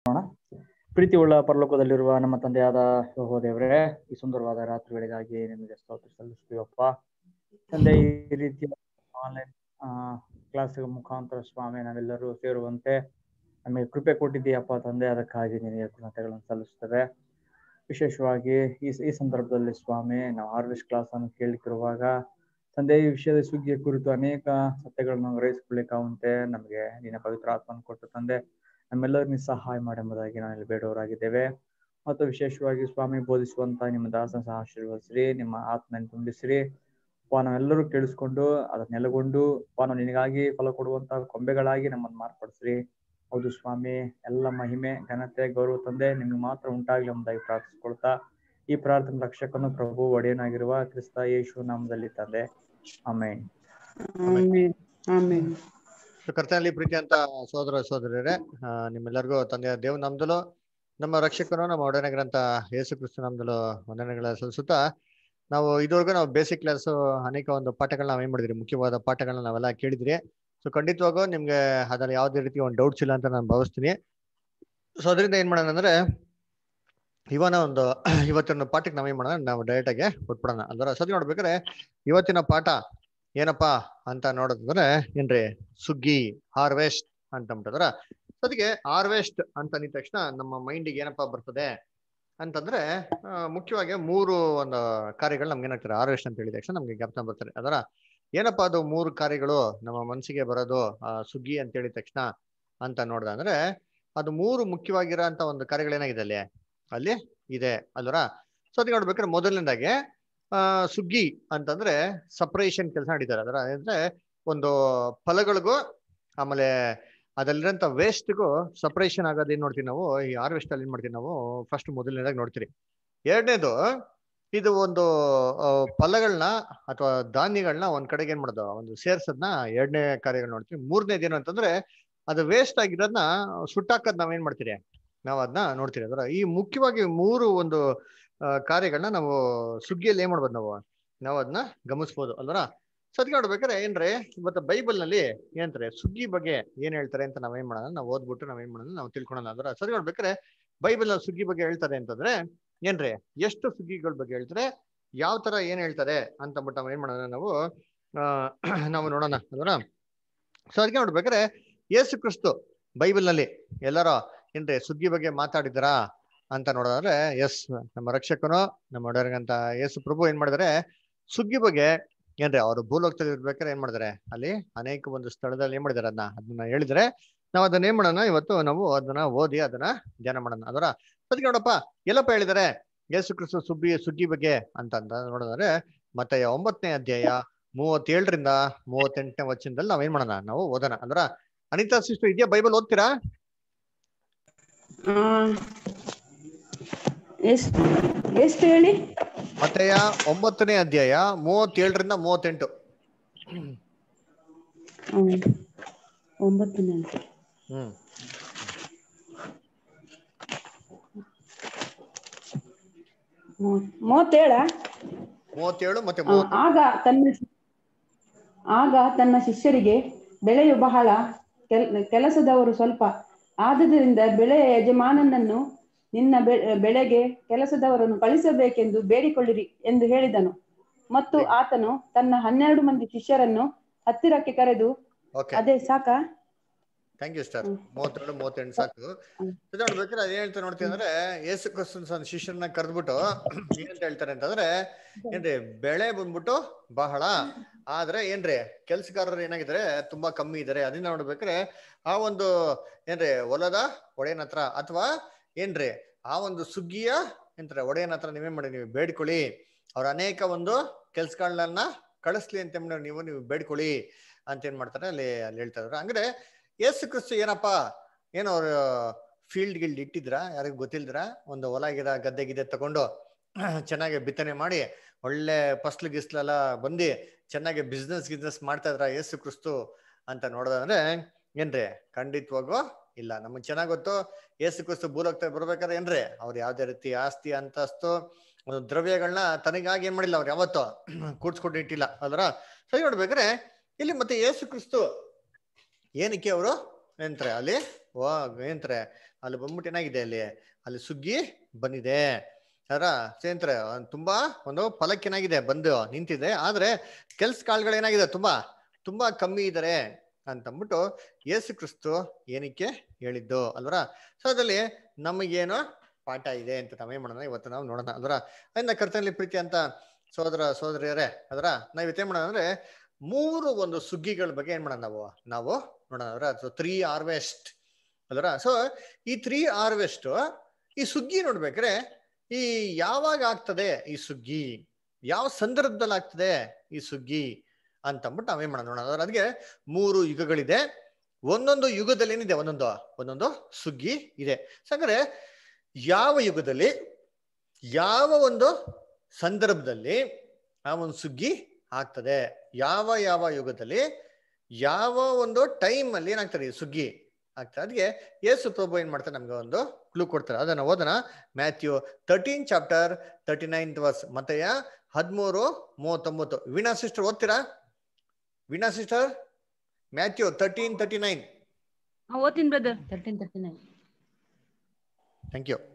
ಪ್ರೀತಿ ಉಳ್ಳ ಪರಲೋಕದಲ್ಲಿರುವ ನಮ್ಮ ತಂದೆಯಾದ ಯೆಹೋವ ದೇವರೇ ಈ ಸುಂದರವಾದ ರಾತ್ರಿ ವೇಳೆಗಾಗಿ ನಿಮಗೆ ಸ್ತೋತ್ರ ಸಲ್ಲಿಸ್ತೀವಪ್ಪ ತಂದೆ ಈ ರೀತಿಯ ಆನ್ಲೈನ್ ಕ್ಲಾಸ್ ಮುಖಾಂತರ ಸ್ವಾಮಿ ನಾವೆಲ್ಲರೂ ಸೇರುವಂತೆ ನಮಗೆ ಕೃಪೆ ಕೊಟ್ಟಿದ್ದೀಯಪ್ಪ ತಂದೆ ಅದಕ್ಕಾಗಿ ನಿನಗೆ ಕೃತಜ್ಞತೆಗಳನ್ನು ಸಲ್ಲಿಸ್ತೇವೆ ವಿಶೇಷವಾಗಿ ಈ ಈ ಸಂದರ್ಭದಲ್ಲಿ ಸ್ವಾಮಿ ನಾವು ಹಾರ್ವೆಸ್ಟ್ ಕ್ಲಾಸ್ ಅನ್ನು ಕೇಳಿಕಿರುವಾಗ ತಂದೆ ಈ ವಿಷಯದ ಸುಗ್ಗಿಯ ಕುರಿತು ಅನೇಕ ಸತ್ಯಗಳನ್ನು ಗ್ರಹಿಸಿಕೊಳ್ಳಿಕ್ಕಾಗುವಂತೆ ನಮಗೆ ನಿನ್ನ ಪವಿತ್ರ ಆತ್ಮನ ಕೊಟ್ಟು ತಂದೆ ನಮ್ಮೆಲ್ಲರಿಗೂ ಸಹಾಯ ಎಂಬುದಾಗಿ ನಾನಲ್ಲಿ ಬೇಡವರಾಗಿದ್ದೇವೆ ಮತ್ತು ವಿಶೇಷವಾಗಿ ಸ್ವಾಮಿ ಬೋಧಿಸುವಂತ ನಿಮ್ಮ ದಾಸನ ಸಹ ಆಶೀರ್ವದಿಸ್ರಿ ನಿಮ್ಮ ಆತ್ಮನ ತುಂಬಿಸ್ರಿ ವಾ ನಾವೆಲ್ಲರೂ ಕೇಳಿಸ್ಕೊಂಡು ಅದನ್ನ ನೆಲೆಗೊಂಡು ವಾ ನಾವು ನಿನಗಾಗಿ ಫಲ ಕೊಡುವಂತ ಕೊಂಬೆಗಳಾಗಿ ನಮ್ಮನ್ನು ಮಾರ್ಪಡಿಸ್ರಿ ಹೌದು ಸ್ವಾಮಿ ಎಲ್ಲ ಮಹಿಮೆ ಘನತೆ ಗೌರವ ತಂದೆ ನಿಮ್ಗೆ ಮಾತ್ರ ಉಂಟಾಗ್ಲಿ ಎಂಬುದಾಗಿ ಪ್ರಾರ್ಥಿಸ್ಕೊಳ್ತಾ ಈ ಪ್ರಾರ್ಥನೆ ರಕ್ಷಕನು ಪ್ರಭು ಒಡೆಯನಾಗಿರುವ ಕ್ರಿಸ್ತ ಯೇಸು ನಾಮದಲ್ಲಿ ತಂದೆ ಆಮೇನ್ ಆಮೆನ್ ಆಮೆನ್ ಕರ್ತನಲ್ಲಿ ಪ್ರೀತಿ ಅಂತ ಸೋದರ ಸೋದರಿಯರೇ ಆ, ನಿಮ್ಮೆಲ್ಲರಿಗೂ ತಂದೆಯ ದೇವ್ ನಮ್ದಲು ನಮ್ಮ ರಕ್ಷಕರು ನಮ್ಮ ಒಡನೆಗರಂತ ಯೇಸು ಕ್ರಿಸ್ತು ನಮ್ದಲು ವಂದನೆಗಳ ಸಲ್ಲಿಸುತ್ತಾ ನಾವು ಇದುವರೆಗೂ ನಾವು ಬೇಸಿಕ್ ಕ್ಲಾಸ್ ಅನೇಕ ಒಂದು ಪಾಠಗಳನ್ನ ನಾವು ಏನ್ ಮಾಡಿದ್ರಿ ಮುಖ್ಯವಾದ ಪಾಠಗಳನ್ನ ನಾವೆಲ್ಲ ಕೇಳಿದ್ರಿ ಸೊ ಖಂಡಿತವಾಗೂ ನಿಮ್ಗೆ ಅದ್ರಲ್ಲಿ ಯಾವುದೇ ರೀತಿ ಒಂದು ಡೌಟ್ಸ್ ಇಲ್ಲ ಅಂತ ನಾನು ಭಾವಿಸ್ತೀನಿ ಸೊ ಅದರಿಂದ ಏನ್ ಮಾಡೋಣ ಅಂದ್ರೆ ಇವನ ಒಂದು ಇವತ್ತಿನ ಪಾಠಕ್ಕೆ ನಾವೇನ್ ಮಾಡೋಣ ನಾವು ಡೈರೆಕ್ಟ್ ಆಗಿ ಕೊಟ್ಬಿಡೋಣ ಅಂದ್ರೆ ಸದ್ಯ ನೋಡ್ಬೇಕಾದ್ರೆ ಇವತ್ತಿನ ಪಾಠ ಏನಪ್ಪಾ ಅಂತ ನೋಡಿದ್ರೆ ಏನ್ರಿ ಸುಗ್ಗಿ ಹಾರ್ವೆಸ್ಟ್ ಅಂತ ಅಂಬಿಟ್ಟದ್ರ ಅದಕ್ಕೆ ಹಾರ್ವೆಸ್ಟ್ ಅಂತ ಅಂದಿದ ತಕ್ಷಣ ನಮ್ಮ ಮೈಂಡಿಗೆ ಏನಪ್ಪಾ ಬರ್ತದೆ ಅಂತಂದ್ರೆ ಆ, ಮುಖ್ಯವಾಗಿ ಮೂರು ಒಂದು ಕಾರ್ಯಗಳು ನಮ್ಗೆ ಏನಾಗ್ತಾರೆ ಹಾರ್ವೆಸ್ಟ್ ಅಂತ ಹೇಳಿದ ತಕ್ಷಣ ನಮ್ಗೆ ಜ್ಞಾಪನ ಬರ್ತಾರೆ ಅದರ ಏನಪ್ಪಾ ಅದು ಮೂರು ಕಾರ್ಯಗಳು ನಮ್ಮ ಮನಸ್ಸಿಗೆ ಬರೋದು ಆ ಸುಗ್ಗಿ ಅಂತ ಹೇಳಿದ ತಕ್ಷಣ ಅಂತ ನೋಡ್ದ ಅಂದ್ರೆ ಅದು ಮೂರು ಮುಖ್ಯವಾಗಿರೋ ಅಂತ ಒಂದು ಕಾರ್ಯಗಳು ಏನಾಗಿದೆ ಅಲ್ಲಿ ಅಲ್ಲಿ ಇದೆ ಅಲ್ವರ ಸೊ ಅದಕ್ಕೆ ನೋಡ್ಬೇಕಾದ್ರೆ ಮೊದಲನೇದಾಗಿ ಆ ಸುಗ್ಗಿ ಅಂತಂದ್ರೆ ಸಪರೇಷನ್ ಕೆಲಸ ನಡೀತಾರೆ ಅದರ ಅಂದ್ರೆ ಒಂದು ಫಲಗಳಿಗೂ ಆಮೇಲೆ ಅದರಲ್ಲಿರೋಂಥ ವೇಸ್ಟ್ಗೂ ಸಪರೇಷನ್ ಆಗೋದು ಏನ್ ನೋಡ್ತೀವಿ ನಾವು ಈ ಹಾರ್ವೆಸ್ಟ್ ಅಲ್ಲಿ ಏನ್ ಮಾಡ್ತೀವಿ ನಾವು ಫಸ್ಟ್ ಮೊದಲನೇದಾಗಿ ನೋಡ್ತೀರಿ ಎರಡನೇದು ಇದು ಒಂದು ಆ, ಫಲಗಳನ್ನ ಅಥವಾ ಧಾನ್ಯಗಳನ್ನ ಒಂದ್ ಕಡೆಗೆ ಏನ್ ಮಾಡೋದು ಒಂದು ಸೇರ್ಸೋದ್ನ ಎರಡನೇ ಕಾರ್ಯಗಳು ನೋಡ್ತೀವಿ ಮೂರನೇದು ಏನು ಅಂತಂದ್ರೆ ಅದು ವೇಸ್ಟ್ ಆಗಿರೋದನ್ನ ಸುಟ್ಟಾಕದ್ ನಾವೇನ್ ಮಾಡ್ತೀರಿ ನಾವು ಅದನ್ನ ನೋಡ್ತೀರಿ ಅದರ ಈ ಮುಖ್ಯವಾಗಿ ಮೂರು ಒಂದು ಆ, ಕಾರ್ಯಗಳನ್ನ ನಾವು ಸುಗ್ಗಿಯಲ್ಲಿ ಏನ್ ಮಾಡ್ಬೋದು ನಾವು ನಾವು ಅದನ್ನ ಗಮನಿಸ್ಬೋದು ಅಲ್ವರ ಸದ್ಯ ನೋಡ್ಬೇಕಾದ್ರೆ ಏನ್ರಿ ಇವತ್ತು ಬೈಬಲ್ ನಲ್ಲಿ ಏನಂತಾರೆ ಸುಗ್ಗಿ ಬಗ್ಗೆ ಏನ್ ಹೇಳ್ತಾರೆ ಅಂತ ನಾವ್ ಏನ್ ಮಾಡೋಣ ನಾವು ಓದ್ಬಿಟ್ಟು ನಾವ್ ಏನ್ ಮಾಡೋಣ ನಾವು ತಿಳ್ಕೊಳೋಣ ಅದರ ಸದ್ಯ ನೋಡ್ಬೇಕಾದ್ರೆ ಬೈಬಲ್ ನಲ್ಲಿ ಸುಗ್ಗಿ ಬಗ್ಗೆ ಹೇಳ್ತಾರೆ ಅಂತಂದ್ರೆ ಏನ್ರಿ ಎಷ್ಟು ಸುಗ್ಗಿಗಳ ಬಗ್ಗೆ ಹೇಳ್ತಾರೆ ಯಾವ ತರ ಏನ್ ಹೇಳ್ತಾರೆ ಅಂತ ಅಂದ್ಬಿಟ್ಟು ನಾವ್ ಏನ್ ಮಾಡೋಣ ನಾವು ಆ ನಾವು ನೋಡೋಣ ಅದರ ಸೊ ಅದಕ್ಕೆ ನೋಡ್ಬೇಕಾದ್ರೆ ಯೇಸು ಕ್ರಿಸ್ತು ಬೈಬಲ್ ನಲ್ಲಿ ಎಲ್ಲಾರ ಏನ್ರಿ ಸುಗ್ಗಿ ಬಗ್ಗೆ ಮಾತಾಡಿದಾರಾ ಅಂತ ನೋಡೋದಾದ್ರೆ ಎಸ್ ನಮ್ಮ ರಕ್ಷಕನು ನಮ್ಮ ಒಡೆಯರ್ಗಂತ ಯೇಸು ಪ್ರಭು ಏನ್ ಮಾಡಿದಾರೆ ಸುಗ್ಗಿ ಬಗ್ಗೆ ಏನ್ರಿ ಅವರು ಭೂಲೋಕದಲ್ಲಿ ಇರ್ಬೇಕಾದ್ರೆ ಏನ್ ಮಾಡಿದಾರೆ ಅಲ್ಲಿ ಅನೇಕ ಒಂದು ಸ್ಥಳದಲ್ಲಿ ಏನ್ ಮಾಡಿದಾರೆ ಅದನ್ನ ಅದನ್ನ ಹೇಳಿದ್ರೆ ನಾವು ಅದನ್ನ ಏನ್ ಮಾಡೋಣ ಇವತ್ತು ನಾವು ಅದನ್ನ ಓದಿ ಅದನ್ನ ಧ್ಯಾನ ಮಾಡೋಣ ಅದರ ಅದಕ್ಕೆ ನೋಡಪ್ಪ ಎಲ್ಲಪ್ಪ ಹೇಳಿದಾರೆ ಯೇಸು ಕ್ರಿಸ್ತು ಸುಗ್ಗಿ ಸುಗ್ಗಿ ಬಗ್ಗೆ ಅಂತ ಅಂತ ನೋಡಿದ್ರೆ ಮತ್ತೆ ಒಂಬತ್ತನೇ ಅಧ್ಯಾಯ ಮೂವತ್ತೇಳರಿಂದ ಮೂವತ್ತೆಂಟನೇ ವಚನದಲ್ಲಿ ನಾವ್ ಏನ್ ಮಾಡೋಣ ನಾವು ಓದೋಣ ಅಂದ್ರ ಅನಿತಾ ಸಿಸ್ಟರ್ ಇದೆಯಾ ಬೈಬಲ್ ಓದ್ತೀರಾ ಆ, ಎಷ್ಟ್ ಎಷ್ಟು ಹೇಳಿ ಮತ್ತೆಯ ಒಂಬತ್ತನೇ ಅಧ್ಯಾಯ ಮೂವತ್ತೇಳರಿಂದ ಮೂವತ್ತೆಂಟು ಹ್ಮ್. ಒಂಬತ್ತನೇ ಹ್ಮ್ ಮೂವತ್- ಮೂವತ್ತೇಳ ಮೂವತ್ತೇಳು ಮತ್ತೆ ಆ, ಮೂವತ್ತು ಆಗ ತನ್ನ ಆಗ ತನ್ನ ಶಿಷ್ಯರಿಗೆ ಬೆಳೆಯು ಬಹಳ ಕೆಲ್- ಕೆಲಸದವರು ಸ್ವಲ್ಪ ಆದುದರಿಂದ ಬೆಳೆಯ ಯಜಮಾನನನ್ನು ನಿನ್ನ ಬೆ- ಬೆಳೆಗೆ ಕೆಲಸದವರನ್ನು ಕಳಿಸಬೇಕೆಂದು ಬೇಡಿಕೊಳ್ಳಿರಿ ಎಂದು ಹೇಳಿದನು ಮತ್ತು ಆತನು ತನ್ನ ಹನ್ನೆರಡು ಮಂದಿ ಶಿಷ್ಯರನ್ನು ಹತ್ತಿರಕ್ಕೆ ಕರೆದು ಓಕೆ ಅದೇ ಸಾಕ ಥ್ಯಾಂಕ್ ಯು ಸರ್ ಹ್ಮ್. ಮೂವತ್ತೆರಡು ಮೂವತ್ತೆಂಟು ಸಾಕು ಹ್ಮ್. ಇದು ನೋಡ್ಬೇಕಾದ್ರೆ ಅದೇನ್ ಹೇಳ್ತಾರೆ ನೋಡ್ತೀವಿ ಅಂದ್ರೆ ಯೇಸು ಕ್ರಿಸ್ತನ್ ಶಿಷ್ಯರನ್ನ ಕರೆದ್ಬಿಟ್ಟು ಏನಂತ ಹೇಳ್ತಾರೆ ಅಂತಂದ್ರೆ ಏನ್ರಿ ಬೆಳೆ ಬಂದ್ಬಿಟ್ಟು ಬಹಳ ಆದ್ರೆ ಏನ್ರಿ ಕೆಲ್ಸಗಾರರು ಏನಾಗಿದ್ದಾರೆ ತುಂಬಾ ಕಮ್ಮಿ ಇದಾರೆ ಅದನ್ನ ನೋಡ್ಬೇಕಾದ್ರೆ ಆ ಒಂದು ಏನ್ರಿ ಹೊಲದ ಒಡೆಯನ ಹತ್ರ ಅಥವಾ ಏನ್ರಿ ಆ ಒಂದು ಸುಗ್ಗಿಯ ಏನ್ತಾರೆ ಒಡೆಯನ ಹತ್ರ ನೀವೇನ್ ಮಾಡಿ ನೀವು ಬೇಡ್ಕೊಳ್ಳಿ ಅವ್ರ ಅನೇಕ ಒಂದು ಕೆಲ್ಸಗಳನ್ನ ಕಳಿಸ್ಲಿ ಅಂತ ಅಂದ್ಬಿಟ್ಟು ನೀವು ನೀವು ಬೇಡ್ಕೊಳ್ಳಿ ಅಂತ ಏನ್ ಮಾಡ್ತಾರೆ ಅಲ್ಲಿ ಅಲ್ಲಿ ಹೇಳ್ತಾ ಇದಾರೆ ಹಂಗಾರೆ ಯೇಸು ಕ್ರಿಸ್ತು ಏನಪ್ಪಾ ಏನೋ ಅವ್ರು ಫೀಲ್ಡ್ ಗಿಲ್ಡ್ ಇಟ್ಟಿದ್ರ ಯಾರಿಗೂ ಗೊತ್ತಿಲ್ದ್ರ ಒಂದು ಹೊಲ ಗಿದ ಗದ್ದೆ ಗಿದ್ದೆ ತಗೊಂಡು ಚೆನ್ನಾಗಿ ಬಿತ್ತನೆ ಮಾಡಿ ಒಳ್ಳೆ ಫಸ್ಲು ಗಿಸ್ಲೆಲ್ಲ ಬಂದು ಚೆನ್ನಾಗಿ ಬಿಸ್ನೆಸ್ ಗಿಸ್ನೆಸ್ ಮಾಡ್ತಾ ಇದ್ರ ಯೇಸು ಕ್ರಿಸ್ತು ಅಂತ ನೋಡೋದಂದ್ರೆ ಏನ್ರಿ ಖಂಡಿತವಾಗೂ ಇಲ್ಲ ನಮಗ್ ಚೆನ್ನಾಗ್ ಗೊತ್ತು ಯೇಸು ಕ್ರಿಸ್ತು ಭೂಲೋಕದಾಗ ಬರ್ಬೇಕಾದ್ರೆ ಏನ್ರಿ ಅವ್ರು ಯಾವ್ದೇ ರೀತಿ ಆಸ್ತಿ ಅಂತಸ್ತು ಒಂದು ದ್ರವ್ಯಗಳನ್ನ ತನಗಾಗಿ ಏನ್ ಮಾಡಿಲ್ಲ ಅವ್ರು ಯಾವತ್ತೂ ಕೂಡ್ಸ್ಕೊಂಡು ಇಟ್ಟಿಲ್ಲ ಅಲ್ರ ಸರಿ ನೋಡ್ಬೇಕಾದ್ರೆ ಇಲ್ಲಿ ಮತ್ತೆ ಯೇಸು ಕ್ರಿಸ್ತು ಏನಕ್ಕೆ ಅವರು ಏನಂತಾರೆ ಅಲ್ಲಿ ವಾ ಏನಂತಾರೆ ಅಲ್ಲಿ ಬಂದ್ಬಿಟ್ಟು ಏನಾಗಿದೆ ಅಲ್ಲಿ ಅಲ್ಲಿ ಸುಗ್ಗಿ ಬಂದಿದೆ ಅದರ ಏನಂತಾರೆ ಒಂದ್ ತುಂಬಾ ಒಂದು ಫಲಕ್ಕೆ ಏನಾಗಿದೆ ಬಂದು ನಿಂತಿದೆ ಆದ್ರೆ ಕೆಲ್ಸ ಕಾಳುಗಳು ಏನಾಗಿದೆ ತುಂಬಾ ತುಂಬಾ ಕಮ್ಮಿ ಇದಾರೆ ಅಂತಂದ್ಬಿಟ್ಟು ಯೇಸು ಕ್ರಿಸ್ತು ಏನಕ್ಕೆ ಹೇಳಿದ್ದು ಅಲ್ವರ ಸೊ ಅದ್ರಲ್ಲಿ ನಮಗೇನು ಪಾಠ ಇದೆ ಅಂತ ನಾವೇನ್ ಮಾಡೋಣ ಇವತ್ತು ನಾವು ನೋಡೋಣ ಅಲ್ವರ ಅದನ್ನ ಕರ್ತನಲ್ಲಿ ಪ್ರೀತಿ ಅಂತ ಸೋದರ ಸೋದರಿಯರೇ ಅದರ ನಾವ್ ಇವತ್ತೇನ್ ಮಾಡೋಣ ಅಂದ್ರೆ ಮೂರು ಒಂದು ಸುಗ್ಗಿಗಳ ಬಗ್ಗೆ ಏನ್ ಮಾಡೋಣ ನಾವು ನಾವು ನೋಡೋಣ ಅದರ ತ್ರೀ ಹಾರ್ವೆಸ್ಟ್ ಅಲ್ವರ ಸೊ ಈ ತ್ರೀ ಹಾರ್ವೆಸ್ಟ್ ಈ ಸುಗ್ಗಿ ನೋಡ್ಬೇಕ್ರೆ ಈ ಯಾವಾಗ ಆಗ್ತದೆ ಈ ಸುಗ್ಗಿ ಯಾವ ಸಂದರ್ಭದಲ್ಲಿ ಆಗ್ತದೆ ಈ ಸುಗ್ಗಿ ಅಂತಂದ್ಬಿಟ್ಟು ನಾವೇನ್ ಮಾಡೋಣ ನೋಡೋಣ ಅದ್ರ ಅದಕ್ಕೆ ಮೂರು ಯುಗಗಳಿದೆ ಒಂದೊಂದು ಯುಗದಲ್ಲಿ ಏನಿದೆ ಒಂದೊಂದು ಒಂದೊಂದು ಸುಗ್ಗಿ ಇದೆ ಹಾಗಾದ್ರೆ ಯಾವ ಯುಗದಲ್ಲಿ ಯಾವ ಒಂದು ಸಂದರ್ಭದಲ್ಲಿ ಆ ಒಂದು ಸುಗ್ಗಿ ಆಗ್ತದೆ ಯಾವ ಯಾವ ಯುಗದಲ್ಲಿ ಯಾವ ಒಂದು ಟೈಮ್ ಅಲ್ಲಿ ಏನಾಗ್ತದೆ ಈ ಸುಗ್ಗಿ ಆಗ್ತದೆ ಅದಕ್ಕೆ ಯೇಸು ಪ್ರಭು ಏನ್ ಮಾಡ್ತಾರೆ ನಮ್ಗೆ ಒಂದು ಕ್ಲೂ ಕೊಡ್ತಾರೆ ಅದನ್ನ ಓದೋಣ Matthew thirteen chapter thirty ninth verse ಮತೆಯ ಹದಿಮೂರು ಮೂವತ್ತೊಂಬತ್ತು ವೀಣಾ ಸಿಸ್ಟರ್ ಓದ್ತೀರಾ Veena sister Matthew thirteen thirty nine ಓದ್ತೀನಿ brother thirteen thirty nine thank you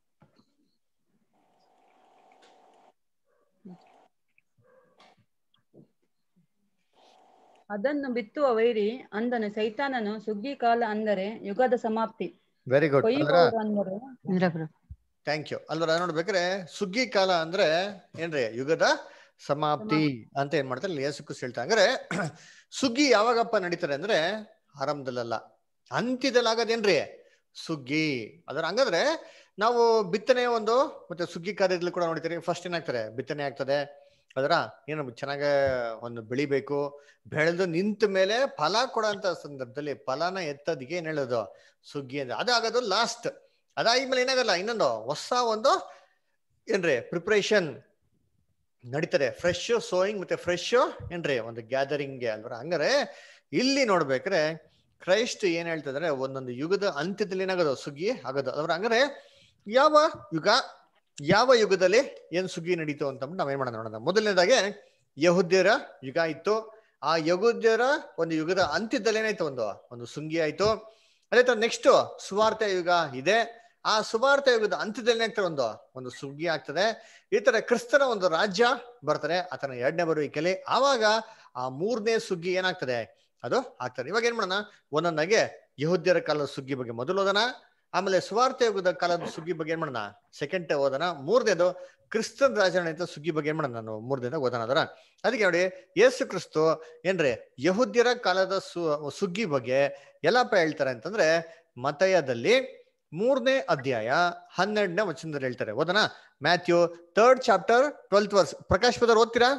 ಅದನ್ನು ಬಿತ್ತುವ ವೈರಿ ಅಂದನು ಸೈತಾನನು ಸುಗ್ಗಿ ಕಾಲ ಅಂದರೆ ಯುಗದ ಸಮಾಪ್ತಿ ವೆರಿ ಗುಡ್ ಕೊಯ್ಯುವವರು ಅಂದರೆ ಥ್ಯಾಂಕ್ ಯು ಅಲ್ವರ ನೋಡ್ಬೇಕ್ರೆ ಸುಗ್ಗಿ ಕಾಲ ಅಂದ್ರೆ ಏನ್ರಿ ಯುಗದ ಸಮಾಪ್ತಿ ಅಂತ ಏನ್ ಮಾಡ್ತಾರೆ ಇಲ್ಲಿ ಯೇಸು ಕ್ರಿಸ್ತ ಹೇಳ್ತಾ ಅಂದ್ರೆ ಸುಗ್ಗಿ ಯಾವಾಗಪ್ಪ ನಡೀತಾರೆ ಅಂದ್ರೆ ಆರಂಭದಲ್ಲಲ್ಲ ಅಂತ್ಯದಲ್ಲಿ ಆಗೋದೇನ್ರಿ ಸುಗ್ಗಿ ಅದರ ಹಂಗಂದ್ರೆ ನಾವು ಬಿತ್ತನೆ ಒಂದು ಮತ್ತೆ ಸುಗ್ಗಿ ಕಾರ್ಯದಲ್ಲಿ ಕೂಡ ನೋಡ್ತೀರಿ ಫಸ್ಟ್ ಏನಾಗ್ತಾರೆ ಬಿತ್ತನೆ ಆಗ್ತದೆ ಅದರ ಏನು ಚೆನ್ನಾಗ ಒಂದು ಬೆಳಿಬೇಕು ಬೆಳೆದು ನಿಂತ ಮೇಲೆ ಫಲ ಕೊಡೋಂತ ಸಂದರ್ಭದಲ್ಲಿ ಫಲನ ಎತ್ತದಿಗೆ ಏನ್ ಹೇಳೋದು ಸುಗ್ಗಿ ಅಂದ್ರೆ ಅದಾಗೋದು ಲಾಸ್ಟ್ ಅದಾದ್ಮೇಲೆ ಏನಾಗಲ್ಲ ಇನ್ನೊಂದು ಹೊಸ ಒಂದು ಏನ್ರಿ ಪ್ರಿಪ್ರೇಷನ್ ನಡೀತಾರೆ ಫ್ರೆಶ್ ಸೋಯಿಂಗ್ ಮತ್ತೆ ಫ್ರೆಶ್ ಏನ್ರಿ ಒಂದು ಗ್ಯಾದರಿಂಗ್ಗೆ ಅಲ್ವರ ಹಂಗಾರೆ ಇಲ್ಲಿ ನೋಡ್ಬೇಕ್ರೆ ಕ್ರೈಸ್ಟ್ ಏನ್ ಹೇಳ್ತಿದ್ರೆ ಒಂದೊಂದು ಯುಗದ ಅಂತ್ಯದಲ್ಲಿ ಏನಾಗೋದು ಸುಗ್ಗಿ ಆಗೋದು ಅವ್ರ ಹಂಗಾರೆ ಯಾವ ಯುಗ ಯಾವ ಯುಗದಲ್ಲಿ ಏನ್ ಸುಗ್ಗಿ ನಡೀತು ಅಂತ ನಾವೇನ್ ಮಾಡೋಣ ನೋಡೋಣ ಮೊದಲನೇದಾಗೆ ಯಹುದ್ಯರ ಯುಗ ಇತ್ತು ಆ ಯಹುದ್ಯರ ಒಂದು ಯುಗದ ಅಂತ್ಯದಲ್ಲಿ ಏನಾಯ್ತು ಒಂದು ಒಂದು ಸುಗ್ಗಿ ಆಯ್ತು ಅದೇ ತರ ನೆಕ್ಸ್ಟ್ ಸುವಾರ್ಥ ಯುಗ ಇದೆ ಆ ಸುವಾರ್ಥ ಯುಗದ ಅಂತ್ಯದಲ್ಲಿ ಏನಾಗ್ತದೆ ಒಂದು ಒಂದು ಸುಗ್ಗಿ ಆಗ್ತದೆ ಈ ತರ ಕ್ರಿಸ್ತನ ಒಂದು ರಾಜ್ಯ ಬರ್ತಾರೆ ಆತನ ಎರಡನೇ ಬರುವಿಕೆಯಲ್ಲಿ ಆವಾಗ ಆ ಮೂರನೇ ಸುಗ್ಗಿ ಏನಾಗ್ತದೆ ಅದು ಆಗ್ತದೆ ಇವಾಗ ಏನ್ ಮಾಡೋಣ ಒಂದೊಂದಾಗೆ ಯಹುದ್ಯರ ಕಾಲದ ಸುಗ್ಗಿ ಬಗ್ಗೆ ಮೊದಲು ಓದೋಣ ಆಮೇಲೆ ಸುವಾರ್ಥ ಯುಗದ ಕಾಲದ ಸುಗ್ಗಿ ಬಗ್ಗೆ ಏನ್ ಮಾಡೋಣ ಸೆಕೆಂಡ್ ಓದೋಣ ಮೂರನೇದು ಕ್ರಿಸ್ತನ್ ರಾಜನ ಸುಗ್ಗಿ ಬಗ್ಗೆ ಏನ್ ಮಾಡೋಣ ನಾನು ಮೂರನೇದ ಓದೋಣ ಅದರ ಅದಕ್ಕೆ ನೋಡಿ ಯೇಸು ಕ್ರಿಸ್ತು ಏನ್ರಿ ಯಹುದ್ಯರ ಕಾಲದ ಸು ಸುಗ್ಗಿ ಬಗ್ಗೆ ಎಲ್ಲಪ್ಪ ಹೇಳ್ತಾರೆ ಅಂತಂದ್ರೆ ಮತಯದಲ್ಲಿ ಮೂರನೇ ಅಧ್ಯಾಯ ಹನ್ನೆರಡನೇ ವಚನದಲ್ಲಿ ಹೇಳ್ತಾರೆ ಓದೋಣ Matthew third chapter twelfth verse Prakash brother ಓದ್ತೀರಾ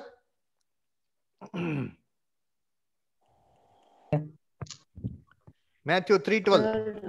ಮ್ಯಾಥ್ಯೂ ತ್ರೀ ಟ್ವೆಲ್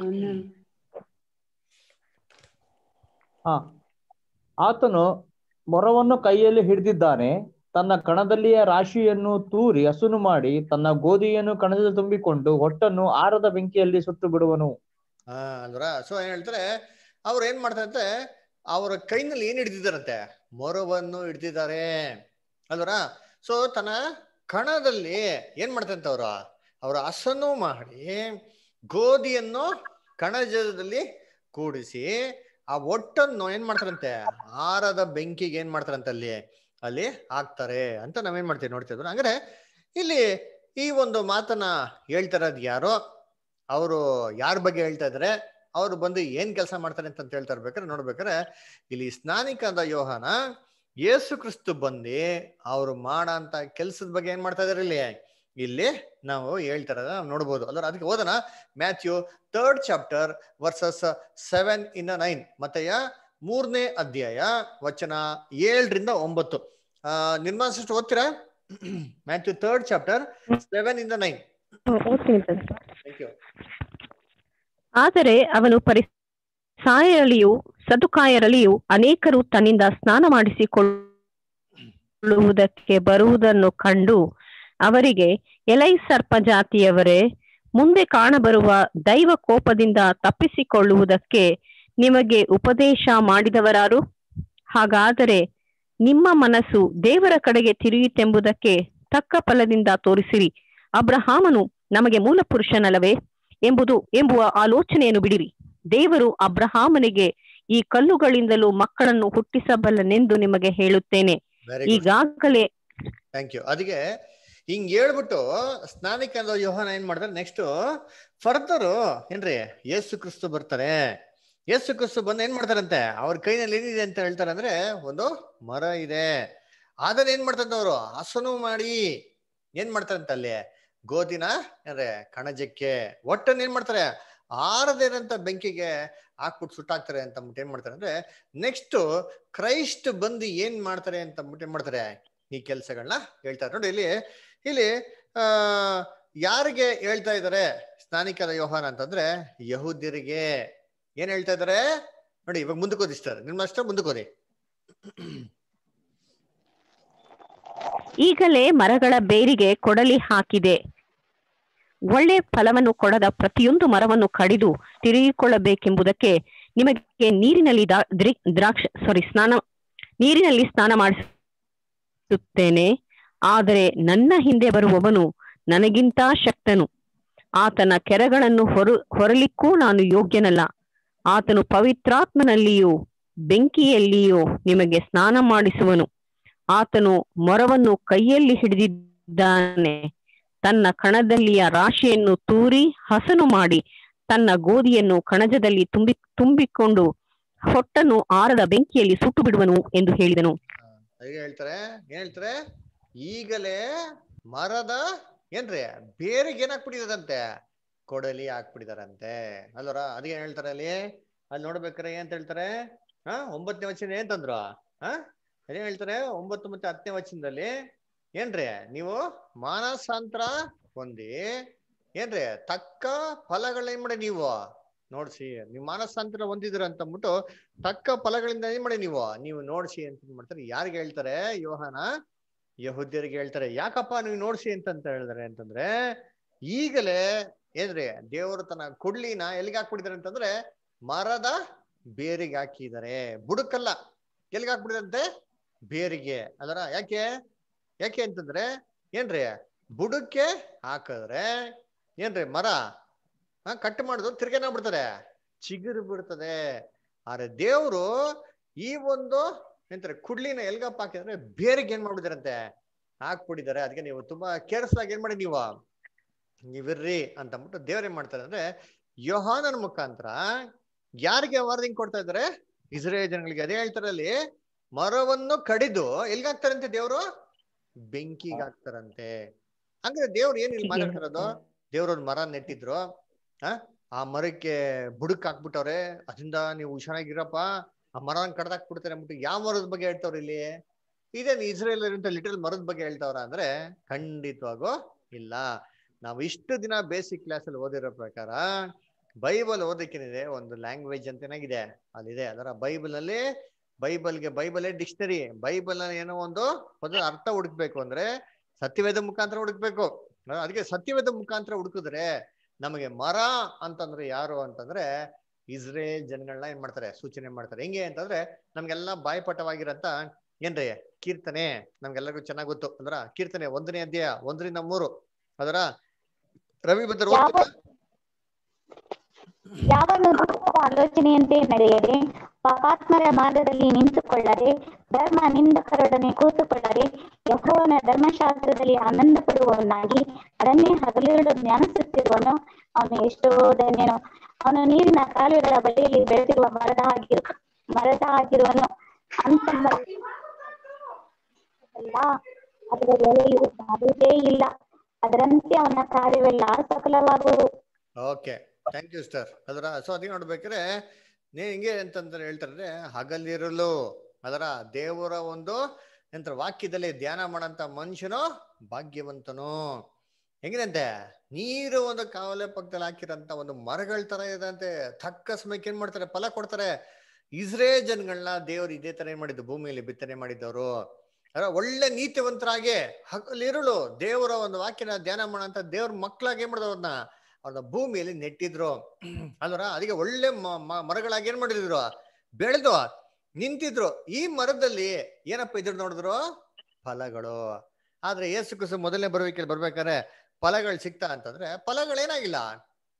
ಹಾ ಆತನು ಮೊರವನ್ನು ಕೈಯಲ್ಲಿ ಹಿಡಿದಿದ್ದಾನೆ ತನ್ನ ಕಣದಲ್ಲಿಯ ರಾಶಿಯನ್ನು ತೂರಿ ಹಸುನು ಮಾಡಿ ತನ್ನ ಗೋಧಿಯನ್ನು ಕಣದಲ್ಲಿ ತುಂಬಿಕೊಂಡು ಹೊಟ್ಟನ್ನು ಆರದ ಬೆಂಕಿಯಲ್ಲಿ ಸುಟ್ಟು ಬಿಡುವನು ಹಾ ಅಂದ್ರ ಸೊ ಏನ್ ಹೇಳ್ತಾರೆ ಅವ್ರು ಏನ್ ಮಾಡ್ತಾರಂತೆ ಅವರ ಕೈನಲ್ಲಿ ಏನ್ ಹಿಡಿದಿದ್ದಾರಂತೆ ಮೊರವನ್ನು ಹಿಡ್ದಿದ್ದಾರೆ ಅಲ್ವರ ಸೊ ತನ್ನ ಕಣದಲ್ಲಿ ಏನ್ ಮಾಡ್ತಾರಂತೆ ಅವ್ರ ಅವ್ರ ಹಸನು ಮಾಡಿ ಗೋಧಿಯನ್ನು ಕಣಜದಲ್ಲಿ ಕೂಡಿಸಿ ಆ ಒಟ್ಟನ್ನು ಏನ್ ಮಾಡ್ತಾರಂತೆ ಆರದ ಬೆಂಕಿಗೆ ಏನ್ ಮಾಡ್ತಾರಂತೆ ಅಲ್ಲಿ ಅಲ್ಲಿ ಹಾಕ್ತಾರೆ ಅಂತ ನಾವೇನ್ ಮಾಡ್ತೀವಿ ನೋಡ್ತಿದ್ರು ಹಂಗಾರೆ ಇಲ್ಲಿ ಈ ಒಂದು ಮಾತನ್ನ ಹೇಳ್ತಾರದ್ ಯಾರೋ ಅವರು ಯಾರ ಬಗ್ಗೆ ಹೇಳ್ತಾ ಇದಾರೆ ಅವ್ರು ಬಂದು ಏನ್ ಕೆಲಸ ಮಾಡ್ತಾರೆ ಅಂತ ಹೇಳ್ತಾ ಇರ್ಬೇಕಾದ್ರೆ ನೋಡ್ಬೇಕಾದ್ರೆ ಇಲ್ಲಿ ಸ್ನಾನಿಕದ ಯೋಹಾನ ಯೇಸು ಕ್ರಿಸ್ತು ಬಂದು ಅವ್ರು ಮಾಡಂತ ಕೆಲ್ಸದ ಬಗ್ಗೆ ಏನ್ ಮಾಡ್ತಾ ಇದಾರೆ ಇಲ್ಲಿ ಇಲ್ಲಿ ನಾವು ಹೇಳ್ತಾರ ನಾವು ನೋಡ್ಬೋದು ಅಲ್ಲ ಅದಕ್ಕೆ ಓದೋಣ Matthew third chapter verses seven ಇನ್ನ ನೈನ್ ಮತ್ತೆಯ ಮೂರನೇ ಅಧ್ಯಾಯ ವಚನ ಏಳರಿಂದ ಒಂಬತ್ತು ಆ ನಿರ್ಮಾಣ ಸಿಸ್ಟರ್ ಓದ್ತೀರಾ ಮ್ಯಾಥ್ಯೂ ಥರ್ಡ್ ಚಾಪ್ಟರ್ ಸೆವೆನ್ ಇಂದ ನೈನ್ ಓದ್ತೀನಿ ಸರ್ ಥ್ಯಾಂಕ್ ಯು ಆದರೆ ಅವನು ಪರಿಸಾಯರಲ್ಲಿಯೂ ಸದುಕಾಯರಲ್ಲಿಯೂ ಅನೇಕರು ತನ್ನಿಂದ ಸ್ನಾನ ಮಾಡಿಸಿಕೊಳ್ಳುವುದಕ್ಕೆ ಬರುವುದನ್ನು ಕಂಡು ಅವರಿಗೆ ಎಲೈ ಸರ್ಪ ಜಾತಿಯವರೇ ಮುಂದೆ ಕಾಣಬರುವ ದೈವ ಕೋಪದಿಂದ ತಪ್ಪಿಸಿಕೊಳ್ಳುವುದಕ್ಕೆ ನಿಮಗೆ ಉಪದೇಶ ಮಾಡಿದವರಾರು ಹಾಗಾದರೆ ನಿಮ್ಮ ಮನಸ್ಸು ದೇವರ ಕಡೆಗೆ ತಿರುಗಿತೆಂಬುದಕ್ಕೆ ತಕ್ಕ ಫಲದಿಂದ ತೋರಿಸಿರಿ ಅಬ್ರಹಾಮನು ನಮಗೆ ಮೂಲ ಪುರುಷನಲ್ಲವೇ ಎಂಬುದು ಎಂಬುವ ಆಲೋಚನೆಯನ್ನು ಬಿಡಿರಿ ದೇವರು ಅಬ್ರಹಾಮನಿಗೆ ಈ ಕಲ್ಲುಗಳಿಂದಲೂ ಮಕ್ಕಳನ್ನು ಹುಟ್ಟಿಸಬಲ್ಲನೆಂದು ನಿಮಗೆ ಹೇಳುತ್ತೇನೆ ವೆರಿ ಗುಡ್ ಈಗಾಗಲೇ ಥ್ಯಾಂಕ್ ಯು ಅದಕ್ಕೆ ಹಿಂಗ್ ಹೇಳ್ಬಿಟ್ಟು ಸ್ನಾನಿಕಂದ ಯೋಹಾನ ಏನ್ ಮಾಡ್ತಾರೆ ನೆಕ್ಸ್ಟ್ ಫರ್ದರ್ ಏನ್ರಿ ಯೇಸು ಕ್ರಿಸ್ತು ಬರ್ತಾರೆ ಯೇಸು ಕ್ರಿಸ್ತು ಬಂದು ಏನ್ ಮಾಡ್ತಾರಂತೆ ಅವ್ರ ಕೈನಲ್ಲಿ ಏನಿದೆ ಅಂತ ಹೇಳ್ತಾರೆ ಅಂದ್ರೆ ಒಂದು ಮರ ಇದೆ ಅದನ್ನ ಏನ್ ಮಾಡ್ತಾರೆ ಅವರು ಹಸನು ಮಾಡಿ ಏನ್ ಮಾಡ್ತಾರಂತ ಅಲ್ಲಿ ಗೋಧಿನ ಅಂದ್ರೆ ಕಣಜಕ್ಕೆ ಒಟ್ಟನ್ನ ಏನ್ ಮಾಡ್ತಾರೆ ಆರದೇ ಇರೋಂಥ ಬೆಂಕಿಗೆ ಹಾಕ್ಬಿಟ್ಟು ಸುಟ್ಟಾಕ್ತಾರೆ ಅಂತ ಅಂದ್ಬಿಟ್ಟು ಏನ್ ಮಾಡ್ತಾರೆ ಅಂದ್ರೆ ನೆಕ್ಸ್ಟ್ ಕ್ರೈಸ್ಟ್ ಬಂದು ಏನ್ ಮಾಡ್ತಾರೆ ಅಂತ ಅಂದ್ಬಿಟ್ಟು ಏನ್ ಮಾಡ್ತಾರೆ ಈ ಕೆಲಸಗಳನ್ನ ಹೇಳ್ತಾರೆ ನೋಡಿ ಇಲ್ಲಿ ಇಲ್ಲಿ ಆ ಯಾರಿಗೆ ಹೇಳ್ತಾ ಇದ್ದಾರೆ ಸ್ನಾನಿಕರ ಯೋಹಾನ ಅಂತಂದ್ರೆ ಯಹೂದ್ಯರಿಗೆ ಏನ್ ಹೇಳ್ತಾ ಇದ್ದಾರೆ ನೋಡಿ ಇವಾಗ ಮುಂದಕ್ಕೆ ಓದಿಸ್ತಾರೆ ನಿಮ್ಮಷ್ಟ ಮುಂದಕ್ಕೆ ಓದಿ ಈಗಲೇ ಮರಗಳ ಬೇರಿಗೆ ಕೊಡಲಿ ಹಾಕಿದೆ ಒಳ್ಳೆ ಫಲವನ್ನು ಕೊಡದ ಪ್ರತಿಯೊಂದು ಮರವನ್ನು ಕಡಿದು ತಿರುಗಿಕೊಳ್ಳಬೇಕೆಂಬುದಕ್ಕೆ ನಿಮಗೆ ನೀರಿನಲ್ಲಿ ದಾ- ದ್ರಿ- ದ್ರಾಕ್ಷ ಸಾರಿ ಸ್ನಾನ ನೀರಿನಲ್ಲಿ ಸ್ನಾನ ಮಾಡಿಸುತ್ತೇನೆ ಆದರೆ ನನ್ನ ಹಿಂದೆ ಬರುವವನು ನನಗಿಂತ ಶಕ್ತನು ಆತನ ಕೆರಗಳನ್ನು ಹೊರ ಹೊರಲಿಕ್ಕೂ ನಾನು ಯೋಗ್ಯನಲ್ಲ ಆತನು ಪವಿತ್ರಾತ್ಮನಲ್ಲಿಯೂ ಬೆಂಕಿಯಲ್ಲಿಯೂ ನಿಮಗೆ ಸ್ನಾನ ಮಾಡಿಸುವನು ಆತನು ಮೊರವನ್ನು ಕೈಯಲ್ಲಿ ಹಿಡಿದಿದ್ದಾನೆ ತನ್ನ ಕಣದಲ್ಲಿಯ ರಾಶಿಯನ್ನು ತೂರಿ ಹಸನು ಮಾಡಿ ತನ್ನ ಗೋಧಿಯನ್ನು ಕಣಜದಲ್ಲಿ ತುಂಬಿ ತುಂಬಿಕೊಂಡು ಹೊಟ್ಟನ್ನು ಆರದ ಬೆಂಕಿಯಲ್ಲಿ ಸುಟ್ಟು ಬಿಡುವನು ಎಂದು ಹೇಳಿದನು ಹಾಗೆ ಹೇಳ್ತಾರೆ ಏನ್ ಹೇಳ್ತಾರೆ ಈಗಲೇ ಮರದ ಏನ್ರಿ ಬೇರೆಗೆ ಏನ್ ಹಾಕ್ಬಿಟ್ಟಿದಾರಂತೆ ಕೊಡಲಿ ಹಾಕ್ಬಿಟ್ಟಿದಾರಂತೆ ಅಲ್ವರ ಅದಕ್ಕೆ ಏನ್ ಹೇಳ್ತಾರೆ ಅಲ್ಲಿ ಅಲ್ಲಿ ನೋಡ್ಬೇಕಾರೆ ಏನ್ ಹೇಳ್ತಾರೆ ಹಾ ಒಂಬತ್ತನೇ ವಚನ ಏನ್ ತಂದ್ರು ಹಾ ಏನ್ ಹೇಳ್ತಾರೆ ಒಂಬತ್ತು ಮತ್ತೆ ಹತ್ತನೇ ವಚನದಲ್ಲಿ ಏನ್ರಿ ನೀವು ಮಾನಸಾಂತರ ಹೊಂದಿ ಏನ್ರಿ ತಕ್ಕ ಫಲಗಳನ್ನ ಏನ್ ಮಾಡಿ ನೀವು ನೋಡ್ಸಿ ನೀವು ಮಾನಸಾಂತರ ಹೊಂದಿದ್ರ ಅಂತ ಅಂದ್ಬಿಟ್ಟು ತಕ್ಕ ಫಲಗಳಿಂದ ಏನ್ ಮಾಡಿ ನೀವು ನೀವು ನೋಡ್ಸಿ ಅಂತ ಏನ್ ಮಾಡ್ತಾರೆ ಯಾರಿಗೆ ಹೇಳ್ತಾರೆ ಯೋಹಾನ ಯಹುದ್ಯರಿಗೆ ಹೇಳ್ತಾರೆ ಯಾಕಪ್ಪ ನೀವು ನೋಡ್ಸಿ ಅಂತಂತ ಹೇಳಿದಾರೆ ಅಂತಂದ್ರೆ ಈಗಲೇ ಏನ್ರಿ ದೇವರು ತನ್ನ ಕುಡ್ಲಿನ ಎಲ್ಲಿಗೆ ಹಾಕ್ಬಿಟ್ಟಿದ್ದಾರೆ ಅಂತಂದ್ರೆ ಮರದ ಬೇರಿಗೆ ಹಾಕಿದ್ದಾರೆ ಬುಡಕ್ಕಲ್ಲ ಎಲ್ಲಿಗೆ ಹಾಕ್ಬಿಟ್ಟಿದಂತೆ ಬೇರಿಗೆ ಅದರ ಯಾಕೆ ಯಾಕೆ ಅಂತಂದ್ರೆ ಏನ್ರಿ ಬುಡಕ್ಕೆ ಹಾಕಿದ್ರೆ ಏನ್ರಿ ಮರ ಹಾ ಕಟ್ ಮಾಡಿದ್ರು ತಿರ್ಗೇನ ಬಿಡ್ತಾರೆ ಚಿಗುರು ಬಿಡ್ತದೆ ಆದ್ರೆ ದೇವ್ರು ಈ ಒಂದು ಎಂತಾರೆ ಕುಡ್ಲಿನ ಎಲ್ಗಪ್ಪ ಹಾಕಿದ್ರೆ ಬೇರೆಗೆ ಏನ್ ಮಾಡ್ಬಿಟ್ಟಿದಾರಂತೆ ಹಾಕ್ಬಿಟ್ಟಿದ್ದಾರೆ ಅದಕ್ಕೆ ನೀವು ತುಂಬಾ ಕೇರ್ಫುಲ್ ಆಗಿ ಏನ್ ಮಾಡಿ ನೀವು ನೀವಿರ್ರಿ ಅಂತ ಅಂದ್ಬಿಟ್ಟು ದೇವ್ರ ಏನ್ ಮಾಡ್ತಾರೆ ಅಂದ್ರೆ ಯೋಹಾನನ ಮುಖಾಂತರ ಯಾರಿಗೆ ವಾರ್ನಿಂಗ್ ಕೊಡ್ತಾ ಇದಾರೆ ಇಸ್ರೇಲ್ ಜನಗಳಿಗೆ ಅದೇ ಹೇಳ್ತಾರೆ ಅಲ್ಲಿ ಮರವನ್ನು ಕಡಿದು ಎಲ್ಗ ಹಾಕ್ತಾರಂತೆ ದೇವ್ರು ಬೆಂಕಿಗೆ ಹಾಕ್ತಾರಂತೆ ಹಂಗಾರೆ ದೇವ್ರು ಏನ್ ಇಲ್ಲಿ ಮಾತಾಡ್ತಿರೋದು ದೇವ್ರ ಒಂದ್ ಮರ ನೆಟ್ಟಿದ್ರು ಆ ಆ ಮರಕ್ಕೆ ಬುಡಕ್ ಹಾಕ್ಬಿಟ್ಟವ್ರೆ ಅದರಿಂದ ನೀವು ಹುಷಾರಾಗಿರಪ್ಪ ಆ ಮರನ ಕಡ್ದಾಕ್ಬಿಡ್ತಾರೆ ಅಂದ್ಬಿಟ್ಟು ಯಾವ ಮರದ ಬಗ್ಗೆ ಹೇಳ್ತಾವ್ರ ಇಲ್ಲಿ ಇದೇನು ಇಸ್ರೇಲ್ ಲಿಟಲ್ ಮರದ ಬಗ್ಗೆ ಹೇಳ್ತಾವ್ರ ಅಂದ್ರೆ ಖಂಡಿತವಾಗೂ ಇಲ್ಲ ನಾವು ಇಷ್ಟು ದಿನ ಬೇಸಿಕ್ ಕ್ಲಾಸ್ ಅಲ್ಲಿ ಓದಿರೋ ಪ್ರಕಾರ ಬೈಬಲ್ ಓದಕ್ಕೇನಿದೆ ಒಂದು ಲ್ಯಾಂಗ್ವೇಜ್ ಅಂತ ಏನಾಗಿದೆ ಅಲ್ಲಿದೆ ಅದರ ಬೈಬಲ್ ಅಲ್ಲಿ ಬೈಬಲ್ಗೆ ಬೈಬಲೇ ಡಿಕ್ಷನರಿ ಬೈಬಲ್ ಏನೋ ಒಂದು ಮೊದಲು ಅರ್ಥ ಹುಡುಕ್ಬೇಕು ಅಂದ್ರೆ ಸತ್ಯವೇದ ಮುಖಾಂತರ ಹುಡುಕ್ಬೇಕು ಅದಕ್ಕೆ ಸತ್ಯವೇದ ಮುಖಾಂತರ ಹುಡುಕಿದ್ರೆ ನಮಗೆ ಮರ ಅಂತಂದ್ರೆ ಯಾರು ಅಂತಂದ್ರೆ ಇಸ್ರೇಲ್ ಜನಗಳನ್ನ ಏನ್ ಮಾಡ್ತಾರೆ ಸೂಚನೆ ಮಾಡ್ತಾರೆ ಹೆಂಗೆ ಅಂತಂದ್ರೆ ನಮ್ಗೆಲ್ಲ ಬಾಯ್ಪಟವಾಗಿರಂತ ಏನ್ರಿ ಕೀರ್ತನೆ ನಮ್ಗೆಲ್ಲರಿಗೂ ಚೆನ್ನಾಗ್ ಗೊತ್ತು ಅಂದ್ರ ಕೀರ್ತನೆ ಒಂದನೇ ಅಧ್ಯಾಯ ಒಂದರಿಂದ ಮೂರು ಅದರ ರವಿ ಬದ್ರ ಯಾವನು ದುಷ್ಟರ ಆಲೋಚನೆಯಂತೆ ನಡೆಯದೆ ಪಾಪಾತ್ಮರ ಮಾರ್ಗದಲ್ಲಿ ನಿಂತುಕೊಳ್ಳದೆ ಧರ್ಮ ನಿಂದಕರೊಡನೆ ಕೂತುಕೊಳ್ಳದೆ ಯಹೋವನ ಧರ್ಮಶಾಸ್ತ್ರದಲ್ಲಿ ಆನಂದ ಪಡುವವನಾಗಿ ಅದನ್ನೇ ಹಗಲಿರುಳು ಜ್ಞಾನಿಸುತ್ತಿರುವನು ಅವನು ಎಷ್ಟೋ ಧನ್ಯನು ಅವನು ನೀರಿನ ಕಾಲುವೆಗಳ ಬಳಿಯಲ್ಲಿ ಬೆಳೆದಿರುವ ಮರದ ಆಗಿರು ಮರದ ಆಗಿರುವನು ಅಂತ ಅಲ್ಲ ಅದರ ಎಲೆಯು ಬಾಡುವುದೇ ಇಲ್ಲ ಅದರಂತೆ ಅವನ ಕಾರ್ಯವೆಲ್ಲ ಸಫಲವಾಗುವುದು ಓಕೆ ಥ್ಯಾಂಕ್ ಯು ಸರ್ ಅದರ ಸೊ ಅದಕ್ಕೆ ನೋಡ್ಬೇಕಾದ್ರೆ ನೀ ಹಿಂಗೆ ಅಂತಂದ್ರೆ ಹೇಳ್ತಾರೆ ಹಗಲಿರಲು ಅದರ ದೇವರ ಒಂದು ಎಂತ ವಾಕ್ಯದಲ್ಲಿ ಧ್ಯಾನ ಮಾಡಂತ ಮನುಷ್ಯನು ಭಾಗ್ಯವಂತನು ಹೆಂಗಿದಂತೆ ನೀರು ಒಂದು ಕಾವಲೆ ಪಕ್ಕದಲ್ಲಿ ಹಾಕಿರಂತ ಒಂದು ಮರಗಳ ತರ ಇದಂತೆ ತಕ್ಕ ಸಮಯಕ್ಕೆ ಏನ್ ಮಾಡ್ತಾರೆ ಫಲ ಕೊಡ್ತಾರೆ ಇಸ್ರೇಲ್ ಜನಗಳನ್ನ ದೇವ್ರು ಇದೇ ತರ ಏನ್ ಮಾಡಿದ್ದು ಭೂಮಿಯಲ್ಲಿ ಬಿತ್ತನೆ ಮಾಡಿದವರು ಅದ್ರ ಒಳ್ಳೆ ನೀತಿವಂತರಾಗಿ ಹಗಲಿರುಳು ದೇವರ ಒಂದು ವಾಕ್ಯನ ಧ್ಯಾನ ಮಾಡಂತ ದೇವ್ರ ಮಕ್ಳಾಗಿ ಏನ್ ಮಾಡಿದವ್ರನ್ನ ಅವ್ರನ್ನ ಭೂಮಿಯಲ್ಲಿ ನೆಟ್ಟಿದ್ರು ಅಲ್ವರ ಅದಕ್ಕೆ ಒಳ್ಳೆ ಮರಗಳಾಗಿ ಏನ್ ಮಾಡಿದ್ರು ಬೆಳೆದು ನಿಂತಿದ್ರು ಈ ಮರದಲ್ಲಿ ಏನಪ್ಪ ಇದ್ರು ನೋಡಿದ್ರು ಫಲಗಳು ಆದ್ರೆ ಏಸು ಕುಸು ಮೊದಲನೇ ಬರುವಿಕೆ ಬರ್ಬೇಕಾದ್ರೆ ಫಲಗಳು ಸಿಕ್ತಾ ಅಂತಂದ್ರೆ ಫಲಗಳೇನಾಗಿಲ್ಲ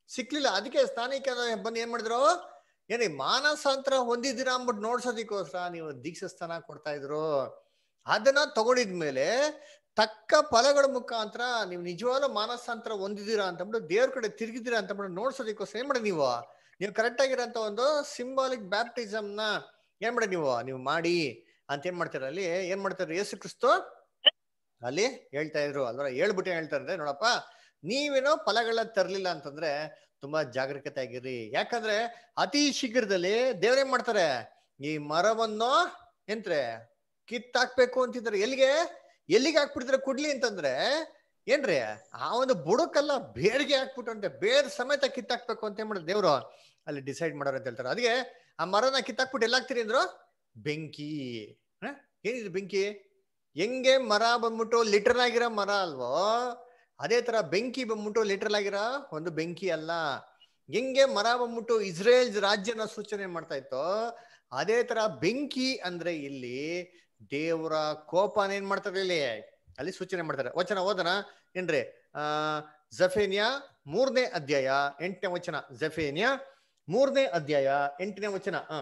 ಸಿಕ್ಲಿಲ್ಲ ಅದಕ್ಕೆ ಸ್ಥಾನಿಕ ಬಂದು ಏನ್ ಮಾಡಿದ್ರು ಏನಿ ಮಾನಸಾಂತರ ಹೊಂದಿದ್ದೀರಾ ಅಂದ್ಬಿಟ್ಟು ನೋಡ್ಸೋದಿಕ್ಕೋಸ್ಕರ ನೀವು ದೀಕ್ಷಾಸ್ಥಾನ ಕೊಡ್ತಾ ಇದ್ರು ಅದನ್ನ ತಗೊಂಡಿದ್ಮೇಲೆ ತಕ್ಕ ಫಲಗಳ ಮುಖಾಂತರ ನೀವು ನಿಜವಾದ ಮಾನಸಾಂತರ ಹೊಂದಿದ್ದೀರಾ ಅಂತಂದ್ಬಿಟ್ಟು ದೇವ್ರ ಕಡೆ ತಿರುಗಿದ್ದೀರಾ ಅಂತಂದ್ಬಿಟ್ಟು ನೋಡ್ಸೋದಿಕ್ಕೋಸ್ಕರ ಏನ್ ಮಾಡಿ ನೀವು ನೀವು ಕರೆಕ್ಟ್ ಆಗಿರೋಂಥ ಒಂದು ಸಿಂಬಾಲಿಕ್ ಬ್ಯಾಪ್ಟಿಸಮ್ ನ ಏನ್ ಮಾಡಿ ನೀವು ನೀವು ಮಾಡಿ ಅಂತ ಏನ್ ಮಾಡ್ತಾರೆ ಅಲ್ಲಿ ಏನ್ ಮಾಡ್ತಾರೆ ಯೇಸು ಕ್ರಿಸ್ತು ಅಲ್ಲಿ ಹೇಳ್ತಾ ಇದ್ರು ಅಲ್ವರ ಹೇಳ್ಬಿಟ್ಟು ಹೇಳ್ತಾರೆ ನೋಡಪ್ಪ ನೀವೇನೋ ಫಲಗಳ ತರ್ಲಿಲ್ಲ ಅಂತಂದ್ರೆ ತುಂಬಾ ಜಾಗರೂಕತೆ ಆಗಿರಿ ಯಾಕಂದ್ರೆ ಅತಿ ಶೀಘ್ರದಲ್ಲಿ ದೇವ್ರೇನ್ ಮಾಡ್ತಾರೆ ಈ ಮರವನ್ನು ಎಂತ್ರೆ ಕಿತ್ತಾಕ್ಬೇಕು ಅಂತಿದ್ದಾರೆ ಎಲ್ಲಿಗೆ ಎಲ್ಲಿಗೆ ಹಾಕ್ಬಿಡ್ತಾರೆ ಕುಡ್ಲಿ ಅಂತಂದ್ರೆ ಏನ್ರಿ ಆ ಒಂದು ಬುಡಕಲ್ಲ ಬೇರ್ಗೆ ಹಾಕ್ಬಿಟ್ಟಂತೆ ಬೇರ್ ಸಮೇತ ಕಿತ್ತಾಕ್ಬೇಕು ಅಂತ ಏನ್ ಮಾಡಿದ್ರು ದೇವ್ರು ಅಲ್ಲಿ ಡಿಸೈಡ್ ಮಾಡೋರು ಅಂತ ಹೇಳ್ತಾರೆ ಅದಕ್ಕೆ ಆ ಮರನ ಕಿತ್ತಾಕ್ಬಿಟ್ಟು ಎಲ್ಲಾಗ್ತೀರಿ ಅಂದ್ರು ಬೆಂಕಿ ಹ? ಏನಿದು ಬೆಂಕಿ ಹೆಂಗೆ ಮರ ಬಂದ್ಬಿಟ್ಟು ಲಿಟರ್ ಆಗಿರೋ ಮರ ಅಲ್ವೋ ಅದೇ ತರ ಬೆಂಕಿ ಬಂದ್ಬಿಟ್ಟು ಲಿಟರ್ ಆಗಿರೋ ಒಂದು ಬೆಂಕಿ ಅಲ್ಲ ಹೆಂಗೆ ಮರ ಬಂದ್ಬಿಟ್ಟು ಇಸ್ರೇಲ್ ರಾಜ್ಯನ ಸೂಚನೆ ಮಾಡ್ತಾ ಇತ್ತೋ ಅದೇ ತರ ಬೆಂಕಿ ಅಂದ್ರೆ ಇಲ್ಲಿ ದೇವರ ಕೋಪನ ಏನ್ ಮಾಡ್ತಾರೆ ಇಲ್ಲಿ ಅಲ್ಲಿ ಸೂಚನೆ ಮಾಡ್ತಾರೆ ವಚನ ಓದನ ಏನ್ರಿ ಆ ಜಫೇನಿಯಾ ಮೂರನೇ ಅಧ್ಯಾಯ ಎಂಟನೇ ವಚನ ಜಫೇನಿಯಾ ಮೂರನೇ ಅಧ್ಯಾಯ ಎಂಟನೇ ವಚನ ಹ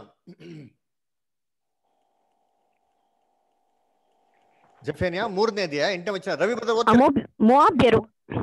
ಜಫೇನಿಯಾ ಮೂರನೇ ಅಧ್ಯಾಯ ಎಂಟನೇ ವಚನ ರವಿ ಬ್ರದರ್ ಓದ್ತಾರೆ ಅಮೋಬ್ ಮೋವಾಬ್ಯರು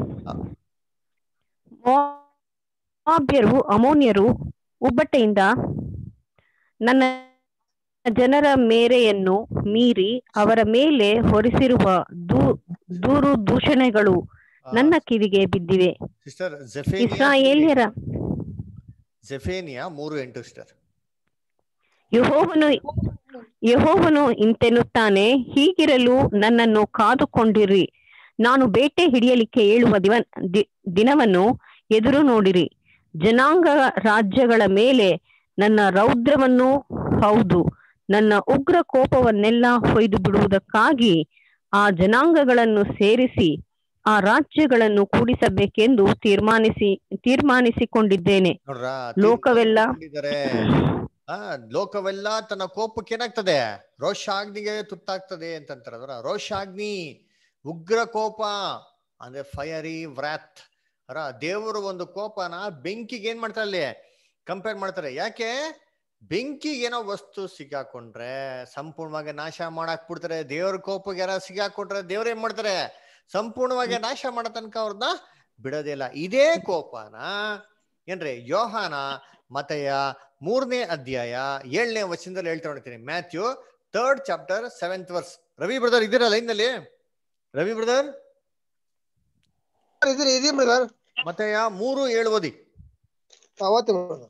ಮೋವಾಬ್ಯರು ಅಮೋನ್ಯರು ಉಬ್ಬಟ್ಟೆಯಿಂದ ನನ್ನ ಜನರ ಮೇರೆಯನ್ನು ಮೀರಿ ಅವರ ಮೇಲೆ ಹೊರಿಸಿರುವ ದೂ ದೂರು ದೂಷಣೆಗಳು ನನ್ನ ಕಿವಿಗೆ ಬಿದ್ದಿವೆ ಸಿಸ್ಟರ್ ಜಫೇನಿಯಾ ಇಸ್ರಾಯೇಲ್ಯರ ಜಫೇನಿಯಾ ಮೂರು ಎಂಟು ಸಿಸ್ಟರ್ ಯಹೋವನು ಯಹೋವನು ಇಂತೆನ್ನುತ್ತಾನೆ ಹೀಗಿರಲು ನನ್ನನ್ನು ಕಾದುಕೊಂಡಿರಿ ನಾನು ಬೇಟೆ ಹಿಡಿಯಲಿಕ್ಕೆ ಏಳುವ ದಿವ ದಿ- ದಿನವನ್ನು ಎದುರು ನೋಡಿರಿ ಜನಾಂಗ ರಾಜ್ಯಗಳ ಮೇಲೆ ನನ್ನ ರೌದ್ರವನ್ನು ಹೌದು ನನ್ನ ಉಗ್ರ ಕೋಪವನ್ನೆಲ್ಲ ಹೊಯ್ದು ಬಿಡುವುದಕ್ಕಾಗಿ ಆ ಜನಾಂಗಗಳನ್ನು ಸೇರಿಸಿ ಆ ರಾಜ್ಯಗಳನ್ನು ಕೂಡಿಸಬೇಕೆಂದು ತೀರ್ಮಾನಿಸಿ ತೀರ್ಮಾನಿಸಿಕೊಂಡಿದ್ದೇನೆ ನೋಡ್ರ ಲೋಕವೆಲ್ಲ ತೀರ್ಮಾನಿಸಿಕೊಂಡಿದ್ದಾರೆ. ಆ ಲೋಕವೆಲ್ಲ ತನ್ನ ಕೋಪಕ್ಕೆ ಏನಾಗ್ತದೆ ರೋಷಾಗ್ನಿಗೆ ತುತ್ತಾಗ್ತದೆ ಅಂತಂತಾರೆ ಅದರ ರೋಷಾಗ್ನಿ ಉಗ್ರ ಕೋಪ ಅಂದ್ರೆ ಫಯರಿ ವ್ರಾತ್ ಅರ ದೇವರು ಒಂದು ಕೋಪನ ಬೆಂಕಿಗೆ ಏನ್ ಮಾಡ್ತಾರೆ ಅಲ್ಲಿ ಕಂಪೇರ್ ಮಾಡ್ತಾರೆ ಯಾಕೆ ಬೆಂಕಿಗೆ ಏನೋ ವಸ್ತು ಸಿಗಾಕೊಂಡ್ರೆ ಸಂಪೂರ್ಣವಾಗಿ ನಾಶ ಮಾಡಾಕ್ ಬಿಡ್ತಾರೆ ದೇವ್ರ ಕೋಪಕ್ಕೆ ಯಾರ ಸಿಗಾಕೊಂಡ್ರೆ ದೇವ್ರ ಏನ್ ಮಾಡ್ತಾರೆ ಸಂಪೂರ್ಣವಾಗಿ ನಾಶ ಮಾಡೋ ತನಕ ಅವ್ರನ್ನ ಬಿಡೋದೇ ಇಲ್ಲ ಇದೇ ಕೋಪನ ಏನ್ರಿ ಯೋಹಾನ ಮತೆಯ ಮೂರನೇ ಅಧ್ಯಾಯ ಏಳನೇ ವಚನದಲ್ಲಿ ಹೇಳ್ತಾ ನೋಡ್ತೀನಿ Matthew third chapter seventh verse Ravi brother ಇದ್ದೀರಾ ಲೈನ್ನಲ್ಲಿ ರವಿ ಬ್ರದರ್ ಇದೀರಿ ಇದೀರಿ ಬ್ರದರ್ ಮತೆಯ ಮೂರು ಏಳು ಓದಿ ಅವತ್ತು brother.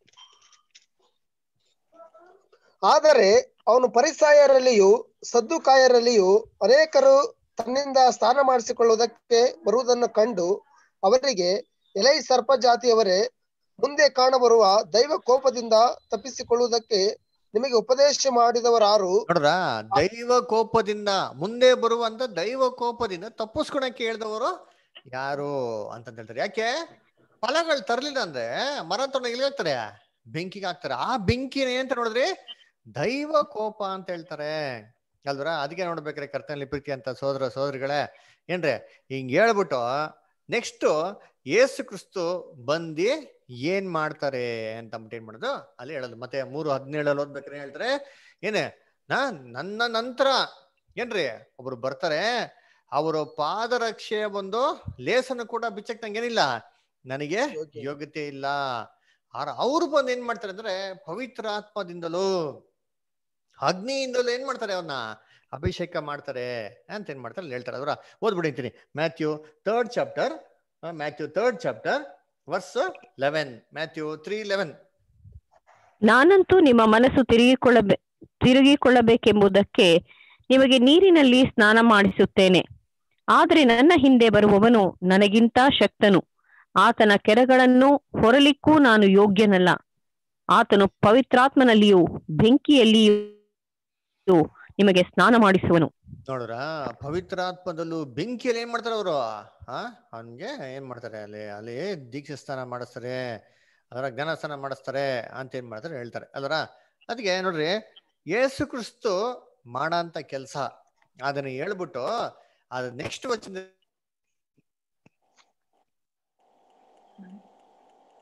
ಆದರೆ ಅವನು ಪರಿಸಾಯರಲ್ಲಿಯೂ ಸದ್ದುಕಾಯರಲ್ಲಿಯೂ ಅನೇಕರು ತನ್ನಿಂದ ಸ್ನಾನ ಮಾಡಿಸಿಕೊಳ್ಳುವುದಕ್ಕೆ ಬರುವುದನ್ನು ಕಂಡು ಅವರಿಗೆ ಎಲೈ ಸರ್ಪ ಜಾತಿಯವರೇ ಮುಂದೆ ಕಾಣಬರುವ ದೈವ ಕೋಪದಿಂದ ತಪ್ಪಿಸಿಕೊಳ್ಳುವುದಕ್ಕೆ ನಿಮಗೆ ಉಪದೇಶ ಮಾಡಿದವರಾರು ನೋಡ್ರ ದೈವ ಕೋಪದಿಂದ ಮುಂದೆ ಬರುವಂತ ದೈವ ಕೋಪದಿಂದ ತಪ್ಪಿಸ್ಕೊಳಕ್ಕೆ ಹೇಳ್ದವರು ಯಾರು ಅಂತ ಹೇಳ್ತಾರೆ ಯಾಕೆ ಫಲಗಳು ತರ್ಲಿಲ್ಲ ಅಂದ್ರೆ ಮರ ತೊಗೊಂಡು ಎಲ್ಲಿ ಹಾಕ್ತಾರೆ ಬೆಂಕಿಗೆ ಹಾಕ್ತಾರೆ ಆ ಬೆಂಕಿನ ಅಂತ ನೋಡಿದ್ರಿ ದೈವ ಕೋಪ ಅಂತ ಹೇಳ್ತಾರೆ ಅಲ್ವರ ಅದಕ್ಕೆ ನೋಡ್ಬೇಕ್ರೆ ಕರ್ತನಲ್ಲಿ ಪ್ರೀತಿ ಅಂತ ಸೋದರ ಸೋದರಿಗಳೇ ಏನ್ರಿ ಹಿಂಗ್ ಹೇಳ್ಬಿಟ್ಟು ನೆಕ್ಸ್ಟ್ ಏಸು ಕ್ರಿಸ್ತು ಬಂದಿ ಏನ್ ಮಾಡ್ತಾರೆ ಅಂತ ಅಂದ್ಬಿಟ್ಟು ಏನ್ ಮಾಡೋದು ಅಲ್ಲಿ ಹೇಳೋದು ಮತ್ತೆ ಮೂರು ಹದಿನೇಳಲ್ಲಿ ಓದ್ಬೇಕಾರೆ ಹೇಳ್ತಾರೆ ಏನೇ ನಾ ನನ್ನ ನಂತರ ಏನ್ರಿ ಒಬ್ರು ಬರ್ತಾರೆ ಅವರು ಪಾದರಕ್ಷೆಯ ಒಂದು ಲೇಸನ್ನು ಕೂಡ ಬಿಚ್ಚಕ್ ನಂಗೇನಿಲ್ಲ ನನಗೆ ಯೋಗ್ಯ. ಯೋಗ್ಯತೆ ಇಲ್ಲ ಆರ ಅವ್ರು ಬಂದು ಏನ್ ಮಾಡ್ತಾರೆ ಅಂದ್ರೆ ಪವಿತ್ರ ಆತ್ಮದಿಂದಲೂ ಅಗ್ನಿಯಿಂದಲೂ ಏನ್ ಮಾಡ್ತಾರೆ ಅವನ್ನ ಅಭಿಷೇಕ ಮಾಡ್ತಾರೆ ಅಂತ ಏನ್ ಮಾಡ್ತಾರೆ ಅಲ್ಲಿ ಹೇಳ್ತಾರೆ ಅದರ ಓದ್ಬಿಡಿಂತೀನಿ Matthew third chapter Matthew third chapter verse eleven Matthew three eleven ನಾನಂತೂ ನಿಮ್ಮ ಮನಸ್ಸು ತಿರುಗಿಕೊಳ್ಳಬೆ ತಿರುಗಿಕೊಳ್ಳಬೇಕೆಂಬುದಕ್ಕೆ ನಿಮಗೆ ನೀರಿನಲ್ಲಿ ಸ್ನಾನ ಮಾಡಿಸುತ್ತೇನೆ ಆದರೆ ನನ್ನ ಹಿಂದೆ ಬರುವವನು ನನಗಿಂತ ಶಕ್ತನು ಆತನ ಕೆರಗಳನ್ನು ಹೊರಲಿಕ್ಕೂ ನಾನು ಯೋಗ್ಯನಲ್ಲ ಆತನು ಪವಿತ್ರಾತ್ಮನಲ್ಲಿಯೂ ಬೆಂಕಿಯಲ್ಲಿಯೂ ನಿಮಗೆ ಸ್ನಾನ ಮಾಡಿಸುವನು ನೋಡ್ರ ಪವಿತ್ರಾತ್ಮದಲ್ಲೂ ಬೆಂಕಿಯಲ್ಲಿ ಏನ್ ಮಾಡ್ತಾರೆ ಅವರು ಆ ಅವನ್ಗೆ ಏನ್ ಮಾಡ್ತಾರೆ ಅಲ್ಲಿ ಅಲ್ಲಿ ದೀಕ್ಷೆ ಸ್ನಾನ ಮಾಡಿಸ್ತಾರೆ ಅದರ ಜ್ಞಾನಸ್ನಾನ ಮಾಡಿಸ್ತಾರೆ ಅಂತ ಏನ್ ಮಾಡ್ತಾರೆ ಹೇಳ್ತಾರೆ ಅಲ್ವರ ಅದಕ್ಕೆ ನೋಡ್ರಿ ಯೇಸು ಕ್ರಿಸ್ತು ಮಾಡಂತ ಕೆಲಸ ಅದನ್ನ ಹೇಳ್ಬಿಟ್ಟು ಅದು ನೆಕ್ಸ್ಟ್ ವಚನ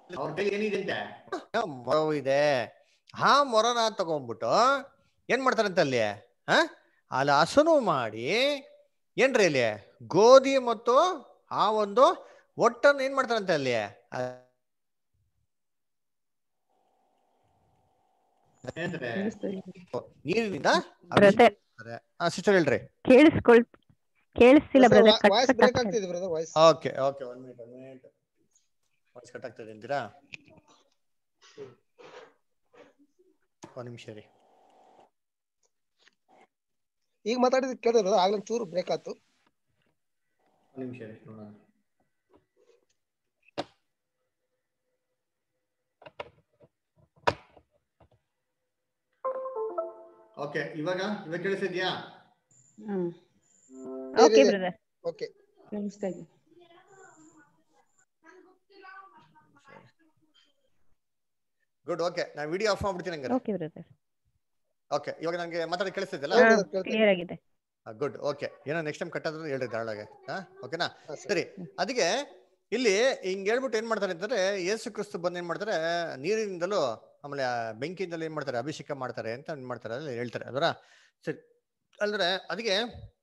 ಅವ್ರ ಕೈ ಏನಿದೆ ಅಂತೆ ಮೊರ ಇದೆ ಆ ಮೊರನ ತಗೊಂಡ್ಬಿಟ್ಟು ಏನ್ ಮಾಡ್ತಾರಂತೆ ಅಲ್ಲಿ ಹ ಅಲ್ಲಿ ಹಸನು ಮಾಡಿ ಏನ್ರಿ ಇಲ್ಲಿ ಗೋಧಿ ಮತ್ತು ಆ ಒಂದು ಒಟ್ಟನ್ನು ಏನ್ ಮಾಡ್ತಾರಂತೆ ಅಲ್ಲಿ ಆ- ಏನಂತಾರೆ? ನೀರಿನಿಂದ ಬ್ರದರ್ ಸಿಸ್ಟರ್ ಹೇಳ್ರಿ ಕೇಳಿಸ್ಕೊಳ್ ಕೇಳಿಸ್ತಿಲ್ಲ brother cut voice cut break ಆಗ್ತಾ ಇದೆ. ಆಗ್ತಿದೆ brother voice okay okay one minute one minute voice cut ಆಗ್ತದೆ ಅಂತೀರಾ ಒಂದ್ ನಿಮಿಷ ರೀ ಈಗ ಮಾತಾಡಿದ್ ಕೇಳಿದ್ರು ಆಗ್ಲೇ ಚೂರು ಬ್ರೇಕ್ ಆಯ್ತು ಒಂದ್ ನಿಮಿಷ ರೀ ನೋಡೋಣ ಓಕೆ ಇವಾಗ ಇವಾಗ ಕೇಳಿಸಿದ್ಯಾ ಹ್ಮ್ ಓಕೆ ಬ್ರದರ್ ಓಕೆ ಕೇಳಿಸ್ತಾ ಇದೆ ಗುಡ್ ಓಕೆ ನಾನು ವಿಡಿಯೋ ಆಫ್ ಮಾಡ್ಬಿಡ್ತೀನಿ ಹಂಗಾರೆ ಓಕೆ ಬ್ರದರ್ ಓಕೆ ಇವಾಗ ನನಗೆ ಮಾತಾಡಿ ಕೇಳಿಸ್ತಿದ್ದಲ್ಲ ಹಾ. brother, ಕೇಳ್ತಾ ಕ್ಲಿಯರ್ ಆಗಿದೆ ಗುಡ್ ಓಕೆ ಏನೋ ನೆಕ್ಸ್ಟ್ ಟೈಮ್ ಕಟ್ಟಾದ್ರೆ ಹೇಳ್ರಿ ಧಾರಾಳಗೆ ಹಾ ಓಕೆನಾ ಹಾ, ಸರಿ. ಸರಿ ಅದಕ್ಕೆ ಇಲ್ಲಿ ಹಿಂಗ್ ಹೇಳ್ಬಿಟ್ಟು ಏನ್ ಮಾಡ್ತಾರೆ ಅಂತಂದ್ರೆ ಯೇಸು ಕ್ರಿಸ್ತು ಬಂದ್ ಏನ್ ಮಾಡ್ತಾರೆ ನೀರಿನಿಂದಲೂ ಆಮೇಲೆ ಆ ಬೆಂಕಿಯಿಂದಲೂ ಏನ್ ಮಾಡ್ತಾರೆ ಅಭಿಷೇಕ ಮಾಡ್ತಾರೆ ಅಂತ ಏನ್ ಮಾಡ್ತಾರೆ ಅಲ್ಲಿ ಹೇಳ್ತಾರೆ ಅದರ ಸರಿ ಅಂದ್ರೆ ಅದಕ್ಕೆ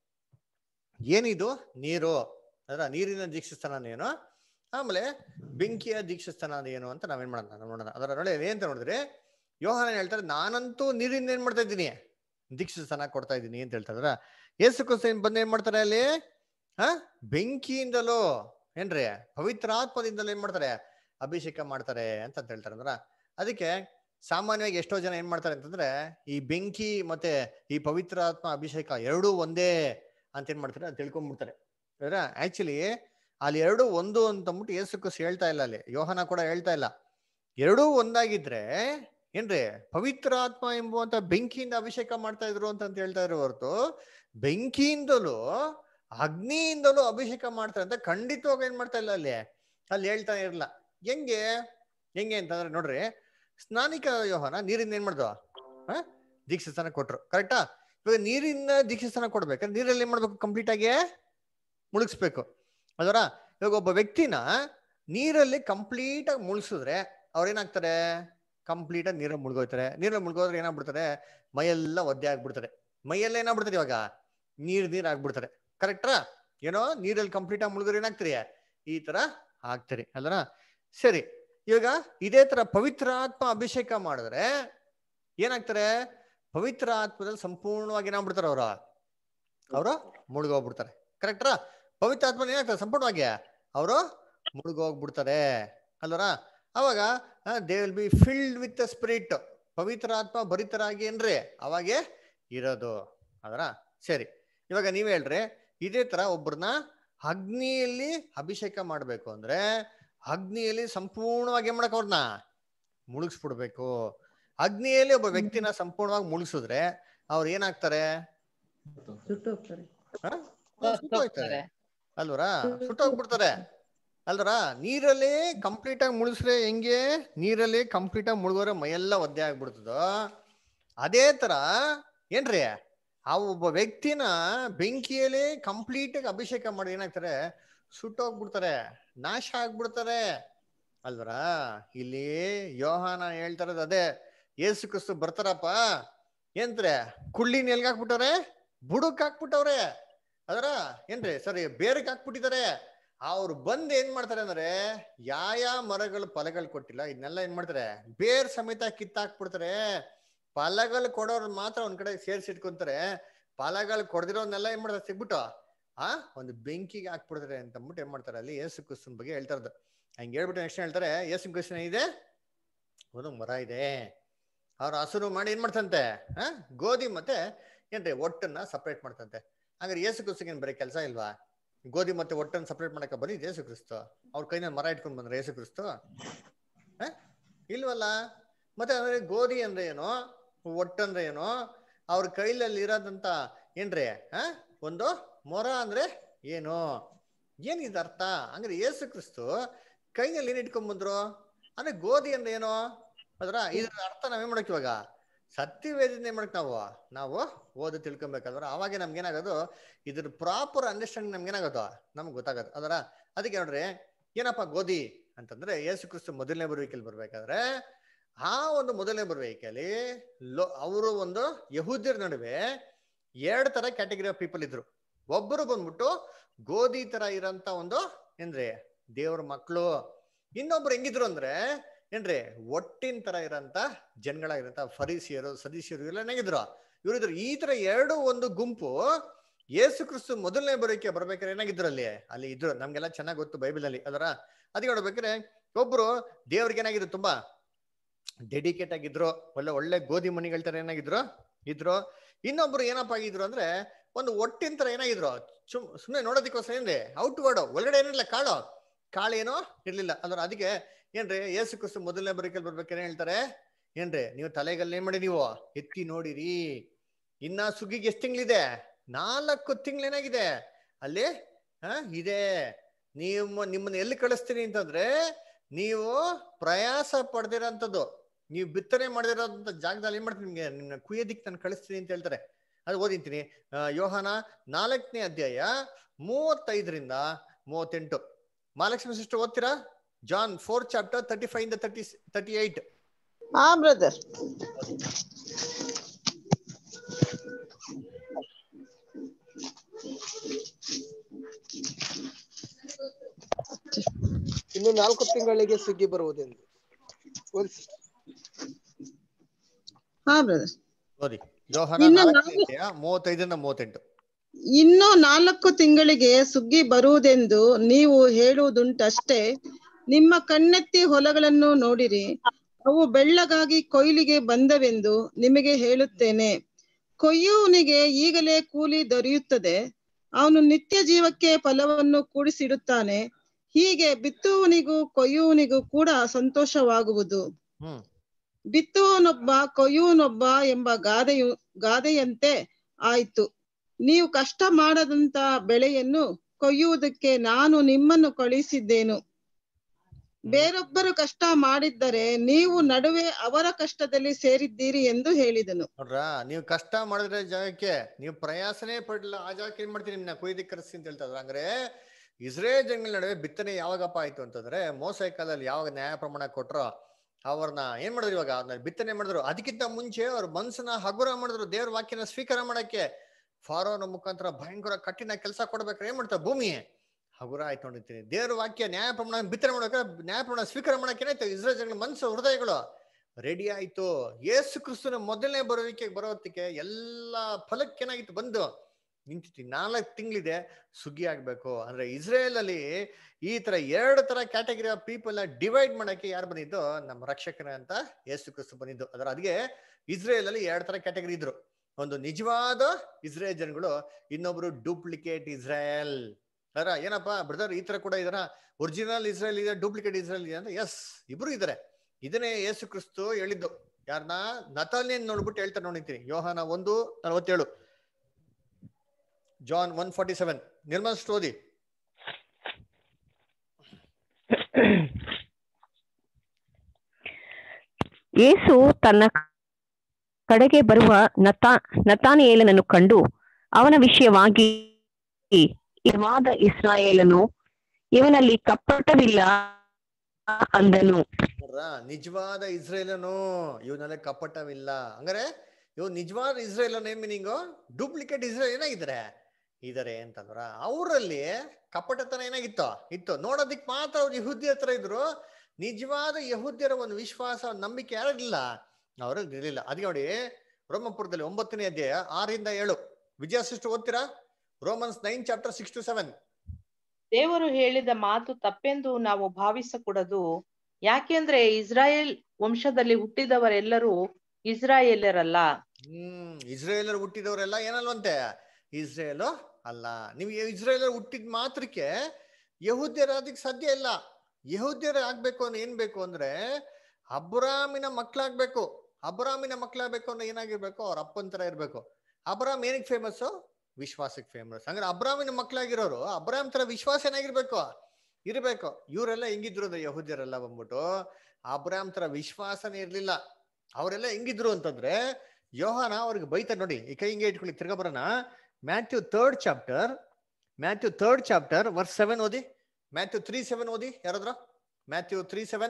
ಏನಿದು ನೀರು ಅದರ ನೀರಿನ ದೀಕ್ಷಿಸ್ತಾನ ಏನು ಆಮೇಲೆ ಬೆಂಕಿಯ ದೀಕ್ಷಿಸ್ತಾನ ಏನು ಅಂತ ನಾವೇನ್ ಮಾಡೋಣ ನೋಡೋಣ ಅದರ ನೋಡಿ ಏನಂತ ನೋಡಿದ್ರೆ ಯೋಹಾನ ಹೇಳ್ತಾರೆ ನಾನಂತೂ ನೀರಿಂದ ಏನ್ ಮಾಡ್ತಾ ಇದ್ದೀನಿ ದೀಕ್ಷಿಸ್ತಾನ ಕೊಡ್ತಾ ಇದ್ದೀನಿ ಅಂತ ಹೇಳ್ತಾರೆ ಅದರ ಯೇಸು ಕ್ರಿಸ್ತು ಏನ್ ಬಂದು ಏನ್ ಮಾಡ್ತಾರೆ ಅಲ್ಲಿ ಹ ಬೆಂಕಿಯಿಂದಲೂ ಏನ್ರಿ ಪವಿತ್ರಾತ್ಮದಿಂದಲೂ ಏನ್ ಮಾಡ್ತಾರೆ ಅಭಿಷೇಕ ಮಾಡ್ತಾರೆ ಅಂತ ಅಂತ ಹೇಳ್ತಾರೆ ಅಂದ್ರ ಅದಕ್ಕೆ ಸಾಮಾನ್ಯವಾಗಿ ಎಷ್ಟೋ ಜನ ಏನ್ ಮಾಡ್ತಾರೆ ಅಂತಂದ್ರೆ ಈ ಬೆಂಕಿ ಮತ್ತೆ ಈ ಪವಿತ್ರಾತ್ಮ ಅಭಿಷೇಕ ಎರಡೂ ಒಂದೇ ಅಂತ ಏನ್ ಮಾಡ್ತಾರೆ ಅದು ತಿಳ್ಕೊಂಡ್ಬಿಡ್ತಾರೆ ಆಕ್ಚುಲಿ ಅಲ್ಲಿ ಎರಡು ಒಂದು ಅಂತ ಅಂದ್ಬಿಟ್ಟು ಯೇಸು ಕ್ರಿಸ್ತು ಹೇಳ್ತಾ ಇಲ್ಲ ಅಲ್ಲಿ ಯೋಹನ ಕೂಡ ಹೇಳ್ತಾ ಇಲ್ಲ ಎರಡೂ ಒಂದಾಗಿದ್ರೆ ಏನ್ರಿ ಪವಿತ್ರಾತ್ಮ ಎಂಬುವಂತ ಬೆಂಕಿಯಿಂದ ಅಭಿಷೇಕ ಮಾಡ್ತಾ ಇದ್ರು ಅಂತ ಅಂತ ಹೇಳ್ತಾ ಇರೋ ಹೊರತು ಬೆಂಕಿಯಿಂದಲೂ ಅಗ್ನಿಯಿಂದಲೂ ಅಭಿಷೇಕ ಮಾಡ್ತಾರೆ ಅಂತ ಖಂಡಿತವಾಗಿ ಏನ್ ಮಾಡ್ತಾ ಇಲ್ಲ ಅಲ್ಲಿ ಅಲ್ಲಿ ಹೇಳ್ತಾ ಇರಲ್ಲ ಹೆಂಗೆ ಹೆಂಗೆ ಅಂತಂದ್ರೆ ನೋಡ್ರಿ ಸ್ನಾನಿಕ ಯೋಹನ ನೀರಿಂದ ಏನ್ ಮಾಡ್ದು ಹ ದೀಕ್ಷಾಸ್ಥಾನ ಕೊಟ್ರು ಕರೆಕ್ಟಾ ಇವಾಗ ನೀರಿನ ದೀಕ್ಷಾಸ್ಥಾನ ಕೊಡ್ಬೇಕಾದ್ರೆ ನೀರಲ್ಲಿ ಏನ್ ಮಾಡ್ಬೇಕು ಕಂಪ್ಲೀಟ್ ಆಗಿ ಮುಳುಗಿಸ್ಬೇಕು ಅದರ ಇವಾಗ ಒಬ್ಬ ವ್ಯಕ್ತಿನ ನೀರಲ್ಲಿ ಕಂಪ್ಲೀಟ್ ಆಗಿ ಮುಳುಗಿಸಿದ್ರೆ ಅವ್ರೇನಾಗ್ತಾರೆ ಕಂಪ್ಲೀಟ್ ಆಗಿ ನೀರಲ್ಲಿ ಮುಳುಗೋಯ್ತಾರೆ ನೀರಲ್ಲಿ ಮುಳುಗೋದ್ರೆ ಏನಾಗ್ಬಿಡ್ತಾರೆ ಮೈಯೆಲ್ಲ ಒದ್ದೆ ಆಗ್ಬಿಡ್ತಾರೆ ಮೈಯೆಲ್ಲ ಏನಾಗ್ಬಿಡ್ತಾರೆ ಇವಾಗ ನೀರ್ ನೀರ್ ಆಗ್ಬಿಡ್ತಾರೆ ಕರೆಕ್ಟ್ರಾ ಏನೋ ನೀರಲ್ಲಿ ಕಂಪ್ಲೀಟ್ ಆಗಿ ಮುಳುಗೋರು ಏನಾಗ್ತೀರಿ ಈ ತರ ಆಗ್ತೀರಿ ಅಲ್ಲರ ಸರಿ ಇವಾಗ ಇದೇ ತರ ಪವಿತ್ರ ಆತ್ಮ ಅಭಿಷೇಕ ಮಾಡಿದ್ರೆ ಏನಾಗ್ತಾರೆ ಪವಿತ್ರ ಆತ್ಮದಲ್ಲಿ ಸಂಪೂರ್ಣವಾಗಿ ಏನಾಗ್ಬಿಡ್ತಾರೆ ಅವರು ಅವರು ಮುಳುಗೋಗ್ಬಿಡ್ತಾರೆ ಕರೆಕ್ಟ್ರಾ ಪವಿತ್ರ ಆತ್ಮ ಏನಾಗ್ತಾರೆ ಸಂಪೂರ್ಣವಾಗಿ ಅವರು ಮುಳುಗೋಗ್ಬಿಡ್ತಾರೆ ಅಲ್ವರ ಅವಾಗ they will be filled with spirit ಪವಿತ್ರ ಆತ್ಮ ಭರಿತರಾಗಿ ಏನ್ರಿ ಅವಾಗೆ ಇರೋದು ಅದರ ಸರಿ ಇವಾಗ ನೀವ್ ಹೇಳ್ರಿ ಇದೇ ತರ ಒಬ್ಬರನ್ನ ಅಗ್ನಿಯಲ್ಲಿ ಅಭಿಷೇಕ ಮಾಡ್ಬೇಕು ಅಂದ್ರೆ ಅಗ್ನಿಯಲ್ಲಿ ಸಂಪೂರ್ಣವಾಗಿ ಏನ್ ಮಾಡಕ್ ಅವ್ರನ್ನ ಮುಳುಗಿಸ್ಬಿಡ್ಬೇಕು ಅಗ್ನಿಯಲ್ಲಿ ಒಬ್ಬ ವ್ಯಕ್ತಿನ ಸಂಪೂರ್ಣವಾಗಿ ಮುಳುಗಿಸಿದ್ರೆ ಅವ್ರು ಏನಾಗ್ತಾರೆ ಸುಟ್ಟು ಹೋಗ್ತಾರೆ ಹ? ಸುಟ್ಟೋಗ್ತಾರೆ ಅಲ್ವರಾ ಸುಟ್ಟೋಗ್ಬಿಡ್ತಾರೆ ಅಲ್ವರ ನೀರಲ್ಲಿ ಕಂಪ್ಲೀಟ್ ಆಗಿ ಮುಳುಗಿಸ್ರೆ ಹೆಂಗೆ ನೀರಲ್ಲಿ ಕಂಪ್ಲೀಟ್ ಆಗಿ ಮುಳುಗೋರೆ ಮೈಯೆಲ್ಲ ಒದ್ದೆ ಆಗ್ಬಿಡ್ತದೋ ಅದೇ ತರ ಏನ್ರಿ ಆ ಒಬ್ಬ ವ್ಯಕ್ತಿನ ಬೆಂಕಿಯಲ್ಲಿ ಕಂಪ್ಲೀಟ್ ಆಗಿ ಅಭಿಷೇಕ ಮಾಡಿ ಏನಾಗ್ತಾರೆ ಸುಟ್ಟೋಗ್ಬಿಡ್ತಾರೆ ನಾಶ ಆಗ್ಬಿಡ್ತಾರೆ ಅಲ್ವರ ಇಲ್ಲಿ ಯೋಹಾನ ಹೇಳ್ತಾ ಇರೋದು ಅದೇ ಏಸು ಕ್ರಿಸ್ತು ಬರ್ತಾರಪ್ಪ ಏನ್ತ್ರೆ ಕುಳ್ಳಿನ ಎಲ್ಗ್ ಹಾಕ್ಬಿಟ್ಟವ್ರೆ ಬುಡಕ್ ಹಾಕ್ಬಿಟ್ಟವ್ರೆ ಅದರ ಏನ್ರಿ ಸರಿ ಬೇರೆಗೆ ಹಾಕ್ಬಿಟ್ಟಿದ್ದಾರೆ ಅವ್ರು ಬಂದ್ ಏನ್ ಮಾಡ್ತಾರೆ ಅಂದ್ರೆ ಯಾವ ಮರಗಳು ಫಲಗಳು ಕೊಟ್ಟಿಲ್ಲ ಇದನ್ನೆಲ್ಲ ಏನ್ ಮಾಡ್ತಾರೆ ಬೇರ್ ಸಮೇತ ಕಿತ್ತಾಕ್ಬಿಡ್ತಾರೆ ಫಲಗಳು ಕೊಡೋರು ಮಾತ್ರ ಒಂದ್ ಕಡೆ ಸೇರ್ಸಿಟ್ಕೊಂತಾರೆ ಫಲಗಳು ಕೊಡದಿರೋನ್ನೆಲ್ಲ ಏನ್ ಮಾಡ್ತಾರೆ ಸಿಗ್ಬಿಟ್ಟು ಆ ಒಂದು ಬೆಂಕಿಗೆ ಹಾಕ್ಬಿಡ್ತಾರೆ ಅಂತ ಅಂದ್ಬಿಟ್ಟು ಏನ್ ಮಾಡ್ತಾರೆ ಅಲ್ಲಿ ಯೇಸು ಕ್ರಿಸ್ತನ್ ಬಗ್ಗೆ ಹೇಳ್ತಾ ಇರೋದು ಹಂಗೆ ಹೇಳ್ಬಿಟ್ಟು ನೆಕ್ಸ್ಟ್ ಹೇಳ್ತಾರೆ ಯೇಸು ಕ್ರಿಸ್ತನ್ ಇದೆ ಒಂದು ಮರ ಇದೆ ಅವ್ರ ಹಸುರು ಮಾಡಿ ಏನ್ ಮಾಡ್ತಂತೆ ಆ ಗೋಧಿ ಮತ್ತೆ ಏನ್ರಿ ಒಟ್ಟನ್ನ ಸಪ್ರೇಟ್ ಮಾಡ್ತಂತೆ ಹಂಗಾರೆ ಯೇಸು ಕ್ರಿಸ್ತಗೆ ಏನ್ ಬರೀ ಕೆಲಸ ಇಲ್ವಾ ಗೋಧಿ ಮತ್ತೆ ಒಟ್ಟನ್ನು ಸಪ್ರೇಟ್ ಮಾಡಕ ಬಂದಿದ್ದು ಯೇಸು ಕ್ರಿಸ್ತು ಅವ್ರ ಕೈನ ಮರ ಇಟ್ಕೊಂಡ್ ಬಂದ್ರೆ ಯೇಸು ಕ್ರಿಸ್ತು ಆ? ಇಲ್ವಲ್ಲ ಮತ್ತೆ ಅಂದ್ರೆ ಗೋಧಿ ಅಂದ್ರೆ ಏನು ಒಟ್ಟಂದ್ರೆ ಏನು ಅವ್ರ ಕೈಲಲ್ಲಿ ಇರೋದಂತ ಏನ್ರಿ ಆ ಒಂದು ಮೊರ ಅಂದ್ರೆ ಏನು ಏನ್ ಇದು ಅರ್ಥ ಅಂದ್ರೆ ಯೇಸು ಕ್ರಿಸ್ತು ಕೈನಲ್ಲಿ ಏನ್ ಇಟ್ಕೊಂಡ್ ಬಂದ್ರು ಅಂದ್ರೆ ಗೋಧಿ ಅಂದ್ರೆ ಏನು ಅದ್ರ ಇದ್ರ ಅರ್ಥ ನಾವೇನ್ ಮಾಡಕ್ ಇವಾಗ ಸತ್ಯವೇದನೆ ಮಾಡಕ್ ನಾವು ನಾವು ಓದಿ ತಿಳ್ಕೊಬೇಕಾದ್ರೆ ಅವಾಗ ನಮ್ಗೆ ಏನಾಗೋದು ಇದ್ರ ಪ್ರಾಪರ್ ಅಂಡರ್ಸ್ಟ್ಯಾಂಡಿಂಗ್ ನಮ್ಗೆ ಏನಾಗೋದು ನಮ್ಗೆ ಗೊತ್ತಾಗೋದು ಅದರ ಅದಕ್ಕೆ ನೋಡ್ರಿ ಏನಪ್ಪ ಗೋಧಿ ಅಂತಂದ್ರೆ ಯೇಸು ಕ್ರಿಸ್ತು ಮೊದಲನೇ ಬರುವಿಕೆಯಲ್ಲಿ ಬರ್ಬೇಕಾದ್ರೆ ಆ ಒಂದು ಮೊದಲನೇ ಬರುವಿಕೆಯಲ್ಲಿ ಲೋ ಅವರು ಒಂದು ಯಹೂದ್ಯರ ನಡುವೆ ಎರಡು ತರ ಕ್ಯಾಟಗರಿ ಆಫ್ ಪೀಪಲ್ ಇದ್ರು ಒಬ್ಬರು ಬಂದ್ಬಿಟ್ಟು ಗೋಧಿ ತರ ಇರೋಂತ ಒಂದು ಏನ್ರಿ ದೇವ್ರ ಮಕ್ಕಳು ಇನ್ನೊಬ್ರು ಹೆಂಗಿದ್ರು ಅಂದ್ರೆ ಏನ್ರಿ ಒಟ್ಟಿನ ತರ ಇರೋಂತ ಜನಗಳಾಗಿರಂತ ಫರೀಸಿಯರು ಸದೀಸಿಯರು ಇವೆಲ್ಲ ಹೆಂಗಿದ್ರು ಇವರಿದ್ರು ಈ ತರ ಎರಡು ಒಂದು ಗುಂಪು ಯೇಸು ಕ್ರಿಸ್ತು ಮೊದಲನೇ ಬರೋಕೆ ಬರ್ಬೇಕಾದ್ರೆ ಏನಾಗಿದ್ರು ಅಲ್ಲಿ ಅಲ್ಲಿ ಇದ್ರು ನಮ್ಗೆಲ್ಲ ಚೆನ್ನಾಗಿ ಗೊತ್ತು ಬೈಬಲ್ ಅಲ್ಲಿ ಅದರ ಅದಕ್ಕೆ ನೋಡ್ಬೇಕಾದ್ರೆ ಒಬ್ರು ದೇವ್ರಿಗೆ ಏನಾಗಿದ್ರು ತುಂಬಾ ಡೆಡಿಕೇಟ್ ಆಗಿದ್ರು ಒಳ್ಳೆ ಒಳ್ಳೆ ಗೋಧಿ ಮಣಿಗಳ ತರ ಏನಾಗಿದ್ರು ಇದ್ರು ಇನ್ನೊಬ್ರು ಏನಪ್ಪ ಆಗಿದ್ರು ಅಂದ್ರೆ ಒಂದು ಒಟ್ಟಿನ ತರ ಏನಾಗಿದ್ರು ಸುಮ್ ಸುಮ್ಮನೆ ನೋಡೋದಕ್ಕೋಸ್ಕರ ಏನ್ರಿ ಔಟ್ ವರ್ಡ್ ಒಳಗಡೆ ಏನಿಲ್ಲ ಕಾಳು ಕಾಳು ಏನೋ ಇರ್ಲಿಲ್ಲ ಅದ್ರ ಅದಕ್ಕೆ ಏನ್ರಿ ಏಸು ಕ್ರಿಸ್ತು ಮೊದಲನೇ ಬರೀಕಲ್ ಬರ್ಬೇಕಾದ್ರೆ ಹೇಳ್ತಾರೆ ಏನ್ರಿ ನೀವು ತಲೆಗಲ್ಲಿ ಏನ್ ಮಾಡಿ ನೀವು ಎತ್ತಿ ನೋಡಿರಿ ಇನ್ನ ಸುಗ್ಗಿಗೆ ಎಷ್ಟು ತಿಂಗಳಿದೆ ನಾಲ್ಕು ತಿಂಗಳೇನಾಗಿದೆ ಅಲ್ಲಿ ಹ ಇದೆ ನೀವು ನಿಮ್ಮನ್ನ ಎಲ್ಲಿ ಕಳಿಸ್ತೀನಿ ಅಂತಂದ್ರೆ ನೀವು ಪ್ರಯಾಸ ಪಡೆದಿರೋಂಥದ್ದು ನೀವು ಬಿತ್ತನೆ ಮಾಡಿದಿರೋಂಥ ಜಾಗದಲ್ಲಿ ಏನ್ ಮಾಡ್ತೀನಿ ನಿಮ್ಗೆ ನಿಮ್ನ ಕುಯ್ಯೋದಿಕ್ ನಾನು ಕಳಿಸ್ತೀನಿ ಅಂತ ಹೇಳ್ತಾರೆ ಅದು ಓದಿಂತೀನಿ ಆ, ಯೋಹಾನ ನಾಲ್ಕನೇ ಅಧ್ಯಾಯ ಮೂವತ್ತೈದರಿಂದ ಮೂವತ್ತೆಂಟು ಮಹಾಲಕ್ಷ್ಮಿ ಸಿಸ್ಟರ್ ಓದ್ತೀರಾ John four chapter thirty five ಇಂದ ತರ್ಟಿ ತರ್ಟಿ ಏಟ್ ಹಾ ಬ್ರದರ್ ಇನ್ನು ನಾಲ್ಕು ತಿಂಗಳಿಗೆ ಸುಗ್ಗಿ ಬರುವುದೆಂದು ಓದಿ sister. ಹಾ ಬ್ರದರ್ ಓದಿ ಯೋಹಾನ ಇನ್ನು ನಾಲ್ಕನೇ ನಾವು- ಅಧ್ಯಾಯ ಮೂವತ್ತೈದರಿಂದ ಮೂವತ್ತೆಂಟು ಇನ್ನು ನಾಲ್ಕು ತಿಂಗಳಿಗೆ ಸುಗ್ಗಿ ಬರುವುದೆಂದು ನೀವು ಹೇಳುವುದುಂಟಷ್ಟೇ ನಿಮ್ಮ ಕಣ್ಣೆತ್ತಿ ಹೊಲಗಳನ್ನು ನೋಡಿರಿ ಅವು ಬೆಳ್ಳಗಾಗಿ ಕೊಯ್ಲಿಗೆ ಬಂದವೆಂದು ನಿಮಗೆ ಹೇಳುತ್ತೇನೆ ಕೊಯ್ಯುವನಿಗೆ ಈಗಲೇ ಕೂಲಿ ದೊರೆಯುತ್ತದೆ ಅವನು ನಿತ್ಯ ಜೀವಕ್ಕೆ ಫಲವನ್ನು ಕೂಡಿಸಿಡುತ್ತಾನೆ ಹೀಗೆ ಬಿತ್ತುವನಿಗೂ ಕೊಯ್ಯುವನಿಗೂ ಕೂಡ ಸಂತೋಷವಾಗುವುದು ಹ್ಮ್ ಬಿತ್ತುವನೊಬ್ಬ ಕೊಯ್ಯುವನೊಬ್ಬ ಎಂಬ ಗಾದೆಯು ಗಾದೆಯಂತೆ ಆಯ್ತು ನೀವು ಕಷ್ಟ ಮಾಡದಂತ ಬೆಳೆಯನ್ನು ಕೊಯ್ಯುವುದಕ್ಕೆ ನಾನು ನಿಮ್ಮನ್ನು ಕಳುಹಿಸಿದ್ದೇನು ಬೇರೊಬ್ಬರು ಕಷ್ಟ ಮಾಡಿದ್ದರೆ ನೀವು ನಡುವೆ ಅವರ ಕಷ್ಟದಲ್ಲಿ ಸೇರಿದ್ದೀರಿ ಎಂದು ಹೇಳಿದನು ನೋಡ್ರಾ ನೀವು ಕಷ್ಟ ಮಾಡಿದ್ರೆ ಜಾಗಕ್ಕೆ ನೀವು ಪ್ರಯಾಸನೇ ಪಡಲಿಲ್ಲ ಆ ಜಾಗಕ್ಕೆ ಏನ್ ಮಾಡ್ತೀನಿ ನಿಮ್ನ ಕೊಯ್ದಿಕ್ ಕರೆಸಿ ಅಂತ ಹೇಳ್ತಾ ಇದ್ರು ಅಂದ್ರೆ ಇಸ್ರೇಲ್ ಜನಗಳ ನಡುವೆ ಬಿತ್ತನೆ ಯಾವಾಗಪ್ಪ ಆಯ್ತು ಅಂತಂದ್ರೆ ಮೋಸ ಕಾಲದಲ್ಲಿ ಯಾವಾಗ ನ್ಯಾಯ ಪ್ರಮಾಣ ಕೊಟ್ರೋ ಅವ್ರನ್ನ ಏನ್ ಮಾಡಿದ್ರು ಇವಾಗ ಅವ್ರನ್ನ ಬಿತ್ತನೆ ಮಾಡಿದ್ರು ಅದಕ್ಕಿಂತ ಮುಂಚೆ ಅವ್ರ ಮನ್ಸನ್ನ ಹಗುರ ಮಾಡಿದ್ರು ದೇವ್ರ ವಾಕ್ಯನ ಸ್ವೀಕಾರ ಮಾಡಕ್ಕೆ ಫಾರೋನ ಮುಖಾಂತರ ಭಯಂಕರ ಕಠಿಣ ಕೆಲಸ ಕೊಡ್ಬೇಕಾದ್ರೆ ಏನ್ ಮಾಡ್ತಾರೆ ಭೂಮಿ ಹಗುರ ಆಯ್ತು ನೋಡಿರ್ತೀನಿ ದೇವ್ರ ವಾಕ್ಯ ನ್ಯಾಯ ಪ್ರಮಾಣ ಬಿತ್ತನೆ ಮಾಡ್ಬೇಕಾದ್ರೆ ನ್ಯಾಯ ಪ್ರಮಾಣ ಸ್ವೀಕಾರ ಮಾಡಕ್ಕೆ ಏನಾಯ್ತು ಇಸ್ರೇಲ್ ಜನಗಳ ಮನ್ಸು ಹೃದಯಗಳು ರೆಡಿ ಆಯ್ತು ಯೇಸು ಕ್ರಿಸ್ತನ ಮೊದಲನೇ ಬರೋವಿಕೆ ಬರೋದಕ್ಕೆ ಎಲ್ಲಾ ಫಲಕ್ಕೆ ಏನಾಗಿತ್ತು ಬಂದು ನಿಂತಿತ್ತು ನಾಲ್ಕು ತಿಂಗಳಿದೆ ಸುಗ್ಗಿ ಆಗ್ಬೇಕು ಅಂದ್ರೆ ಇಸ್ರೇಲ್ ಅಲ್ಲಿ ಈ ತರ ಎರಡು ತರ ಕ್ಯಾಟಗರಿ ಆಫ್ ಪೀಪಲ್ ಡಿವೈಡ್ ಮಾಡಕ್ಕೆ ಯಾರು ಬಂದಿದ್ದು ನಮ್ಮ ರಕ್ಷಕನ ಅಂತ ಯೇಸು ಕ್ರಿಸ್ತು ಬಂದಿದ್ದು ಅದರ ಅದಕ್ಕೆ ಇಸ್ರೇಲ್ ಅಲ್ಲಿ ಎರಡು ತರ ಕ್ಯಾಟಗರಿ ಇದ್ರು ಒಂದು ನಿಜವಾದ ಇಸ್ರೇಲ್ ಜನಗಳು ಇನ್ನೊಬ್ರು ಡೂಪ್ಲಿಕೇಟ್ ಇಸ್ರೇಲ್ ಅದರ ಏನಪ್ಪಾ ಬ್ರದರ್ ಈ ತರ ಕೂಡ ಇದರ ಒರಿಜಿನಲ್ ಇಸ್ರೇಲ್ ಇದೆ ಡೂಪ್ಲಿಕೇಟ್ ಇಸ್ರೇಲ್ ಇದೆ ಅಂದ್ರೆ ಎಸ್ ಇಬ್ರು ಇದಾರೆ ಇದನ್ನೇ ಯೇಸು ಕ್ರಿಸ್ತು ಹೇಳಿದ್ದು ಯಾರನ್ನ ನತಾಲಿಯನ್ ನೋಡ್ಬಿಟ್ಟು ಹೇಳ್ತಾರೆ ನೋಡಿರ್ತೀನಿ ಯೋಹಾನ ಒಂದು ನಲವತ್ತೇಳು John one forty seven Nirmal ಓದಿ ಯೇಸು ತನ್ನ ಕಡೆಗೆ ಬರುವ ನತಾ ನತಾನಿಯೇಲನನ್ನು ಕಂಡು ಅವನ ವಿಷಯವಾಗಿ ನಿಜವಾದ ಇಸ್ರಾಯೇಲನು ಇವನಲ್ಲಿ ಕಪ್ಪಟವಿಲ್ಲ ಅಂದನು ನೋಡ್ರ ನಿಜವಾದ ಇಸ್ರೇಲನು ಇವನಲ್ಲಿ ಕಪಟವಿಲ್ಲ ಹಂಗಾರೆ ಇವ್ ನಿಜವಾದ ಇಸ್ರೇಲ್ ಏನ್ ಮೀನಿಂಗು ಡೂಪ್ಲಿಕೇಟ್ ಇಸ್ರೇಲ್ ಏನಾಗಿದ್ದಾರೆ ಇದಾರೆ ಅಂತಂದ್ರ ಅವರಲ್ಲಿ ಕಪಟತನ ಏನಾಗಿತ್ತು ಇತ್ತು ನೋಡೋದಿಕ್ ಮಾತ್ರ ಅವ್ರು ಯಹುದ್ಯ ಹತ್ರ ಇದ್ರು ನಿಜವಾದ ಯಹುದ್ಯರ ಒಂದು ವಿಶ್ವಾಸ ನಂಬಿಕೆ ಯಾರಿಲ್ಲ ಅವ್ರಿಗೆ ಇರಲಿಲ್ಲ ಅದಕ್ಕೆ ನೋಡಿ ರೋಮಪುರದಲ್ಲಿ ಒಂಬತ್ತನೇ ಅಧ್ಯಾಯ ಆರಿಂದ ಏಳು ವಿಜಯ ಸಿಸ್ಟರ್ ಓದ್ತೀರಾ Romans nine chapter six to seven ದೇವರು ಹೇಳಿದ ಮಾತು ತಪ್ಪೆಂದು ನಾವು ಭಾವಿಸಕೂಡದು ಯಾಕೆಂದ್ರೆ ಇಸ್ರಾಯೇಲ್ ವಂಶದಲ್ಲಿ ಹುಟ್ಟಿದವರೆಲ್ಲರೂ ಇಸ್ರಾಯೇಲರಲ್ಲ ಹ್ಮ್ ಇಸ್ರೇಲರ್ ಹುಟ್ಟಿದವರೆಲ್ಲ ಏನಲ್ವಂತೆ ಇಸ್ರೇಲು ಅಲ್ಲ ನೀವು ಇಸ್ರೇಲರ್ ಹುಟ್ಟಿದ ಮಾತ್ರಕ್ಕೆ ಯಹೂದ್ಯರಾದಕ್ಕೆ ಸಾಧ್ಯ ಇಲ್ಲ ಯಹೂದ್ಯರ ಆಗ್ಬೇಕು ಅಂದ್ರೆ ಏನ್ ಬೇಕು ಅಂದ್ರೆ ಅಬ್ರಾಮಿನ ಮಕ್ಳಾಗ್ಬೇಕು ಅಬ್ರಾಮಿನ ಮಕ್ಳಾಗ್ಬೇಕು ಅಂದ್ರೆ ಏನಾಗಿರ್ಬೇಕು ಅವ್ರ ಅಪ್ಪನ ತರ ಇರ್ಬೇಕು ಅಬ್ರಾಮ್ ಏನಕ್ಕೆ ಫೇಮಸ್ ವಿಶ್ವಾಸಕ್ಕೆ ಫೇಮಸ್ ಹಂಗಾರೆ ಅಬ್ರಾಮಿನ ಮಕ್ಳಾಗಿರೋರು ಅಬ್ರಾಮ್ ತರ ವಿಶ್ವಾಸ ಏನಾಗಿರ್ಬೇಕು ಇರ್ಬೇಕು ಇವರೆಲ್ಲ ಹೆಂಗಿದ್ರು ಅಂದ್ರೆ ಯಹೂದ್ಯರೆಲ್ಲ ಬಂದ್ಬಿಟ್ಟು ಅಬ್ರಾಮ್ ತರ ವಿಶ್ವಾಸನೇ ಇರ್ಲಿಲ್ಲ ಅವರೆಲ್ಲ ಹೆಂಗಿದ್ರು ಅಂತಂದ್ರೆ ಯೋಹಾನ ಅವ್ರಿಗೆ ಬೈತಾರೆ ನೋಡಿ ಈ ಕೈ ಹಿಂಗೆ ಇಟ್ಕೊಳ್ಳಿ ತಿರ್ಗಾ ಬರೋಣ Matthew third chapter Matthew third chapter verse seven ಓದಿ ಮ್ಯಾಥ್ಯೂ ತ್ರೀ ಸೆವೆನ್ ಓದಿ ಯಾರಾದ್ರ ಮ್ಯಾಥ್ಯೂ ತ್ರೀ ಸೆವೆನ್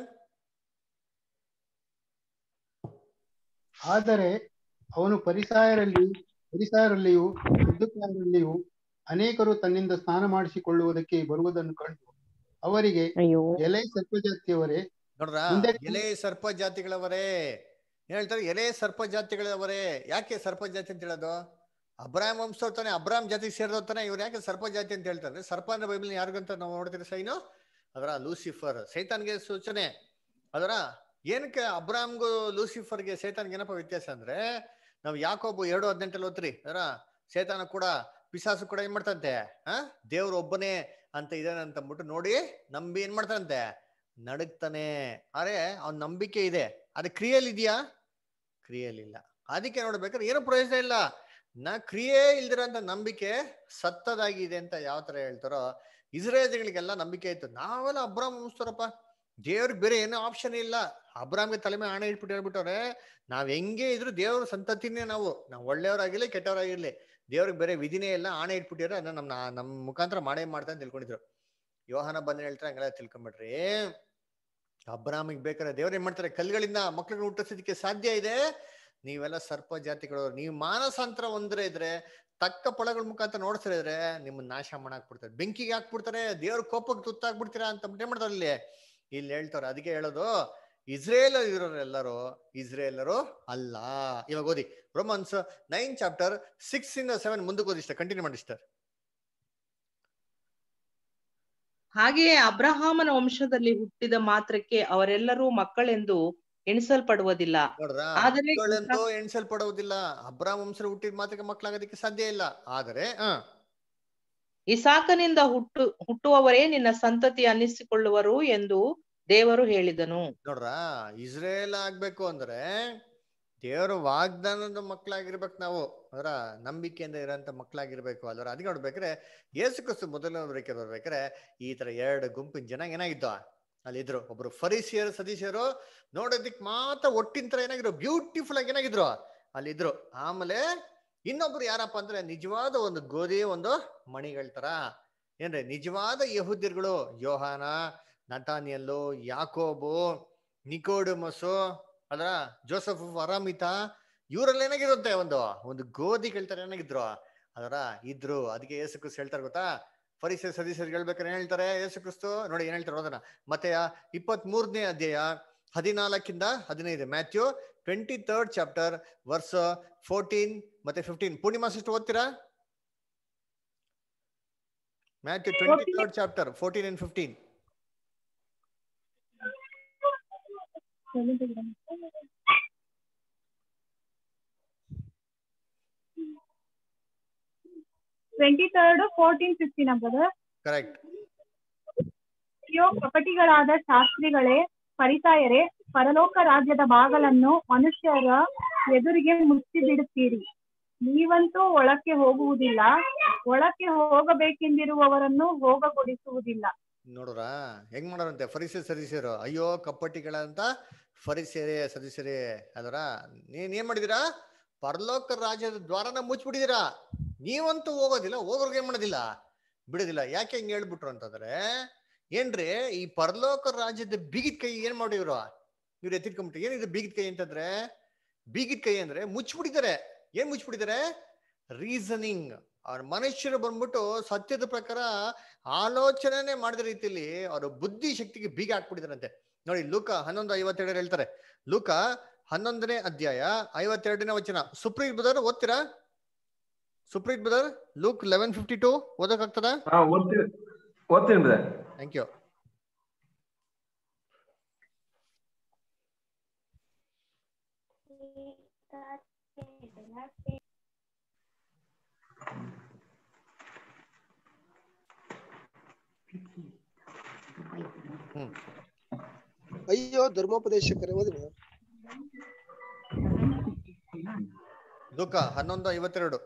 ಆದರೆ ಅವನು ಪರಿಸಾಯರಲ್ಲಿ ಪರಿಸಾಯರಲ್ಲಿಯೂ ಸದ್ದುಕಾಯರಲ್ಲಿಯೂ ಅನೇಕರು ತನ್ನಿಂದ ಸ್ನಾನ ಮಾಡಿಸಿಕೊಳ್ಳುವುದಕ್ಕೆ ಬರುವುದನ್ನು ಕಂಡು ಅವರಿಗೆ ಅಯ್ಯೋ ಎಲೆ ಸರ್ಪಜಾತಿಯವರೇ ನೋಡ್ರ ಮುಂದೆ ಎಲೆ ಸರ್ಪ ಜಾತಿಗಳವರೇ ಏನ್ ಹೇಳ್ತಾರೆ ಎಲೆ ಸರ್ಪ ಜಾತಿಗಳವರೇ ಯಾಕೆ ಸರ್ಪ ಜಾತಿ ಅಂತ ಹೇಳೋದು ಅಬ್ರಾಮ್ ವಂಶದವ್ರು ತಾನೆ ಅಬ್ರಾಮ್ ಜಾತಿಗೆ ಸೇರಿದವ್ರು ತಾನೆ ಇವ್ರು ಯಾಕೆ ಸರ್ಪ ಜಾತಿ ಅಂತ ಹೇಳ್ತಾರೆ ಸರ್ಪ ಅಂದ್ರೆ ಬೈಬಲ್ ಯಾರಿಗಂತ ನಾವು ನೋಡ್ತೀರಿ ಸೈನು ಅದರ ಲೂಸಿಫರ್ ಸೈತಾನ್ಗೆ ಸೂಚನೆ ಅದರ ಏನಕ್ಕೆ ಅಬ್ರಾಮ್ಗೂ ಲೂಸಿಫರ್ಗೆ ಸೈತಾನ್ಗೆ ಏನಪ್ಪ ವ್ಯತ್ಯಾಸ ಅಂದ್ರೆ ನಾವು ಯಾಕೊಬ್ಬ ಎರಡು ಹದಿನೆಂಟಲ್ಲಿ ಓದ್ರಿ ಅದರ ಸೈತಾನ ಕೂಡ ಪಿಸಾಸು ಕೂಡ ಏನ್ ಮಾಡ್ತಂತೆ ಆ ದೇವ್ರು ಒಬ್ಬನೇ ಅಂತ ಇದಾನೆ ಅಂತ ಅಂದ್ಬಿಟ್ಟು ನೋಡಿ ನಂಬಿ ಏನ್ ಮಾಡ್ತಾನಂತೆ ನಡುಗ್ತಾನೆ ಅರೆ ಅವ್ನ ನಂಬಿಕೆ ಇದೆ ಅದು ಕ್ರಿಯೆಯಲ್ಲಿ ಇದೆಯಾ ಕ್ರಿಯೆಯಲ್ಲಿ ಇಲ್ಲ ಅದಕ್ಕೆ ನೋಡ್ಬೇಕಾದ್ರೆ ಏನು ಪ್ರಯೋಜನ ಇಲ್ಲ ನಾ ಕ್ರಿಯೆ ಇಲ್ದಿರೋಂಥ ನಂಬಿಕೆ ಸತ್ತದಾಗಿದೆ ಅಂತ ಯಾವ ತರ ಹೇಳ್ತಾರೋ ಇಸ್ರೇಲ್ಗಳಿಗೆಲ್ಲ ನಂಬಿಕೆ ಇತ್ತು ನಾವೆಲ್ಲ ಅಬ್ರಾಮ್ ಮುಗಿಸ್ತಾರಪ್ಪ ದೇವ್ರಿಗೆ ಬೇರೆ ಏನೋ ಆಪ್ಷನ್ ಇಲ್ಲ ಅಬ್ರಾಮ್ಗೆ ತಲೆ ಮೇಲೆ ಆಣೆ ಇಟ್ಬಿಟ್ಟು ಹೇಳ್ಬಿಟ್ಟವ್ರೆ ನಾವ್ ಹೆಂಗೆ ಇದ್ರು ದೇವ್ರ ಸಂತತಿನೇ ನಾವು ನಾವು ಒಳ್ಳೆಯವರಾಗಿರ್ಲಿ ಕೆಟ್ಟವರಾಗಿರ್ಲಿ ದೇವ್ರಿಗೆ ಬೇರೆ ವಿಧಿನೇ ಇಲ್ಲ ಆಣೆ ಇಟ್ಬಿಟ್ಟಿದ್ರೆ ಅದನ್ನ ನಮ್ಮ ನಮ್ಮ ಮುಖಾಂತರ ಮಾಡೇ ಮಾಡ್ತಾ ಅಂತ ತಿಳ್ಕೊಂಡಿದ್ರು ಯೋಹಾನ ಬಂದ್ ಹೇಳ್ತಾರೆ ಹಂಗೆಲ್ಲ ತಿಳ್ಕೊಂಬಿಟ್ರಿ ಅಬ್ರಾಮಿಗೆ ಬೇಕಾದ್ರೆ ದೇವ್ರು ಏನ್ ಮಾಡ್ತಾರೆ ಕಲ್ಗಳಿಂದ ಮಕ್ಳನ್ನ ಹುಟ್ಟಿಸೋದಕ್ಕೆ ಸಾಧ್ಯ ಇದೆ ನೀವೆಲ್ಲ ಸರ್ಪ ಜಾತಿಗಳು ನೀವು ಮಾನಸಾಂತರ ಒಂದ್ರೆ ಇದ್ರೆ ತಕ್ಕ ಫಲಗಳ ಮುಖಾಂತರ ನೋಡ್ತಾ ಇದ್ರೆ ನಿಮ್ಮನ್ನ ನಾಶ ಮಾಡಾಕ್ಬಿಡ್ತಾರೆ ಬೆಂಕಿಗೆ ಹಾಕ್ಬಿಡ್ತಾರೆ ದೇವ್ರ ಕೋಪಕ್ಕೆ ತುತ್ತಾಗ್ಬಿಡ್ತೀರಾ ಅಂತ ಏನ್ ಮಾಡ್ತಾರೆ ಇಲ್ಲಿ ಇಲ್ಲಿ ಹೇಳ್ತಾರೆ ಅದಕ್ಕೆ ಹೇಳೋದು ಇಸ್ರೇಲ್ ಇರೋರು ಎಲ್ಲರೂ ಇಸ್ರೇಲರು ಅಲ್ಲ ಇವಾಗ ಓದಿ ರೋಮನ್ಸ್ ನೈನ್ ಚಾಪ್ಟರ್ ಸಿಕ್ಸ್ ಇಂದ ಸೆವೆನ್ ಮುಂದಕ್ಕೆ ಓದಿ ಇಷ್ಟ ಕಂಟಿನ್ಯೂ ಮಾಡಿ ಇಷ್ಟ ಹಾಗೆಯೇ ಅಬ್ರಹಾಮನ ವಂಶದಲ್ಲಿ ಹುಟ್ಟಿದ ಮಾತ್ರಕ್ಕೆ ಅವರೆಲ್ಲರೂ ಮಕ್ಕಳೆಂದು ಎಣಿಸಲ್ಪಡುವುದಿಲ್ಲ ನೋಡ್ರ ಆದರೆ ಮಕ್ಕಳೆಂದು ಎಣಿಸಲ್ಪಡುವುದಿಲ್ಲ ಅಬ್ರಾಮ್ ವಂಶರು ಹುಟ್ಟಿದ ಮಾತ್ರಕ್ಕೆ ಮಕ್ಕಳಾಗೋದಕ್ಕೆ ಸಾಧ್ಯ ಇಲ್ಲ ಆದರೆ ಹ ಇಸಾಕನಿಂದ ಹುಟ್ಟು ಹುಟ್ಟುವವರೇ ನಿನ್ನ ಸಂತತಿ ಅನ್ನಿಸಿಕೊಳ್ಳುವರು ಎಂದು ದೇವರು ಹೇಳಿದನು ನೋಡ್ರ ಇಸ್ರೇಲ್ ಆಗ್ಬೇಕು ಅಂದ್ರೆ ದೇವರ ವಾಗ್ದಾನದ ಮಕ್ಕಳಾಗಿರ್ಬೇಕು ನಾವು ಅದರ ನಂಬಿಕೆಯಿಂದ ಇರೋಂಥ ಮಕ್ಕಳಾಗಿರ್ಬೇಕು ಅದರ ಅದಕ್ಕೆ ನೋಡ್ಬೇಕಾದ್ರೆ ಯೇಸು ಕ್ರಿಸ್ತು ಮೊದಲನೇ ಬರಕ್ಕೆ ಬರ್ಬೇಕಾದ್ರೆ ಈ ತರ ಎರಡು ಗುಂಪಿನ ಜನ ಏನಾಗಿದ್ದು ಅಲ್ಲಿ ಇದ್ರು ಒಬ್ರು ಫರಿಸಿಯರು ಸದಸ್ಯರು ನೋಡೋದಿಕ್ ಮಾತ್ರ ಒಟ್ಟಿನ ತರ ಏನಾಗಿದ್ರು ಬ್ಯೂಟಿಫುಲ್ ಆಗಿ ಏನಾಗಿದ್ರು ಅಲ್ಲಿ ಇದ್ರು ಆಮೇಲೆ ಇನ್ನೊಬ್ರು ಯಾರಪ್ಪ ಅಂದ್ರೆ ನಿಜವಾದ ಒಂದು ಗೋಧಿ ಒಂದು ಮಣಿಗಳ ತರ ಏನ್ರಿ ನಿಜವಾದ ಯಹುದ್ಯರುಗಳು ಯೋಹಾನ ನತಾನಿಯಲ್ಲು ಯಾಕೋಬು ನಿಕೋಡಮಸು ಅದರ ಜೋಸಫ್ ಅರಾಮಿತ ಇವರೆಲ್ಲ ಏನಾಗಿರುತ್ತೆ ಒಂದು ಒಂದು ಗೋಧಿ ಕೇಳ್ತಾರೆ ಏನಾಗಿದ್ರು ಅದರ ಇದ್ರು ಅದಕ್ಕೆ ಯೇಸು ಕ್ರಿಸ್ತು ಹೇಳ್ತಾರೆ ಗೊತ್ತಾ ಪರಿಸರ ಸದಸ್ಯರು ಹೇಳ್ಬೇಕಾದ್ರೆ ಏನ್ ಹೇಳ್ತಾರೆ ಯೇಸು ಕ್ರಿಸ್ತು ನೋಡಿ ಏನ್ ಹೇಳ್ತಾರೆ ಓದೋಣ ಮತ್ತೆ ಇಪ್ಪತ್ತ್ ಮೂರನೇ ಅಧ್ಯಾಯ ಹದಿನಾಲ್ಕಿಂದ ಹದಿನೈದು Matthew twenty third chapter verse fourteen ಮತ್ತೆ ಫಿಫ್ಟೀನ್ ಪೂರ್ಣಿಮಾ ಸಿಸ್ಟರ್ ಓದ್ತೀರಾ Matthew twenty third chapter fourteen and fifteen twenty third fourteen fifteen brother correct ಅಯ್ಯೋ ಕಪಟಿಗಳಾದ ಶಾಸ್ತ್ರಿಗಳೇ ಪರಿಸಾಯರೇ ಪರಲೋಕ ರಾಜ್ಯದ ಬಾಗಲನ್ನು ಮನುಷ್ಯರ ಎದುರಿಗೆ ಮುಚ್ಚಿ ಬಿಡುತ್ತೀರಿ ನೀವಂತೂ ಒಳಕ್ಕೆ ಹೋಗುವುದಿಲ್ಲ ಒಳಕ್ಕೆ ಹೋಗಬೇಕೆಂದಿರುವವರನ್ನು ಹೋಗಗೊಡಿಸುವುದಿಲ್ಲ ನೋಡ್ರ ಹೆಂಗ್ ಮಾಡೋರಂತೆ ಫರಿಸೆ ಸದಸ್ಯರು ಅಯ್ಯೋ ಕಪ್ಪಟ್ಟಿಗಳಂತ ಫರಿಸೆರೆ ಸದಸ್ಯರೇ ಅದರ ನೀನ್ ಏನ್ ಮಾಡಿದೀರಾ ಪರಲೋಕ ರಾಜ್ಯದ ದ್ವಾರನ ಮುಚ್ಚಿಬಿಟ್ಟಿದೀರಾ ನೀವಂತೂ ಹೋಗೋದಿಲ್ಲ ಹೋಗೋರ್ಗೆ ಏನ್ ಮಾಡೋದಿಲ್ಲ ಬಿಡೋದಿಲ್ಲ ಯಾಕೆ ಹಿಂಗ್ ಹೇಳ್ಬಿಟ್ರು ಅಂತಂದ್ರೆ ಏನ್ರಿ ಈ ಪರಲೋಕ ರಾಜ್ಯದ ಬೀಗಿದ ಕೈ ಏನ್ ಮಾಡಿವ್ರು ಇವ್ರು ಎತ್ತಿಟ್ಕೊಂಡ್ಬಿಟ್ಟು ಏನಿದೆ ಬೀಗಿದ ಕೈ ಅಂತಂದ್ರೆ ಬೀಗಿದ ಕೈ ಅಂದ್ರೆ ಮುಚ್ಚಿಬಿಟ್ಟಿದ್ದಾರೆ ಏನ್ ಮುಚ್ಚಿಬಿಟ್ಟಿದ್ದಾರೆ ರೀಸನಿಂಗ್ ಅವ್ರ ಮನುಷ್ಯರು ಬಂದ್ಬಿಟ್ಟು ಸತ್ಯದ ಪ್ರಕಾರ ಆಲೋಚನೆ ಮಾಡಿದ ರೀತಿಯಲ್ಲಿ ಅವ್ರ ಬುದ್ಧಿ ಶಕ್ತಿಗೆ ಬೀಗ ಹಾಕ್ಬಿಟ್ಟಿದಾರಂತೆ ನೋಡಿ ಲೂಕ ಹನ್ನೊಂದು ಐವತ್ತೆರಡರಲ್ಲಿ ಹೇಳ್ತಾರೆ ಲೂಕ ಹನ್ನೊಂದನೇ ಅಧ್ಯಾಯ ಐವತ್ತೆರಡನೇ ವಚನ ಸುಪ್ರೀತ್ ಬ್ರದರ್ ಓದ್ತೀರಾ Supreeth brother Luke eleven fifty two ಓದಕ್ಕಾಗ್ತದ ಹಾ ಓದ್ತೀನಿ ಓದ್ತೀನಿ ಬ್ರದರ್ ಥ್ಯಾಂಕ್ ಯು ಹ್ಮ್ ಅಯ್ಯೋ ಧರ್ಮೋಪದೇಶಕರೇ ಓದಿ brother. ಲೂಕ ಹನ್ನೊಂದು ಐವತ್ತೆರಡು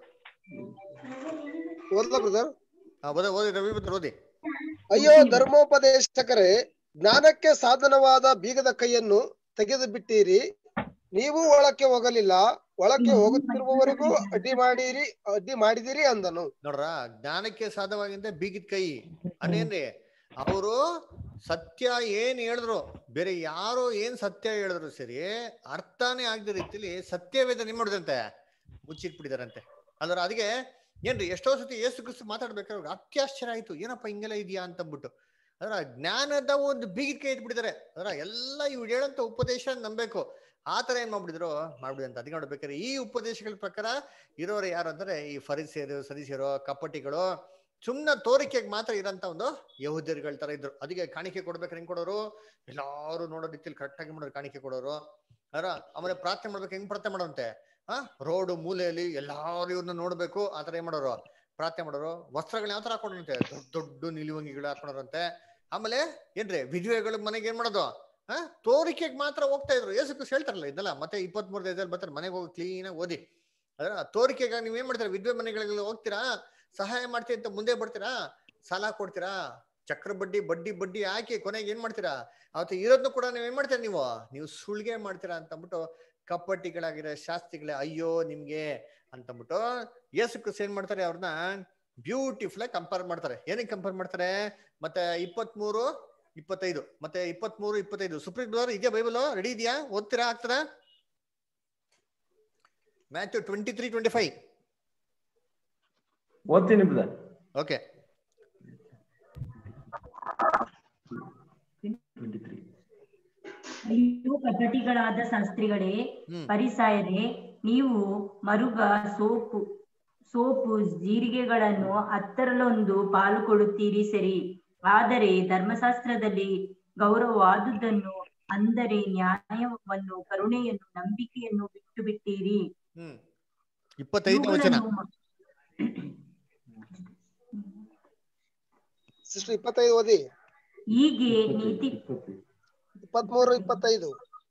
ಓದ್ಲಾ ಬ್ರದರ್ ಹಾ ಓದ ಓದಿ ರವಿ ಬ್ರದರ್ ಓದಿ ಅಯ್ಯೋ ಧರ್ಮೋಪದೇಶಕರೇ ಜ್ಞಾನಕ್ಕೆ ಸಾಧನವಾದ ಬೀಗದ ಕೈಯನ್ನು ತೆಗೆದು ಬಿಟ್ಟಿರಿ ನೀವು ಒಳಕ್ಕೆ ಹೋಗಲಿಲ್ಲ ಒಳಕ್ಕೆ ಹೋಗುತ್ತಿರುವವರಿಗೂ ಅಡ್ಡಿ ಮಾಡಿರಿ ಅಡ್ಡಿ ಮಾಡಿದಿರಿ ಅಂದನು ನೋಡ್ರ ಜ್ಞಾನಕ್ಕೆ ಸಾಧವಾಗಿಂದ ಬೀಗಿದ ಕೈ ಅದೇನ್ರಿ ಅವರು ಸತ್ಯ ಏನ್ ಹೇಳಿದ್ರು ಬೇರೆ ಯಾರೋ ಏನ್ ಸತ್ಯ ಹೇಳಿದ್ರು ಸರಿ ಅರ್ಥನೇ ಆಗದ ರೀತಿಲಿ ಸತ್ಯವೇದ ನಿಮ್ ಮಾಡಿದಂತೆ ಮುಚ್ಚಿಟ್ಬಿಟ್ಟಿದಾರಂತೆ ಅಲ್ರ ಅದಕ್ಕೆ ಏನ್ರಿ ಎಷ್ಟೋ ಸತಿ ಏಸು ಕ್ರಿಸ್ತು ಮಾತಾಡ್ಬೇಕಾದ್ರೆ ಅವ್ರಿಗೆ ಅತ್ಯಾಶ್ಚರ್ಯ ಆಯ್ತು ಏನಪ್ಪ ಹಿಂಗೆಲ್ಲ ಇದೆಯಾ ಅಂತಂದ್ಬಿಟ್ಟು ಅದರ ಜ್ಞಾನದ ಒಂದು ಬೀಗಿದ ಕೈ ಇಟ್ಬಿಟ್ಟಿದ್ದಾರೆ ಅದರ ಎಲ್ಲ ಇವ್ರು ಹೇಳಂತ ಉಪದೇಶ ನಂಬೇಕು ಆ ತರ ಏನ್ ಮಾಡ್ಬಿಟ್ಟಿದ್ರು ಮಾಡ್ಬಿಡಿ ಅಂತ ಅದಕ್ಕೆ ನೋಡ್ಬೇಕಾದ್ರೆ ಈ ಉಪದೇಶಗಳ ಪ್ರಕಾರ ಇರೋರು ಯಾರು ಅಂದ್ರೆ ಈ ಫರಿಸಿಯರು ಸದಿಸಿಯರು ಕಪಟಿಗಳು ಸುಮ್ನ ತೋರಿಕೆಗೆ ಮಾತ್ರ ಇರೋಂತ ಒಂದು ಯಹೂದ್ಯರುಗಳ ತರ ಇದ್ರು ಅದಕ್ಕೆ ಕಾಣಿಕೆ ಕೊಡ್ಬೇಕಾದ್ರೆ ಹೆಂಗ್ ಕೊಡೋರು ಎಲ್ಲಾರು ನೋಡೋ ರೀತಿಯಲ್ಲಿ ಕರೆಕ್ಟ್ ಆಗಿ ಮಾಡೋರು ಕಾಣಿಕೆ ಕೊಡೋರು ಅದರ ಆಮೇಲೆ ಪ್ರಾರ್ಥನೆ ಮಾಡ್ಬೇಕು ಹೆಂಗ್ ಪ್ರಾರ್ಥನೆ ಮಾಡೋಂತೆ ಆ ರೋಡ್ ಮೂಲೆಯಲ್ಲಿ ಎಲ್ಲಾರು ಇವ್ರನ್ನ ನೋಡ್ಬೇಕು ಆ ತರ ಏನ್ ಮಾಡೋರು ಪ್ರಾರ್ಥನೆ ಮಾಡೋರು ವಸ್ತ್ರಗಳನ್ನ ಯಾವ ತರ ಹಾಕೊಂಡ್ರಂತೆ ದೊಡ್ಡ ದೊಡ್ಡ ನಿಲುವಂಗಿಗಳು ಹಾಕೊಂಡ್ರಂತೆ ಆಮೇಲೆ ಏನ್ರಿ ವಿಧವೆಗಳ ಮನೆಗೆ ಏನ್ ಮಾಡೋದು ಆ ತೋರಿಕೆಗೆ ಮಾತ್ರ ಹೋಗ್ತಾ ಇದ್ರು ಏಸು ಕ್ರಿಸ್ತ ಹೇಳ್ತಾರಲ್ಲ ಇದೆಲ್ಲ ಮತ್ತೆ ಇಪ್ಪತ್ತ್ ಮೂರು ದೇಶದಲ್ಲಿ ಬರ್ತಾರೆ ಮನೆಗೆ ಹೋಗಿ ಕ್ಲೀನ್ ಆಗಿ ಓದಿ ಅದರ ತೋರಿಕೆಗೆ ನೀವ್ ಏನ್ ಮಾಡ್ತೀರಾ ವಿದ್ವೆ ಮನೆಗಳಿಗೆ ಹೋಗ್ತೀರಾ ಸಹಾಯ ಮಾಡ್ತೀವಿ ಅಂತ ಮುಂದೆ ಬರ್ತೀರಾ ಸಾಲ ಕೊಡ್ತೀರಾ ಚಕ್ರ ಬಡ್ಡಿ ಬಡ್ಡಿ ಬಡ್ಡಿ ಹಾಕಿ ಕೊನೆಗೆ ಏನ್ ಮಾಡ್ತೀರಾ ಅವತ್ತು ಇರೋದ್ನು ಕೂಡ ನೀವ್ ಏನ್ ಮಾಡ್ತೀರಾ ನೀವು ನೀವು ಸುಳ್ಗೆ ಮಾಡ್ತೀರಾ ಅಂತ ಅಂದ್ಬಿಟ್ಟು ಕಪ್ಪಟ್ಟಿಗಳಾಗಿರೋ ಶಾಸ್ತ್ರಿಗಳೇ ಅಯ್ಯೋ ನಿಮ್ಗೆ ಅಂತಂದ್ಬಿಟ್ಟು ಯೇಸು ಕ್ರಿಸ್ತ ಏನ್ ಮಾಡ್ತಾರೆ ಅವ್ರನ್ನ ಬ್ಯೂಟಿಫುಲ್ ಆಗಿ ಕಂಪೇರ್ ಮಾಡ್ತಾರೆ ಏನಕ್ಕೆ ಕಂಪೇರ್ ಮಾಡ್ತಾರೆ ಮತ್ತೆ ಇಪ್ಪತ್ಮೂರು ಇಪ್ಪತ್ತೈದು ಮತ್ತೆ ಇಪ್ಪತ್ಮೂರು ಇಪ್ಪತ್ತೈದು ಸುಪ್ರೀಂ ಬ್ರದರ್ ಇದೆಯಾ ಬೈಬಲ್ ರೆಡಿ ಇದೆಯಾ ಓದ್ತೀರಾ ಆಗ್ತದ Matthew twenty three twenty five ಓದ್ತೀನಿ ಬ್ರದರ್ ಓಕೆ ಅಯ್ಯೋ ಕಪಟಿಗಳಾದ ಶಾಸ್ತ್ರಿಗಳೇ ಪರಿಸಾಯರೇ ನೀವು ಮರುಗ ಸೋಪು ಸೋಪು ಜೀರಿಗೆಗಳನ್ನು ಹತ್ತರಲ್ಲೊಂದು ಪಾಲು ಕೊಡುತ್ತೀರಿ ಸರಿ ಆದರೆ ಧರ್ಮಶಾಸ್ತ್ರದಲ್ಲಿ ಗೌರವವಾದುದನ್ನು ಅಂದರೆ ನ್ಯಾಯವನ್ನು ಕರುಣೆಯನ್ನು ನಂಬಿಕೆಯನ್ನು ಬಿಟ್ಟು ಬಿಟ್ಟಿರಿ ಹ್ಮ್ ಇಪ್ಪತ್ತೈದನೇ ವಚನ ಸಿಸ್ಟರ್ ಇಪ್ಪತ್ತೈದು ಓದಿ ಹೀಗೆ ನೀತಿ ಇಪ್ಪತ್ಮೂರು ಇಪ್ಪತ್ತೈದು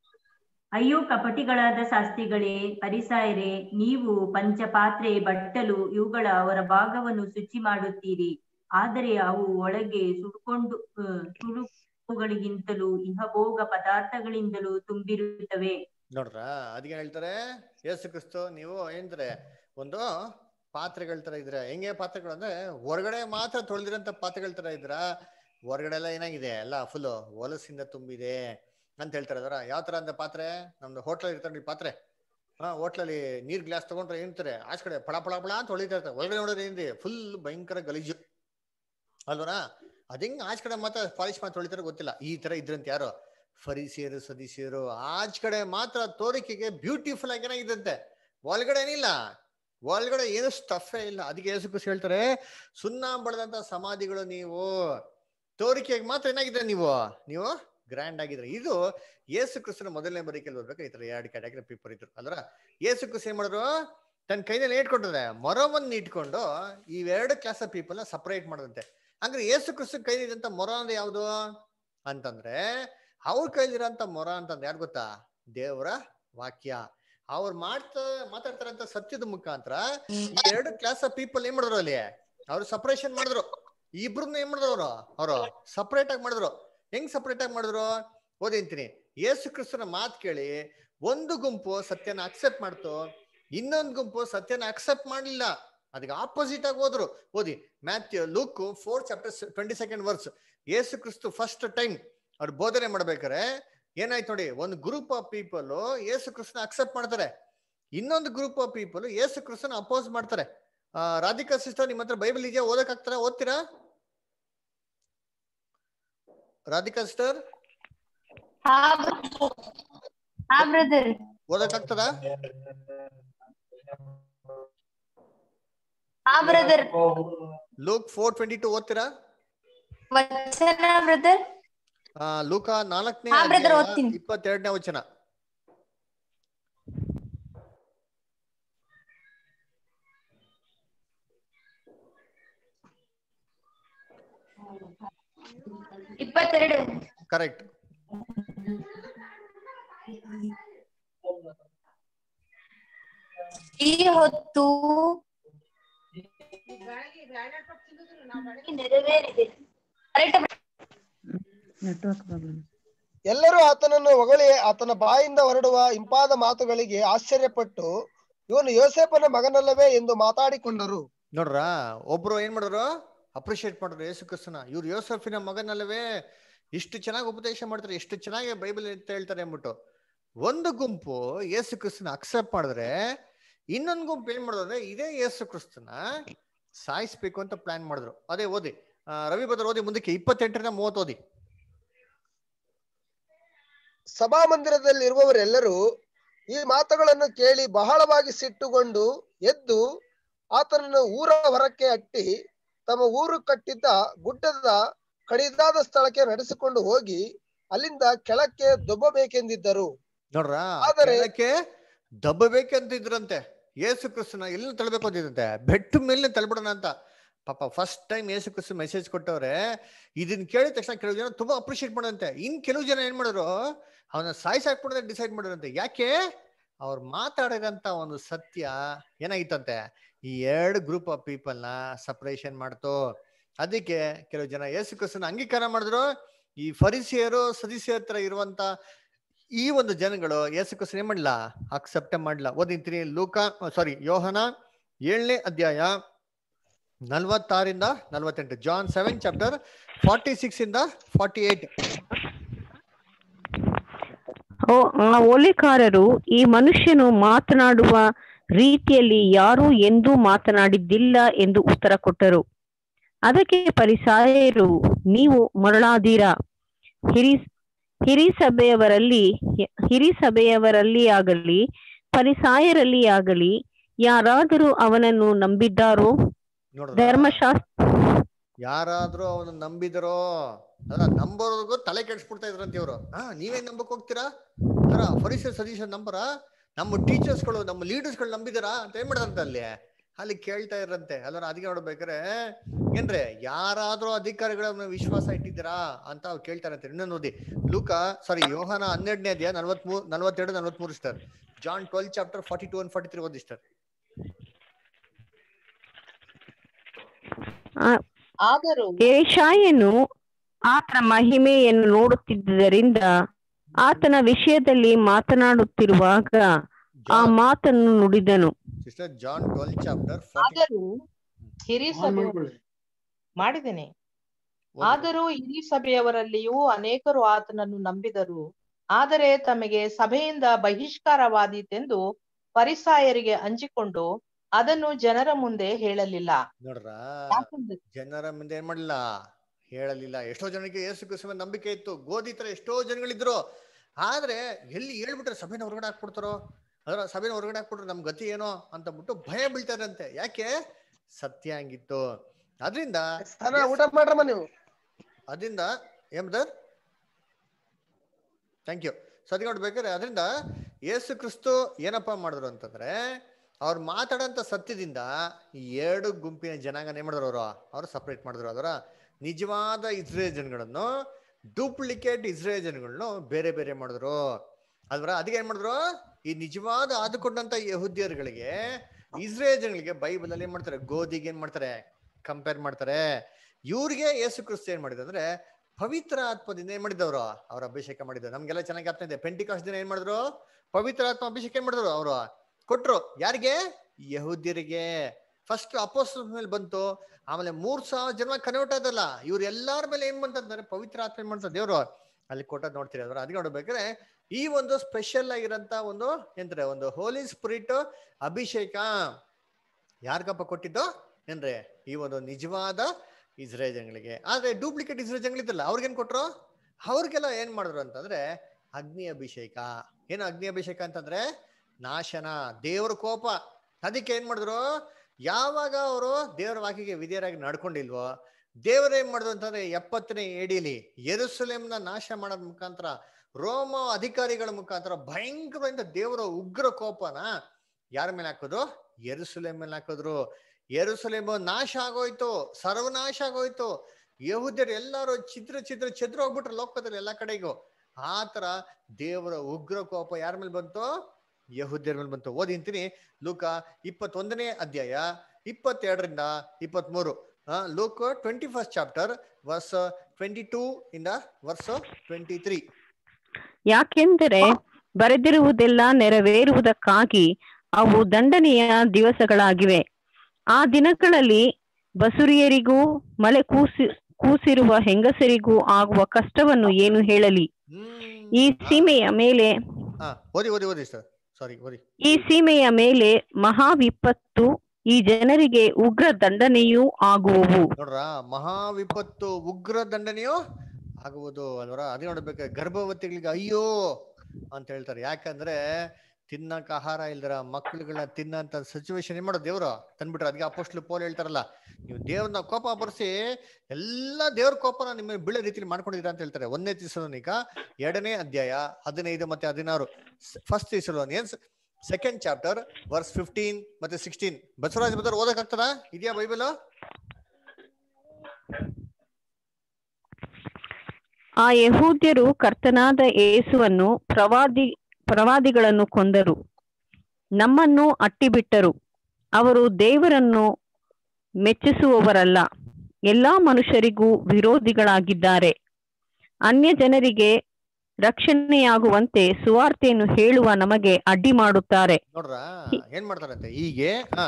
ಅಯ್ಯೋ ಕಪಟಿಗಳಾದ ಶಾಸ್ತ್ರಿಗಳೇ ಪರಿಸಾಯರೇ ನೀವು ಪಂಚಪಾತ್ರೆ ಬಟ್ಟಲು ಇವುಗಳ ಹೊರಭಾಗವನ್ನು ಶುಚಿ ಮಾಡುತ್ತೀರಿ ಆದರೆ ಅವು ಒಳಗೆ ಸುಡ್ಕೊಂಡು ಅಹ್, ಸುಳುಕುಗಳಿಗಿಂತಲೂ ಇಹಭೋಗ ಪದಾರ್ಥಗಳಿಂದಲೂ ತುಂಬಿರುತ್ತವೆ ನೋಡ್ರ ಅದಕ್ಕೆ ಹೇಳ್ತಾರೆ ಯೇಸು ಕ್ರಿಸ್ತು ನೀವು ಏನಂತಾರೆ ಒಂದು ಪಾತ್ರೆಗಳ ತರ ಇದ್ರ ಹೆಂಗೆ ಪಾತ್ರೆಗಳು ಅಂದ್ರೆ ಹೊರಗಡೆ ಮಾತ್ರ ತೊಳೆದಿರೋಂಥ ಪಾತ್ರೆಗಳ ತರ ಇದ್ರ ಹೊರಗಡೆ ಎಲ್ಲ ಏನಾಗಿದೆ ಎಲ್ಲ ಫುಲ್ ಹೊಲಸಿಂದ ತುಂಬಿದೆ ಅಂತ ಹೇಳ್ತಾರೆ ಅದರ ಯಾವ ತರ ಅಂತ ಪಾತ್ರೆ ನಮ್ದು ಹೋಟ್ಲಲ್ಲಿ ಇರ್ತಾರೆ ಪಾತ್ರೆ ಹಾ ಹೋಟ್ಲಲ್ಲಿ ನೀರ್ ಗ್ಲಾಸ್ ತಗೊಂಡ್ರೆ ಏನಂತಾರೆ ಆಚೆ ಕಡೆ ಪಳ ಪಳ ಪಳ ಅಂತ ಹೊಳಿತಾ ಇರ್ತಾರೆ ಒಳಗಡೆ ನೋಡಿದ್ರೆ ಏನ್ರಿ ಫುಲ್ ಭಯಂಕರ ಗಲೀಜು ಅಲ್ವನಾ ಅದಿಂಗ್ ಆಚೆ ಕಡೆ ಮಾತ್ರ ಪಾಲಿಶ್ ಮಾತ್ರ ತೊಳಿತಾರೆ ಗೊತ್ತಿಲ್ಲ ಈ ತರ ಇದ್ರಂತ ಯಾರು ಫರಿಸಿಯರು ಸದಿಸಿಯರು ಆಚ್ ಕಡೆ ಮಾತ್ರ ತೋರಿಕೆಗೆ ಬ್ಯೂಟಿಫುಲ್ ಆಗಿ ಏನಾಗಿದ್ದಂತೆ ಒಳಗಡೆ ಏನಿಲ್ಲ ಒಳಗಡೆ ಏನು ಸ್ಟಫೇ ಇಲ್ಲ ಅದಕ್ಕೆ ಯೇಸು ಕ್ರಿಸ್ತ ಹೇಳ್ತಾರೆ ಸುಣ್ಣ ಬಳ್ದಂತ ಸಮಾಧಿಗಳು ನೀವು ತೋರಿಕೆಗೆ ಮಾತ್ರ ಏನಾಗಿದ್ರೆ ನೀವು ನೀವು ಗ್ರ್ಯಾಂಡ್ ಆಗಿದ್ರೆ ಇದು ಯೇಸು ಕ್ರಿಸ್ತನ ಮೊದಲನೇ ಬರೀಕೆಯಲ್ಲಿ ಓದ್ಬೇಕು ಈ ತರ ಎರಡು ಕ್ಯಾಟಗರಿ ಪೇಪರ್ ಇದ್ರು ಅಲ್ರ ಯೇಸು ಕ್ರಿಸ್ತ ಏನ್ ಮಾಡಿದ್ರು ತನ್ನ ಕೈನಲ್ಲಿ ಇಟ್ಕೊಂಡಿದ್ರೆ ಮೊರವನ್ನು ಇಟ್ಕೊಂಡು ಇವೆರಡು ಕ್ಲಾಸ್ ಆಫ್ ಪೀಪಲ್ ಸಪರೇಟ್ ಮಾಡದಂತೆ ಅಂದ್ರೆ ಯೇಸು ಕ್ರಿಸ್ತ ಕೈಲಿದ್ದಂತ ಮೊರ ಅಂದ್ರೆ ಯಾವುದು ಅಂತಂದ್ರೆ ಅವ್ರ ಕೈಲಿರೋಂಥ ಮೊರ ಅಂತಂದ್ರೆ ಯಾರು ಗೊತ್ತಾ ದೇವರ ವಾಕ್ಯ ಅವ್ರು ಮಾಡ್ತಾ ಮಾತಾಡ್ತಾರಂತ ಸತ್ಯದ ಮುಖಾಂತರ ಈ ಎರಡು ಕ್ಲಾಸ್ ಆಫ್ ಪೀಪಲ್ ಏನ್ ಮಾಡಿದ್ರು ಅಲ್ಲಿ ಅವ್ರು ಸಪರೇಷನ್ ಮಾಡಿದ್ರು ಇಬ್ರನ್ನ ಏನ್ ಮಾಡಿದ್ರು ಅವರು ಅವರು ಸಪರೇಟ್ ಆಗಿ ಮಾಡಿದ್ರು ಹೆಂಗ್ ಸಪರೇಟ್ ಆಗಿ ಮಾಡಿದ್ರು ಓದಿಂತೀನಿ ಯೇಸು ಕ್ರಿಸ್ತನ ಮಾತು ಕೇಳಿ ಒಂದು ಗುಂಪು ಸತ್ಯನ ಅಕ್ಸೆಪ್ಟ್ ಮಾಡ್ತು ಇನ್ನೊಂದು ಗುಂಪು ಸತ್ಯನ ಅಕ್ಸೆಪ್ಟ್ ಮಾಡಲಿಲ್ಲ ಅದಕ್ಕೆ ಆಪೋಸಿಟ್ ಆಗಿ ಹೋದ್ರು ಓದಿ Matthew Luke four chapter twenty second verse ಯೇಸು ಕ್ರಿಸ್ತು ಫಸ್ಟ್ ಟೈಮ್ ಅವ್ರು ಬೋಧನೆ ಮಾಡ್ಬೇಕಾರೆ ಏನಾಯ್ತು ನೋಡಿ ಒಂದು ಗ್ರೂಪ್ ಆಫ್ ಪೀಪಲ್ ಯೇಸು ಕ್ರಿಸ್ತನ ಅಕ್ಸೆಪ್ಟ್ ಮಾಡ್ತಾರೆ ಇನ್ನೊಂದು ಗ್ರೂಪ್ ಆಫ್ ಪೀಪಲ್ ಯೇಸು ಕ್ರಿಸ್ತನ ಅಪೋಸ್ ಮಾಡ್ತಾರೆ ಆ, ರಾಧಿಕಾ ಸಿಸ್ಟರ್ ನಿಮ್ಮ ಹತ್ರ ಬೈಬಲ್ ಇದೆಯಾ ಓದಕ್ ಆಗ್ತಾರ ಓದ್ತೀರಾ ರಾಧಿಕಾ ಸಿಸ್ಟರ್ ಹಾ ಬ್ರದರ್ ಓದಕ್ ಆಗ್ತದ ಹಾ brother Luke four twenty two ಓದ್ತೀರಾ ವಚನ ಬ್ರದರ್ ಆ, ಲೂಕ ನಾಲ್ಕನೇ ಹಾ, brother, ಅಧ್ಯಾಯ ಓದ್ತೀನಿ. ಇಪ್ಪತ್ತೆರಡನೇ ವಚನ ಇಪ್ಪತ್ತೆರಡು ಕರೆಕ್ಟ್ ಈ ಹೊತ್ತು ನೆರವೇರಿದೆ ಎಲ್ಲರೂ ಆತನನ್ನು ಹೊಗಳಿ ಆತನ ಬಾಯಿಂದ ಹೊರಡುವ ಇಂಪಾದ ಮಾತುಗಳಿಗೆ ಆಶ್ಚರ್ಯಪಟ್ಟು ಇವನು ಯೋಸೇಫನ ಮಗನಲ್ಲವೇ ಎಂದು ಮಾತಾಡಿಕೊಂಡರು ನೋಡ್ರಾ ಒಬ್ರು ಏನ್ ಮಾಡಿದ್ರು ಅಪ್ರಿಶಿಯೇಟ್ ಮಾಡಿದ್ರು ಯೇಸು ಕ್ರಿಸ್ತನ ಇವ್ರು ಯೋಸಫಿನ ಮಗನಲ್ಲವೇ ಇಷ್ಟು ಚೆನ್ನಾಗಿ ಉಪದೇಶ ಮಾಡ್ತಾರೆ ಎಷ್ಟು ಚೆನ್ನಾಗಿ ಬೈಬಲ್ ಅಂತ ಹೇಳ್ತಾರೆ ಅಂದ್ಬಿಟ್ಟು ಒಂದು ಗುಂಪು ಯೇಸು ಕ್ರಿಸ್ತನ ಅಕ್ಸೆಪ್ಟ್ ಮಾಡಿದ್ರೆ ಇನ್ನೊಂದು ಗುಂಪು ಏನ್ ಮಾಡಿದ್ರು ಅಂದ್ರೆ ಇದೇ ಯೇಸು ಕ್ರಿಸ್ತನ ಸಾಯಿಸ್ಬೇಕು ಅಂತ ಪ್ಲಾನ್ ಮಾಡಿದ್ರು ಅದೇ ಓದಿ ಆ, ರವಿ ಭದ್ರ ಓದಿ ಮುಂದಕ್ಕೆ ಇಪ್ಪತ್ತೆಂಟರಿಂದ ಮೂವತ್ತು ಓದಿ ಸಭಾಮಂದಿರದಲ್ಲಿರುವವರೆಲ್ಲರೂ ಈ ಮಾತುಗಳನ್ನು ಕೇಳಿ ಬಹಳವಾಗಿ ಸಿಟ್ಟುಗೊಂಡು ಎದ್ದು ಆತನನ್ನು ಊರ ಹೊರಕ್ಕೆ ಅಟ್ಟಿ ತಮ್ಮ ಊರು ಕಟ್ಟಿದ್ದ ಗುಡ್ಡದ ಕಡಿದಾದ ಸ್ಥಳಕ್ಕೆ ನಡೆಸಿಕೊಂಡು ಹೋಗಿ ಅಲ್ಲಿಂದ ಕೆಳಕ್ಕೆ ದೊಬ್ಬಬೇಕೆಂದಿದ್ದರು ನೋಡ್ರ ಆದರೆ- ಕೆಳಕ್ಕೆ ದಬ್ಬಬೇಕಂತಿದ್ರಂತೆ ಯೇಸು ಕ್ರಿಸ್ತನ ಎಲ್ಲಿ ತಳ್ಬೇಕು ಅಂತಿದ್ರಂತೆ ಬೆಟ್ಟ ಮೇಲೆ ತಳ್ಬಿಡೋಣ ಅಂತ ಪಾಪ ಫಸ್ಟ್ ಟೈಮ್ ಯೇಸು ಕ್ರಿಸ್ತ ಮೆಸೇಜ್ ಕೊಟ್ಟವ್ರೆ ಇದನ್ನ ಕೇಳಿದ ತಕ್ಷಣ ಕೆಲವು ಜನ ತುಂಬಾ ಅಪ್ರಿಶಿಯೇಟ್ ಮಾಡಂತೆ ಇನ್ ಕೆಲವು ಜನ ಏನ್ ಮಾಡಿದ್ರು ಅವನ ಸಾಯಿಸಾಕ್ಬಿಡೋದೇ ಡಿಸೈಡ್ ಮಾಡಿದ್ರಂತೆ ಯಾಕೆ ಅವ್ರು ಮಾತಾಡಿದಂತ ಒಂದು ಸತ್ಯ ಏನಾಗಿತ್ತಂತೆ ಈ ಎರಡು ಗ್ರೂಪ್ ಆಫ್ ಪೀಪಲ್ನ ಸಪರೇಷನ್ ಮಾಡ್ತು ಅದಕ್ಕೆ ಕೆಲವು ಜನ ಯೇಸು ಕ್ರಿಸ್ತನ ಅಂಗೀಕಾರ ಮಾಡಿದ್ರು ಈ ಫರಿಸಿಯರು ಸದಿಸಿಯರ ಹತ್ರ ಇರುವಂತ ಈ ಒಂದು ಜನಗಳು ಯೇಸು ಕ್ರಿಸ್ತನ ಏನ್ ಮಾಡಲ್ಲ ಅಕ್ಸೆಪ್ಟ್ ಮಾಡಲ್ಲ ಓದಿಂತೀನಿ ಲೂಕ ಸಾರಿ ಯೋಹನ ಏಳನೇ ಅಧ್ಯಾಯ ನಲ್ವತ್ತಾರಿಂದ ನಲ್ವತ್ತೆಂಟು John seven chapter forty six ಇಂದ ಫಾರ್ಟಿ ಏಟ್ ಓ ಆ ಓಲೆಕಾರರು ಈ ಮನುಷ್ಯನು ಮಾತನಾಡುವ ರೀತಿಯಲ್ಲಿ ಯಾರೂ ಎಂದೂ ಮಾತನಾಡಿದ್ದಿಲ್ಲ ಎಂದು ಉತ್ತರ ಕೊಟ್ಟರು ಅದಕ್ಕೆ ಪರಿಸಾಯರು ನೀವು ಮರಳಾದೀರಾ ಹಿರಿ ಹಿರಿ ಸಭೆಯವರಲ್ಲಿ ಹಿರಿ ಸಭೆಯವರಲ್ಲಿ ಆಗಲಿ ಪರಿಸಾಯರಲ್ಲಿ ಆಗಲಿ ಯಾರಾದರೂ ಅವನನ್ನು ನಂಬಿದ್ದಾರೋ ನೋಡ್ರ ಧರ್ಮಶಾಸ್ತ್ರ ಯಾರಾದ್ರೂ ಅವನು ನಂಬಿದರೋ ಅದ್ರ ನಂಬೋರ್ಗೂ ತಲೆ ಕೆಡಿಸ್ಬಿಡ್ತಾ ಇದ್ರಂತೆ ಇವರು ಹಾ ನೀವೇನ್ ನಂಬಕ್ ಹೋಗ್ತೀರಾ ಅದ್ರ ಫರಿಸ ಸದೀಶ ನಂಬರ ನಮ್ಮ ಟೀಚರ್ಸ್ಗಳು ನಮ್ಮ ಲೀಡರ್ಸ್ಗಳು ನಂಬಿದಾರಾ ಅಂತ ಏನ್ ಮಾಡ್ದಂತೆ ಅಲ್ಲಿ ಅಲ್ಲಿ ಕೇಳ್ತಾ ಇರಂತೆ ಅಲ್ಲರ ಅದಕ್ಕೆ ನೋಡ್ಬೇಕಾರೆ ಏನ್ರೆ ಯಾರಾದ್ರೂ ಅಧಿಕಾರಿಗಳ ಮೇಲೆ ವಿಶ್ವಾಸ ಇಟ್ಟಿದ್ದೀರಾ ಅಂತ ಅವ್ರು ಕೇಳ್ತಾರಂತೆ ಇನ್ನೊಂದು ಓದಿ ಲೂಕ ಸಾರಿ ಯೋಹಾನ ಹನ್ನೆರಡನೇ ಅಧ್ಯಾಯ ನಲ್ವತ್ಮೂರ್ ನಲ್ವತ್ತೆರಡು ನಲ್ವತ್ಮೂರು star John twelve chapter forty two and forty three ಓದಿ ಸ್ಟಾರ್ ಆ, ಆದರೂ ಯೆಶಾಯನು ಆತನ ಮಹಿಮೆಯನ್ನು ನೋಡುತ್ತಿದ್ದರಿಂದ ಆತನ ವಿಷಯದಲ್ಲಿ ಮಾತನಾಡುತ್ತಿರುವಾಗ ಆ ಮಾತನ್ನು ನುಡಿದನು sister John twelve chapter forty ಆದರೂ ಹಿರಿ ಸಭೆ ಮಾಡಿದ್ದೇನೆ ಆದರೂ ಹಿರಿ ಸಭೆಯವರಲ್ಲಿಯೂ ಅನೇಕರು ಆತನನ್ನು ನಂಬಿದರು ಆದರೆ ತಮಗೆ ಸಭೆಯಿಂದ ಬಹಿಷ್ಕಾರವಾದೀತೆಂದು ಪರಿಸಾಯರಿಗೆ ಅಂಜಿಕೊಂಡು ಅದನ್ನು ಜನರ ಮುಂದೆ ಹೇಳಲಿಲ್ಲ ನೋಡ್ರ ಯಾಕೆಂದರೆ ಜನರ ಮುಂದೆ ಏನ್ ಮಾಡಲಿಲ್ಲ ಹೇಳಲಿಲ್ಲ ಎಷ್ಟೋ ಜನಕ್ಕೆ ಯೇಸು ಕ್ರಿಸ್ತನ ನಂಬಿಕೆ ಇತ್ತು ಗೋಧಿ ತರ ಎಷ್ಟೋ ಜನಗಳಿದ್ರು ಆದ್ರೆ ಎಲ್ಲಿ ಹೇಳ್ಬಿಟ್ರೆ ಸಭೆನ ಹೊರಗಡೆ ಹಾಕ್ಬಿಡ್ತಾರೋ ಅದರ ಸಭೆನ ಹೊರಗಡೆ ಹಾಕ್ಬಿಟ್ರೆ ನಮ್ ಗತಿ ಏನೋ ಅಂತ ಬಿಟ್ಟು ಭಯ ಬೀಳ್ತಾರಂತೆ ಯಾಕೆ ಸತ್ಯ ಹಂಗಿತ್ತು ಅದರಿಂದ ಸ್ಥಾನ ಊಟ ಮಾಡ್ರಮ್ಮ ನೀವು ಅದರಿಂದ ಏನ್ ಬ್ರದರ್ ಥ್ಯಾಂಕ್ ಯು ಸರಿ ನೋಡ್ಬೇಕಾದ್ರೆ ಅದರಿಂದ ಯೇಸು ಕ್ರಿಸ್ತು ಏನಪ್ಪಾ ಮಾಡಿದ್ರು ಅಂತಂದ್ರೆ ಅವ್ರು ಮಾತಾಡೋಂಥ ಸತ್ಯದಿಂದ ಈ ಎರಡು ಗುಂಪಿನ ಜನಾಂಗನ ಏನ್ ಮಾಡಿದ್ರು ಅವರು ಅವ್ರು ಸಪ್ರೇಟ್ ಮಾಡಿದ್ರು ಅದರ ನಿಜವಾದ ಇಸ್ರೇಲ್ ಜನಗಳನ್ನು ಡೂಪ್ಲಿಕೇಟ್ ಇಸ್ರೇಲ್ ಜನಗಳನ್ನು ಬೇರೆ ಬೇರೆ ಮಾಡಿದ್ರು ಅಲ್ವರ ಅದಕ್ಕೆ ಏನ್ ಮಾಡಿದ್ರು ಈ ನಿಜವಾದ ಆದುಕೊಂಡಂತ ಯಹುದ್ಯರುಗಳಿಗೆ ಇಸ್ರೇಲ್ ಜನಗಳಿಗೆ ಬೈಬಲ್ ಅಲ್ಲಿ ಏನ್ ಮಾಡ್ತಾರೆ ಗೋಧಿಗೆ ಏನ್ ಮಾಡ್ತಾರೆ ಕಂಪೇರ್ ಮಾಡ್ತಾರೆ ಇವ್ರಿಗೆ ಯೇಸು ಕ್ರಿಸ್ತ ಏನ್ ಮಾಡಿದ್ರು ಅಂದ್ರೆ ಪವಿತ್ರ ಆತ್ಮದಿಂದ ಏನ್ ಮಾಡಿದವರು ಅವ್ರ ಅಭಿಷೇಕ ಮಾಡಿದ್ರು ನಮ್ಗೆಲ್ಲ ಚೆನ್ನಾಗಿ ಅರ್ಥ ಇದೆ ಪೆಂಟಿಕಾಸ್ ದಿನ ಏನ್ ಮಾಡಿದ್ರು ಪವಿತ್ರ ಆತ್ಮ ಅಭಿಷೇಕ ಏನ್ ಮಾಡಿದ್ರು ಅವರು ಕೊಟ್ರು ಯಾರಿಗೆ ಯಹೂದ್ಯರಿಗೆ ಫಸ್ಟ್ ಅಪೋಸ್ ಮೇಲೆ ಬಂತು ಆಮೇಲೆ ಮೂರ್ ಸಾವಿರ ಜನ ಕನ್ವರ್ಟ್ ಆದಲ್ಲ ಇವ್ರ ಎಲ್ಲಾರ ಮೇಲೆ ಏನ್ ಬಂತಂದ್ರೆ ಪವಿತ್ರ ಆತ್ಮ ಏನ್ ಮಾಡ್ತಾರೆ ದೇವ್ರು ಅಲ್ಲಿ ಕೊಟ್ಟದ್ ನೋಡ್ತೀರಿ ಅದ್ರ ಅದಕ್ಕೆ ನೋಡ್ಬೇಕಾದ್ರೆ ಈ ಒಂದು ಸ್ಪೆಷಲ್ ಆಗಿರಂತ ಒಂದು ಎಂದ್ರೆ ಒಂದು ಹೋಲಿ ಸ್ಪಿರಿಟ್ ಅಭಿಷೇಕ ಯಾರಿಗಪ್ಪ ಕೊಟ್ಟಿದ್ದು ಏನ್ರೆ ಈ ಒಂದು ನಿಜವಾದ ಇಸ್ರೇಲ್ ಜನಗಳಿಗೆ ಆದ್ರೆ ಡೂಪ್ಲಿಕೇಟ್ ಇಸ್ರೇಲ್ ಜನಗಳಿದ್ದಲ್ಲ ಅವ್ರಿಗೇನ್ ಕೊಟ್ರು ಅವ್ರಿಗೆಲ್ಲ ಏನ್ ಮಾಡಿದ್ರು ಅಂತಂದ್ರೆ ಅಗ್ನಿ ಅಭಿಷೇಕ ಏನು ಅಗ್ನಿ ಅಭಿಷೇಕ ಅಂತಂದ್ರೆ ನಾಶನ ದೇವ್ರ ಕೋಪ ಅದಕ್ಕೆ ಏನ್ ಮಾಡಿದ್ರು ಯಾವಾಗ ಅವರು ದೇವರ ವಾಕ್ಯಗೆ ವಿಧೇಯರಾಗಿ ನಡ್ಕೊಂಡಿಲ್ವೋ ದೇವರು ಏನ್ ಮಾಡಿದ್ರು ಅಂತಂದ್ರೆ ಎಪ್ಪತ್ತನೇ ಏಡಿಲಿ ಯೆರೂಸಲೇಮ್ನ ನಾಶ ಮಾಡೋದ್ ಮುಖಾಂತರ ರೋಮ ಅಧಿಕಾರಿಗಳ ಮುಖಾಂತರ ಭಯಂಕರವಾದ ದೇವರ ಉಗ್ರ ಕೋಪನ ಯಾರ ಮೇಲೆ ಹಾಕಿದ್ರು ಯೆರೂಸಲೇಮ್ ಮೇಲೆ ಹಾಕಿದ್ರು ಯೆರೂಸಲೇಮ್ ನಾಶ ಆಗೋಯ್ತು ಸರ್ವನಾಶ ಆಗೋಯ್ತು ಯಹೂದ್ಯರು ಎಲ್ಲರೂ ಚಿತ್ರ ಚಿತ್ರ ಚೆದ್ರ ಹೋಗ್ಬಿಟ್ರು ಲೋಕದಲ್ಲಿ ಎಲ್ಲಾ ಕಡೆಗೂ ಆ ತರ ದೇವರ ಉಗ್ರ ಕೋಪ ಯಾರ ಮೇಲೆ ಬಂತು ಯಹೂದ್ಯರ ಮೇಲೆ ಬಂತು ಓದಿಂತೀನಿ ಲೂಕ ಇಪ್ಪತ್ತೊಂದನೇ ಅಧ್ಯಾಯ ಇಪ್ಪತ್ತೆರಡರಿಂದ ಇಪ್ಪತ್ಮೂರು Luke twenty first chapter verse twenty two ಇಂದ ವರ್ಸ್ ಟ್ವೆಂಟಿ ತ್ರೀ ಯಾಕೆಂದರೆ ಬರೆದಿರುವುದೆಲ್ಲ ನೆರವೇರುವುದಕ್ಕಾಗಿ ಅವು ದಂಡನೆಯ ದಿವಸಗಳಾಗಿವೆ ಆ ದಿನಗಳಲ್ಲಿ ಬಸುರಿಯರಿಗೂ ಮಲೆ ಕೂಸಿ ಕೂಸಿರುವ ಹೆಂಗಸರಿಗೂ ಆಗುವ ಕಷ್ಟವನ್ನು ಏನು ಹೇಳಲಿ ಈ ಸೀಮೆಯ ಮೇಲೆ ಹಾ ಓದಿ ಓದಿ ಓದಿ ಸರ್ ಸಾರಿ ಓದಿ ಈ ಸೀಮೆಯ ಮೇಲೆ ಮಹಾ ವಿಪತ್ತು ಈ ಜನರಿಗೆ ಉಗ್ರ ದಂಡನೆಯೂ ಆಗುವವು ನೋಡ್ರ ಮಹಾ ವಿಪತ್ತು ಉಗ್ರ ದಂಡನೆಯೋ ಆಗುವುದು ಅಲ್ವರ ಅದೇ ನೋಡ್ಬೇಕು ಗರ್ಭವತಿಗಳಿಗೆ ಅಯ್ಯೋ ಅಂತ ಹೇಳ್ತಾರೆ ಯಾಕಂದ್ರೆ ತಿನ್ನಕ್ ಆಹಾರ ಇಲ್ದರ ಮಕ್ಳುಗಳನ್ನ ತಿನ್ನಂತ ಸಿಚುವೇಶನ್ ಏನ್ ಮಾಡೋದು ದೇವ್ರು ತಂದ್ಬಿಟ್ರೆ ಅದಕ್ಕೆ ಅಪೋಸ್ಟ್ಲು ಪೋಲ್ ಹೇಳ್ತಾರಲ್ಲ ನೀವು ದೇವ್ರನ್ನ ಕೋಪ ಬರ್ಸಿ ಎಲ್ಲಾ ದೇವ್ರ ಕೋಪನ ನಿಮ್ಮ ಮೇಲೆ ಬೀಳೋ ರೀತಿಲಿ ಮಾಡ್ಕೊಂಡಿದ್ದೀರಾ ಅಂತ ಹೇಳ್ತಾರೆ ಒಂದನೇ ತಿಸಲೋನಿಕ ಎರಡನೇ ಅಧ್ಯಾಯ ಹದಿನೈದು ಮತ್ತೆ ಹದಿನಾರು first Thessalonians second chapter verse fifteen ಮತ್ತೆ ಸಿಕ್ಸ್ಟೀನ್ ಬಸವರಾಜ್ ಬದರ್ ಓದಕ್ ಆಗ್ತದಾ ಇದೆಯಾ ಬೈಬಲ್ ಆ ಯಹೂದ್ಯರು ಕರ್ತನಾದ ಯೇಸುವನ್ನು ಪ್ರವಾದಿ ಪ್ರವಾದಿಗಳನ್ನು ಕೊಂದರು ನಮ್ಮನ್ನು ಅಟ್ಟಿಬಿಟ್ಟರು ಅವರು ದೇವರನ್ನು ಮೆಚ್ಚಿಸುವವರಲ್ಲ ಎಲ್ಲಾ ಮನುಷ್ಯರಿಗೂ ವಿರೋಧಿಗಳಾಗಿದ್ದಾರೆ ಅನ್ಯ ಜನರಿಗೆ ರಕ್ಷಣೆಯಾಗುವಂತೆ ಸುವಾರ್ತೆಯನ್ನು ಹೇಳುವ ನಮಗೆ ಅಡ್ಡಿ ಮಾಡುತ್ತಾರೆ ನೋಡ್ರ ಏನ್ ಮಾಡ್ತಾರಂತೆ ಹೀಗೆ ಹಾ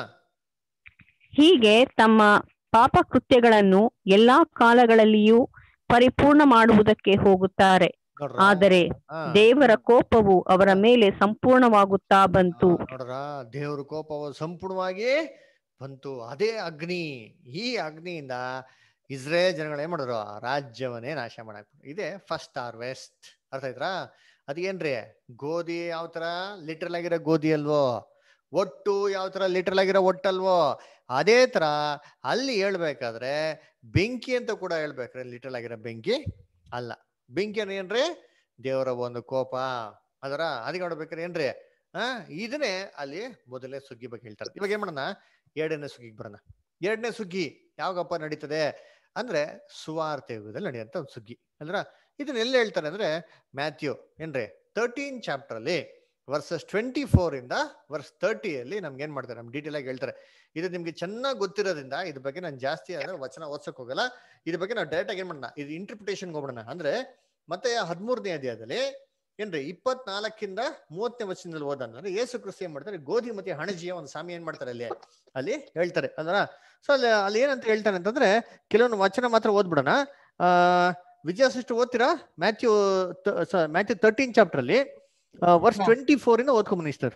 ಹೀಗೆ ತಮ್ಮ ಪಾಪ ಕೃತ್ಯಗಳನ್ನು ಎಲ್ಲಾ ಕಾಲಗಳಲ್ಲಿಯೂ ಪರಿಪೂರ್ಣ ಮಾಡುವುದಕ್ಕೆ ಹೋಗುತ್ತಾರೆ ಆದರೆ ದೇವರ ಕೋಪವು ಅವರ ಮೇಲೆ ಸಂಪೂರ್ಣವಾಗುತ್ತಾ ಬಂತು ನೋಡ್ರ ದೇವ್ರ ಕೋಪವು ಸಂಪೂರ್ಣವಾಗಿ ಬಂತು ಅದೇ ಅಗ್ನಿ ಈ ಅಗ್ನಿಯಿಂದ ಇಸ್ರೇಲ್ ಜನಗಳು ಏನ್ ಮಾಡಿದ್ರು ರಾಜ್ಯವನ್ನೇ ನಾಶ ಮಾಡಕ್ ಇದೇ ಫಸ್ಟ್ ಹಾರ್ವೆಸ್ಟ್ ಅರ್ಥ ಆಯ್ತಾ ಅದೇನ್ರಿ ಗೋಧಿ ಯಾವ ತರ ಲಿಟ್ರಲ್ ಆಗಿರೋ ಗೋಧಿ ಅಲ್ವೋ ಒಟ್ಟು ಯಾವ ತರ ಲಿಟ್ರಲ್ ಆಗಿರೋ ಒಟ್ಟಲ್ವೋ ಅದೇ ತರ ಅಲ್ಲಿ ಹೇಳ್ಬೇಕಾದ್ರೆ ಬೆಂಕಿ ಅಂತ ಕೂಡ ಹೇಳ್ಬೇಕ್ರೆ ಲಿಟ್ರಲ್ ಆಗಿರೋ ಬೆಂಕಿ ಅಲ್ಲ ಬೆಂಕಿ ಅಂದ್ರೆ ಏನ್ರಿ ದೇವರ ಒಂದು ಕೋಪ ಅದರ ಅದಕ್ಕೆ ನೋಡ್ಬೇಕಾದ್ರೆ ಏನ್ರಿ ಆ ಇದನ್ನೇ ಅಲ್ಲಿ ಮೊದಲನೇ ಸುಗ್ಗಿ ಬಗ್ಗೆ ಹೇಳ್ತಾರೆ ಇವಾಗ ಏನ್ ಮಾಡೋಣ ಎರಡನೇ ಸುಗ್ಗಿಗೆ ಬರೋಣ ಎರಡನೇ ಸುಗ್ಗಿ ಯಾವಾಗಪ್ಪ ನಡೀತದೆ ಅಂದ್ರೆ ಸುವಾರ್ತೆ ಯುಗದಲ್ಲಿ ನಡೆಯುವಂತ ಒಂದು ಸುಗ್ಗಿ ಅಂದ್ರ ಇದನ್ನ ಎಲ್ಲಿ ಹೇಳ್ತಾರೆ ಅಂದ್ರೆ ಮ್ಯಾಥ್ಯೂ ಏನ್ರಿ ತರ್ಟೀನ್ ಚಾಪ್ಟರ್ ಅಲ್ಲಿ ವರ್ಸಸ್ ಟ್ವೆಂಟಿ ಫೋರ್ ಇಂದ ವರ್ಸ್ ತರ್ಟಿಯಲ್ಲಿ ನಮ್ಗೆ ಏನ್ ಮಾಡ್ತಾರೆ ನಮ್ ಡೀಟೇಲ್ ಆಗಿ ಹೇಳ್ತಾರೆ ಇದು ನಿಮ್ಗೆ ಚೆನ್ನಾಗಿ ಗೊತ್ತಿರೋದ್ರಿಂದ ಇದ್ರ ಬಗ್ಗೆ ನಾನು ಜಾಸ್ತಿ ಅಂದ್ರೆ ವಚನ ಓದ್ಸಕ್ ಹೋಗಲ್ಲ ಇದ್ರ ಬಗ್ಗೆ ನಾವು ಡೈರೆಕ್ಟ್ ಆಗಿ ಏನ್ ಮಾಡೋಣ ಇದು ಇಂಟರ್ಪ್ರಿಟೇಷನ್ ಹೋಗೋಣ ಅಂದ್ರೆ ಮತ್ತೆ ಹದಿಮೂರನೇ ಅಧ್ಯಾಯದಲ್ಲಿ ಏನ್ರಿ ಇಪ್ಪತ್ನಾಲ್ಕಿಂದ ಮೂವತ್ತನೇ ವಚನದಲ್ಲಿ ಓದಂದ್ರೆ ಯೇಸು ಕ್ರಿಸ್ತ ಏನ್ ಮಾಡ್ತಾರೆ ಗೋಧಿ ಮತ್ತೆ ಹಣಜಿಯ ಒಂದು ಸಾಮಿ ಏನ್ ಮಾಡ್ತಾರೆ ಅಲ್ಲಿ ಅಲ್ಲಿ ಹೇಳ್ತಾರೆ ಅಲ್ವಾ ಸೊ ಅಲ್ಲಿ ಅಲ್ಲಿ ಏನಂತ ಹೇಳ್ತಾರೆ ಅಂತಂದ್ರೆ ಕೆಲವೊಂದು ವಚನ ಮಾತ್ರ ಓದ್ಬಿಡೋಣ ಆ ವಿಜಯ ಸಿಸ್ಟರ್ ಓದ್ತೀರಾ ಮ್ಯಾಥ್ಯೂ ಮ್ಯಾಥ್ಯೂ ತರ್ಟೀನ್ ಚಾಪ್ಟರ್ ಅಲ್ಲಿ ವರ್ಸ್ ಟ್ವೆಂಟಿ ಫೋರ್ ಇಂದ ಓದ್ಕೊಂಬನಿ ಸರ್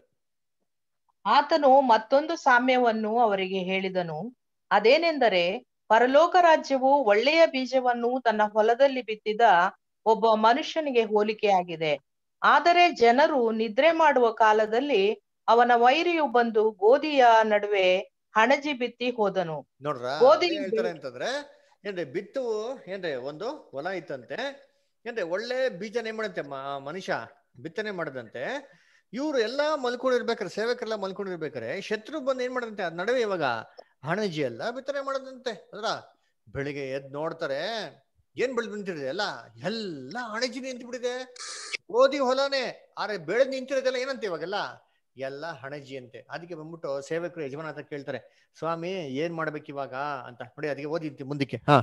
ಆತನು ಮತ್ತೊಂದು ಸಾಮ್ಯವನ್ನು ಅವರಿಗೆ ಹೇಳಿದನು ಅದೇನೆಂದರೆ ಪರಲೋಕ ರಾಜ್ಯವು ಒಳ್ಳೆಯ ಬೀಜವನ್ನು ತನ್ನ ಹೊಲದಲ್ಲಿ ಬಿತ್ತಿದ ಒಬ್ಬ ಮನುಷ್ಯನಿಗೆ ಹೋಲಿಕೆಯಾಗಿದೆ ಆದರೆ ಜನರು ನಿದ್ರೆ ಮಾಡುವ ಕಾಲದಲ್ಲಿ ಅವನ ವೈರಿಯು ಬಂದು ಗೋಧಿಯ ನಡುವೆ ಹಣಜಿ ಬಿತ್ತಿ ಹೋದನು ನೋಡ್ರ ಗೋಧಿ ಹೇಳ್ತಾರೆ ಅಂತಂದ್ರೆ ಏನ್ರಿ ಬಿತ್ತು ಏನ್ರಿ ಒಂದು ಹೊಲ ಇತ್ತಂತೆ ಏನ್ರಿ ಒಳ್ಳೆ ಬೀಜನ ಏನ್ ಮಾಡಂತೆ ಮ- ಮನುಷ್ಯ ಬಿತ್ತನೆ ಮಾಡದಂತೆ ಇವ್ರು ಎಲ್ಲಾ ಮಲ್ಕೊಂಡಿರ್ಬೇಕಾರೆ ಸೇವಕರೆಲ್ಲ ಮಲ್ಕೊಂಡಿರ್ಬೇಕಾರೆ ಶತ್ರು ಬಂದು ಏನ್ ಮಾಡದಂತೆ ಅದ್ ನಡುವೆ ಇವಾಗ ಹಣಜಿ ಎಲ್ಲ ಬಿತ್ತನೆ ಮಾಡದಂತೆ ಅದ್ರ ಬೆಳಿಗ್ಗೆ ಎದ್ ನೋಡ್ತಾರೆ ಏನ್ ಬೆಳೆದ್ ನಿಂತಿದೆ ಎಲ್ಲ ಎಲ್ಲ ಹಣಜಿ ನಿಂತು ಬಿಟ್ಟಿದೆ ಗೋಧಿ ಹೊಲನೇ ಆದ್ರೆ ಬೆಳೆದ್ ನಿಂತಿರೋದೆಲ್ಲ ಏನಂತೆ ಇವಾಗೆಲ್ಲ ಎಲ್ಲ ಹಣಜಿ ಅಂತೆ ಅದಕ್ಕೆ ಬಂದ್ಬಿಟ್ಟು ಸೇವಕರು ಯಜಮಾನ ಹತ್ರ ಕೇಳ್ತಾರೆ ಸ್ವಾಮಿ ಏನ್ ಮಾಡ್ಬೇಕು ಇವಾಗ ಅಂತ ನೋಡಿ ಅದಕ್ಕೆ ಓದಿ ಮುಂದಕ್ಕೆ ಹಾ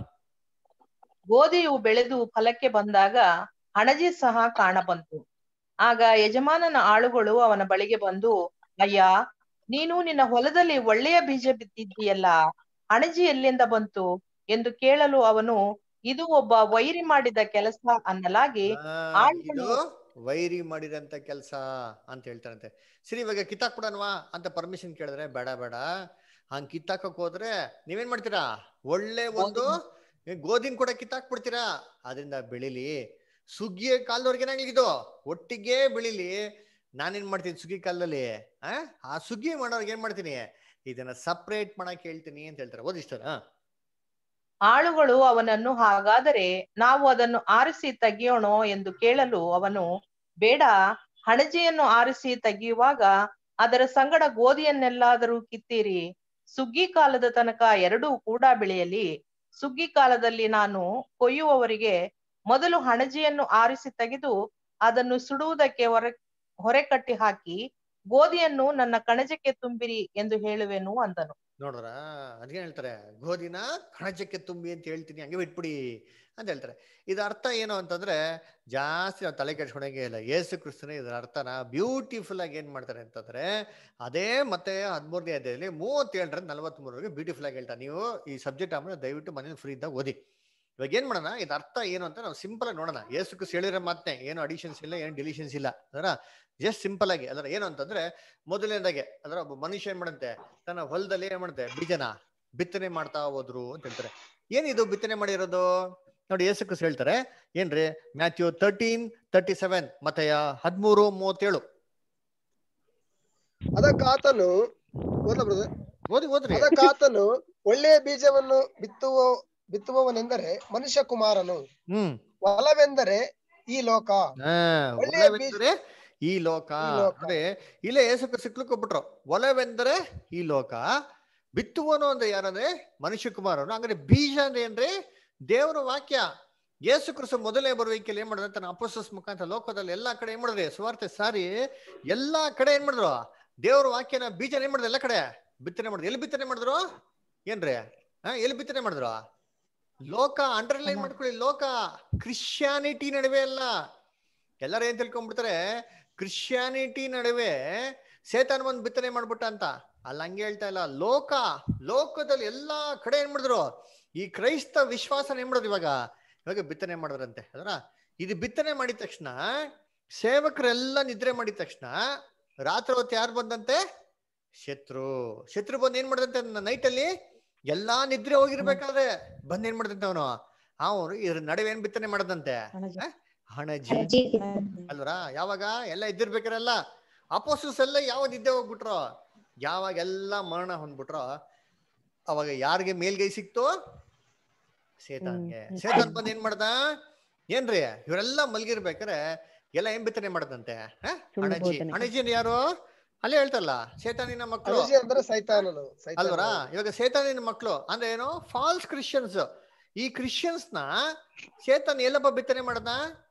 ಗೋಧಿಯು ಬೆಳೆದು ಫಲಕ್ಕೆ ಬಂದಾಗ ಹಣಜಿ ಸಹ ಕಾಣಬಂತು ಆಗ ಯಜಮಾನನ ಆಳುಗಳು ಅವನ ಬಳಿಗೆ ಬಂದು ಅಯ್ಯ ನೀನು ನಿನ್ನ ಹೊಲದಲ್ಲಿ ಒಳ್ಳೆಯ ಬೀಜ ಬಿತ್ತಿದ್ದೀಯಲ್ಲ ಹಣಜಿ ಎಲ್ಲಿಂದ ಬಂತು ಎಂದು ಕೇಳಲು ಅವನು ಇದು ಒಬ್ಬ ವೈರಿ ಮಾಡಿದ ಕೆಲಸ ಅನ್ನಲಾಗಿ ಆ, ಆಳುಗಳು ಇದು ವೈರಿ ಮಾಡಿದಂತ ಕೆಲಸ ಅಂತ ಹೇಳ್ತಾರಂತೆ ಸರಿ ಇವಾಗ ಕಿತ್ತಾಕ್ ಬಿಡನ್ವಾ ಅಂತ ಪರ್ಮಿಷನ್ ಕೇಳಿದ್ರೆ ಬೇಡ ಬೇಡ ಹಂಗ್ ಕಿತ್ತಾಕಕ್ ಹೋದ್ರೆ ನೀವೇನ್ ಮಾಡ್ತೀರಾ ಒಳ್ಳೆ ಒಂದು ಗೋಧಿನ ಕೂಡ ಕಿತ್ತಾಕ್ ಬಿಡ್ತೀರಾ ಅದರಿಂದ ಬೆಳಿಲಿ ಸುಗ್ಗಿಯ ಕಾಲದವ್ರಿಗೆ ಏನಾಗ್ಲಿದ್ದು ಒಟ್ಟಿಗೆ ಬೆಳಿಲಿ ನಾನೇನ್ ಮಾಡ್ತೀನಿ ಸುಗ್ಗಿ ಕಾಲದಲ್ಲಿ ಆ ಆ ಸುಗ್ಗಿ ಮಾಡೋರ್ಗೆ ಏನ್ ಮಾಡ್ತೀನಿ ಇದನ್ನ ಸಪ್ರೇಟ್ ಮಾಡಕ್ ಹೇಳ್ತೀನಿ ಅಂತ ಹೇಳ್ತಾರೆ ಓದಿಸ್ತಾರ ಆಳುಗಳು ಅವನನ್ನು ಹಾಗಾದರೆ ನಾವು ಅದನ್ನು ಆರಿಸಿ ತೆಗೆಯೋಣ ಎಂದು ಕೇಳಲು ಅವನು ಬೇಡ ಹಣಜಿಯನ್ನು ಆರಿಸಿ ತೆಗೆಯುವಾಗ ಅದರ ಸಂಗಡ ಗೋಧಿಯನ್ನೆಲ್ಲಾದರೂ ಕಿತ್ತೀರಿ ಸುಗ್ಗಿ ಕಾಲದ ತನಕ ಎರಡೂ ಕೂಡ ಬೆಳೆಯಲಿ ಸುಗ್ಗಿ ಕಾಲದಲ್ಲಿ ನಾನು ಕೊಯ್ಯುವವರಿಗೆ ಮೊದಲು ಹಣಜಿಯನ್ನು ಆರಿಸಿ ತೆಗೆದು ಅದನ್ನು ಸುಡುವುದಕ್ಕೆ ಹೊರ ಹೊರೆ ಕಟ್ಟಿ ಹಾಕಿ ಗೋಧಿಯನ್ನು ನನ್ನ ಕಣಜಕ್ಕೆ ತುಂಬಿರಿ ಎಂದು ಹೇಳುವೆನು ಅಂದನು ನೋಡ್ರ ಅದ್ಗೆ ಹೇಳ್ತಾರೆ ಗೋಧಿನ ಕಣಜಕ್ಕೆ ತುಂಬಿ ಅಂತ ಹೇಳ್ತೀನಿ ಹಂಗೆ ಬಿಟ್ಬಿಡಿ ಅಂತ ಹೇಳ್ತಾರೆ ಇದ್ರ ಅರ್ಥ ಏನು ಅಂತಂದ್ರೆ ಜಾಸ್ತಿ ನಾವು ತಲೆ ಕೆಡ್ಸ್ಕೊಳಂಗೆ ಇಲ್ಲ ಯೇಸು ಕ್ರಿಸ್ತನೇ ಇದರ ಅರ್ಥನ ಬ್ಯೂಟಿಫುಲ್ ಆಗಿ ಏನ್ ಮಾಡ್ತಾರೆ ಅಂತಂದ್ರೆ ಅದೇ ಮತ್ತೆ ಹದಿಮೂರನೇ ಅಧ್ಯಾಯದಲ್ಲಿ ಮೂವತ್ತೇಳರಿಂದ ನಲವತ್ಮೂರವರೆಗೆ ಬ್ಯೂಟಿಫುಲ್ ಆಗಿ ಹೇಳ್ತಾರೆ ನೀವು ಈ ಸಬ್ಜೆಕ್ಟ್ ಆಮೇಲೆ ದಯವಿಟ್ಟು ಮನೇಲಿ ಫ್ರೀ ಇದ್ದಾಗ ಓದಿ ಇವಾಗ ಏನ್ ಮಾಡೋಣ ಇದು ಅರ್ಥ ಏನು ಅಂತ ನಾವು ಸಿಂಪಲ್ ಆಗಿ ನೋಡೋಣ ಯೇಸು ಕ್ರಿಸ್ತ ಹೇಳಿರೋ ಮಾತನೆ ಏನು ಅಡಿಷನ್ಸ್ ಇಲ್ಲ ಏನು ಡಿಲಿಷನ್ಸ್ ಇಲ್ಲ ಅದರ ಜಸ್ಟ್ ಸಿಂಪಲ್ ಆಗಿ ಅದರ ಏನು ಅಂತಂದ್ರೆ ಮೊದಲನೇದಾಗೆ ಅದರ ಒಬ್ಬ ಮನುಷ್ಯ ಏನ್ ಮಾಡಂತೆ ತನ್ನ ಹೊಲದಲ್ಲಿ ಏನ್ ಮಾಡುತ್ತೆ ಬೀಜನ ಬಿತ್ತನೆ ಮಾಡ್ತಾ ಹೋದ್ರು ಅಂತ ಹೇಳ್ತಾರೆ ಏನಿದು ಬಿತ್ತನೆ ಮಾಡಿರೋದು ನೋಡಿ ಯೇಸು ಕ್ರಿಸ್ತ ಹೇಳ್ತಾರೆ ಏನ್ರಿ ಮ್ಯಾಥ್ಯೂ ತರ್ಟೀನ್ ತರ್ಟಿ ಸೆವೆನ್ ಮತ್ತೆ ಹದಿಮೂರು ಮೂವತ್ತೇಳು ಅದಕ್ಕಾತನು ಓದ ಬ್ರದರ್ ಓದಿ ಓದ್ರಿ ಅದಕ್ಕಾತನು ಒಳ್ಳೆಯ ಬೀಜವನ್ನು ಬಿತ್ತುವ ಬಿತ್ತುವವನೆಂದರೆ ಮನುಷ್ಯ ಕುಮಾರನು ಹ್ಮ್ ಹೊಲವೆಂದರೆ ಈ ಲೋಕ ಹಾ, ಒಳ್ಳೆಯ ಒಲವೆಂದರೆ ಈ ಲೋಕ ಈ ಲೋಕ. ಅಂದ್ರೆ ಇಲ್ಲೇ ಏಸಕ್ಕೆ ಸಿಕ್ಲುಕೊಬಿಟ್ರು ಒಲವೆಂದರೆ ಈ ಲೋಕ ಬಿತ್ತುವನು ಅಂದ್ರೆ ಯಾರಂದ್ರೆ ಮನುಷ್ಯ ಕುಮಾರನು ಹಂಗಾರೆ ಬೀಜ ಅಂದ್ರೆ ಏನ್ರಿ ದೇವರ ವಾಕ್ಯ ಯೇಸು ಕ್ರಿಸ್ತ ಮೊದಲೇ ಬರುವಿಕೆಯಲ್ಲಿ ಏನ್ ಮಾಡಿದ್ರೆ ತನ್ನ ಅಪೋಸಸ್ ಮುಖಾಂತರ ಲೋಕದಲ್ಲಿ ಎಲ್ಲಾ ಕಡೆ ಏನ್ ಮಾಡಿದ್ರಿ ಸುವಾರ್ತೆ ಸಾರಿ ಎಲ್ಲಾ ಕಡೆ ಏನ್ ಮಾಡಿದ್ರು ದೇವರ ವಾಕ್ಯನ ಬೀಜನ ಏನ್ ಮಾಡಿದ್ರು ಎಲ್ಲಾ ಕಡೆ ಬಿತ್ತನೆ ಮಾಡಿದ್ರು ಎಲ್ಲಿ ಬಿತ್ತನೆ ಮಾಡಿದ್ರು ಏನ್ರಿ ಹಾ ಎಲ್ಲಿ ಬಿತ್ತನೆ ಮಾಡಿದ್ರು ಲೋಕ ಅಂಡರ್ಲೈನ್ ಮಾಡ್ಕೊಳ್ಳಿ ಲೋಕ ಕ್ರಿಶ್ಚಿಯಾನಿಟಿ ನಡುವೆ ಅಲ್ಲ ಎಲ್ಲರೂ ಏನ್ ತಿಳ್ಕೊಂಡ್ಬಿಡ್ತಾರೆ ಕ್ರಿಶ್ಚಿಯಾನಿಟಿ ನಡುವೆ ಸೇತಾನ್ ಬಂದು ಬಿತ್ತನೆ ಮಾಡ್ಬಿಟ್ಟ ಅಂತ ಅಲ್ಲ ಹಂಗೆ ಹೇಳ್ತಾ ಇಲ್ಲ ಲೋಕ ಲೋಕದಲ್ಲಿ ಎಲ್ಲಾ ಕಡೆ ಏನ್ ಮಾಡಿದ್ರು ಈ ಕ್ರೈಸ್ತ ವಿಶ್ವಾಸನ ಏನ್ ಮಾಡಿದ್ರು ಇವಾಗ ಇವಾಗ ಬಿತ್ತನೆ ಮಾಡಿದ್ರಂತೆ ಅದರ ಇದು ಬಿತ್ತನೆ ಮಾಡಿದ ತಕ್ಷಣ ಸೇವಕರೆಲ್ಲ ನಿದ್ರೆ ಮಾಡಿದ ತಕ್ಷಣ ರಾತ್ರಿ ಹೊತ್ತು ಯಾರು ಬಂದಂತೆ ಶತ್ರು ಶತ್ರು ಬಂದು ಏನ್ ಮಾಡಿದಂತೆ ನೈಟ್ ಅಲ್ಲಿ ಎಲ್ಲಾ ನಿದ್ರೆ ಹೋಗಿರ್ಬೇಕಾದ್ರೆ ಬಂದ್ ಏನ್ ಮಾಡಿದಂತೆ ಅವನು ಅವನು ಇದ್ರ ನಡುವೆ ಏನ್ ಬಿತ್ತನೆ ಮಾಡದಂತೆ ಆ? ಹಣಜಿ ಅಲ್ವರ ಯಾವಾಗ ಎಲ್ಲ ಇದ್ದಿರ್ಬೇಕಾರಲ್ಲ ಅಪೋಸಸ್ ಎಲ್ಲ ಯಾವಾಗ ನಿದ್ದೆ ಹೋಗ್ಬಿಟ್ರು ಯಾವಾಗ ಎಲ್ಲ ಮರಣ ಹೊಂದ್ಬಿಟ್ರೋ ಅವಾಗ ಯಾರಿಗೆ ಮೇಲ್ಗೈ ಸಿಕ್ತು ಸೇತಾನ್ಗೆ ಸೇತಾನ್ ಬಂದ್ ಏನ್ ಮಾಡ್ದ ಏನ್ರಿ ಇವರೆಲ್ಲ ಮಲ್ಗಿರ್ಬೇಕಾರೆ ಎಲ್ಲ ಏನ್ ಬಿತ್ತನೆ ಮಾಡದಂತೆ ಸುಳ್ಳು ಹಣಜಿ ಬೋಧನೆ. ಹಣಜಿ ಅಂದ್ರೆ ಯಾರು ಅಲ್ಲೇ ಹೇಳ್ತಾರಲ್ಲ ಸೇತಾನಿನ ಮಕ್ಕಳು ಅಣಜಿ ಅಂದ್ರೆ ಸೈತಾನನು ಸೈತಾನ ಅಲ್ವರಾ ಇವಾಗ ಸೇತಾನಿನ ಮಕ್ಕಳು ಅಂದ್ರೆ ಏನು ಫಾಲ್ಸ್ ಕ್ರಿಶ್ಚಿಯನ್ಸ್ ಈ ಕ್ರಿಶ್ಚಿಯನ್ಸ್ ನ ಸೇತಾನ್ ಎಲ್ಲಪ್ಪ ಬಿತ್ತನೆ ಮಾಡದ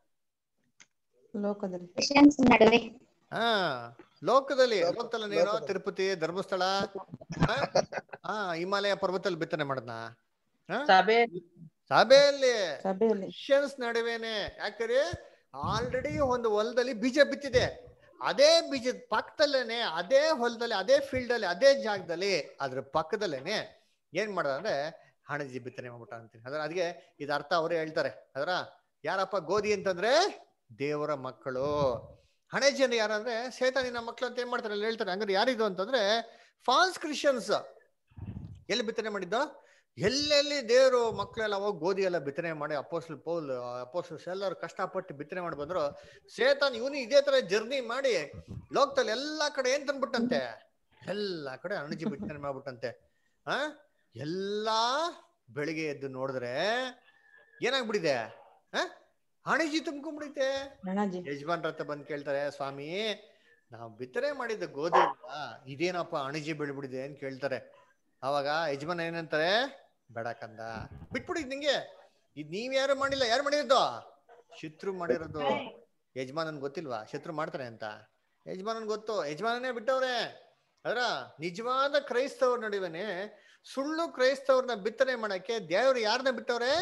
ಲೋಕದಲ್ಲಿ ಕ್ರಿಶ್ಚಿಯನ್ಸ್ ನಡುವೆ ಹಾ ಲೋಕದಲ್ಲಿ ಲೋಕದಲ್ಲಿ ನೀನು ತಿರುಪತಿ ಧರ್ಮಸ್ಥಳ ಹಾ? ಹಾ ಹಿಮಾಲಯ ಪರ್ವತದಲ್ಲಿ ಬಿತ್ತನೆ ಮಾಡದ್ನ ಸಭೆ ಸಭೆಯಲ್ಲಿ ಸಭೆಯಲ್ಲಿ ಕ್ರಿಶ್ಚಿಯನ್ಸ್ ನಡುವೆನೆ ಯಾಕಂದ್ರೆ ಆಲ್ರೆಡಿ ಒಂದು ಹೊಲದಲ್ಲಿ ಬೀಜ ಬಿತ್ತಿದೆ ಅದೇ ಬೀಜದ ಪಕ್ಕದಲ್ಲೇನೆ ಅದೇ ಹೊಲದಲ್ಲಿ ಅದೇ ಫೀಲ್ಡ್ ಅಲ್ಲಿ ಅದೇ ಜಾಗದಲ್ಲಿ ಅದ್ರ ಪಕ್ಕದಲ್ಲೇನೆ ಏನ್ ಮಾಡೋದು ಅಂದ್ರೆ ಹಣಜಿ ಬಿತ್ತನೆ ಮಾಡ್ಬಿಟ್ಟ ಅಂತೀನಿ ಅದ್ರ ಅದಕ್ಕೆ ಇದು ಅರ್ಥ ಅವರೇ ಹೇಳ್ತಾರೆ ಅದರ ಯಾರಪ್ಪ ಗೋಧಿ ಅಂತಂದ್ರೆ ದೇವರ ಮಕ್ಕಳು ಹಣಜಿ ಅಂದ್ರೆ ಯಾರಂದ್ರೆ ಸೇತಾನಿನ ಮಕ್ಕಳು ಅಂತ ಏನ್ ಮಾಡ್ತಾರೆ ಅಲ್ಲಿ ಹೇಳ್ತಾರೆ ಹಂಗಾರೆ ಯಾರಿದು ಅಂತಂದ್ರೆ ಫಾಲ್ಸ್ ಕ್ರಿಶ್ಚಿಯನ್ಸ್ ಎಲ್ಲಿ ಬಿತ್ತನೆ ಮಾಡಿದ್ದು ಎಲ್ಲೆಲ್ಲಿ ದೇವರು ಮಕ್ಕಳೆಲ್ಲ ಹೋಗಿ ಗೋಧಿ ಎಲ್ಲ ಬಿತ್ತನೆ ಮಾಡಿ ಅಪೋಸ್ಲ್ ಪೌಲ್ ಅಪೋಸ್ಟಲ್ಸ್ ಎಲ್ಲರೂ ಕಷ್ಟಪಟ್ಟು ಬಿತ್ತನೆ ಮಾಡಿ ಬಂದ್ರು ಸೇತಾನ್ ಇವನು ಇದೇ ತರ ಜರ್ನಿ ಮಾಡಿ ಲೋಕದಲ್ಲಿ ಎಲ್ಲಾ ಕಡೆ ಏನ್ ತಂದ್ಬಿಟ್ಟಂತೆ ಎಲ್ಲಾ ಕಡೆ ಅಣಜಿ ಬಿತ್ತನೆ ಮಾಡ್ಬಿಟ್ಟಂತೆ ಆ ಎಲ್ಲಾ ಬೆಳಿಗ್ಗೆ ಎದ್ದು ನೋಡಿದ್ರೆ ಏನಾಗ್ಬಿಟ್ಟಿದೆ ಆ ಅಣಜಿ ತುಂಬ್ಕೊಂಡ್ಬಿಡೈತೆ ಹಣಜಿ ಯಜಮಾನ್ರ ಹತ್ರ ಬಂದ್ ಕೇಳ್ತಾರೆ ಸ್ವಾಮಿ ನಾವು ಬಿತ್ತನೆ ಮಾಡಿದ ಗೋಧಿ ಅಲ್ವಾ, ಇದೇನಪ್ಪ ಅಣಜಿ ಬೆಳ್ಬಿಡಿದೆ ಅಂತ ಕೇಳ್ತಾರೆ ಅವಾಗ ಯಜಮಾನ ಏನಂತಾರೆ ಬೇಡ ಕಂದ ಬಿಟ್ಬಿಡಿ ನಿಂಗೆ ಇದ್ ನೀವ್ ಯಾರು ಮಾಡಿಲ್ಲ ಯಾರು ಮಾಡಿರೋದು ಶತ್ರು ಮಾಡಿರೋದು ಯಜಮಾನನ್ ಗೊತ್ತಿಲ್ವಾ ಶತ್ರು ಮಾಡ್ತಾರೆ ಅಂತ ಯಜಮಾನನ್ ಗೊತ್ತು ಯಜಮಾನನೇ ಬಿಟ್ಟವ್ರೆ ಅದರ ನಿಜವಾದ ಕ್ರೈಸ್ತವ್ರ ನಡುವೆನೆ ಸುಳ್ಳು ಕ್ರೈಸ್ತವ್ರನ್ನ ಬಿತ್ತನೆ ಮಾಡಕ್ಕೆ ದೇವ್ರು ಯಾರನ್ನ ಬಿಟ್ಟವ್ರೆ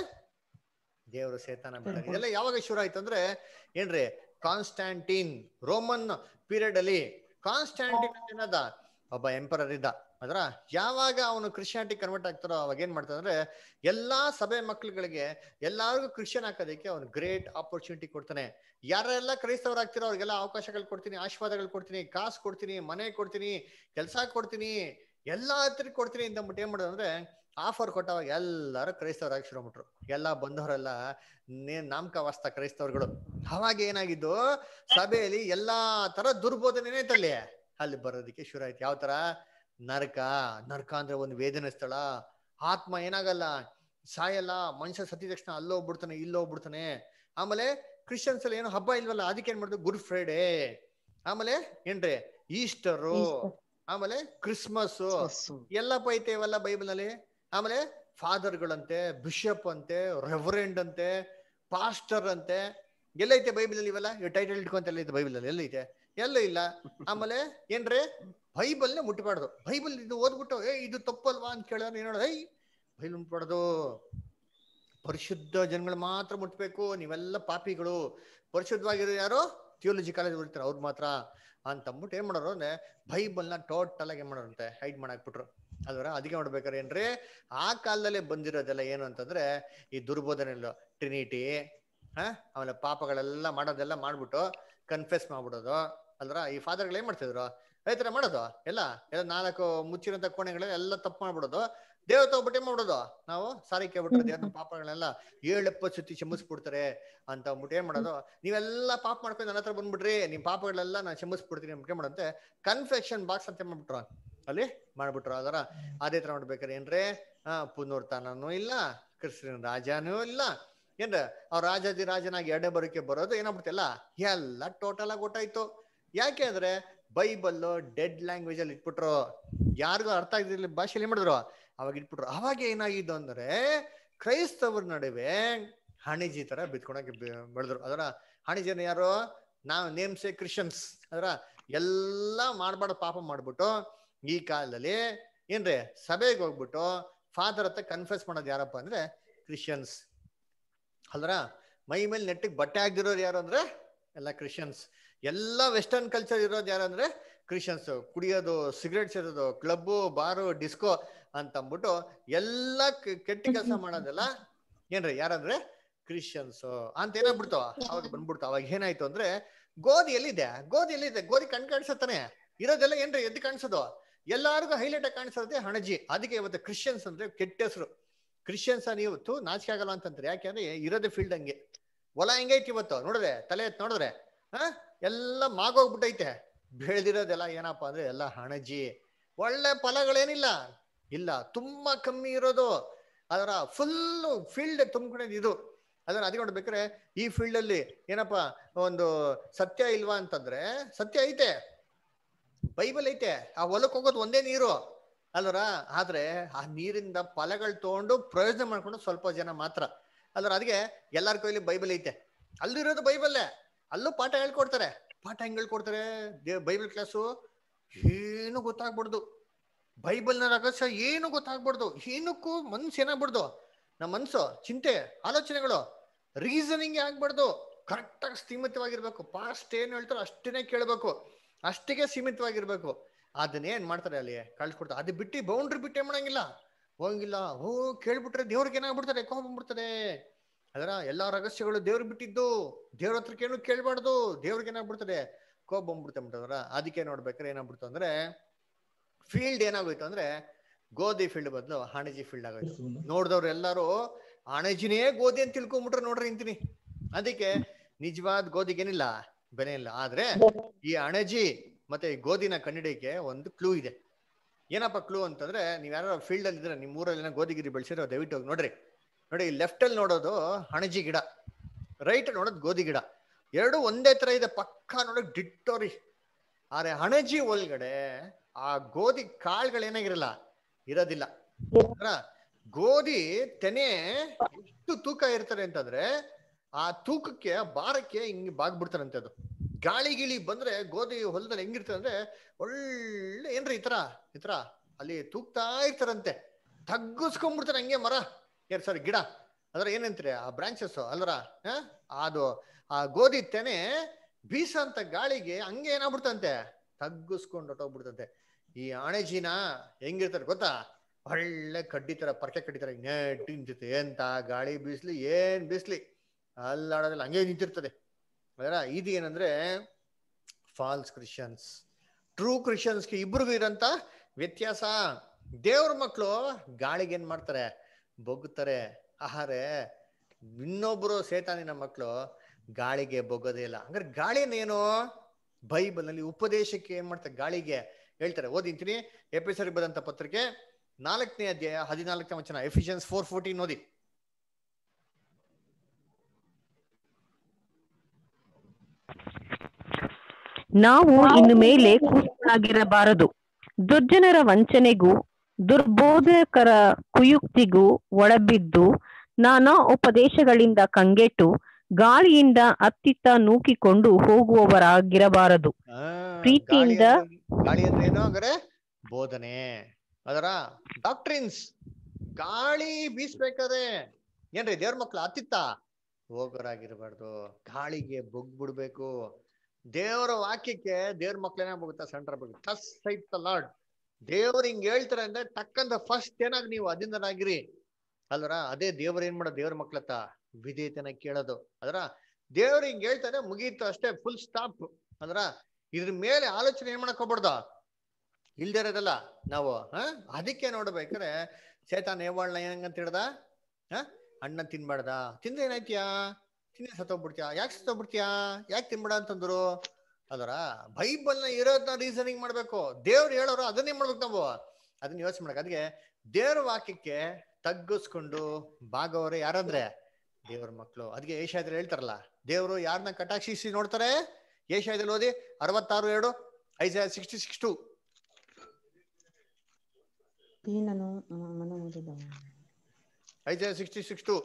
ದೇವರು ಸೇತಾನ ಬಿಟ್ಟಾರೆ ಇದೆಲ್ಲ ಯಾವಾಗ ಶುರು ಆಯ್ತು ಅಂದ್ರೆ ಏನ್ರಿ ಕಾನ್ಸ್ಟ್ಯಾಂಟಿನ್ ರೋಮನ್ ಪೀರಿಯಡ್ ಅಲ್ಲಿ ಕಾನ್ಸ್ಟ್ಯಾಂಟಿನ್ ಅಂತ ಏನದ ಒಬ್ಬ ಎಂಪರರ್ ಇದ್ದ ಅದರ ಯಾವಾಗ ಅವನು ಕ್ರಿಶ್ಚಿಯಾನಿಟಿ ಕನ್ವರ್ಟ್ ಆಗ್ತಾರೋ ಅವಾಗ ಏನ್ ಮಾಡ್ತಾನೆ ಅಂದ್ರೆ ಎಲ್ಲಾ ಸಭೆ ಮಕ್ಳುಗಳಿಗೆ ಎಲ್ಲಾರ್ಗು ಕ್ರಿಶ್ಚಿಯನ್ ಹಾಕೋದಕ್ಕೆ ಅವ್ನು ಗ್ರೇಟ್ ಆಪರ್ಚುನಿಟಿ ಕೊಡ್ತಾನೆ ಯಾರೆಲ್ಲ ಕ್ರೈಸ್ತವರಾಗ್ತಿರೋ ಅವ್ರಿಗೆಲ್ಲ ಅವಕಾಶಗಳು ಕೊಡ್ತೀನಿ ಆಶೀರ್ವಾದಗಳು ಕೊಡ್ತೀನಿ ಕಾಸು ಕೊಡ್ತೀನಿ ಮನೆ ಕೊಡ್ತೀನಿ ಕೆಲಸ ಕೊಡ್ತೀನಿ ಎಲ್ಲಾ ಹತ್ರ ಕೊಡ್ತೀನಿ ಅಂತ ಅಂದ್ಬಿಟ್ಟು ಏನ್ ಮಾಡೋದು ಅಂದ್ರೆ ಆಫರ್ ಕೊಟ್ಟವಾಗ ಎಲ್ಲಾರು ಕ್ರೈಸ್ತವರಾಗಿ ಶುರು ಮಾಡ್ಬಿಟ್ರು ಎಲ್ಲ ಬಂದವರೆಲ್ಲ ನೇ- ನಾಮಕವಾಸ್ತ ಕ್ರೈಸ್ತವರುಗಳು ಅವಾಗ ಏನಾಗಿದ್ದು ಸಭೆಯಲ್ಲಿ ಎಲ್ಲಾ ತರ ದುರ್ಬೋಧನೆ ಐತಲ್ಲಿ ಅಲ್ಲಿ ಬರೋದಕ್ಕೆ ಶುರು ಆಯ್ತು ಯಾವ ತರ ನರಕ ನರಕ ಅಂದ್ರೆ ಒಂದು ವೇದನೆ ಸ್ಥಳ ಆತ್ಮ ಏನಾಗಲ್ಲ ಸಾಯಲ್ಲ ಮನುಷ್ಯ ಸತ್ತಿದ ತಕ್ಷಣ ಅಲ್ಲೋಗ್ಬಿಡ್ತಾನೆ ಇಲ್ಲೋಗ್ಬಿಡ್ತಾನೆ ಆಮೇಲೆ ಕ್ರಿಶ್ಚಿಯನ್ಸ್ ಅಲ್ಲಿ ಏನು ಹಬ್ಬ ಇಲ್ವಲ್ಲ ಅದಕ್ಕೆ ಏನ್ ಮಾಡಿದ್ರು ಗುಡ್ ಫ್ರೈಡೇ ಆಮೇಲೆ ಏನ್ರಿ ಈಸ್ಟರು ಆಮೇಲೆ ಕ್ರಿಸ್ಮಸ್ ಎಲ್ಲ ಐತೆ ಇವೆಲ್ಲ ಬೈಬಲ್ ನಲ್ಲಿ ಆಮೇಲೆ ಫಾದರ್ಗಳಂತೆ ಬಿಷಪ್ ಅಂತೆ ರೆವರೆಂಡ್ ಅಂತೆ ಪಾಸ್ಟರ್ ಅಂತೆ ಎಲ್ಲೈತೆ ಬೈಬಲ್ ಅಲ್ಲಿ ಇವೆಲ್ಲ ಟೈಟಲ್ ಇಟ್ಕೊಂತ ಎಲ್ಲ ಐತೆ ಬೈಬಲ್ ಅಲ್ಲಿ ಎಲ್ಲೈತೆ ಎಲ್ಲ ಇಲ್ಲ ಆಮೇಲೆ ಏನ್ರಿ ಬೈಬಲ್ನೇ ಮುಟ್ಟಬಾರ್ದು ಬೈಬಲ್ ಇದು ಓದ್ಬಿಟ್ಟು ಏ ಇದು ತಪ್ಪಲ್ವಾ ಅಂತ ಕೇಳಿದ್ರೆ ಏನ್ ಹೇಳೋದು ಏಯ್ ಬೈಬಲ್ ಮುಟ್ಬಾರ್ದು ಪರಿಶುದ್ಧ ಜನಗಳು ಮಾತ್ರ ಮುಟ್ಬೇಕು ನೀವೆಲ್ಲ ಪಾಪಿಗಳು ಪರಿಶುದ್ಧವಾಗಿರೋ ಯಾರು ಥಿಯೋಲಜಿ ಕಾಲೇಜ್ ಓದ್ತಾರೆ ಅವ್ರು ಮಾತ್ರ ಅಂತ ಅಂದ್ಬಿಟ್ಟು ಏನ್ ಮಾಡೋರು ಅಂದ್ರೆ ಬೈಬಲ್ನ ಟೋಟಲ್ ಆಗಿ ಏನ್ ಮಾಡೋರಂತೆ ಹೈಡ್ ಮಾಡಾಕ್ಬಿಟ್ರು ಅಲ್ವರ ಅದಕ್ಕೆ ನೋಡ್ಬೇಕಾರೆ ಏನ್ರಿ ಆ ಕಾಲದಲ್ಲಿ ಬಂದಿರೋದೆಲ್ಲ ಏನು ಅಂತಂದ್ರೆ ಈ ದುರ್ಬೋಧನೆ ಟ್ರಿನಿಟಿ ಹ ಆಮೇಲೆ ಪಾಪಗಳೆಲ್ಲ ಮಾಡೋದೆಲ್ಲ ಮಾಡ್ಬಿಟ್ಟು ಕನ್ಫೆಸ್ ಮಾಡ್ಬಿಡೋದು ಅಲ್ರ ಈ ಫಾದರ್ಗಳು ಏನ್ ಮಾಡ್ತಿದ್ರು ಅದೇ ತರ ಮಾಡೋದು ಎಲ್ಲ ಎಲ್ಲ ನಾಲ್ಕು ಮುಚ್ಚಿರೋಂಥ ಕೋಣೆಗಳೆಲ್ಲ ಎಲ್ಲ ತಪ್ಪು ಮಾಡ್ಬಿಡೋದು ದೇವ್ರ ತಗೊಬಿಟ್ಟೆ ಮಾಡೋದು ನಾವು ಸಾರಿ ಕೇಳ್ಬಿಟ್ರೆ ದೇವ್ರ ಪಾಪಗಳನ್ನೆಲ್ಲ ಏಳು ಎಪ್ಪತ್ತು ಸತಿ ಕ್ಷಮಿಸ್ಬಿಡ್ತಾರೆ ಅಂತ ಅಂದ್ಬಿಟ್ಟು ಏನ್ ಮಾಡೋದು ನೀವೆಲ್ಲ ಪಾಪ ಮಾಡ್ಕೊಂಡು ನನ್ನ ಹತ್ರ ಬಂದ್ಬಿಡ್ರಿ ನಿಮ್ ಪಾಪಗಳೆಲ್ಲ ನಾನು ಕ್ಷಮಿಸ್ಬಿಡ್ತೀನಿ ಅಂತ ಮಾಡಂತೆ ಕನ್ಫೆಕ್ಷನ್ ಬಾಕ್ಸ್ ಅಂತ ಮಾಡ್ಬಿಟ್ರು ಅಲ್ಲಿ ಮಾಡ್ಬಿಟ್ರು ಅದರ ಅದೇ ತರ ಮಾಡ್ಬೇಕಾರೆ ಏನ್ರಿ ಆ ಪುನರ್ತನೂ ಇಲ್ಲ ಕ್ರಿಸ್ತನ ರಾಜನೂ ಇಲ್ಲ ಏನ್ರ ಅವ್ರ ರಾಜಾದಿ ರಾಜನಾಗಿ ಎರಡೇ ಬರೋಕೆ ಬರೋದು ಏನಾಗ್ಬಿಡ್ತಿಲ್ಲ ಎಲ್ಲ ಟೋಟಲ್ ಆಗಿ ಗೊತ್ತಾಯ್ತು ಯಾಕೆ ಅಂದ್ರೆ ಬೈಬಲ್ ಡೆಡ್ ಲ್ಯಾಂಗ್ವೇಜ್ ಅಲ್ಲಿ ಇಟ್ಬಿಟ್ರು ಯಾರಿಗೂ ಅರ್ಥ ಆಗಿರ್ಲಿಲ್ಲ ಭಾಷೆಯಲ್ಲಿ ಏನ್ ಮಾಡಿದ್ರು ಅವಾಗ ಇಟ್ಬಿಟ್ರು ಅವಾಗ ಏನಾಗಿದ್ದು ಅಂದ್ರೆ ಕ್ರೈಸ್ತವ್ರ ನಡುವೆ ಹಣಿಜಿ ತರ ಬಿತ್ಕೊಳಕ್ಕೆ ಬೆಳೆದ್ರು ಅದರ ಹಣಿಜಿನ ಯಾರು ನಾವು ನೇಮ್ಸೆ ಕ್ರಿಶ್ಚಿಯನ್ಸ್ ಅದರ ಎಲ್ಲ ಮಾಡ್ಬಾರ್ದು ಪಾಪ ಮಾಡ್ಬಿಟ್ಟು ಈ ಕಾಲದಲ್ಲಿ ಏನ್ರಿ ಸಭೆಗೆ ಹೋಗ್ಬಿಟ್ಟು ಫಾದರ್ ಹತ್ರ ಕನ್ಫ್ಯೂಸ್ ಮಾಡೋದು ಯಾರಪ್ಪ ಅಂದ್ರೆ ಕ್ರಿಶ್ಚಿಯನ್ಸ್ ಅಲ್ರ ಮೈ ಮೇಲೆ ನೆಟ್ಟಿಗೆ ಬಟ್ಟೆ ಹಾಕ್ದಿರೋರು ಯಾರು ಅಂದ್ರೆ ಎಲ್ಲ ಕ್ರಿಶ್ಚಿಯನ್ಸ್ ಎಲ್ಲ ವೆಸ್ಟರ್ನ್ ಕಲ್ಚರ್ ಇರೋದು ಯಾರು ಅಂದ್ರೆ ಕ್ರಿಶ್ಚಿಯನ್ಸ್ ಕುಡಿಯೋದು ಸಿಗರೇಟ್ ಸೇರೋದು ಕ್ಲಬ್ಬು ಬಾರು ಡಿಸ್ಕೋ ಅಂತ ಅಂದ್ಬಿಟ್ಟು ಎಲ್ಲ ಕೆಟ್ಟ ಕೆಲಸ ಮಾಡೋದೆಲ್ಲ ಏನ್ರಿ ಯಾರಂದ್ರೆ ಕ್ರಿಶ್ಚಿಯನ್ಸ್ ಅಂತ ಏನಾಗ್ಬಿಡ್ತು ಅವಾಗ ಬಂದ್ಬಿಡ್ತು ಅವಾಗ ಏನಾಯ್ತು ಅಂದ್ರೆ ಗೋಧಿ ಎಲ್ಲಿದೆ ಗೋಧಿ ಎಲ್ಲಿದೆ ಗೋಧಿ ಕಣ್ ಕಾಣಿಸತ್ತಾನೆ ಇರೋದೆಲ್ಲ ಏನ್ರಿ ಎದ್ದು ಕಾಣಿಸೋದು ಎಲ್ಲಾರ್ಗು ಹೈಲೈಟ್ ಆಗಿ ಕಾಣಿಸೋದೇ ಹಣಜಿ ಅದಕ್ಕೆ ಇವತ್ತು ಕ್ರಿಶ್ಚಿಯನ್ಸ್ ಅಂದ್ರೆ ಕೆಟ್ಟ ಹೆಸರು ಕ್ರಿಶ್ಚಿಯನ್ಸ್ ನೀವು ತು ನಾಚಿಕೆ ಆಗಲ್ಲ ಅಂತಂದ್ರೆ ಯಾಕೆಂದ್ರೆ ಇರೋದೇ ಫೀಲ್ಡ್ ಹಂಗೆ ಹೊಲ ಹೆಂಗೈತಿ ಇವತ್ತು ನೋಡಿದ್ರೆ ತಲೆ ಎತ್ ನೋಡಿದ್ರೆ ಹ ಎಲ್ಲ ಮಾಗೋಗ್ಬಿಟ್ಟೈತೆ ಬೆಳೆದಿರೋದೆಲ್ಲ ಏನಪ್ಪಾ ಅಂದ್ರೆ ಎಲ್ಲ ಹಣಜಿ ಒಳ್ಳೆ ಫಲಗಳೇನಿಲ್ಲ ಇಲ್ಲ ತುಂಬಾ ಕಮ್ಮಿ ಇರೋದು ಅದರ ಫುಲ್ ಫೀಲ್ಡ್ ತುಂಬಿಕೊಂಡಿದ್ದು ಇದು ಅದನ್ನ ಅದಕ್ಕೆ ನೋಡ್ಬೇಕಾದ್ರೆ ಈ ಫೀಲ್ಡ್ ಅಲ್ಲಿ ಏನಪ್ಪಾ ಒಂದು ಸತ್ಯ ಇಲ್ವಾ ಅಂತಂದ್ರೆ ಸತ್ಯ ಐತೆ ಬೈಬಲ್ ಐತೆ ಆ ಹೊಲಕ್ಕೆ ಹೋಗೋದು ಒಂದೇ ನೀರು ಅಲ್ವರ ಆದ್ರೆ ಆ ನೀರಿಂದ ಫಲಗಳು ತಗೊಂಡು ಪ್ರಯೋಜನ ಮಾಡ್ಕೊಂಡು ಸ್ವಲ್ಪ ಜನ ಮಾತ್ರ ಅಲ್ವರ ಅದಕ್ಕೆ ಎಲ್ಲಾರ ಕೈಲಿ ಬೈಬಲ್ ಐತೆ ಅಲ್ಲಿರೋದು ಬೈಬಲ್ಲೇ ಅಲ್ಲೂ ಪಾಠ ಹೇಳ್ಕೊಡ್ತಾರೆ ಪಾಠ ಹೆಂಗ್ ಹೇಳ್ಕೊಡ್ತಾರೆ ಬೈಬಲ್ ಕ್ಲಾಸು ಏನು ಗೊತ್ತಾಗ್ಬಾರ್ದು ಬೈಬಲ್ನ ರಹಸ್ಯ ಏನು ಗೊತ್ತಾಗ್ಬಾರ್ದು ಏನಕ್ಕೂ ಮನ್ಸು ಏನಾಗ್ಬಾರ್ದು ನಮ್ಮ ಮನ್ಸು ಚಿಂತೆ ಆಲೋಚನೆಗಳು ರೀಸನಿಂಗ್ ಆಗ್ಬಾರ್ದು ಕರೆಕ್ಟಾಗಿ ಸೀಮಿತವಾಗಿರ್ಬೇಕು ಪಾಸ್ಟ್ ಏನ್ ಹೇಳ್ತಾರೋ ಅಷ್ಟೇನೆ ಕೇಳ್ಬೇಕು ಅಷ್ಟಿಗೆ ಸೀಮಿತವಾಗಿರ್ಬೇಕು ಅದನ್ನೇನ್ ಮಾಡ್ತಾರೆ ಅಲ್ಲಿ ಕಳ್ಸ್ಕೊಡ್ತಾರೆ ಅದು ಬಿಟ್ಟು ಬೌಂಡ್ರಿ ಬಿಟ್ಟು ಏನ್ ಮಾಡಂಗಿಲ್ಲ ಹೋಗಂಗಿಲ್ಲ ಓ ಕೇಳ್ಬಿಟ್ರೆ ದೇವ್ರಿಗೆ ಏನಾಗ್ಬಿಡ್ತಾರೆ ಕೋಪ ಬಂದ್ಬಿಡ್ತಾರೆ ಅದರ ಎಲ್ಲಾ ರಹಸ್ಯಗಳು ದೇವ್ರಿಗೆ ಬಿಟ್ಟಿದ್ದು ದೇವ್ರ ಹತ್ರಕ್ಕೆ ಏನು ಕೇಳ್ಬಾರ್ದು ದೇವ್ರಿಗೆ ಏನಾಗ್ಬಿಡ್ತಾರೆ ಕೋಪ ಬಂದ್ಬಿಡ್ತಾರೆ ಅದಕ್ಕೆ ನೋಡ್ಬೇಕಾದ್ರೆ ಏನಾಗ್ಬಿಡ್ತು ಅಂದ್ರೆ ಫೀಲ್ಡ್ ಏನಾಗೋಯ್ತು ಅಂದ್ರೆ ಗೋಧಿ ಫೀಲ್ಡ್ ಬದಲು ಹಣಜಿ ಫೀಲ್ಡ್ ಆಗೋಯ್ತು ನೋಡಿದವ್ರು ಎಲ್ಲಾರು ಹಣಜಿನೇ ಗೋಧಿ ಅಂತ ತಿಳ್ಕೊಂಬಿಟ್ರೆ ನೋಡ್ರಿ ಇಂತೀನಿ ಅದಕ್ಕೆ ನಿಜವಾದ ಗೋಧಿಗೆ ಏನಿಲ್ಲ ಬೆಲೆ ಇಲ್ಲ ಆದ್ರೆ ಈ ಅಣಜಿ ಮತ್ತೆ ಈ ಗೋಧಿನ ಕಂಡಿಡಿಯಕ್ಕೆ ಒಂದು ಕ್ಲೂ ಇದೆ ಏನಪ್ಪ ಕ್ಲೂ ಅಂತಂದ್ರೆ ನೀವ್ ಯಾರು ಫೀಲ್ಡ್ ಅಲ್ಲಿ ಇದ್ರೆ ನಿಮ್ ಊರಲ್ಲಿ ಏನೋ ಗೋಧಿ ಗಿರಿ ಬೆಳೆಸಿರೋ ದಯವಿಟ್ಟು ಹೋಗಿ ನೋಡ್ರಿ ನೋಡಿ ಲೆಫ್ಟ್ ಅಲ್ಲಿ ನೋಡೋದು ಹಣಜಿ ಗಿಡ ರೈಟ್ ನೋಡೋದು ಗೋಧಿ ಗಿಡ ಎರಡು ಒಂದೇ ತರ ಇದೆ ಪಕ್ಕ ನೋಡಕ್ ಡಿಟ್ಟೋರಿ ಆದ್ರೆ ಹಣಜಿ ಒಳಗಡೆ ಆ ಗೋಧಿ ಕಾಳುಗಳೇನಾಗಿರಲ್ಲ ಇರೋದಿಲ್ಲ ಗೋಧಿ ತೆನೆ ಎಷ್ಟು ತೂಕ ಇರ್ತಾರೆ ಅಂತಂದ್ರೆ ಆ ತೂಕಕ್ಕೆ ಭಾರಕ್ಕೆ ಹಿಂಗ್ ಬಾಗ್ಬಿಡ್ತಾರಂತೆ ಅದು ಗಾಳಿ ಗಿಳಿ ಬಂದ್ರೆ ಗೋಧಿ ಹೊಲದಲ್ಲಿ ಹೆಂಗಿರ್ತದೆ ಅಂದ್ರೆ ಒಳ್ಳೆ ಏನ್ರಿ ಈ ತರ ಈ ತರ ಅಲ್ಲಿ ತೂಗ್ತಾ ಇರ್ತಾರಂತೆ ತಗ್ಗಿಸ್ಕೊಂಡ್ಬಿಡ್ತಾರೆ ಹಂಗೆ ಮರ ಏರ್ ಸಾರಿ ಗಿಡ ಅದ್ರ ಏನಂತೀರಿ ಆ ಬ್ರಾಂಚಸ್ ಅಲ್ರ ಅದು ಆ ಗೋಧಿ ತೆನೆ ಬೀಸಂತ ಗಾಳಿಗೆ ಹಂಗೆ ಏನಾಗ್ಬಿಡ್ತಂತೆ ತಗ್ಗಿಸ್ಕೊಂಡು ಹೊಟ್ಟೋಗ್ಬಿಡ್ತಂತೆ ಈ ಅಣೆಜಿನ ಹೆಂಗಿರ್ತಾರೆ ಗೊತ್ತಾ ಒಳ್ಳೆ ಕಡ್ಡಿ ತರ ಪರ್ಕೆ ಕಡ್ಡಿ ತರ ನೆಟ್ಟಿ ನಿಂತಿರುತ್ತೆ ಎಂತ ಗಾಳಿ ಬೀಸ್ಲಿ ಏನ್ ಬೀಸ್ಲಿ ಅಲ್ಲಾಡೋದಿಲ್ಲ ಹಂಗೆ ನಿಂತಿರ್ತದೆ ಅದರ ಇದು ಏನಂದ್ರೆ ಫಾಲ್ಸ್ ಕ್ರಿಶ್ಚಿಯನ್ಸ್ ಟ್ರೂ ಕ್ರಿಶ್ಚಿಯನ್ಸ್ಗೆ ಇಬ್ರಿಗೂ ಇರೋಂತ ವ್ಯತ್ಯಾಸ ದೇವ್ರ ಮಕ್ಕಳು ಗಾಳಿಗೆ ಏನ್ ಮಾಡ್ತಾರೆ ಬೊಗ್ತಾರೆ ಆಹಾರೆ ಇನ್ನೊಬ್ರು ಸೇತಾನಿನ ಮಕ್ಕಳು ಗಾಳಿಗೆ ಬೊಗೋದೇ ಇಲ್ಲ ಹಂಗಾರೆ ಗಾಳಿನೇನು ಬೈಬಲ್ ನಲ್ಲಿ ಉಪದೇಶಕ್ಕೆ ಏನ್ ಮಾಡ್ತಾರೆ ಗಾಳಿಗೆ ಹೇಳ್ತಾರೆ ಓದಿಂತೀನಿ ಎಪಿಸರಿ ಬದಂತ ಪತ್ರಿಕೆ ನಾಲ್ಕನೇ ಅಧ್ಯಾಯ ಹದಿನಾಲ್ಕನೇ ವಚನ ಎಫಿಷಿಯನ್ಸ್ ಫೋರ್ ಫೋರ್ಟೀನ್ ಓದಿ ನಾವು ಇನ್ನು ಮೇಲೆ ಕೂಸಾಗಿರಬಾರದು ದುರ್ಜನರ ವಂಚನೆಗೂ ದುರ್ಬೋಧಕರ ಕುಯುಕ್ತಿಗೂ ಒಳಬಿದ್ದು ನಾನಾ ಉಪದೇಶಗಳಿಂದ ಕಂಗೆಟ್ಟು ಗಾಳಿಯಿಂದ ಅತ್ತಿತ್ತ ನೂಕಿಕೊಂಡು ಹೋಗುವವರಾಗಿರಬಾರದು ಪ್ರೀತಿಯಿಂದ ಗಾಳಿ ಅಂದ್ರೆ ಏನು ಹಂಗಾರೆ ಬೋಧನೆ ಅದರ ಡಾಕ್ಟ್ರಿನ್ಸ್ ಗಾಳಿ ಬೀಸ್ಬೇಕಾದ್ರೆ ಏನ್ರಿ ದೇವ್ರ ಮಕ್ಳು ಅತ್ತಿತ್ತ ಹೋಗೋರಾಗಿರ್ಬಾರ್ದು ಗಾಳಿಗೆ ಬೊಗ್ಬಿಡ್ಬೇಕು ದೇವರ ವಾಕ್ಯಕ್ಕೆ ದೇವ್ರ ಮಕ್ಳೇನ ಹೋಗುತ್ತಾ ಸೆಂಟರ್ ಬೇಕು ಟಸ್ ಸೈಟ್ ದ ಲಾರ್ಡ್ ದೇವ್ರು ಹಿಂಗ್ ಹೇಳ್ತಾರೆ ಅಂದ್ರೆ ಟಕ್ಕಂತ ಫಸ್ಟ್ ಏನಾಗ್ ನೀವು ಅಧೀನರಾಗಿರಿ ಅಲ್ವರ ಅದೇ ದೇವ್ರ ಏನ್ ಮಾಡೋದು ದೇವ್ರ ಮಕ್ಳತ್ತ ವಿಧೇಯತನ ಕೇಳೋದು ಅದರ ದೇವ್ರು ಹಿಂಗ್ ಹೇಳ್ತಾನೆ ಮುಗೀತು ಅಷ್ಟೇ ಫುಲ್ ಸ್ಟಾಪ್ ಅಂದ್ರ ಇದ್ರ ಮೇಲೆ ಆಲೋಚನೆ ಏನ್ ಮಾಡಕ್ ಹೋಗ್ಬಾರ್ದು ಇಲ್ದೇ ಇರೋದಲ್ಲ ನಾವು ಹ ಅದಕ್ಕೆ ನೋಡ್ಬೇಕಾದ್ರೆ ಚೇತನ್ ಏವಾಳ್ನ ಹೆಂಗಂತ ಹೇಳ್ದ ಹ ಅಣ್ಣ ತಿನ್ಬಾರ್ದ ತಿಂದ್ರೆ ಏನಾಯ್ತಿಯಾ ತಿಂದ್ರೆ ಸತ್ತೋಗ್ಬಿಡ್ತೀಯಾ ಯಾಕೆ ಸತ್ತೋಗ್ಬಿಡ್ತೀಯಾ ಯಾಕೆ ತಿನ್ಬೇಡ ಅಂತಂದ್ರು ಅದರ ಬೈಬಲ್ನ ಇರೋದನ್ನ ರೀಸನಿಂಗ್ ಮಾಡ್ಬೇಕು ದೇವ್ರು ಹೇಳೋರು ಅದನ್ನೇ ಮಾಡ್ಬೇಕು ನಾವು ಅದನ್ನ ಯೋಚನೆ ಮಾಡಕ್ ಅದಕ್ಕೆ ದೇವ್ರ ವಾಕ್ಯಕ್ಕೆ ತಗ್ಗಿಸ್ಕೊಂಡು ಬಾಗವರೆ ಯಾರಂದ್ರೆ ದೇವ್ರ ಮಕ್ಕಳು ಅದಕ್ಕೆ ಏಷ್ಯಾದಲ್ಲಿ ಹೇಳ್ತಾರಲ್ಲ ದೇವರು ಯಾರನ್ನ ಕಟಾಕ್ಷಿಸಿ ನೋಡ್ತಾರೆ ಏಷ್ಯಾದಲ್ಲಿ ಓದಿ ಅರವತ್ತಾರು ಎರಡು ಐದು ಸಿಕ್ಸ್ಟಿ ಸಿಕ್ಸ್ ಟು ದೀನನು ಮನಮುರಿದವ ಐದು ಸಿಕ್ಸ್ಟಿ ಸಿಕ್ಸ್ ಟು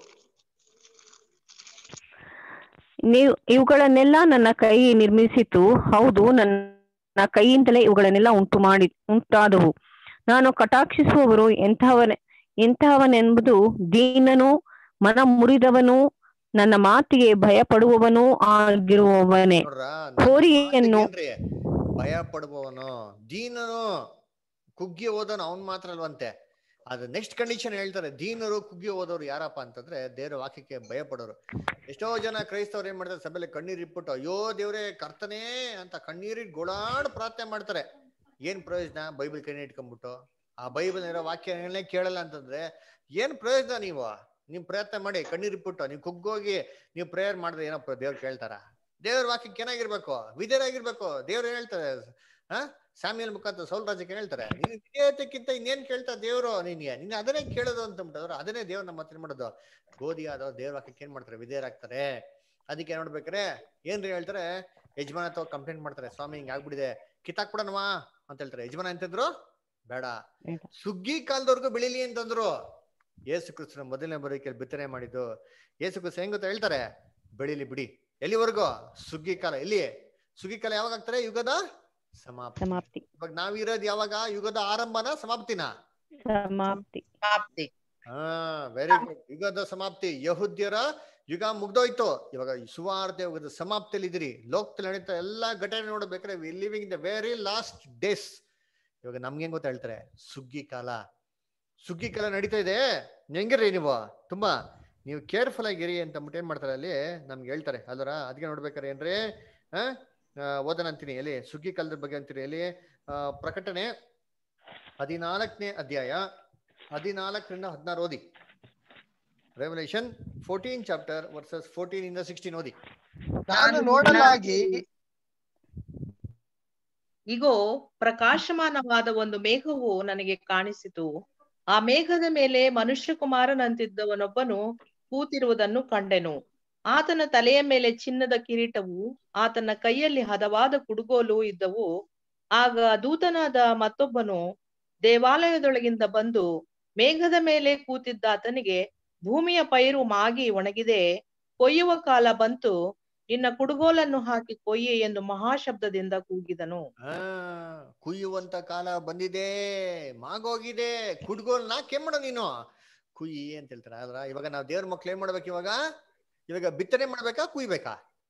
ನೀವು ಇವುಗಳನ್ನೆಲ್ಲ ನನ್ನ ಕೈ ನಿರ್ಮಿಸಿತು ಹೌದು ನನ್ನ ಕೈಯಿಂದಲೇ ಇವುಗಳನ್ನೆಲ್ಲ ಉಂಟು ಮಾಡಿ ಉಂಟಾದವು ನಾನು ಕಟಾಕ್ಷಿಸುವವರು ಎಂತಹವನೆ ಎಂತಹವನೆಂಬುದು ದೀನನು ಮನ ಮುರಿದವನು ನನ್ನ ಮಾತಿಗೆ ಭಯಪಡುವವನೂ ಆಗಿರುವವನೇ ನೋಡ್ರ ಹೋರಿಯನ್ನು ಭಯ ಪಡುವವನು ದೀನನು ಕುಗ್ಗಿ ಓದೋನು ಅವನ್ ಮಾತ್ರ ಅಲ್ವಂತೆ ಅದು ನೆಕ್ಸ್ಟ್ ಕಂಡೀಷನ್ ಹೇಳ್ತಾರೆ ದೀನರು ಕುಗ್ಗಿ ಓದೋರು ಯಾರಪ್ಪ ಅಂತಂದ್ರೆ ದೇವ್ರ ವಾಕ್ಯಕ್ಕೆ ಭಯ ಪಡೋರು ಎಷ್ಟೋ ಜನ ಕ್ರೈಸ್ತವ್ರು ಏನ್ ಮಾಡ್ತಾರೆ ಸಭೆಯಲ್ಲಿ ಕಣ್ಣೀರ್ ಇಟ್ಬಿಟ್ಟು ಅಯ್ಯೋ ದೇವ್ರೆ ಕರ್ತನೇ ಅಂತ ಕಣ್ಣೀರಿಟ್ ಗೋಳಾಡ್ ಪ್ರಾರ್ಥನೆ ಮಾಡ್ತಾರೆ ಏನ್ ಪ್ರಯೋಜನ ಬೈಬಲ್ ಕೈ ಇಟ್ಕೊಂಡ್ಬಿಟ್ಟು ಆ ಬೈಬಲ್ ಇರೋ ವಾಕ್ಯಗಳನ್ನೇ ಕೇಳಲ್ಲ ಅಂತಂದ್ರೆ ಏನ್ ಪ್ರಯೋಜನ ನೀವು ನಿಮ್ ಪ್ರಯತ್ನ ಮಾಡಿ ಕಣ್ಣೀರ್ ಇಟ್ಬಿಟ್ಟು ನೀವು ಕುಗ್ಗೋಗಿ ನೀವು ಪ್ರೇಯರ್ ಮಾಡಿದ್ರೆ ಏನಪ್ಪ ದೇವ್ರು ಕೇಳ್ತಾರ ದೇವ್ರ ವಾಕ್ಯಕ್ಕೆ ಏನಾಗಿರ್ಬೇಕು ವಿಧೇಯರಾಗಿರ್ಬೇಕು ದೇವ್ರು ಹೇಳ್ತಾರೆ ಹ ಸ್ಯಾಮಿಯಲ್ ಮುಖಾಂತರ ಸೌಲ್ ರಾಜಕ್ಕೆ ಹೇಳ್ತಾರೆ ನೀನು ವಿಧೇಯತೆಕ್ಕಿಂತ ಇನ್ನೇನ್ ಕೇಳ್ತಾ ದೇವ್ರು ನಿನ್ಗೆ ನೀನ್ ಅದನ್ನೇ ಕೇಳೋದು ಅಂತ ಬಿಟ್ಟವ್ರು ಅದನ್ನೇ ದೇವ್ರು ನಮ್ಮ ಹತ್ರ ಏನ್ ಮಾಡೋದು ಗೋಧಿ ಆದವ್ರು ದೇವ್ರ ವಾಕ್ಯಕ್ಕೆ ಏನ್ ಮಾಡ್ತಾರೆ ವಿಧೇಯರಾಗ್ತಾರೆ ಅದಕ್ಕೆ ನೋಡ್ಬೇಕಾರೆ ಏನ್ರಿ ಹೇಳ್ತಾರೆ ಯಜಮಾನ ಅಥವಾ ಕಂಪ್ಲೇಂಟ್ ಮಾಡ್ತಾರೆ ಸ್ವಾಮಿ ಹಿಂಗ್ ಆಗ್ಬಿಡಿದೆ ಕಿತ್ತಾಕ್ ಬಿಡೋಣವಾ ಅಂತ ಹೇಳ್ತಾರೆ ಯಜಮಾನ ಅಂತಂದ್ರು ಬೇಡ ಸುಗ್ಗಿ ಕಾಲದವರೆಗೂ ಬೆಳಿಲಿ ಅಂತಂದ್ರು ಯೇಸು ಕ್ರಿಸ್ತನ ಮೊದಲನೇ ಬರೋಕೆ ಬಿತ್ತನೆ ಮಾಡಿದ್ದು ಯೇಸು ಕ್ರಿಸ್ತ ಹೆಂಗ್ ಗೊತ್ತಾ ಹೇಳ್ತಾರೆ ಬೆಳಿಲಿ ಬಿಡಿ ಎಲ್ಲಿವರೆಗೂ ಸುಗ್ಗಿ ಕಾಲ ಎಲ್ಲಿ ಸುಗ್ಗಿ ಕಾಲ ಯಾವಾಗ ಆಗ್ತಾರೆ ಯುಗದ ಸಮಾಪ್ತಿ ಸಮಾಪ್ತಿ ಇವಾಗ ನಾವಿರೋದು ಯಾವಾಗ ಯುಗದ ಆರಂಭನ ಸಮಾಪ್ತಿನ ಸಮಾಪ್ತಿ ಸಮಾಪ್ತಿ ಹಾ ವೆರಿ ಗುಡ್ ಯುಗದ ಸಮಾಪ್ತಿ ಯಹುದ್ಯರ ಯುಗ ಮುಗ್ದೋಯ್ತು ಇವಾಗ ಸುವಾರ್ಥ ಯುಗದ ಸಮಾಪ್ತಿಯಲ್ಲಿ ಇದ್ರಿ ಲೋಕದಲ್ಲಿ ನಡೀತಾ ಎಲ್ಲಾ ಘಟನೆ ನೋಡ್ಬೇಕಾದ್ರೆ we living the very last days ಇವಾಗ ನಮ್ಗೆ ಹೆಂಗ್ ಗೊತ್ತಾ ಹೇಳ್ತಾರೆ ಸುಗ್ಗಿ ಕಾಲ ಸುಗ್ಗಿ ಕಾಲ ನಡೀತಾ ಇದೆ ಹೆಂಗಿರ್ರಿ ನೀವು ತುಂಬಾ ನೀವು ಕೇರ್ಫುಲ್ ಆಗಿರಿ ಅಂತ ಅಂದ್ಬಿಟ್ಟು ಏನ್ ಮಾಡ್ತಾರೆ ಅಲ್ಲಿ ನಮ್ಗೆ ಹೇಳ್ತಾರೆ ಅಲ್ವರ ಅದಕ್ಕೆ ನೋಡ್ಬೇಕಾರೆ ಏನ್ರಿ ಆ ಓದನ ಅಂತೀನಿ ಎಲ್ಲಿ ಸುಗ್ಗಿ ಕಾಲದ ಬಗ್ಗೆ ಅಂತೀರಿ ಎಲ್ಲಿ ಆ, ಪ್ರಕಟಣೆ ಹದಿನಾಲ್ಕನೇ ಅಧ್ಯಾಯ ಹದಿನಾಲ್ಕರಿಂದ ಹದಿನಾರು ಓದಿ Revelation fourteen chapter verses fourteen ಇಂದ ಸಿಕ್ಸ್ಟೀನ್ ಓದಿ ನಾನು ನೋಡಲಾಗಿ ಇಗೋ ಪ್ರಕಾಶಮಾನವಾದ ಒಂದು ಮೇಘವು ನನಗೆ ಕಾಣಿಸಿತು ಆ ಮೇಘದ ಮೇಲೆ ಮನುಷ್ಯ ಕುಮಾರನಂತಿದ್ದವನೊಬ್ಬನು ಕೂತಿರುವುದನ್ನು ಕಂಡೆನು ಆತನ ತಲೆಯ ಮೇಲೆ ಚಿನ್ನದ ಕಿರೀಟವು ಆತನ ಕೈಯಲ್ಲಿ ಹದವಾದ ಕುಡುಗೋಲು ಇದ್ದವು ಆಗ ದೂತನಾದ ಮತ್ತೊಬ್ಬನು ದೇವಾಲಯದೊಳಗಿಂದ ಬಂದು ಮೇಘದ ಮೇಲೆ ಕೂತಿದ್ದ ಆತನಿಗೆ ಭೂಮಿಯ ಪೈರು ಮಾಗಿ ಒಣಗಿದೆ ಕೊಯ್ಯುವ ಕಾಲ ಬಂತು ನಿನ್ನ ಕುಡುಗೋಲನ್ನು ಹಾಕಿ ಕೊಯ್ಯಿ ಎಂದು ಮಹಾಶಬ್ದದಿಂದ ಕೂಗಿದನು ಆ ಕುಯ್ಯುವಂತ ಕಾಲ ಬಂದಿದೆ ಮಾಗೋಗಿದೆ ಕುಡ್ಗೋಲ್ ನಾ ಕೆಮ್ಮಡ ನೀನು ಕುಯ್ಯಿ ಅಂತ ಹೇಳ್ತಾರೆ ಆದ್ರ ಇವಾಗ ನಾವು ದೇವ್ರ ಮಕ್ಳು ಏನ್ ಮಾಡ್ಬೇಕು ಇವಾಗ ಇವಾಗ ಬಿತ್ತನೆ ಮಾಡ್ಬೇಕಾ ಕುಯ್ಬೇಕಾ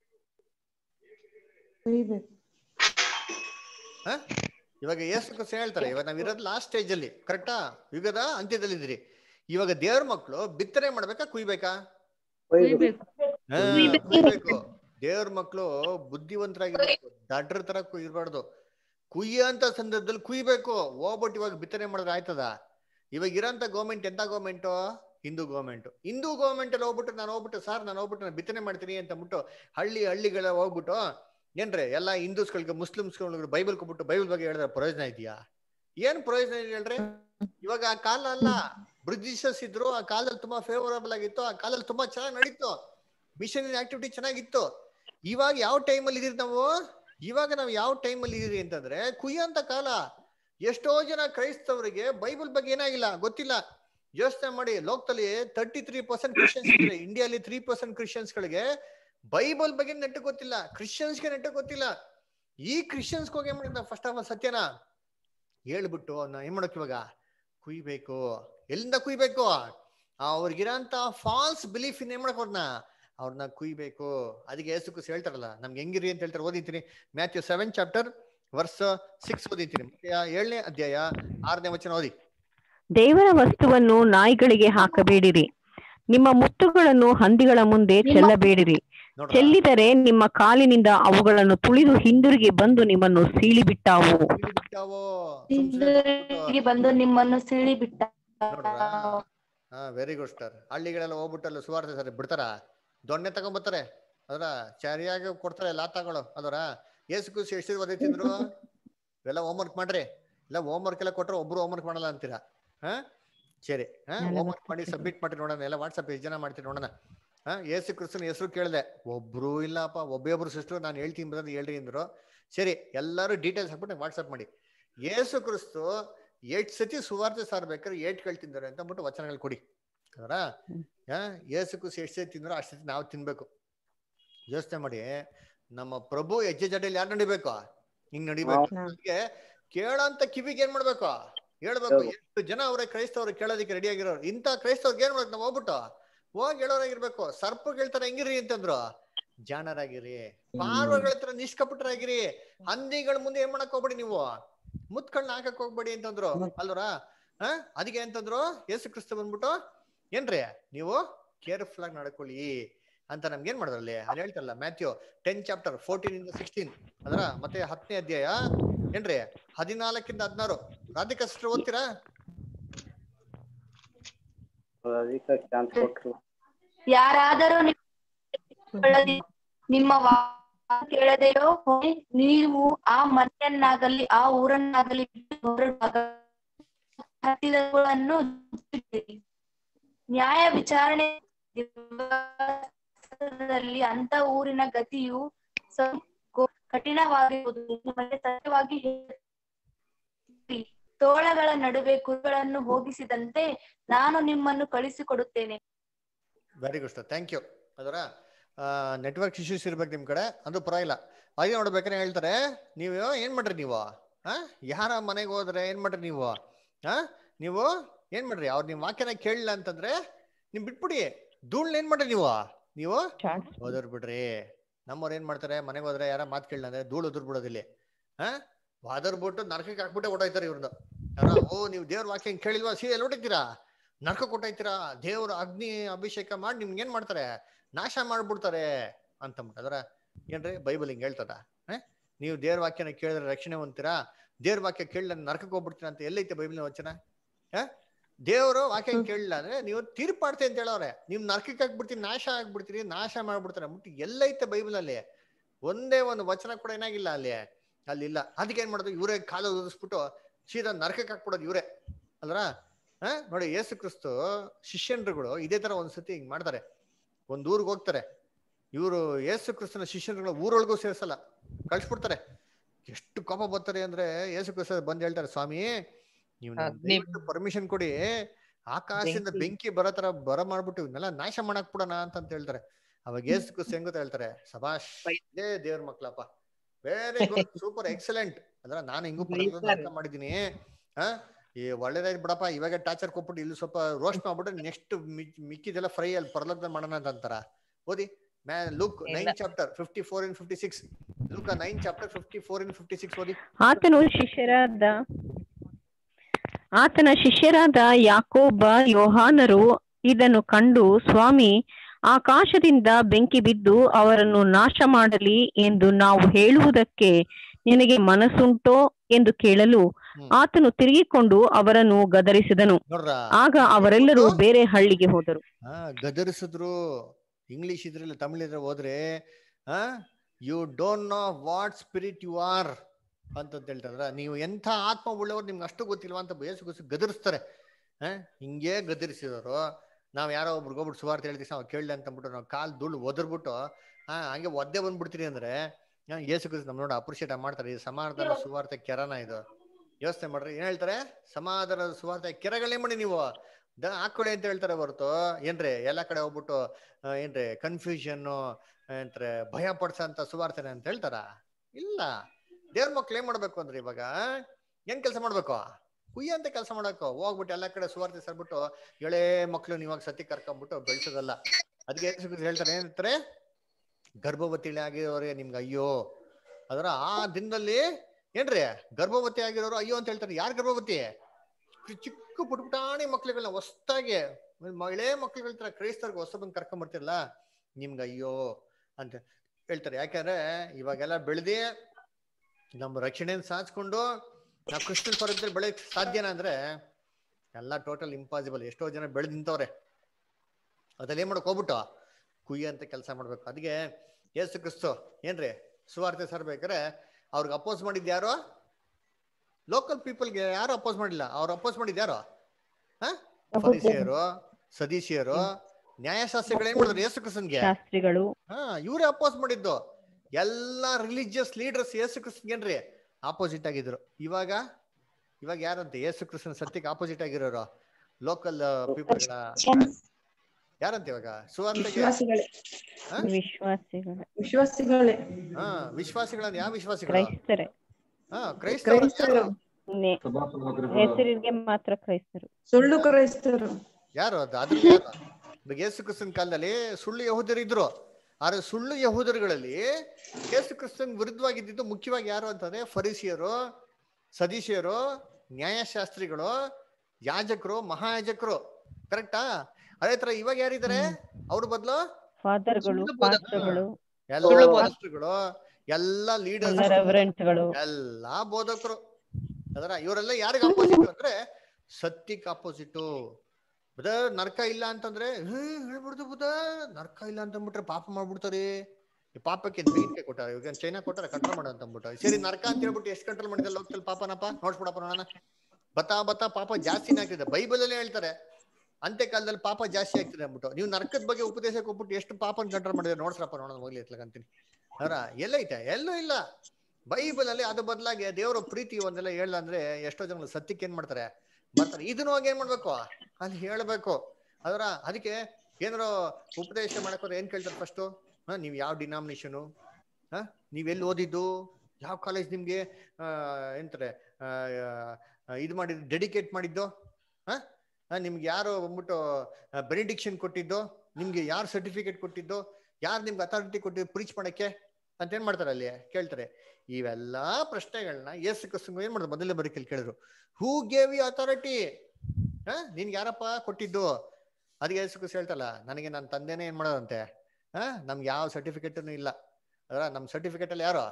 ಕುಯ್ಬೇಕು ಹ ಇವಾಗ ಯೇಸು ಕ್ರಿಸ್ತ ಹೇಳ್ತಾರೆ ಇವಾಗ ನಾವ್ ಇರೋದು ಲಾಸ್ಟ್ ಸ್ಟೇಜ್ ಅಲ್ಲಿ ಕರೆಕ್ಟಾ ಯುಗದ ಅಂತ್ಯದಲ್ಲಿ ಇದ್ರಿ ಇವಾಗ ದೇವ್ರ ಮಕ್ಳು ಬಿತ್ತನೆ ಮಾಡ್ಬೇಕಾ ಕುಯ್ಬೇಕಾ ಹಾ, ಕುಯ್ಬೇಕು ದೇವ್ರ ಮಕ್ಳು ಬುದ್ಧಿವಂತರಾಗಿರ್ಬೇಕು ದಡ್ರ ತರ ಇರ್ಬಾರ್ದು ಕುಯ್ಯ ಅಂತ ಸಂದರ್ಭದಲ್ಲಿ ಕುಯ್ಬೇಕು ಹೋಗ್ಬಿಟ್ಟು ಇವಾಗ ಬಿತ್ತನೆ ಮಾಡಿದ್ರೆ ಆಯ್ತದ ಇವಾಗ ಇರೋಂತ ಗೌರ್ಮೆಂಟ್ ಎಂತ government Hindu government Hindu government ಅಲ್ಲಿ ಹೋಗ್ಬಿಟ್ಟು ನಾನು ಹೋಗ್ಬಿಟ್ಟು ಸರ್ ನಾನು ಹೋಗ್ಬಿಟ್ಟು ನಾನು ಬಿತ್ತನೆ ಮಾಡ್ತೀನಿ ಅಂತ ಅಂದ್ಬಿಟ್ಟು ಹಳ್ಳಿ ಹಳ್ಳಿಗಳ ಹೋಗ್ಬಿಟ್ಟು ಏನ್ರಿ ಎಲ್ಲ ಹಿಂದೂಸ್ಗಳಿಗೆ ಮುಸ್ಲಿಮ್ಸ್ಗಳಿಗೆ ಬೈಬಲ್ ಕೊಟ್ಬಿಟ್ಟು ಬೈಬಲ್ ಬಗ್ಗೆ ಹೇಳಿದ್ರೆ ಪ್ರಯೋಜನ ಇದೆಯಾ ಏನ್ ಪ್ರಯೋಜನ ಇದೆ ಹೇಳ್ರಿ ಇವಾಗ ಆ ಕಾಲ ಅಲ್ಲ ಬ್ರಿಟಿಷರ್ಸ್ ಇದ್ರು ಆ ಕಾಲದಲ್ಲಿ ತುಂಬಾ ಫೇವರಬಲ್ ಆಗಿತ್ತು ಆ ಕಾಲದಲ್ಲಿ ತುಂಬಾ ಚೆನ್ನಾಗಿ ನಡೀತು ಮಿಷನರಿ ಆಕ್ಟಿವಿಟಿ ಚೆನ್ನಾಗಿತ್ತು ಇವಾಗ ಯಾವ ಟೈಮಲ್ಲಿ ಇದೀರಿ ನಾವು ಇವಾಗ ನಾವು ಯಾವ ಟೈಮಲ್ಲಿ ಇದೀರಿ ಅಂತಂದ್ರೆ ಕುಯ್ಯಂತ ಕಾಲ ಎಷ್ಟೋ ಜನ ಕ್ರೈಸ್ತವರಿಗೆ ಬೈಬಲ್ ಬಗ್ಗೆ ಏನಾಗಿಲ್ಲ ಗೊತ್ತಿಲ್ಲ ಯೋಚನೆ ಮಾಡಿ ಲೋಕದಲ್ಲಿ ತರ್ಟಿ ತ್ರೀ ಪರ್ಸೆಂಟ್ ಕ್ರಿಶ್ಚಿಯನ್ಸ್ ಇದ್ದಾರೆ ಇಂಡಿಯಾಲಿ ತ್ರೀ ಪರ್ಸೆಂಟ್ ಕ್ರಿಶ್ಚಿಯನ್ಸ್ ಗಳಿಗೆ ಬೈಬಲ್ ಬಗ್ಗೆ ನೆಟ್ಟು ಗೊತ್ತಿಲ್ಲ ಕ್ರಿಶ್ಚಿಯನ್ಸ್ಗೆ ನೆಟ್ಟು ಗೊತ್ತಿಲ್ಲ ಈ ಕ್ರಿಶ್ಚಿಯನ್ಸ್ ಹೋಗಿ ಏನ್ ಮಾಡಿದ ಫಸ್ಟ್ ಆಫ್ ಆಲ್ ಸತ್ಯನ ಹೇಳ್ಬಿಟ್ಟು ಅವ್ನ ಏನ್ ಮಾಡಕ್ ಇವಾಗ ಕುಯ್ಬೇಕು ಎಲ್ಲಿಂದ ಕುಯ್ಬೇಕು ಅವ್ರಿಗಿರಂತ ಫಾಲ್ಸ್ ಬಿಲೀಫ್ ಇನ್ ಏನ್ ಮಾಡಕ್ ಅವ್ರನ್ನ ಅವ್ರನ್ನ ಕುಯ್ಬೇಕು ಅದಕ್ಕೆ ಯೇಸು ಕ್ರಿಸ್ತ ಹೇಳ್ತಾರಲ್ಲ ನಮ್ಗೆ ಹೆಂಗಿರಿ ಅಂತ ಹೇಳ್ತಾರೆ ಓದಿದ್ದೀನಿ Matthew seven chapter verse six ಓದಿತೀನಿ ಮತ್ತೆಯ ಏಳನೇ ಅಧ್ಯಾಯ ಆರನೇ ವಚನ ಓದಿ ದೇವರ ವಸ್ತುವನ್ನು ನಾಯಿಗಳಿಗೆ ಹಾಕಬೇಡಿರಿ ನಿಮ್ಮ ಮುತ್ತುಗಳನ್ನು ಹಂದಿಗಳ ಮುಂದೆ ಚೆಲ್ಲಬೇಡಿರಿ ನೋಡ್ರಾ? ಚೆಲ್ಲಿದರೆ ನಿಮ್ಮ ಕಾಲಿನಿಂದ ಅವುಗಳನ್ನು ತುಳಿದು ಹಿಂದಿರುಗಿ ಬಂದು ನಿಮ್ಮನ್ನು ಸೀಳಿಬಿಟ್ಟಾವು ಬಿಟ್ಟಾವೋ ಹಿಂದಿರುಗಿ ಬಂದು ನಿಮ್ಮನ್ನು ಸೀಳಿ ಬಿಟ್ಟ ಹಾ ವೆರಿ ಗುಡ್ ಸರ್ ಹಳ್ಳಿಗಳೆಲ್ಲ ಹೋಗ್ಬಿಟ್ಟಲ್ಲ ಸುವಾರ್ತೆ ಸರ್ ಬಿಡ್ತಾರ ದೊಣ್ಣೆ ತಗೊಂಬರ್ತಾರೆ ಅದರ ಸರಿಯಾಗಿ ಕೊಡ್ತಾರೆ ಲಾತಾಗಳು ಅದರ ಏಸು ಕೂಸು ಎಷ್ಟು ಓದಿ ತಿಂದ್ರು ಇವೆಲ್ಲ ಹೋಮ್ವರ್ಕ್ ಮಾಡ್ರಿ ಇಲ್ಲ ಹೋಮ್ವರ್ಕ್ ಎಲ್ಲ ಕೊಟ್ರೆ ಒಬ್ರು ಹೋಮ್ವರ್ಕ್ ಮಾಡಲ್ಲ ಅಂತೀರಾ ಹಾ ಸರಿ ಹಾ ಹೋಮ್ವರ್ಕ್ ಮಾಡಿ ಸಬ್ಮಿಟ್ ಮಾಡಿ ನೋಡೋಣ ಎಲ್ಲ ವಾಟ್ಸಪ್ ಎಷ್ಟು ಜನ ಮಾಡ್ತೀರಿ ನೋಡೋಣ ಹಾ ಏಸು ಕ್ರಿಸ್ತನ ಹೆಸರು ಕೇಳಿದೆ ಒಬ್ರು ಇಲ್ಲಪ್ಪ ಒಬ್ಬೇ ಒಬ್ರು ಸಿಸ್ಟರ್ ನಾನು ಹೇಳ್ತೀನಿ ಬರೋದು ಹೇಳ್ರಿ ಅಂದ್ರು ಸರಿ ಎಲ್ಲರೂ ಡೀಟೇಲ್ಸ್ ಹಾಕ್ಬಿಟ್ಟು ವಾಟ್ಸಪ್ ಮಾಡಿ ಏಸು ಕ್ರಿಸ್ತು ಎಷ್ಟ್ ಸತಿ ಸುವಾರ್ತೆ ಸಾರ್ಬೇಕಾದ್ರೆ ಏಟ್ ತಿಂತಾರೆ ಅಂತ ಅಂದ್ಬಿಟ್ಟು ವಚನಗಳು ಕೊಡಿ ಅದರ ಹಾ ಏಸು ಕ್ರಿಸ್ತು ಎಷ್ಟು ಸತಿ ತಿಂದ್ರೋ ಅಷ್ಟು ಸತಿ ನಾವು ತಿನ್ಬೇಕು ಯೋಚನೆ ಮಾಡಿ ನಮ್ಮ ಪ್ರಭು ಹೆಜ್ಜೆ ಜಡೆಯಲ್ಲಿ ಯಾರು ನಡಿಬೇಕು ಹಿಂಗ್ ನಡಿಬೇಕು ನಮ್ಗೆ ಕೇಳೋಂತ ಕಿವಿಗೆ ಏನ್ ಮಾಡ್ಬೇಕು ಹೇಳ್ಬೇಕು ಎಷ್ಟು ಜನ ಅವರೇ ಕ್ರೈಸ್ತವರು ಕೇಳೋದಕ್ಕೆ ರೆಡಿ ಆಗಿರೋರು ಇಂಥ ಕ್ರೈಸ್ತವ್ರಿಗೆ ಏನ್ ಮಾಡ್ಬೇಕು ನಾವು ಹೋಗ್ಬಿಟ್ಟು ಹೋಗಿ ಹೇಳೋರಾಗಿರ್ಬೇಕು ಸರ್ಪ ಹೇಳ್ತಾರೆ ಹೆಂಗಿರಿ ಅಂತಂದ್ರು ಜಾಣರಾಗಿರಿ ಪಾರ್ವಗಳ ಹತ್ರ ನಿಷ್ಕಪಟರಾಗಿರಿ ಹಂದಿಗಳ ಮುಂದೆ ಏನ್ ಮಾಡಕ್ ಹೋಗ್ಬೇಡಿ ನೀವು ಮುತ್ಕಳ್ನ ಹಾಕಕ್ ಹೋಗ್ಬೇಡಿ ಅಂತಂದ್ರು ಅಲ್ವರ ಹ ಅದಕ್ಕೆ ಅಂತಂದ್ರು ಯೇಸು ಕ್ರಿಸ್ತ ಬಂದ್ಬಿಟ್ಟು ಏನ್ರಿ ನೀವು ಕೇರ್ಫುಲ್ ಆಗಿ ನಡ್ಕೊಳ್ಳಿ ಅಂತ ನಮ್ಗೆ ಏನ್ ಮಾಡಿದ್ರಲ್ಲಿ ಅಲ್ಲಿ ಹೇಳ್ತಾರಲ್ಲ ಮ್ಯಾಥ್ಯೂ ಟೆನ್ ಚಾಪ್ಟರ್ ಫೋರ್ಟೀನ್ ಇಂದ ಸಿಕ್ಸ್ಟೀನ್ ಅದರ ಮತ್ತೆ ಹತ್ತನೇ ಅಧ್ಯಾಯ ಏನ್ರಿ ಹದಿನಾಲ್ಕಿಂದ ಹದಿನಾರು ರಾಧಿಕಾ ಸಿಸ್ಟರ್ ಓದ್ತೀರಾ ಯಾರಾದರೂ ನಿಮ್ಮ ನಿಮ್ಮ ವಾಕ್ಯ ಕೇಳದೆಯೋ ಹೋಗಿ ನೀವು ಆ ಮನೆಯನ್ನಾಗಲಿ ಆ ಊರನ್ನಾಗಲಿ ಬಿಟ್ಟು ಹೊರಡುವಾಗ ಹತ್ತಿದವುಗಳನ್ನು ಬಿಟ್ಟಿರಿ. ನ್ಯಾಯ ವಿಚಾರಣೆ ದಿವಸದಲ್ಲಿ ಅಂತ ಊರಿನ ಗತಿಯು ಸ- ಗೊ- ಕಠಿಣವಾಗಿರುವುದು ನಿಮಗೆ ಸತ್ಯವಾಗಿ ಹೇಳುತ್ತೀನಿ. ತೋಳಗಳ ನಡುವೆ ಕುರಿಗಳನ್ನು ಹೋಗಿಸಿದಂತೆ ನಾನು ನಿಮ್ಮನ್ನು ಕಳಿಸಿಕೊಡುತ್ತೇನೆ very good sir thank you ಅದರ ನೆಟ್ವರ್ಕ್ ಇಶ್ಯೂಸ್ ಇರ್ಬೇಕು ನಿಮ್ ಕಡೆ ಅದು ಪರವಾಗಿಲ್ಲ ಅದೇ ನೋಡ್ಬೇಕಾದ್ರೆ ಹೇಳ್ತಾರೆ ನೀವು ಏನ್ ಮಾಡ್ರಿ ನೀವು ಹಾ ಯಾರ ಮನೆಗೆ ಹೋದ್ರೆ ಏನ್ ಮಾಡ್ರಿ ನೀವು ಹಾ ನೀವು ಏನ್ ಮಾಡ್ರಿ ಅವ್ರು ನಿಮ್ ವಾಕ್ಯನ ಕೇಳಲಿಲ್ಲ ಅಂತಂದ್ರೆ ನಿಮ್ ಬಿಟ್ಬಿಡಿ ಧೂಳ್ನ ಏನ್ ಮಾಡ್ರಿ ನೀವು ನೀವು ಓದರ್ ಬಿಡ್ರಿ ನಮ್ಮವ್ರು ಏನ್ ಮಾಡ್ತಾರೆ ಮನೆಗೆ ಹೋದ್ರೆ ಯಾರ ಮಾತು ಕೇಳಲ್ಲ ಅಂದ್ರೆ ಧೂಳು ಉದುರ್ ಬಿಡೋದಿಲ್ಲಿ ಹಾ ವಾದರ್ ಬಿಟ್ಟು ನರಕಕ್ಕೆ ಹಾಕ್ಬಿಟ್ಟೆ ಓಡಾಯ್ತಾರೆ ಇವ್ರನ್ನ ಓ ನೀವು ದೇವ್ರ ವಾಕ್ಯ ಹಿಂಗ್ ಕೇಳಿಲ್ವಾ ಸೀರಿಯಲ್ ಹೊಡಿತೀರಾ ನರಕ ಕೊಟ್ಟಾಯ್ತೀರಾ ದೇವ್ರ ಅಗ್ನಿ ಅಭಿಷೇಕ ಮಾಡಿ ನಿಮ್ಗೆ ಏನ್ ಮಾಡ್ತಾರೆ ನಾಶ ಮಾಡ್ಬಿಡ್ತಾರೆ ಅಂತಂದ್ಬಿಟ್ಟು ಅದರ ಏನ್ರಿ ಬೈಬಲ್ ಹಿಂಗ್ ಹೇಳ್ತದ ಹ? ನೀವು ದೇವ್ರ ವಾಕ್ಯನ ಕೇಳಿದ್ರೆ ರಕ್ಷಣೆ ಹೊಂತೀರಾ ದೇವ್ರ ವಾಕ್ಯ ಕೇಳಿದ್ರೆ ನರಕಕ್ಕೆ ಹೋಗ್ಬಿಡ್ತೀರಾ ಅಂತ ಎಲ್ಲೈತೆ ಬೈಬಲ್ನ ವಚನ ಹ ದೇವರು ವಾಕ್ಯ ಕೇಳಿಲ್ಲ ಅಂದ್ರೆ ನೀವು ತೀರ್ಪಾಡ್ತೆ ಅಂತ ಹೇಳೋರೆ ನೀವು ನರಕಕ್ಕೆ ಹಾಕ್ಬಿಡ್ತೀರಿ ನಾಶ ಆಗ್ಬಿಡ್ತೀರಿ ನಾಶ ಮಾಡ್ಬಿಡ್ತಾರೆ ಅಂದ್ಬಿಟ್ಟು ಎಲ್ಲೈತೆ ಬೈಬಲ್ ಅಲ್ಲಿ ಒಂದೇ ಒಂದು ವಚನ ಕೂಡ ಏನಾಗಿಲ್ಲ ಅಲ್ಲಿ ಅಲ್ಲಿ ಇಲ್ಲ ಅದಕ್ಕೆ ಏನ್ ಮಾಡೋದು ಇವರೇ ಕಾಲ ಉದಿಸ್ಬಿಟ್ಟು ಸೀದಾ ನರಕಕ್ಕೆ ಹಾಕ್ಬಿಡೋದು ಇವರೇ ಅಲ್ರ ಹ ನೋಡಿ ಯೇಸು ಕ್ರಿಸ್ತು ಶಿಷ್ಯನ್ರುಗಳು ಇದೇ ತರ ಒಂದ್ಸತಿ ಹಿಂಗ್ ಮಾಡ್ತಾರೆ ಒಂದ್ ಊರಿಗೆ ಹೋಗ್ತಾರೆ ಇವರು ಯೇಸು ಕ್ರಿಸ್ತನ ಶಿಷ್ಯನ್ರುಗಳ ಊರೊಳಗೂ ಸೇರ್ಸಲ್ಲ ಕಳ್ಸ್ಬಿಡ್ತಾರೆ ಎಷ್ಟು ಕೋಪ ಬರ್ತಾರೆ ಅಂದ್ರೆ ಯೇಸು ಕ್ರಿಸ್ತ ಬಂದ್ ಹೇಳ್ತಾರೆ ಸ್ವಾಮಿ ನೀವು ಪರ್ಮಿಷನ್ ಕೊಡಿ ಆಕಾಶದಿಂದ ಬೆಂಕಿ. ಬೆಂಕಿ ಬರೋ ತರ ಬರ ಮಾಡ್ಬಿಟ್ಟು ಇವನ್ನೆಲ್ಲ ನಾಶ ಮಾಡಕ್ ಬಿಡೋಣ ಅಂತ ಹೇಳ್ತಾರೆ ಅವಾಗ ಯೇಸು ಕ್ರಿಸ್ತ ಹೆಂಗ್ ಹೇಳ್ತಾರೆ ಸಭಾಷ್ ಇದೇ ದೇವ್ರ ಮಕ್ಳಪ್ಪ ವೆರಿ ಗುಡ್ ಸೂಪರ್ ಎಕ್ಸಲೆಂಟ್ ಅಂದ್ರೆ ನಾನು ಹಿಂಗೂ ಪರಲೋಕದಲ್ಲಿ ಅರ್ಥ ಮಾಡಿದೀನಿ ಹಾ ಈ ಒಳ್ಳೇದಾಯ್ತು ಬಿಡಪ್ಪ ಇವಾಗ ಟಾರ್ಚರ್ ಕೊಟ್ಬಿಟ್ಟು ಇಲ್ಲಿ ಸ್ವಲ್ಪ ರೋಸ್ಟ್ ಮಾಡ್ಬಿಟ್ಟು ನೆಕ್ಸ್ಟ್ ಮಿಕ್ಕಿದೆಲ್ಲ ಫ್ರೈ ಅಲ್ಲಿ ಪರಲೋಕದಲ್ಲಿ ಮಾಡೋಣ ಅಂತ ಅಂತಾರ ಓದಿ ಮ್ಯಾ Luke nine chapter fifty four ಇನ್ fifty six Luke nine chapter fifty four ಇನ್ ಫಿಫ್ಟಿ ಸಿಕ್ಸ್ ಓದಿ ಆತನು ಶಿಷ್ಯರಾದ ಆತನ ಶಿಷ್ಯರಾದ ಯಾಕೋಬ ಯೋಹಾನರು ಇದನ್ನು ಕಂಡು ಸ್ವಾಮಿ ಆಕಾಶದಿಂದ ಬೆಂಕಿ ಬಿದ್ದು ಅವರನ್ನು ನಾಶ ಮಾಡಲಿ ಎಂದು ನಾವು ಹೇಳುವುದಕ್ಕೆ ನಿನಗೆ ಮನಸ್ಸುಂಟೋ ಎಂದು ಕೇಳಲು ಆತನು ತಿರುಗಿಕೊಂಡು ಅವರನ್ನು ಗದರಿಸಿದನು ನೋಡ್ರಾ ಆಗ ಅವರೆಲ್ಲರೂ ಬೇರೆ ಹಳ್ಳಿಗೆ ಹೋದರು ಹಾ ಗದರಿಸಿದ್ರು ಇಂಗ್ಲಿಷ್ ಇದ್ರಲ್ಲಿ ತಮಿಳ್ ಇದ್ರೆ ಹೋದ್ರೆ ಹಾ you don't know what spirit you are ಅಂತ ಹೇಳ್ತಾರ ನೀವು ಎಂಥ ಆತ್ಮ ಉಳ್ಳವರು ನಿಮ್ಗೆ ಅಷ್ಟು ಗೊತ್ತಿಲ್ವಾ ಅಂತ ಬೇಸ್ ಗೊತ್ತು ಗದರಿಸ್ತಾರೆ ಹಾ ಹಿಂಗೆ ಗದರಿಸಿದವರು ನಾವ್ ಯಾರೋ ಒಬ್ರಿಗೆ ಹೋಗ್ಬಿಟ್ಟು ಸುವಾರ್ತೆ ಹೇಳ್ತೀವಿ ನಾವು ಕೇಳಲಿ ಅಂತ ಅಂದ್ಬಿಟ್ಟು ನಾವು ಕಾಲ್ ಧೂಳು ಒದರ್ಬಿಟ್ಟು ಹಾ ಹಂಗೆ ಒದ್ದೆ ಬಂದ್ಬಿಡ್ತೀರಿ ಅಂದ್ರೆ ಹಾ, ಯೇಸು ಕ್ರಿಸ್ತ ನಮ್ ನೋಡಿ ಅಪ್ರಿಷಿಯೇಟ್ ಮಾಡ್ತಾರೆ ಇದು ಸಮಾಧಾನ ಸುವಾರ್ತೆ ಕೆರನ ಇದು ಯೋಚನೆ ಮಾಡ್ರಿ ಏನ್ ಹೇಳ್ತಾರೆ ಸಮಾಧಾನದ ಸುವಾರ್ತೆ ಕೆರೆಗಳೇ ಮಾಡಿ ನೀವು ದ ಹಾಕೊಳ್ಳಿ ಅಂತ ಹೇಳ್ತಾರೆ ಹೊರತು ಏನ್ರಿ ಎಲ್ಲಾ ಕಡೆ ಹೋಗ್ಬಿಟ್ಟು ಆ, ಏನ್ರಿ ಕನ್ಫ್ಯೂಷನ್ ಏನ್ರಿ ಭಯ ಪಡ್ಸಂತ ಸುವಾರ್ತನೆ ಅಂತ ಹೇಳ್ತಾರ ಇಲ್ಲ ದೇವ್ರ ಮಕ್ಳು ಏನ್ ಮಾಡ್ಬೇಕು ಅಂದ್ರೆ ಇವಾಗ ಏನ್ ಕೆಲಸ ಮಾಡ್ಬೇಕು ಹುಯ್ಯಂತ ಕೆಲಸ ಮಾಡಬೇಕು ಹೋಗ್ಬಿಟ್ಟು ಎಲ್ಲಾ ಕಡೆ ಸುವಾರ್ತೆ ಸರ್ಬಿಟ್ಟು ಎಳೆ ಮಕ್ಳು ಇವಾಗ ಸತಿ ಕರ್ಕೊಂಡ್ಬಿಟ್ಟು ಬೆಳ್ಸೋದಲ್ಲ ಅದಕ್ಕೆ ಯೇಸು ಕ್ರಿಸ್ತ ಹೇಳ್ತಾರೆ ಏನಂತಾರೆ ಗರ್ಭವತಿ ಆಗಿರೋರಿಗೆ ನಿಮ್ಗೆ ಅಯ್ಯೋ ಅದರ ಆ ದಿನದಲ್ಲಿ ಏನ್ರಿ ಗರ್ಭವತಿ ಆಗಿರೋರು ಅಯ್ಯೋ ಅಂತ ಹೇಳ್ತಾರೆ ಯಾರು ಗರ್ಭವತಿ ಚಿ- ಚಿಕ್ಕ ಪುಟ್ಪುಟಾಣಿ ಮಕ್ಳುಗಳನ್ನ ಹೊಸ್ದಾಗಿ ಮಳೆ ಮಕ್ಳುಗಳ ತರ ಕ್ರೈಸ್ತರ್ಗೆ ಹೊಸ ಬಂದು ಕರ್ಕೊಂಡ್ ಬರ್ತಿರಲ್ಲ ನಿಮ್ಗೆ ಅಯ್ಯೋ ಅಂತ ಹೇಳ್ತಾರೆ ಯಾಕಂದ್ರೆ ಇವಾಗೆಲ್ಲ ಬೆಳೆದಿ ನಮ್ಮ ರಕ್ಷಣೆಯನ್ನು ಸಾಧಿಸ್ಕೊಂಡು ನಾವು ಕೃಷ್ಣನ ಸ್ವರೂಪದಲ್ಲಿ ಬೆಳೆಯಕ್ ಸಾಧ್ಯನಾ ಅಂದ್ರೆ ಎಲ್ಲ ಟೋಟಲ್ ಇಂಪಾಸಿಬಲ್ ಎಷ್ಟೋ ಜನ ಬೆಳೆದು ನಿಂತವ್ರೆ ಅದ್ರಲ್ಲಿ ಏನ್ ಮಾಡಕ್ ಹೋಗ್ಬಿಟ್ಟು ಕುಯ್ಯ ಅಂತ ಕೆಲಸ ಮಾಡ್ಬೇಕು ಅದಕ್ಕೆ ಯೇಸು ಕ್ರಿಸ್ತು ಏನ್ರಿ ಸುವಾರ್ತೆ ಸರ್ಬೇಕಾರೆ ಅವ್ರಿಗೆ ಅಪೋಸ್ ಮಾಡಿದ್ ಯಾರು ಲೋಕಲ್ ಪೀಪಲ್ಗೆ ಯಾರು ಅಪೋಸ್ ಮಾಡಿಲ್ಲ ಅವ್ರು ಅಪೋಸ್ ಮಾಡಿದ್ ಯಾರು ಹ ಫರಿಸಿಯರು ಸದೀಶಿಯರು ನ್ಯಾಯಶಾಸ್ತ್ರಿಗಳು ಏನ್ ಮಾಡಿದ್ರು ಯೇಸು ಕ್ರಿಸ್ತನ್ಗೆ ಶಾಸ್ತ್ರಿಗಳು ಹಾ ಇವರೇ ಅಪೋಸ್ ಮಾಡಿದ್ದು ಎಲ್ಲಾ ರಿಲಿಜಿಯಸ್ ಲೀಡರ್ಸ್ ಯೇಸು ಕ್ರಿಸ್ತನ್ಗೇನ್ರಿ ಆಪೋಸಿಟ್ ಆಗಿದ್ರು ಇವಾಗ ಇವಾಗ ಯಾರಂತೆ ಯೇಸು ಕ್ರಿಸ್ತನ ಸತ್ಯಕ್ಕೆ ಆಪೋಸಿಟ್ ಆಗಿರೋರು ಲೋಕಲ್ ಪೀಪಲ್ಗಳ ಯಾರಂತ ಇವಾಗ ಸುವಾರ್ತೆಗೆ ವಿಶ್ವಾಸಿಗಳೇ ಹಾ? ವಿಶ್ವಾಸಿಗಳು ವಿಶ್ವಾಸಿಗಳೇ ಹಾ ವಿಶ್ವಾಸಿಗಳನ್ನ ಯಾವ ವಿಶ್ವಾಸಿಗಳು ಕ್ರೈಸ್ತರೇ ಹಾ ಕ್ರೈಸ್ತರು ಕ್ರೈಸ್ತರು ನೆ- ಹೆಸರಿಗೆ ಮಾತ್ರ ಕ್ರೈಸ್ತರು ಸುಳ್ಳು ಕ್ರೈಸ್ತರು ಯಾರು ಅದು ಅದ್ರಲ್ಲಿ ಯಾರು ಇವಾಗ ಯೇಸು ಕ್ರಿಸ್ತನ ಕಾಲದಲ್ಲಿ ಸುಳ್ಳು ಯಹೂದರು ಇದ್ರು ಆದ್ರೆ ಸುಳ್ಳು ಯಹೂದರುಗಳಲ್ಲಿ ಯೇಸು ಕ್ರಿಸ್ತನ್ ವಿರುದ್ಧವಾಗಿದ್ದು ಮುಖ್ಯವಾಗಿ ಯಾರು ಅಂತಂದ್ರೆ ಫರಿಸಿಯರು ಸದೀಶಿಯರು ನ್ಯಾಯಶಾಸ್ತ್ರಿಗಳು ಯಾಜಕರು ಮಹಾಯಾಜಕರು ಕರೆಕ್ಟಾ ಅದೇ ತರ ಇವಾಗ ಯಾರಿದ್ದಾರೆ ಅವ್ರ ಬದಲು ಫಾದರ್ಗಳು ಪಾಸ್ಟರ್ಗಳು ಎಲ್ಲ ಪಾಸ್ಟರ್ಗಳು ಎಲ್ಲ ಲೀಡರ್ಸ್ ಎಲ್ಲ ರೆವರೆಂಟ್ಗಳು ಎಲ್ಲಾ ಬೋಧಕರು ಅದರ ಇವರೆಲ್ಲ ಯಾರಿಗ ಅಪೋಸಿಟ್ ಅಂದ್ರೆ ಸತ್ಯಕ್ಕೆ ಅಪೋಸಿಟ್ ಬ್ರದರ್ ನರ್ಕ ಇಲ್ಲ ಅಂತಂದ್ರೆ ಹೇ ಹೇಳ್ಬಿಡ್ದು ಬುಧ ನರ್ಕ ಇಲ್ಲ ಅಂತ ಅಂದ್ಬಿಟ್ರೆ ಪಾಪ ಮಾಡ್ಬಿಡ್ತಾರೆ ಈ ಪಾಪಕ್ಕೆ ಬೇಯಿಕೆ ಕೊಟ್ಟಾರ ಇವಾಗ ಚೈನಾ ಕೊಟ್ಟಾರ ಕಂಟ್ರೋಲ್ ಮಾಡು ಅಂತ ಅಂದ್ಬಿಟ್ಟು ಸರಿ ನರ್ಕ ಅಂತ ಹೇಳ್ಬಿಟ್ಟು ಎಷ್ಟು ಕಂಟ್ರೋಲ್ ಮಾಡಿದೆ ಲೋಕದಲ್ಲಿ ಪಾಪನಪ್ಪ ನೋಡ್ಸ್ಬಿಡಪ್ಪ ನೋಡೋಣ ಬತ್ತಾ ಬತ್ತಾ ಪಾಪ ಜಾಸ್ತಿನೇ ಆಗ್ತಿದೆ ಬೈಬಲ್ ಅಲ್ಲೇ ಹೇಳ್ತಾರೆ ಅಂತ್ಯ ಕಾಲದಲ್ಲಿ ಪಾಪ ಜಾಸ್ತಿ ಆಗ್ತಿದೆ ಅಂದ್ಬಿಟ್ಟು ನೀವು ನರ್ಕದ ಬಗ್ಗೆ ಉಪದೇಶ ಕೊಟ್ಬಿಟ್ಟು ಎಷ್ಟು ಪಾಪನ ಕಂಟ್ರೋಲ್ ಮಾಡಿದ್ರೆ ನೋಡ್ಸ್ರಪ್ಪ ನೋಡೋಣ ಹೋಗ್ಲಿ ಎತ್ಲಕಂತೀನಿ ಅವರ ಎಲ್ಲೈತೆ ಎಲ್ಲೂ ಇಲ್ಲ ಬೈಬಲ್ ಅಲ್ಲಿ ಅದ್ರ ಬದಲಾಗಿ ದೇವರ ಪ್ರೀತಿ ಒಂದೆಲ್ಲ ಹೇಳ್ದ ಅಂದ್ರೆ ಎಷ್ಟೋ ಜನ ಸತ್ಯಕ್ಕೆ ಏನ್ ಮಾಡ್ತಾರೆ ಬರ್ತಾರೆ ಇದನ್ನ ಹೋಗಿ ಏನ್ ಮಾಡ್ಬೇಕು ಅಲ್ಲಿ ಹೇಳ್ಬೇಕು ಅದರ ಅದಕ್ಕೆ ಏನಾರು ಉಪದೇಶ ಮಾಡಕೋದ್ರೆ ಏನ್ ಕೇಳ್ತಾರೆ ಫಸ್ಟು ಹಾ ನೀವ್ ಯಾವ ಡಿನಾಮಿನೇಷನು ಹಾ ನೀವೆಲ್ಲಿ ಓದಿದ್ದು ಯಾವ ಕಾಲೇಜ್ ನಿಮ್ಗೆ ಆ, ಎಂತಾರೆ ಆ, ಆ, ಇದು ಮಾಡಿದ್ದು ಡೆಡಿಕೇಟ್ ಮಾಡಿದ್ದು ಹಾ ಆ, ನಿಮ್ಗೆ ಯಾರು ಬಂದ್ಬಿಟ್ಟು ಬೆನಿಡಿಕ್ಷನ್ ಕೊಟ್ಟಿದ್ದು ನಿಮ್ಗೆ ಯಾರು ಸರ್ಟಿಫಿಕೇಟ್ ಕೊಟ್ಟಿದ್ದು ಯಾರು ನಿಮ್ಗೆ ಅಥಾರಿಟಿ ಕೊಟ್ಟಿದ್ದು ಪ್ರೀಚ್ ಮಾಡಕ್ಕೆ ಅಂತ ಏನ್ ಮಾಡ್ತಾರೆ ಅಲ್ಲಿ ಕೇಳ್ತಾರೆ ಇವೆಲ್ಲಾ ಪ್ರಶ್ನೆಗಳನ್ನ ಯೇಸು ಕ್ರಿಸ್ತಂಗೆ ಏನ್ ಮಾಡಿದ್ರು ಮೊದಲೇ ಬರೀಕಲ್ಲಿ ಕೇಳಿದ್ರು ಹೂ ಗೇವ್ ಯು ಅಥಾರಿಟಿ ಹಾ ನಿನ್ಗೆ ಯಾರಪ್ಪ ಕೊಟ್ಟಿದ್ದು ಅದಕ್ಕೆ ಯೇಸು ಕ್ರಿಸ್ತ ಹೇಳ್ತಲ್ಲ ನನಗೆ ನನ್ನ ತಂದೆನೇ ಏನ್ ಮಾಡೋದಂತೆ ಹಾ ನಮ್ಗೆ ಯಾವ ಸರ್ಟಿಫಿಕೇಟ್ ಇಲ್ಲ ಅದರ ನಮ್ ಸರ್ಟಿಫಿಕೇಟ್ ಅಲ್ಲಿ ಯಾರು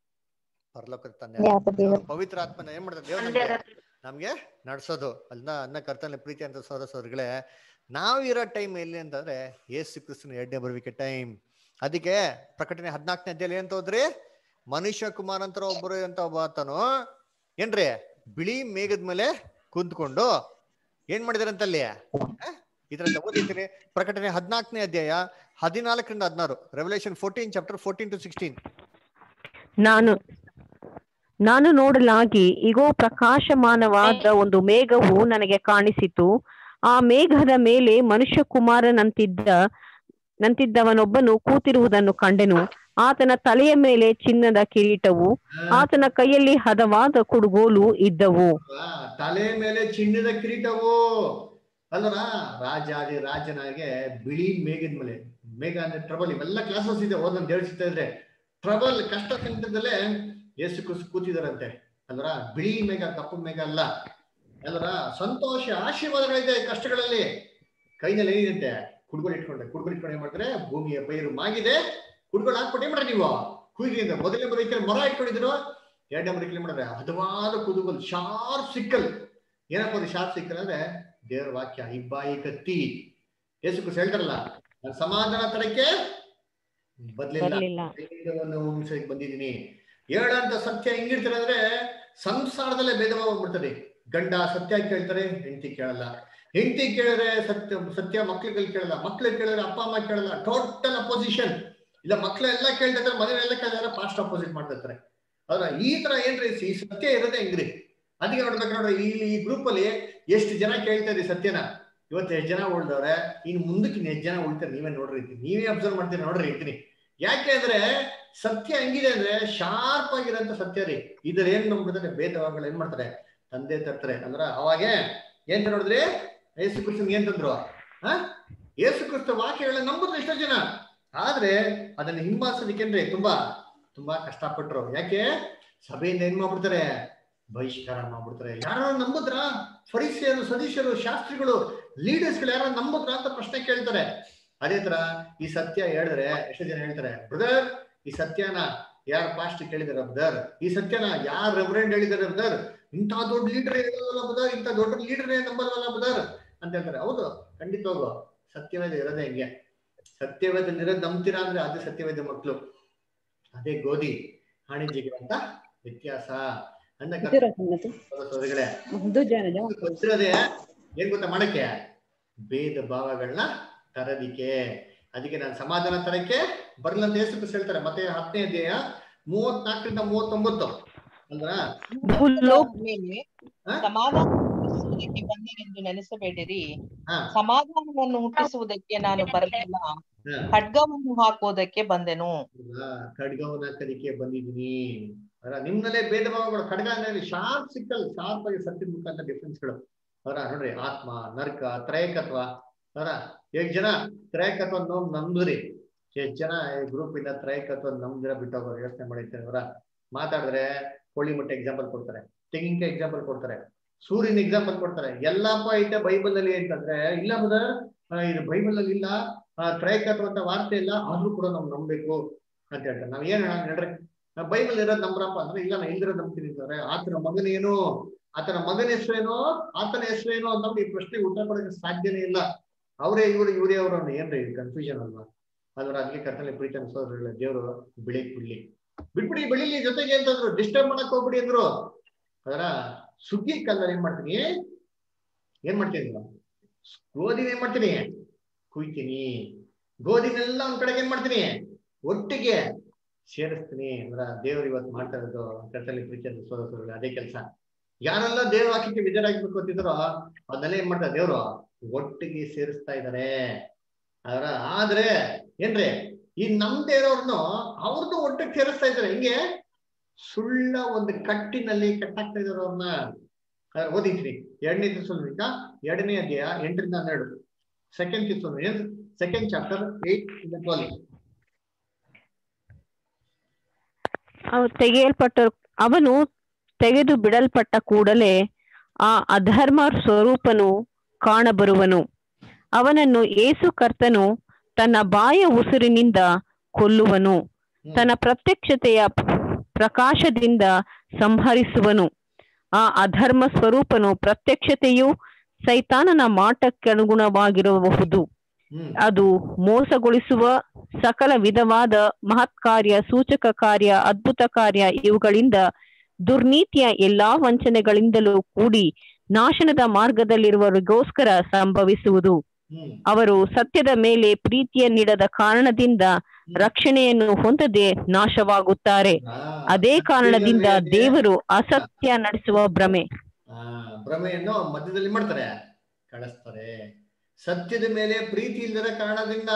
ಪರಲೋಕದ ತಂದೆ ದೇವರ ದೇವರು. ಅವ್ರು ಪವಿತ್ರ ಆತ್ಮನ ಏನ್ ಮಾಡ್ತಾರೆ ದೇವ್ರು ನಮ್ಗೆ ನಮ್ಗೆ ನಡ್ಸೋದು ಅಲ್ನ ಅನ್ನ ಕರ್ತನ ಪ್ರೀತಿ ಅಂತ ಸೋದರ ಸೋದರಿಗಳೇ ನಾವು ಇರೋ ಟೈಮ್ ಎಲ್ಲಿ ಅಂತಂದ್ರೆ ಯೇಸು ಕ್ರಿಸ್ತನ ಎರಡನೇ ಬರುವಿಕೆ ಟೈಮ್ ಅದಕ್ಕೆ ಪ್ರಕಟಣೆ ಹದಿನಾಲ್ಕನೇ ಅಧ್ಯಾಯ ಅಂತ ಹೋದ್ರಿ ಮನುಷ್ಯ ಕುಮಾರ್ ಅಂತ ಒಬ್ಬರು ಅಂತ ಒಬ್ಬ ಆತನು ಏನ್ರಿ ಬಿಳಿ ಮೇಘದ ಮೇಲೆ ಕುಂತ್ಕೊಂಡು ಏನ್ ಮಾಡಿದಾರಂತ ಅಲ್ಲಿ ಇದ್ರಲ್ಲಿ ಓದಿದ್ದೀನಿ ಪ್ರಕಟಣೆ ಹದಿನಾಲ್ಕನೇ ಅಧ್ಯಾಯ ಹದಿನಾಲ್ಕರಿಂದ ಹದಿನಾರು Revelation fourteen chapter fourteen to sixteen ನಾನು ನಾನು ನೋಡಲಾಗಿ ಇಗೋ ಪ್ರಕಾಶಮಾನವಾದ ಒಂದು ಮೇಘವು ನನಗೆ ಕಾಣಿಸಿತು ಆ ಮೇಘದ ಮೇಲೆ ಮನುಷ್ಯ ಕುಮಾರನಂತಿದ್ದ ನಂತಿದ್ದವನೊಬ್ಬನು ಕೂತಿರುವುದನ್ನು ಕಂಡೆನು ಆತನ ತಲೆಯ ಮೇಲೆ ಚಿನ್ನದ ಕಿರೀಟವು ಆತನ ಕೈಯಲ್ಲಿ ಹದವಾದ ಕುಡುಗೋಲು ಇದ್ದವು ತಲೆ ಮೇಲೆ ಚಿನ್ನದ ಕಿರೀಟವು ಅಲ್ವರ ರಾಜಾದಿ ರಾಜನಾಗೆ ಬಿಳಿ ಮೇಘದ ಮೇಲೆ ಮೇಘ ಅಂದ್ರೆ ಟ್ರಬಲ್ ಇವೆಲ್ಲ ಕ್ಲಾಸಸ್ ಇದೆ ಓದನ್ ಹೇಳ್ಸಿತಾ ಇದ್ರೆ ಟ್ರಬಲ್ ಕಷ್ಟ ಸಂಕಟದಲ್ಲೇ ಯೇಸು ಕ್ರಿಸ್ತು ಕೂತಿದಾರಂತೆ ಅಲ್ವರ ಬಿಳಿ ಮೇಘ ಕಪ್ಪು ಮೇಘ ಅಲ್ಲ ಅಲ್ವರ ಸಂತೋಷ ಆಶೀರ್ವಾದಗಳಿದೆ ಈ ಕಷ್ಟಗಳಲ್ಲಿ ಕೈನಲ್ಲಿ ಏನಿದೆ ಕುಡ್ಗಳು ಇಟ್ಕೊಂಡೆ ಕುಡ್ಗಳು ಇಟ್ಕೊಂಡು ಏನ್ ಮಾಡ್ತಾರೆ ಭೂಮಿಯ ಪೈರು ಮಾಗಿದೆ ಕುಡ್ಗಳು ಹಾಕ್ಬಿಟ್ಟು ಏನ್ ಮಾಡ್ರಿ ನೀವು ಕುಯ್ದಿಂದ ಮೊದಲನೇ ಬರೀಕೆ ಮರ ಇಟ್ಕೊಂಡಿದ್ರು ಎರಡನೇ ಬರೀಕೆ ಮಾಡಿದ್ರೆ ಹದವಾದ ಕುದುಗಲ್ ಶಾರ್ಪ್ ಸಿಕ್ಕಲ್ ಏನಪ್ಪ ಅದು ಶಾರ್ಪ್ ಸಿಕ್ಕಲ್ ಅಂದ್ರೆ ದೇವರ ವಾಕ್ಯ ಇಬ್ಬಾಯಿ ಕತ್ತಿ ಯೇಸು ಕ್ರಿಸ್ತ ಹೇಳ್ತಾರಲ್ಲ ನಾನು ಸಮಾಧಾನ ತರಕ್ಕೆ ಬರ್ಲಿಲ್ಲ. ಬದಲಿಲ್ಲ ಮುಗಿಸಕ್ಕೆ ಬಂದಿದ್ದೀನಿ ಹೇಳಂತ ಸತ್ಯ ಹೆಂಗಿರ್ತಾರೆ ಅಂದ್ರೆ ಸಂಸಾರದಲ್ಲೇ ಭೇದ ಭಾವ ಬಂದ್ಬಿಡ್ತದೆ ಗಂಡ ಸತ್ಯ ಕೇಳ್ತಾರೆ ಹೆಂಡತಿ ಕೇಳಲ್ಲ ಹೆಂಡತಿ ಕೇಳಿದ್ರೆ ಸತ್ಯ ಸತ್ಯ ಮಕ್ಳುಗಳು ಕೇಳಲ್ಲ ಮಕ್ಳು ಕೇಳಿದ್ರೆ ಅಪ್ಪ ಅಮ್ಮ ಕೇಳಲ್ಲ ಟೋಟಲ್ ಅಪೋಸಿಷನ್ ಇಲ್ಲ ಮಕ್ಳೆಲ್ಲ ಕೇಳ್ತಿದ್ರೆ ಮನೆಯೆಲ್ಲ ಕೇಳಿದ್ರೆ ಪಾಸ್ಟ್ ಅಪೋಸಿಟ್ ಮಾಡ್ತಿರ್ತಾರೆ ಅದ್ರ ಈ ತರ ಏನ್ರಿ ಈ ಸತ್ಯ ಇರೋದೇ ಹೆಂಗ್ರಿ ಅದಕ್ಕೆ ನೋಡ್ಬೇಕು ನೋಡ್ರಿ ಈ ಈ ಗ್ರೂಪ್ ಅಲ್ಲಿ ಎಷ್ಟು ಜನ ಕೇಳ್ತಾ ಇದ್ರಿ ಸತ್ಯನ ಇವತ್ತು ಎಷ್ಟು ಜನ ಉಳ್ದವ್ರೆ ಇನ್ ಮುಂದಕ್ಕೆ ಇನ್ನು ಎಷ್ಟು ಜನ ಉಳ್ತಾರೆ ನೀವೇ ನೋಡ್ರಿ ಅಂತೀನಿ. ನೀವೇ ಅಬ್ಸರ್ವ್ ಮಾಡ್ತೀರಿ ನೋಡ್ರಿ ಅಂತೀನಿ ಯಾಕೆ ಅಂದ್ರೆ ಸತ್ಯ ಹೆಂಗಿದೆ ಅಂದ್ರೆ ಶಾರ್ಪ್ ಆಗಿರೋಂಥ ಸತ್ಯ ರೀ ಇದ್ರ ಏನ್ ಮಾಡ್ಬಿಡ್ತಾರೆ ಭೇದವಾಗಳು ಏನ್ ಮಾಡ್ತಾರೆ ತಂದೆ ತರ್ತಾರೆ ಅಂದ್ರ ಅವಾಗೆ ಏನ್ ನೋಡಿದ್ರಿ ಯೇಸು ಕ್ರಿಸ್ತನ್ ಏನ್ ತಂದ್ರು ಹ ಯೇಸು ಕ್ರಿಸ್ತ ವಾಕ್ಯಗಳನ್ನ ನಂಬುದ್ರು ಎಷ್ಟೋ ಜನ ಆದ್ರೆ ಅದನ್ನ ಹಿಂಬಾಲಿಸೋದಕ್ಕೇನ್ರಿ ತುಂಬಾ ತುಂಬಾ ಕಷ್ಟಪಟ್ರು ಯಾಕೆ ಸಭೆಯಿಂದ ಏನ್ ಮಾಡ್ಬಿಡ್ತಾರೆ ಬಹಿಷ್ಕಾರ ಮಾಡ್ಬಿಡ್ತಾರೆ ಯಾರು ನಂಬುದ್ರ ಫರಿಸಿಯರು ಸದೀಶರು ಶಾಸ್ತ್ರಿಗಳು ಲೀಡರ್ಸ್ಗಳು ಯಾರು ನಂಬುದ್ರ ಅಂತ ಪ್ರಶ್ನೆ ಕೇಳ್ತಾರೆ ಅದೇ ತರ ಈ ಸತ್ಯ ಹೇಳಿದ್ರೆ ಎಷ್ಟು ಜನ ಹೇಳ್ತಾರೆ ಬ್ರದರ್ ಈ ಸತ್ಯನ ಯಾರ ಪಾಸ್ಟ್ ಕೇಳಿದಾರೆ ಬ್ರದರ್ ಈ ಸತ್ಯನ ಯಾರ ರೆವರೆಂಡ್ ಹೇಳಿದಾರೆ ಬ್ರದರ್ ಇಂಥ ದೊಡ್ಡ ಲೀಡರ್ ಹೇಳೋಲ್ಲ ಬ್ರದರ್ ಇಂಥ ದೊಡ್ಡ ಲೀಡರ್ ನಂಬಲ್ವಲ್ಲ ಬ್ರದರ್ ಅಂತ ಹೇಳ್ತಾರೆ ಹೌದು ಖಂಡಿತವಾಗು ಸತ್ಯವೇದ ಇರೋದೇ ಹೆಂಗೆ ಸತ್ಯವೇದಲ್ಲಿರೋದು ನಂಬ್ತೀರಾ ಅಂದ್ರೆ ಅದೇ ಸತ್ಯವೇದ ಮಕ್ಕಳು ಅದೇ ಗೋಧಿ ಹಾಣಿಜಿಗೆ ಅಂತ ವ್ಯತ್ಯಾಸ ಅಂದ ಸೋದರಿಗಳೇ ಗೊತ್ತಿರೋದೇ ಏನ್ ಗೊತ್ತಾ ಮಾಡಕ್ಕೆ ಭೇದ ಭಾವಗಳನ್ನ ತರದಿಕ್ಕೆ ಅದಕ್ಕೆ ನಾನು ಸಮಾಧಾನ ತರಕ್ಕೆ ಬರಲ್ಲ ಅಂತ ಯೇಸು ಕ್ರಿಸ್ತ ಹೇಳ್ತಾರೆ ಮತ್ತೆ ಹತ್ತನೇ ಅಧ್ಯಾಯ ಮೂವತ್ನಾಲ್ಕರಿಂದ ಮೂವತ್ತೊಂಬತ್ತು ಅಲ್ವಾ ಮೇಲೆ ಸಮಾಧಾನ ಹುಟ್ಟಿಸುವುದಕ್ಕೆ ಬಂದೆನೆಂದು ನೆನೆಸಬೇಡಿರಿ ಸಮಾಧಾನವನ್ನು ಹುಟ್ಟಿಸುವುದಕ್ಕೆ ನಾನು ಬರಲಿಲ್ಲ ಖಡ್ಗವನ್ನು ಹಾಕುವುದಕ್ಕೆ ಬಂದೆನು ಖಡ್ಗವನ್ನ ಹಾಕೋದಿಕ್ಕೆ ಬಂದಿದ್ದೀನಿ ಅವರ ನಿಮ್ನಲ್ಲೇ ಭೇದ ಭಾವಗಳು ಖಡ್ಗ ಅಂದ್ರೆ ಶಾರ್ಪ್ ಸಿಕ್ಕಲ್ ಶಾರ್ಪ್ ಆಗಿ ಸತ್ಯದ ಮುಖಾಂತರ ಡಿಫ್ರೆನ್ಸ್ಗಳು ಅವರ ನೋಡ್ರಿ ಆತ್ಮ ನರ್ಕ ತ್ರಯಕತ್ವ ಅವರ ಎಷ್ಟು ಜನ ತ್ರಯಕತ್ವ ನೋವು ನಂಬಿದ್ರಿ ಎಷ್ಟು ಜನ ಗ್ರೂಪ್ ಇಂದ ತ್ರಯಕತ್ವ ನಂಬಿದ್ರ ಬಿಟ್ಟೋಗೋರು ಯೋಚನೆ ಮಾಡಿರ್ತಾರೆ ಅವರ ಮಾತಾಡಿದ್ರೆ ಕೋಳಿ ಮೊಟ್ಟೆ ಎಕ್ಸಾಂಪಲ್ ಕೊಡ್ತಾರೆ ತೆಂಗಿನಕಾಯಿ ಎಕ್ಸಾಂಪಲ್ ಕೊಡ್ತಾರೆ ಸೂರ್ಯನ ಎಕ್ಸಾಂಪಲ್ ಕೊಡ್ತಾರೆ ಎಲ್ಲಪ್ಪ ಐತೆ ಬೈಬಲ್ ಅಲ್ಲಿ ಅಂತಂದ್ರೆ ಇಲ್ಲ ಬ್ರದರ್ ಇದು ಬೈಬಲ್ ಅಲ್ಲಿ ಇಲ್ಲ ತ್ರಯಕತ್ವ ಅಂತ ವಾರ್ತೆ ಇಲ್ಲ ಆದ್ರೂ ಕೂಡ ನಾವು ನಂಬಬೇಕು ಅಂತ ಹೇಳ್ತಾರೆ ನಾವ್ ಏನ್ ಹೇಳ ಹೇಳ್ರಿ ನಾವು ಬೈಬಲ್ ಇರೋದು ನಂಬ್ರಪ್ಪ ಅಂದ್ರೆ ಇಲ್ಲ ನಾ ಇಲ್ದಿರೋದು ನಂಬ್ತೀನಿ ಅಂತಾರೆ ಆತನ ಮಗನೇನು ಆತನ ಮಗನ ಹೆಸರೇನು ಆತನ ಹೆಸರೇನು ಅಂತ ಈ ಪ್ರಶ್ನೆಗೆ ಉತ್ತರ ಕೊಡೋಕೆ ಸಾಧ್ಯನೇ ಇಲ್ಲ ಅವರೇ ಇವರು ಇವರೇ ಅವರು ಏನ್ರಿ ಕನ್ಫ್ಯೂಷನ್ ಅಲ್ವಾ ಅದ್ರ ಅದಕ್ಕೆ ಕರ್ತನಲ್ಲಿ ಪ್ರೀತಿ ಅನ್ಸೋದ್ರಲ್ಲ ದೇವರು ಬೆಳಿಕ್ ಬಿಡ್ಲಿ ಬಿಟ್ಬಿಡಿ ಬೆಳಿಲಿ ಜೊತೆಗೆ ಅಂತಂದ್ರು ಡಿಸ್ಟರ್ಬ್ ಮಾಡಕ್ ಹೋಗ್ಬಿಡಿ ಅಂದ್ರು ಅದರ ಸುಗ್ಗಿ ಕಾಲದಲ್ಲಿ ಏನ್ ಮಾಡ್ತೀನಿ ಏನ್ ಮಾಡ್ತೀನಿ ಗೋಧಿನ ಏನ್ ಮಾಡ್ತೀನಿ ಕುಯ್ತೀನಿ ಗೋಧಿನೆಲ್ಲ ಒಂದ್ ಕಡೆಗೆ ಏನ್ ಮಾಡ್ತೀನಿ ಒಟ್ಟಿಗೆ ಸೇರಿಸ್ತೀನಿ ಅಂದ್ರ ದೇವ್ರು ಇವತ್ತು ಮಾಡ್ತಾ ಇರೋದು ಕರ್ತಲ್ಲಿ ಪ್ರೀತಿ ಅಂತ ಸೋದರಗಳು ಅದೇ ಕೆಲಸ ಯಾರೆಲ್ಲ ದೇವ್ರ ವಾಕ್ಯಕ್ಕೆ ವಿಜಯರಾಗಬೇಕು ಅಂತಿದ್ರು ಅದನ್ನೆಲ್ಲ ಏನ್ ಮಾಡ್ತಾರೆ ದೇವ್ರು ಒಟ್ಟಿಗೆ ಸೇರಿಸ್ತಾ ಇದಾರೆ ಅದರ ಆದ್ರೆ ಏನ್ರಿ ಈ ನಮ್ದೇ ಇರೋರ್ನು ಅವ್ರದ್ದು ಒಟ್ಟಿಗೆ ಸೇರಿಸ್ತಾ ಇದಾರೆ ಹಿಂಗೆ ಸುಳ್ಳ ಒಂದು ಕಟ್ಟಿನಲ್ಲಿ ಕಟ್ಟಾಕ್ತಾ ಇದಾರೆ ಅವ್ರನ್ನ ಅದ್ರ ಓದಿದ್ರಿ ಎರಡನೇ ದಿವಸ ಎರಡನೇ ಅಧ್ಯಾಯ ಎಂಟರಿಂದ ಹನ್ನೆರಡು ಸೆಕೆಂಡ್ ದಿವಸ ಸೆಕೆಂಡ್ ಚಾಪ್ಟರ್ ಏಟ್ ಇಂದ ಟ್ವೆಲ್ ಅವು ತೆಗೆಯಲ್ಪಟ್ಟ ಅವನು ತೆಗೆದು ಬಿಡಲ್ಪಟ್ಟ ಕೂಡಲೇ ಆ ಅಧರ್ಮ ಸ್ವರೂಪನು ಕಾಣಬರುವನು ಅವನನ್ನು ಏಸು ಕರ್ತನು ತನ್ನ ಬಾಯ ಉಸಿರಿನಿಂದ ಕೊಲ್ಲುವನು ತನ್ನ ಪ್ರತ್ಯಕ್ಷತೆಯ ಪ್ರಕಾಶದಿಂದ ಸಂಹರಿಸುವನು ಆ ಅಧರ್ಮ ಸ್ವರೂಪನು ಪ್ರತ್ಯಕ್ಷತೆಯು ಸೈತಾನನ ಮಾಟಕ್ಕನುಗುಣವಾಗಿರಬಹುದು ಅದು ಮೋಸಗೊಳಿಸುವ ಸಕಲ ವಿಧವಾದ ಮಹತ್ ಕಾರ್ಯ ಸೂಚಕ ಕಾರ್ಯ ಅದ್ಭುತ ಕಾರ್ಯ ಇವುಗಳಿಂದ ದುರ್ನೀತಿಯ ಎಲ್ಲಾ ವಂಚನೆಗಳಿಂದಲೂ ಕೂಡಿ ನಾಶನದ ಮಾರ್ಗದಲ್ಲಿರುವವರಿಗೋಸ್ಕರ ಸಂಭವಿಸುವುದು ಅವರು ಸತ್ಯದ ಮೇಲೆ ಪ್ರೀತಿಯ ನೀಡದ ಕಾರಣದಿಂದ ರಕ್ಷಣೆಯನ್ನು ಹೊಂದದೆ ನಾಶವಾಗುತ್ತಾರೆ ಅದೇ ಕಾರಣದಿಂದ ದೇವರು ಅಸತ್ಯ ನಡೆಸುವ ಭ್ರಮೆ ಭ್ರಮೆಯನ್ನು ಮಧ್ಯದಲ್ಲಿ ಮಾಡ್ತಾರೆ ಕಳಿಸ್ತಾರೆ ಸತ್ಯದ ಮೇಲೆ ಪ್ರೀತಿ ಇಲ್ಲದ ಕಾರಣದಿಂದ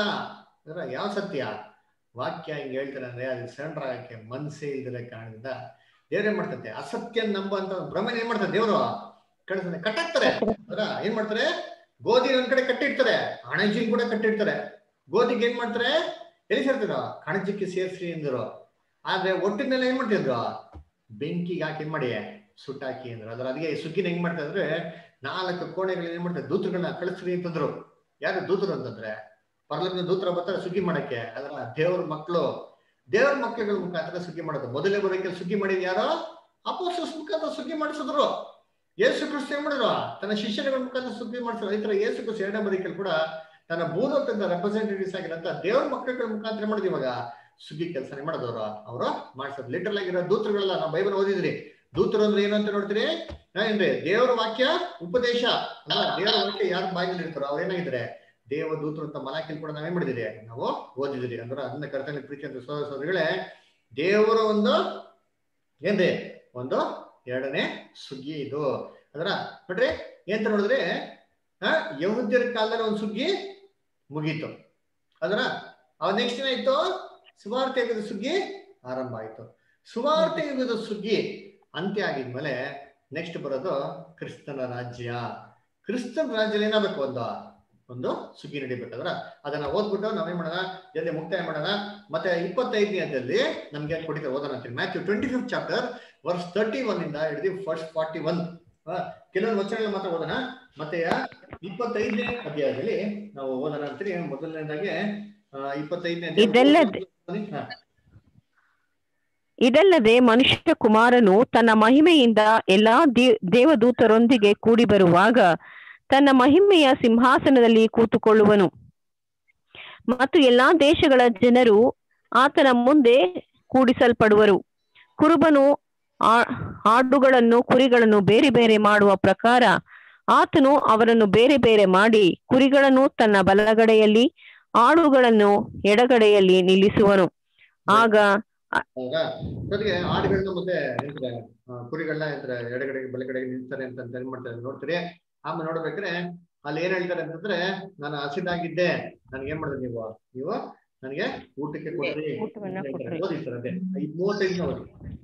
ಯಾವ ಸತ್ಯ ವಾಕ್ಯ ಹಿಂಗ್ ಹೇಳ್ತಾರೆ ಅಂದ್ರೆ ಅದು ಸಣ್ಣ ಮನ್ಸೇ ಇಲ್ದಿರ ಕಾರಣದಿಂದ ದೇವ್ರೇನ್ ಮಾಡ್ತಂತೆ ಅಸತ್ಯ ನಂಬಂತ ಭ್ರಮೆನ ಏನ್ ಮಾಡ್ತಾರೆ ದೇವ್ರು ಕಳಿಸ್ತಾರೆ ಕಟ್ಟಾಕ್ತಾರೆ ಅದರ ಏನ್ ಮಾಡ್ತಾರೆ ಗೋಧಿ ಒಂದ್ ಕಡೆ ಕಟ್ಟಿರ್ತಾರೆ ಹಣಜಿನ್ ಕೂಡ ಕಟ್ಟಿರ್ತಾರೆ ಗೋಧಿಗೆ ಏನ್ ಮಾಡ್ತಾರೆ ಎಲ್ಲಿ ಸೇರ್ತಾರ ಕಣಜಕ್ಕೆ ಸೇರ್ಸ್ರಿ ಅಂದ್ರು ಆದ್ರೆ ಒಟ್ಟಿನೆಲ್ಲ ಏನ್ ಮಾಡ್ತಿದ್ರು ಬೆಂಕಿಗೆ ಹಾಕಿ ಏನ್ ಮಾಡಿ ಸುಟ್ಟಾಕಿ ಅಂದ್ರು ಅದ್ರ ಅದಕ್ಕೆ ಸುಗ್ಗಿನ ಹೆಂಗ್ ಮಾಡ್ತಾ ಅಂದ್ರೆ ನಾಲ್ಕು ಕೋಣೆಗಳು ಏನ್ ಮಾಡ್ತಾರೆ ದೂತಗಳನ್ನ ಕಳಿಸ್ರಿ ಅಂತಂದ್ರು ಯಾರು ದೂತರು ಅಂತಂದ್ರೆ ಪರ್ಲಕ್ನ ದೂತರ ಬರ್ತಾರೆ ಸುಗ್ಗಿ ಮಾಡಕ್ಕೆ ಅದರ ದೇವ್ರ ಮಕ್ಕಳು ದೇವ್ರ ಮಕ್ಕಳುಗಳ ಮುಖಾಂತರ ಸುಗ್ಗಿ ಮಾಡೋದು ಮೊದಲೇ ಬರೋಕೆ ಸುಗ್ಗಿ ಮಾಡಿದ್ ಯಾರೋ ಅಪೋಸಸ್ ಮುಖಾಂತರ ಸುಗ್ಗಿ ಮಾಡಿಸಿದ್ರು ಯೇಸು ಕ್ರಿಸ್ತ ಏನ್ ಮಾಡಿದ್ರು ತನ್ನ ಶಿಷ್ಯರುಗಳ ಮುಖಾಂತರ ಸುಗ್ಗಿ ಮಾಡಿಸಿದ್ರು ಈ ತರ ಯೇಸು ಕ್ರಿಸ್ತ ಎರಡನೇ ಬರೀಕಲ್ಲಿ ಕೂಡ ತನ್ನ ಭೂಲೋಕದ ರೆಪ್ರೆಸೆಂಟೇಟಿವ್ಸ್ ಆಗಿರಂತ ದೇವ್ರ ಮಕ್ಕಳುಗಳ ಮುಖಾಂತರ ಮಾಡಿದ್ ಇವಾಗ ಸುಗ್ಗಿ ಕೆಲಸನೇ ಮಾಡೋದವ್ರು ಅವರು ಮಾಡಿಸೋದು ಲಿಟರಲ್ ಆಗಿರೋ ದೂತರುಗಳೆಲ್ಲ ನಾವು ಬೈಬಲ್ ಓದಿದ್ರಿ ದೂತರು ಅಂದ್ರೆ ಏನು ಅಂತ ನೋಡ್ತೀರಿ ಏನ್ರಿ ದೇವರ ವಾಕ್ಯ ಉಪದೇಶ ದೇವರ ವಾಕ್ಯ ಯಾರು ಬಾಯಿನಲ್ಲಿ ಇರ್ತಾರೋ ಅವ್ರು ಏನಾಗಿದ್ದಾರೆ ದೇವ ದೂತರು ಅಂತ ಮಲಾಕಿಲ್ ಕೂಡ ನಾವೇನ್ ಮಾಡಿದಿರಿ ನಾವು ಓದಿದಿರಿ ಅಂದ್ರೆ ಅದನ್ನ ಕರ್ತನೆ ಪ್ರೀತಿ ಅಂತ ಸೋದರ ಸೋದರಿಗಳೇ ದೇವರ ಒಂದು ಏನ್ರಿ ಒಂದು ಎರಡನೇ ಸುಗ್ಗಿ ಇದು ಅದರ ನೋಡ್ರಿ ಏನ್ ನೋಡಿದ್ರೆ ಆ ಯಹುದ್ಯರ ಕಾಲದಲ್ಲಿ ಒಂದು ಸುಗ್ಗಿ ಮುಗೀತು ಅದರ ಅವ ನೆಕ್ಸ್ಟ್ ಏನಾಯ್ತು ಸುವಾರ್ತೆ ಯುಗದ ಸುಗ್ಗಿ ಆರಂಭ ಆಯ್ತು ಸುವಾರ್ತೆ ಯುಗದ ಸುಗ್ಗಿ ಅಂತ್ಯ ಆಗಿದ್ಮೇಲೆ ನೆಕ್ಸ್ಟ್ ಬರೋದು ಕ್ರಿಸ್ತನ ರಾಜ್ಯ ಕ್ರಿಸ್ತನ ರಾಜ್ಯದಲ್ಲಿ ಏನಾಗಬೇಕು ಒಂದು ಒಂದು ಸುಗ್ಗಿ ನಡಿಬೇಕಾದ್ರ ಅದನ್ನ ಓದ್ಬಿಟ್ಟು ನಾವೇನ್ ಮಾಡೋಣ ಜಲ್ದಿ ಮುಕ್ತಾಯ ಮಾಡೋಣ ಮತ್ತೆ ಇಪ್ಪತ್ತೈದನೇ ಅದಲ್ಲಿ ನಮ್ಗೆ ಕೊಟ್ಟಿದ್ದಾರೆ ಓದೋಣ ಅಂತೀನಿ Matthew twenty fifth chapter verse thirty one ಇಂದ ಹಿಡಿದು ಫಸ್ಟ್ ಫಾರ್ಟಿ ಒನ್ ಕೆಲವೊಂದು ವಚನಗಳು ಮಾತ್ರ ಓದೋಣ ಮತ್ತೆ ಇಪ್ಪತ್ತೈದನೇ ಅಧ್ಯಾಯದಲ್ಲಿ ನಾವು ಓದೋಣ ಅಂತೀರಿ ಮೊದಲನೇದಾಗಿ ಆ, ಇಪ್ಪತ್ತೈದನೇ ಅಧ್ಯಾಯ ಇದಲ್ಲದೆ ಹಾ. ಇದಲ್ಲದೆ ಮನುಷ್ಯ ಕುಮಾರನು ತನ್ನ ಮಹಿಮೆಯಿಂದ ಎಲ್ಲಾ ದೇ- ದೇವದೂತರೊಂದಿಗೆ ಕೂಡಿ ಬರುವಾಗ ತನ್ನ ಮಹಿಮೆಯ ಸಿಂಹಾಸನದಲ್ಲಿ ಕೂತುಕೊಳ್ಳುವನು ಮತ್ತು ಎಲ್ಲಾ ದೇಶಗಳ ಜನರು ಆತನ ಮುಂದೆ ಕೂಡಿಸಲ್ಪಡುವರು ಕುರುಬನು ಆ- ಆಡುಗಳನ್ನು ಕುರಿಗಳನ್ನು ಬೇರೆ ಬೇರೆ ಮಾಡುವ ಪ್ರಕಾರ ಆತನು ಅವರನ್ನು ಬೇರೆ ಬೇರೆ ಮಾಡಿ ಕುರಿಗಳನ್ನು ತನ್ನ ಬಲಗಡೆಯಲ್ಲಿ ಆಡುಗಳನ್ನು ಎಡಗಡೆಯಲ್ಲಿ ನಿಲ್ಲಿಸುವನು ಆಗ ಹೌದಾ ಜೊತೆಗೆ ಆಡುಗಳನ್ನ ಮತ್ತೆ ನಿಲ್ತಾರೆ ಆ, ಕುರಿಗಳನ್ನ ಎಂತಾರೆ ಎಡಗಡೆಗೆ ಬಲಗಡೆಗೆ ನಿಲ್ತಾರೆ ಅಂತ ಅಂತ ಏನ್ ಮಾಡ್ತಾರೆ ನೋಡ್ತೀರಿ ಆಮೇಲೆ ನೋಡ್ಬೇಕ್ರೆ ಅಲ್ಲಿ ಏನ್ ಹೇಳ್ತಾರೆ ಅಂತಂದ್ರೆ ನಾನು ಹಸಿದಾಗಿದ್ದೆ ನನ್ಗೆ ಏನ್ ಮಾಡಿದ್ರೆ ನೀವು ನೀವು ನನಗೆ ಊಟಕ್ಕೆ ಕೊಡ್ರಿ ಊಟವನ್ನ ಅಂತ ಹೇಳ್ತಾರೆ. ಕೊಡ್ರಿ. ಓದಿ ಸರ್ ಅದೇ ಈ ಮೂವತ್ತೈದನೇ ಓದಿ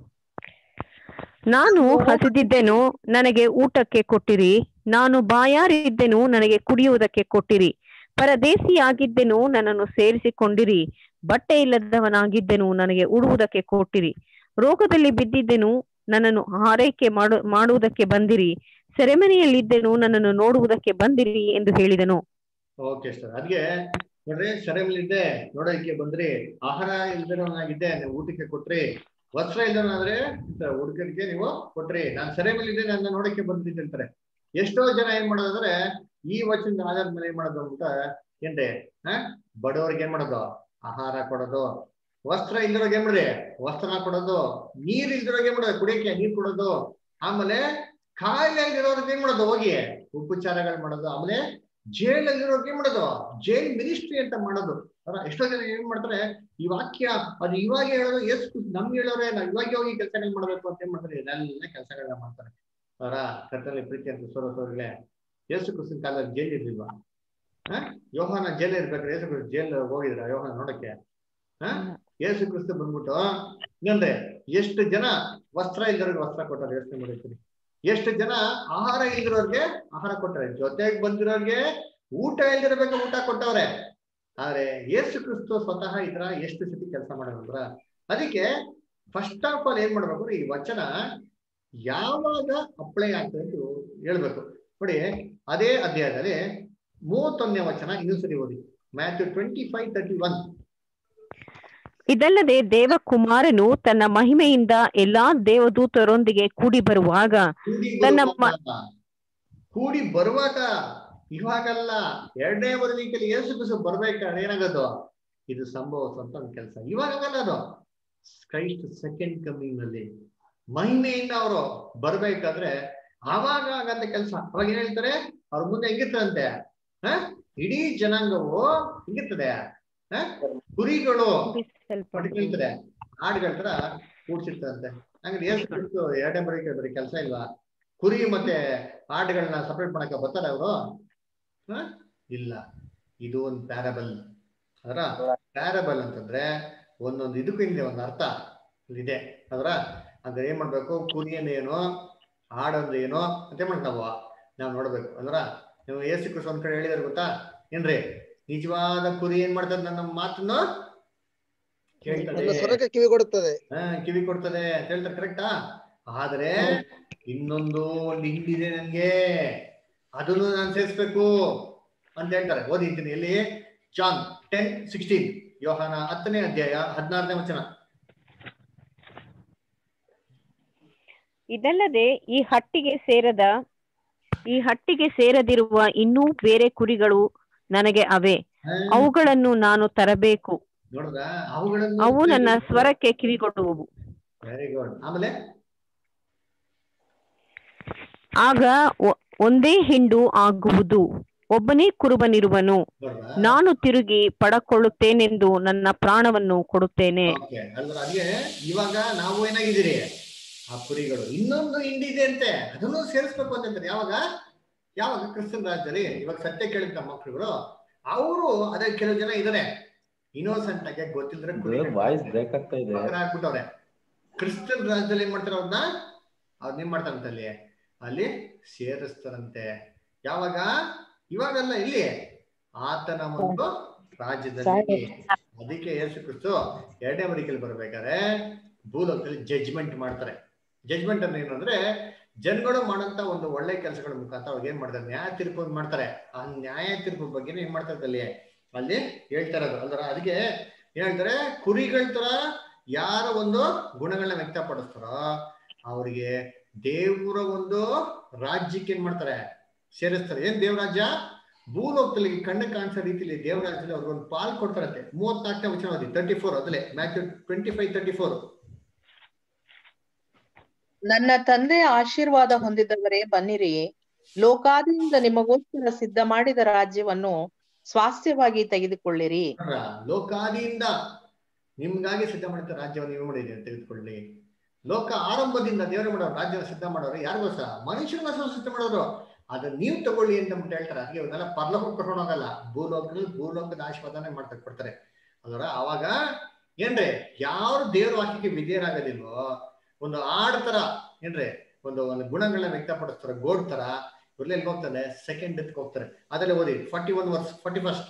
ನಾನು ಹಸಿದಿದ್ದೆನು ನನಗೆ ಊಟಕ್ಕೆ ಕೊಟ್ಟಿರಿ ನಾನು ಬಾಯಾರಿದ್ದೆನು ನನಗೆ ಕುಡಿಯುವುದಕ್ಕೆ ಕೊಟ್ಟಿರಿ ಪರದೇಶಿಯಾಗಿದ್ದೆನು ನನ್ನನ್ನು ಸೇರಿಸಿಕೊಂಡಿರಿ ಬಟ್ಟೆ ಇಲ್ಲದವನಾಗಿದ್ದೆನು ನನಗೆ ಉಡುವುದಕ್ಕೆ ಕೊಟ್ಟಿರಿ ರೋಗದಲ್ಲಿ ಬಿದ್ದಿದ್ದೆನು ನನ್ನನ್ನು ಆರೈಕೆ ಮಾಡು ಮಾಡುವುದಕ್ಕೆ ಬಂದಿರಿ ಸೆರೆಮನೆಯಲ್ಲಿದ್ದೆನು ನನ್ನನ್ನು ನೋಡುವುದಕ್ಕೆ ಬಂದಿರಿ ಎಂದು ಹೇಳಿದನು ಓಕೆ ಸರ್ ಅದ್ಗೆ ನೋಡ್ರಿ ಸೆರೆಮಲ್ಲಿದ್ದೆ ನೋಡೋದಕ್ಕೆ ಬಂದ್ರಿ ಆಹಾರ ಇಲ್ದಿರೋನಾಗಿದ್ದೆ ನೀವು ಊಟಕ್ಕೆ ಕೊಟ್ರಿ ವಸ್ತ್ರ ಇಲ್ದವನಾದ್ರೆ ಹುಡುಗರಿಗೆ ನೀವು ಕೊಟ್ರಿ ನಾನು ಸೆರೆಮಲ್ಲಿದ್ದೆ ನನ್ನ ನೋಡಕ್ಕೆ ಬಂದಿದ್ದೆ ಅಂತಾರೆ ಎಷ್ಟೋ ಜನ ಏನ್ ಮಾಡೋದಂದ್ರೆ ಈ ವಚನದ ಆಧಾರದ ಮೇಲೆ ಏನ್ ಮಾಡೋದು ಅಂತ ಏನ್ರಿ ಹ ಬಡವರಿಗೆ ಏನ್ ಮಾಡೋದು ಆಹಾರ ಕೊಡೋದು ವಸ್ತ್ರ ಇಲ್ದಿರೋಗೆ ಏನ್ ಮಾಡ್ರಿ ವಸ್ತ್ರ ಕೊಡೋದು ನೀರ್ ಇಲ್ದಿರೋಗೆ ಏನ್ ಮಾಡೋದು ಕುಡಿಯಕ್ಕೆ ನೀರ್ ಕೊಡೋದು ಆಮೇಲೆ ಕಾಯಿಲೆ ಇಲ್ದಿರೋರ್ಗೆ ಏನ್ ಮಾಡೋದು ಹೋಗಿ ಉಪಚಾರಗಳು ಮಾಡೋದು ಆಮೇಲೆ ಜೈಲಲ್ಲಿರೋರ್ಗೆ ಏನ್ ಮಾಡೋದು ಜೈಲ್ ಮಿನಿಸ್ಟ್ರಿ ಅಂತ ಮಾಡೋದು ಅಲ್ಲ ಎಷ್ಟೋ ಜನ ಏನ್ ಮಾಡ್ತಾರೆ ಈ ವಾಕ್ಯ ಅದು ಇವಾಗ ಹೇಳೋದು ಎಷ್ಟು ನಮ್ಗೆ ಹೇಳೋರೆ ನಾವು ಇವಾಗ ಹೋಗಿ ಕೆಲಸಗಳು ಮಾಡ್ಬೇಕು ಅಂತ ಏನ್ ಮಾಡ್ತಾರೆ ಎಲ್ಲ ಕೆಲಸಗಳನ್ನ ಮಾಡ್ತಾರೆ ಅವರ ಕರ್ತನಲ್ಲಿ ಪ್ರೀತಿ ಅಂತ ಸೋರ ಸೋರ್ಗಳೇ ಯೇಸು ಕ್ರಿಸ್ತನ ಕಾಲದಲ್ಲಿ ಜೈಲ್ ಇರ್ಲಿಲ್ವಾ ಹ ಯೋಹಾನ ಜೈಲ್ ಇರ್ಬೇಕಾದ್ರೆ ಯೇಸು ಕ್ರಿಸ್ತ ಜೈಲ್ ಹೋಗಿದ್ರ ಯೋಹಾನ ನೋಡಕ್ಕೆ ಹ ಯೇಸು ಕ್ರಿಸ್ತ ಬಂದ್ಬಿಟ್ಟು ಏನಂದ್ರೆ ಎಷ್ಟು ಜನ ವಸ್ತ್ರ ಇಲ್ದಿರೋರ್ಗೆ ವಸ್ತ್ರ ಕೊಟ್ಟಾರೆ ಯೋಚನೆ ಮಾಡಿರ್ತೀನಿ ಎಷ್ಟು ಜನ ಆಹಾರ ಇಲ್ದಿರೋರ್ಗೆ ಆಹಾರ ಕೊಟ್ಟಾರೆ ಜೊತೆಗೆ ಬಂದಿರೋರ್ಗೆ ಊಟ ಇಲ್ದಿರಬೇಕು ಊಟ ಕೊಟ್ಟವ್ರೆ ಆದ್ರೆ ಯೇಸು ಕ್ರಿಸ್ತು ಸ್ವತಃ ಈ ತರ ಎಷ್ಟು ಸತಿ ಕೆಲಸ ಮಾಡೋದಂದ್ರ ಅದಕ್ಕೆ ಫಸ್ಟ್ ಆಫ್ ಆಲ್ ಏನ್ ಮಾಡ್ಬೇಕು ಈ ವಚನ ಯಾವಾಗ ಅಪ್ಲೈ ಆಗ್ತದೆ ಅಂತ ಹೇಳ್ಬೇಕು ನೋಡಿ ಅದೇ ಅಧ್ಯಾಯದಲ್ಲಿ ಮೂವತ್ತೊಂದನೇ ವಚನ ಇನ್ನೊಂದ್ಸರಿ ಓದಿ Matthew twenty five thirty one ಇದಲ್ಲದೆ ದೇವಕುಮಾರನು ತನ್ನ ಮಹಿಮೆಯಿಂದ ಎಲ್ಲಾ ದೇವದೂತರೊಂದಿಗೆ ಕೂಡಿ ಬರುವಾಗ ಕೂಡಿ ತನ್ನ ಮ- ಬರುವಾಗ ಕೂಡಿ ಬರುವಾಗ ಇವಾಗಲ್ಲ ಎರಡನೇ ಬರಲಿಕ್ಕೆ ಯೇಸು ಕ್ರಿಸ್ತು ಬರ್ಬೇಕಾದ್ರೆ ಏನಾಗೋದು ಇದು ಸಂಭವಿಸುವಂತ ಒಂದು ಕೆಲಸ ಇವಾಗಲ್ಲ ಅದು ಕ್ರೈಸ್ಟ್ ಸೆಕೆಂಡ್ ಕಮಿಂಗ್ ನಲ್ಲಿ ಮಹಿಮೆಯಿಂದ ಅವರು ಬರ್ಬೇಕಾದ್ರೆ ಆವಾಗ ಆಗಂತ ಕೆಲಸ ಅವಾಗ ಏನ್ ಹೇಳ್ತಾರೆ ಅವ್ರ ಮುಂದೆ ಹೆಂಗಿರ್ತದಂತೆ ಹ ಇಡೀ ಜನಾಂಗವು ಹೆಂಗಿರ್ತದೆ ಹ ಕುರಿಗಳು ಪಡ್ಕೊಳ್ತಾರೆ ಆಡುಗಳ ತರ ಕೂಡ್ಸಿರ್ತದಂತೆ ಹಂಗಾರೆ ಯೇಸು ಕ್ರಿಸ್ತು ಎರಡನೇ ಬರೀಕೆ ಬರೀ ಕೆಲಸ ಇಲ್ವಾ ಕುರಿ ಮತ್ತೆ ಆಡುಗಳನ್ನ ಸಪರೇಟ್ ಮಾಡಕ ಬರ್ತಾರೆ ಅವರು ಇಲ್ಲ ಇದು ಒಂದು ಪ್ಯಾರಬಲ್ ಅದರ ಪ್ಯಾರಬಲ್ ಅಂತಂದ್ರೆ ಒಂದೊಂದು ಇದಕ್ಕೂ ಹಿಂದೆ ಒಂದು ಅರ್ಥ ಇದೆ ಅದರ ಅಂದ್ರೆ ಏನ್ ಮಾಡ್ಬೇಕು ಕುರಿ ಅಂದ್ರೆ ಏನು ಹಾಡು ಅಂದ್ರೆ ಏನು ಅಂತ ಏನ್ ಮಾಡ್ತೀವಿ ನಾವು ನಾವು ನೋಡ್ಬೇಕು ಅಂದ್ರ ನೀವು ಏಸು ಕೃಷ್ಣ ಒಂದ್ ಕಡೆ ಹೇಳಿದಾರೆ ಗೊತ್ತಾ ಏನ್ರಿ ನಿಜವಾದ ಕುರಿ ಏನ್ ಮಾಡ್ತದೆ ನನ್ನ ಮಾತನ್ನು ನನ್ನ ಕೇಳ್ತದೆ ಸ್ವರಕ್ಕೆ ಕಿವಿ ಕೊಡುತ್ತದೆ ಹಾ ಕಿವಿ ಕೊಡ್ತದೆ ಅಂತ ಹೇಳ್ತಾರೆ ಕರೆಕ್ಟಾ ಆದ್ರೆ ಇನ್ನೊಂದು ಒಂದು ಹಿಂಡಿದೆ ನನ್ಗೆ ಅದನ್ನು ನಾನು ಸೇರಿಸ್ಬೇಕು ಅಂತ ಹೇಳ್ತಾರೆ ಓದಿದ್ದೀನಿ ಎಲ್ಲಿ ಜಾನ್ ಟೆನ್ ಸಿಕ್ಸ್ಟೀನ್ ಯೋಹಾನ ಹತ್ತನೇ ಅಧ್ಯಾಯ ಹದಿನಾರನೇ ವಚನ ಇದಲ್ಲದೆ ಈ ಹಟ್ಟಿಗೆ ಸೇರದ ಈ ಹಟ್ಟಿಗೆ ಸೇರದಿರುವ ಇನ್ನೂ ಬೇರೆ ಕುರಿಗಳು ನನಗೆ ಅವೆ ಅವುಗಳನ್ನು ನಾನು ತರಬೇಕು ನೋಡ್ರ ಅವುಗಳನ್ನು ಅವು ನನ್ನ ಸ್ವರಕ್ಕೆ ಕಿವಿಗೊಡುವವು ವೆರಿ ಗುಡ್ ಆಮೇಲೆ ಆಗ ಒ- ಒಂದೇ ಹಿಂಡು ಆಗುವುದು ಒಬ್ಬನೇ ಕುರುಬನಿರುವನು ನಾನು ತಿರುಗಿ ಪಡಕೊಳ್ಳುತ್ತೇನೆಂದು ನನ್ನ ಪ್ರಾಣವನ್ನು ಕೊಡುತ್ತೇನೆ ಓಕೆ ಅಲ್ವಾ ಅದೇ ಇವಾಗ ನಾವು ಏನಾಗಿದ್ದೀರಿ ಆ ಕುರಿಗಳು ಇನ್ನೊಂದು ಹಿಂಡಿ ಇದೆ ಅಂತೆ ಅದನ್ನು ಸೇರಿಸ್ಬೇಕು ಅಂತ ಹೇಳ್ತಾರೆ ಯಾವಾಗ ಯಾವಾಗ ಕ್ರಿಸ್ತನ್ ರಾಜ್ಯದಲ್ಲಿ ಇವಾಗ ಸತ್ಯ ಕೇಳಿದ ನಮ್ಮ ಮಕ್ಕಳುಗಳು ಅವರು ಅದೇ ಕೆಲವು ಜನ ಇದಾರೆ ಇನ್ನೋಸೆಂಟ್ ಆಗಿ ಗೊತ್ತಿಲ್ದ್ರೆ ವಾಯ್ಸ್ ಬ್ರೇಕ್ ಆಗ್ತಾ ಇದೆ ಹಾಕ್ಬಿಟ್ಟವ್ರೆ ಕ್ರಿಸ್ತನ್ ರಾಜ್ಯದಲ್ಲಿ ಏನ್ ಮಾಡ್ತಾರೆ ಅವ್ರನ್ನ ಅವ್ರನ್ನ ಏನ್ ಮಾಡ್ತಾರಂತೆ ಅಲ್ಲಿ ಅಲ್ಲಿ ಸೇರಿಸ್ತಾರಂತೆ ಯಾವಾಗ ಇವಾಗಲ್ಲ ಇಲ್ಲಿ ಆತನ ಒಂದು ರಾಜ್ಯದಲ್ಲಿ ಅದಕ್ಕೆ ಯೇಸು ಕ್ರಿಸ್ತು ಎರಡನೇ ಬರಿಕೆಯಲ್ಲಿ ಬರ್ಬೇಕಾದ್ರೆ ಭೂಲೋಕದಲ್ಲಿ ಜಡ್ಜ್ಮೆಂಟ್ ಮಾಡ್ತಾರೆ ಜಜ್ಮೆಂಟ್ ಅಂದ್ರೆ ಏನು ಅಂದ್ರೆ ಜನಗಳು ಮಾಡಂತ ಒಂದು ಒಳ್ಳೆ ಕೆಲಸಗಳ ಮುಖಾಂತರ ಅವ್ರು ಏನ್ ಮಾಡ್ತಾರೆ ನ್ಯಾಯ ತೀರ್ಪು ಮಾಡ್ತಾರೆ ಆ ನ್ಯಾಯ ತೀರ್ಪು ಬಗ್ಗೆ ಏನ್ ಮಾಡ್ತಾರೆ ಅಲ್ಲಿ ಅಲ್ಲಿ ಹೇಳ್ತಾ ಇರೋದು ಅಲ್ದ್ರ ಅದಕ್ಕೆ ಏನ್ ಹೇಳ್ತಾರೆ ಕುರಿಗಳ ತರ ಯಾರ ಒಂದು ಗುಣಗಳನ್ನ ವ್ಯಕ್ತಪಡಿಸ್ತಾರೋ ಅವ್ರಿಗೆ ದೇವರ ಒಂದು ರಾಜ್ಯಕ್ಕೆ ಏನ್ ಮಾಡ್ತಾರೆ ಸೇರಿಸ್ತಾರೆ ಏನ್ ದೇವರಾಜ್ಯ ಭೂಲೋಕದಲ್ಲಿ ಕಣ್ಣು ಕಾಣಿಸೋ ರೀತಿಯಲ್ಲಿ ದೇವರಾಜ್ಯದಲ್ಲಿ ಅವ್ರಿಗೊಂದು ಪಾಲ್ ಕೊಡ್ತಾರಂತೆ ಮೂವತ್ನಾಲ್ಕನೇ ವಚನ ಓದಿ ತರ್ಟಿ ಫೋರ್ ಅದ್ರಲ್ಲೇ Matthew twenty five thirty four ನನ್ನ ತಂದೆ ಆಶೀರ್ವಾದ ಹೊಂದಿದವರೇ ಬನ್ನಿರಿ ಲೋಕಾದಿಯಿಂದ ನಿಮಗೋಸ್ಕರ ಸಿದ್ಧ ಮಾಡಿದ ರಾಜ್ಯವನ್ನು ಸ್ವಾಸ್ಥ್ಯವಾಗಿ ತೆಗೆದುಕೊಳ್ಳಿರಿ ನೋಡ್ರಾ? ಲೋಕಾದಿಯಿಂದ ನಿಮ್ಗಾಗಿ ಸಿದ್ಧ ಮಾಡಿದ ರಾಜ್ಯವನ್ನು ನೀವು ಮಾಡಿದೆ ತೆಗೆದುಕೊಳ್ಳಿ ಲೋಕ ಆರಂಭದಿಂದ ದೇವರು ಮಾಡೋ ರಾಜ್ಯವನ್ನು ಸಿದ್ಧ ಮಾಡೋರು ಯಾರಿಗೋಸ್ಕರ ಮನುಷ್ಯರಿಗೋಸ್ಕರ ಸಿದ್ಧ ಮಾಡೋರು ಅದನ್ನ ನೀವು ತಗೊಳ್ಳಿ ಅಂತ ಅಂದ್ಬಿಟ್ಟು ಹೇಳ್ತಾರೆ ಅದಕ್ಕೆ ಇವನ್ನೆಲ್ಲ ಪರಲೋಕ ಕರ್ಕೊಂಡು ಹೋಗಲ್ಲ ಭೂಲೋಕದಲ್ಲಿ ಭೂಲೋಕದ ಆಶೀರ್ವಾದನೆ ಮಾಡ್ತಾ ಕೊಡ್ತಾರೆ ಅದರ ಅವಾಗ ಏನ್ರಿ ಯಾರು ದೇವ್ರ ವಾಕ್ಯಕ್ಕೆ ವಿಧೇಯರಾಗೋದಿಲ್ವೋ ಒಂದು ಆಡ್ ತರ ಏನ್ರಿ ಒಂದು ಒಂದು ಗುಣಗಳನ್ನ ವ್ಯಕ್ತಪಡಿಸ್ತಾರೆ ಗೋಡ್ ತರ ಇವ್ರೆಲ್ಲ ಎಲ್ಲಿ ಹೋಗ್ತಾರೆ ಸೆಕೆಂಡ್ ಡೆತ್ಗೆ ಹೋಗ್ತಾರೆ ಅದರಲ್ಲಿ ಓದಿ forty one verse forty first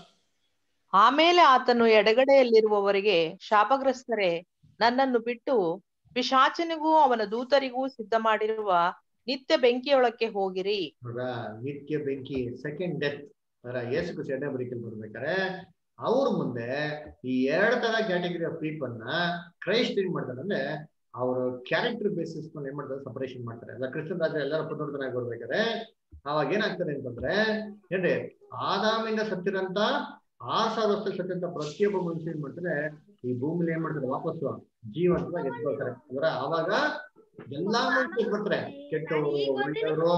ಆಮೇಲೆ ಆತನು ಎಡಗಡೆಯಲ್ಲಿರುವವರಿಗೆ ಶಾಪಗ್ರಸ್ತರೇ ನನ್ನನ್ನು ಬಿಟ್ಟು ಪಿಶಾಚನಿಗೂ ಅವನ ದೂತರಿಗೂ ಸಿದ್ಧ ಮಾಡಿರುವ ನಿತ್ಯ ಬೆಂಕಿಯೊಳಕ್ಕೆ ಹೋಗಿರಿ ನೋಡ್ರಾ ನಿತ್ಯ ಬೆಂಕಿ ಸೆಕೆಂಡ್ ಡೆತ್ ಅದರ ಯೇಸು ಕ್ರಿಸ್ತ ಎರಡನೇ ಬರೀಕಲ್ಲಿ ಬರ್ಬೇಕಾರೆ ಅವ್ರ ಮುಂದೆ ಈ ಎರಡ್ ತರ ಕ್ಯಾಟಗರಿ ಆಫ್ ಪೀಪಲ್ ನ ಕ್ರೈಸ್ಟ್ ಏನ್ ಮಾಡ್ತಾರೆ ಅಂದ್ರೆ ಅವರು ಕ್ಯಾರೆಕ್ಟರ್ ಬೇಸಿಸ್ ಮೇಲೆ ಏನ್ ಮಾಡ್ತಾರೆ ಸಪರೇಷನ್ ಮಾಡ್ತಾರೆ ಅಲ್ಲ ಕ್ರಿಸ್ತನ್ ರಾಜ್ಯ ಎಲ್ಲರೂ ಪುನರ್ತನಾಗಿ ಬರ್ಬೇಕಾದ್ರೆ ಅವಾಗ ಏನಾಗ್ತದೆ ಅಂತಂದ್ರೆ ಏನ್ರಿ ಆದಾಮಿಂದ ಸತ್ತಿರಂತ ಆರ್ ಸಾವಿರ ವರ್ಷ ಸತ್ತಿರಂತ ಪ್ರತಿಯೊಬ್ಬ ಮನುಷ್ಯ ಏನ್ ಮಾಡ್ತಾರೆ ಈ ಭೂಮಿಲಿ ಏನ್ ಮಾಡ್ತಾರೆ ವಾಪಸ್ಸು ಜೀವಂತವಾಗಿ ಎತ್ಕೊಳ್ತಾರೆ ಅಂದ್ರೆ ಅವಾಗ ಎಲ್ಲಾ ಮನುಷ್ಯರು ಬರ್ತಾರೆ ಕೆಟ್ಟವರು ಒಳ್ಳೆಯವರು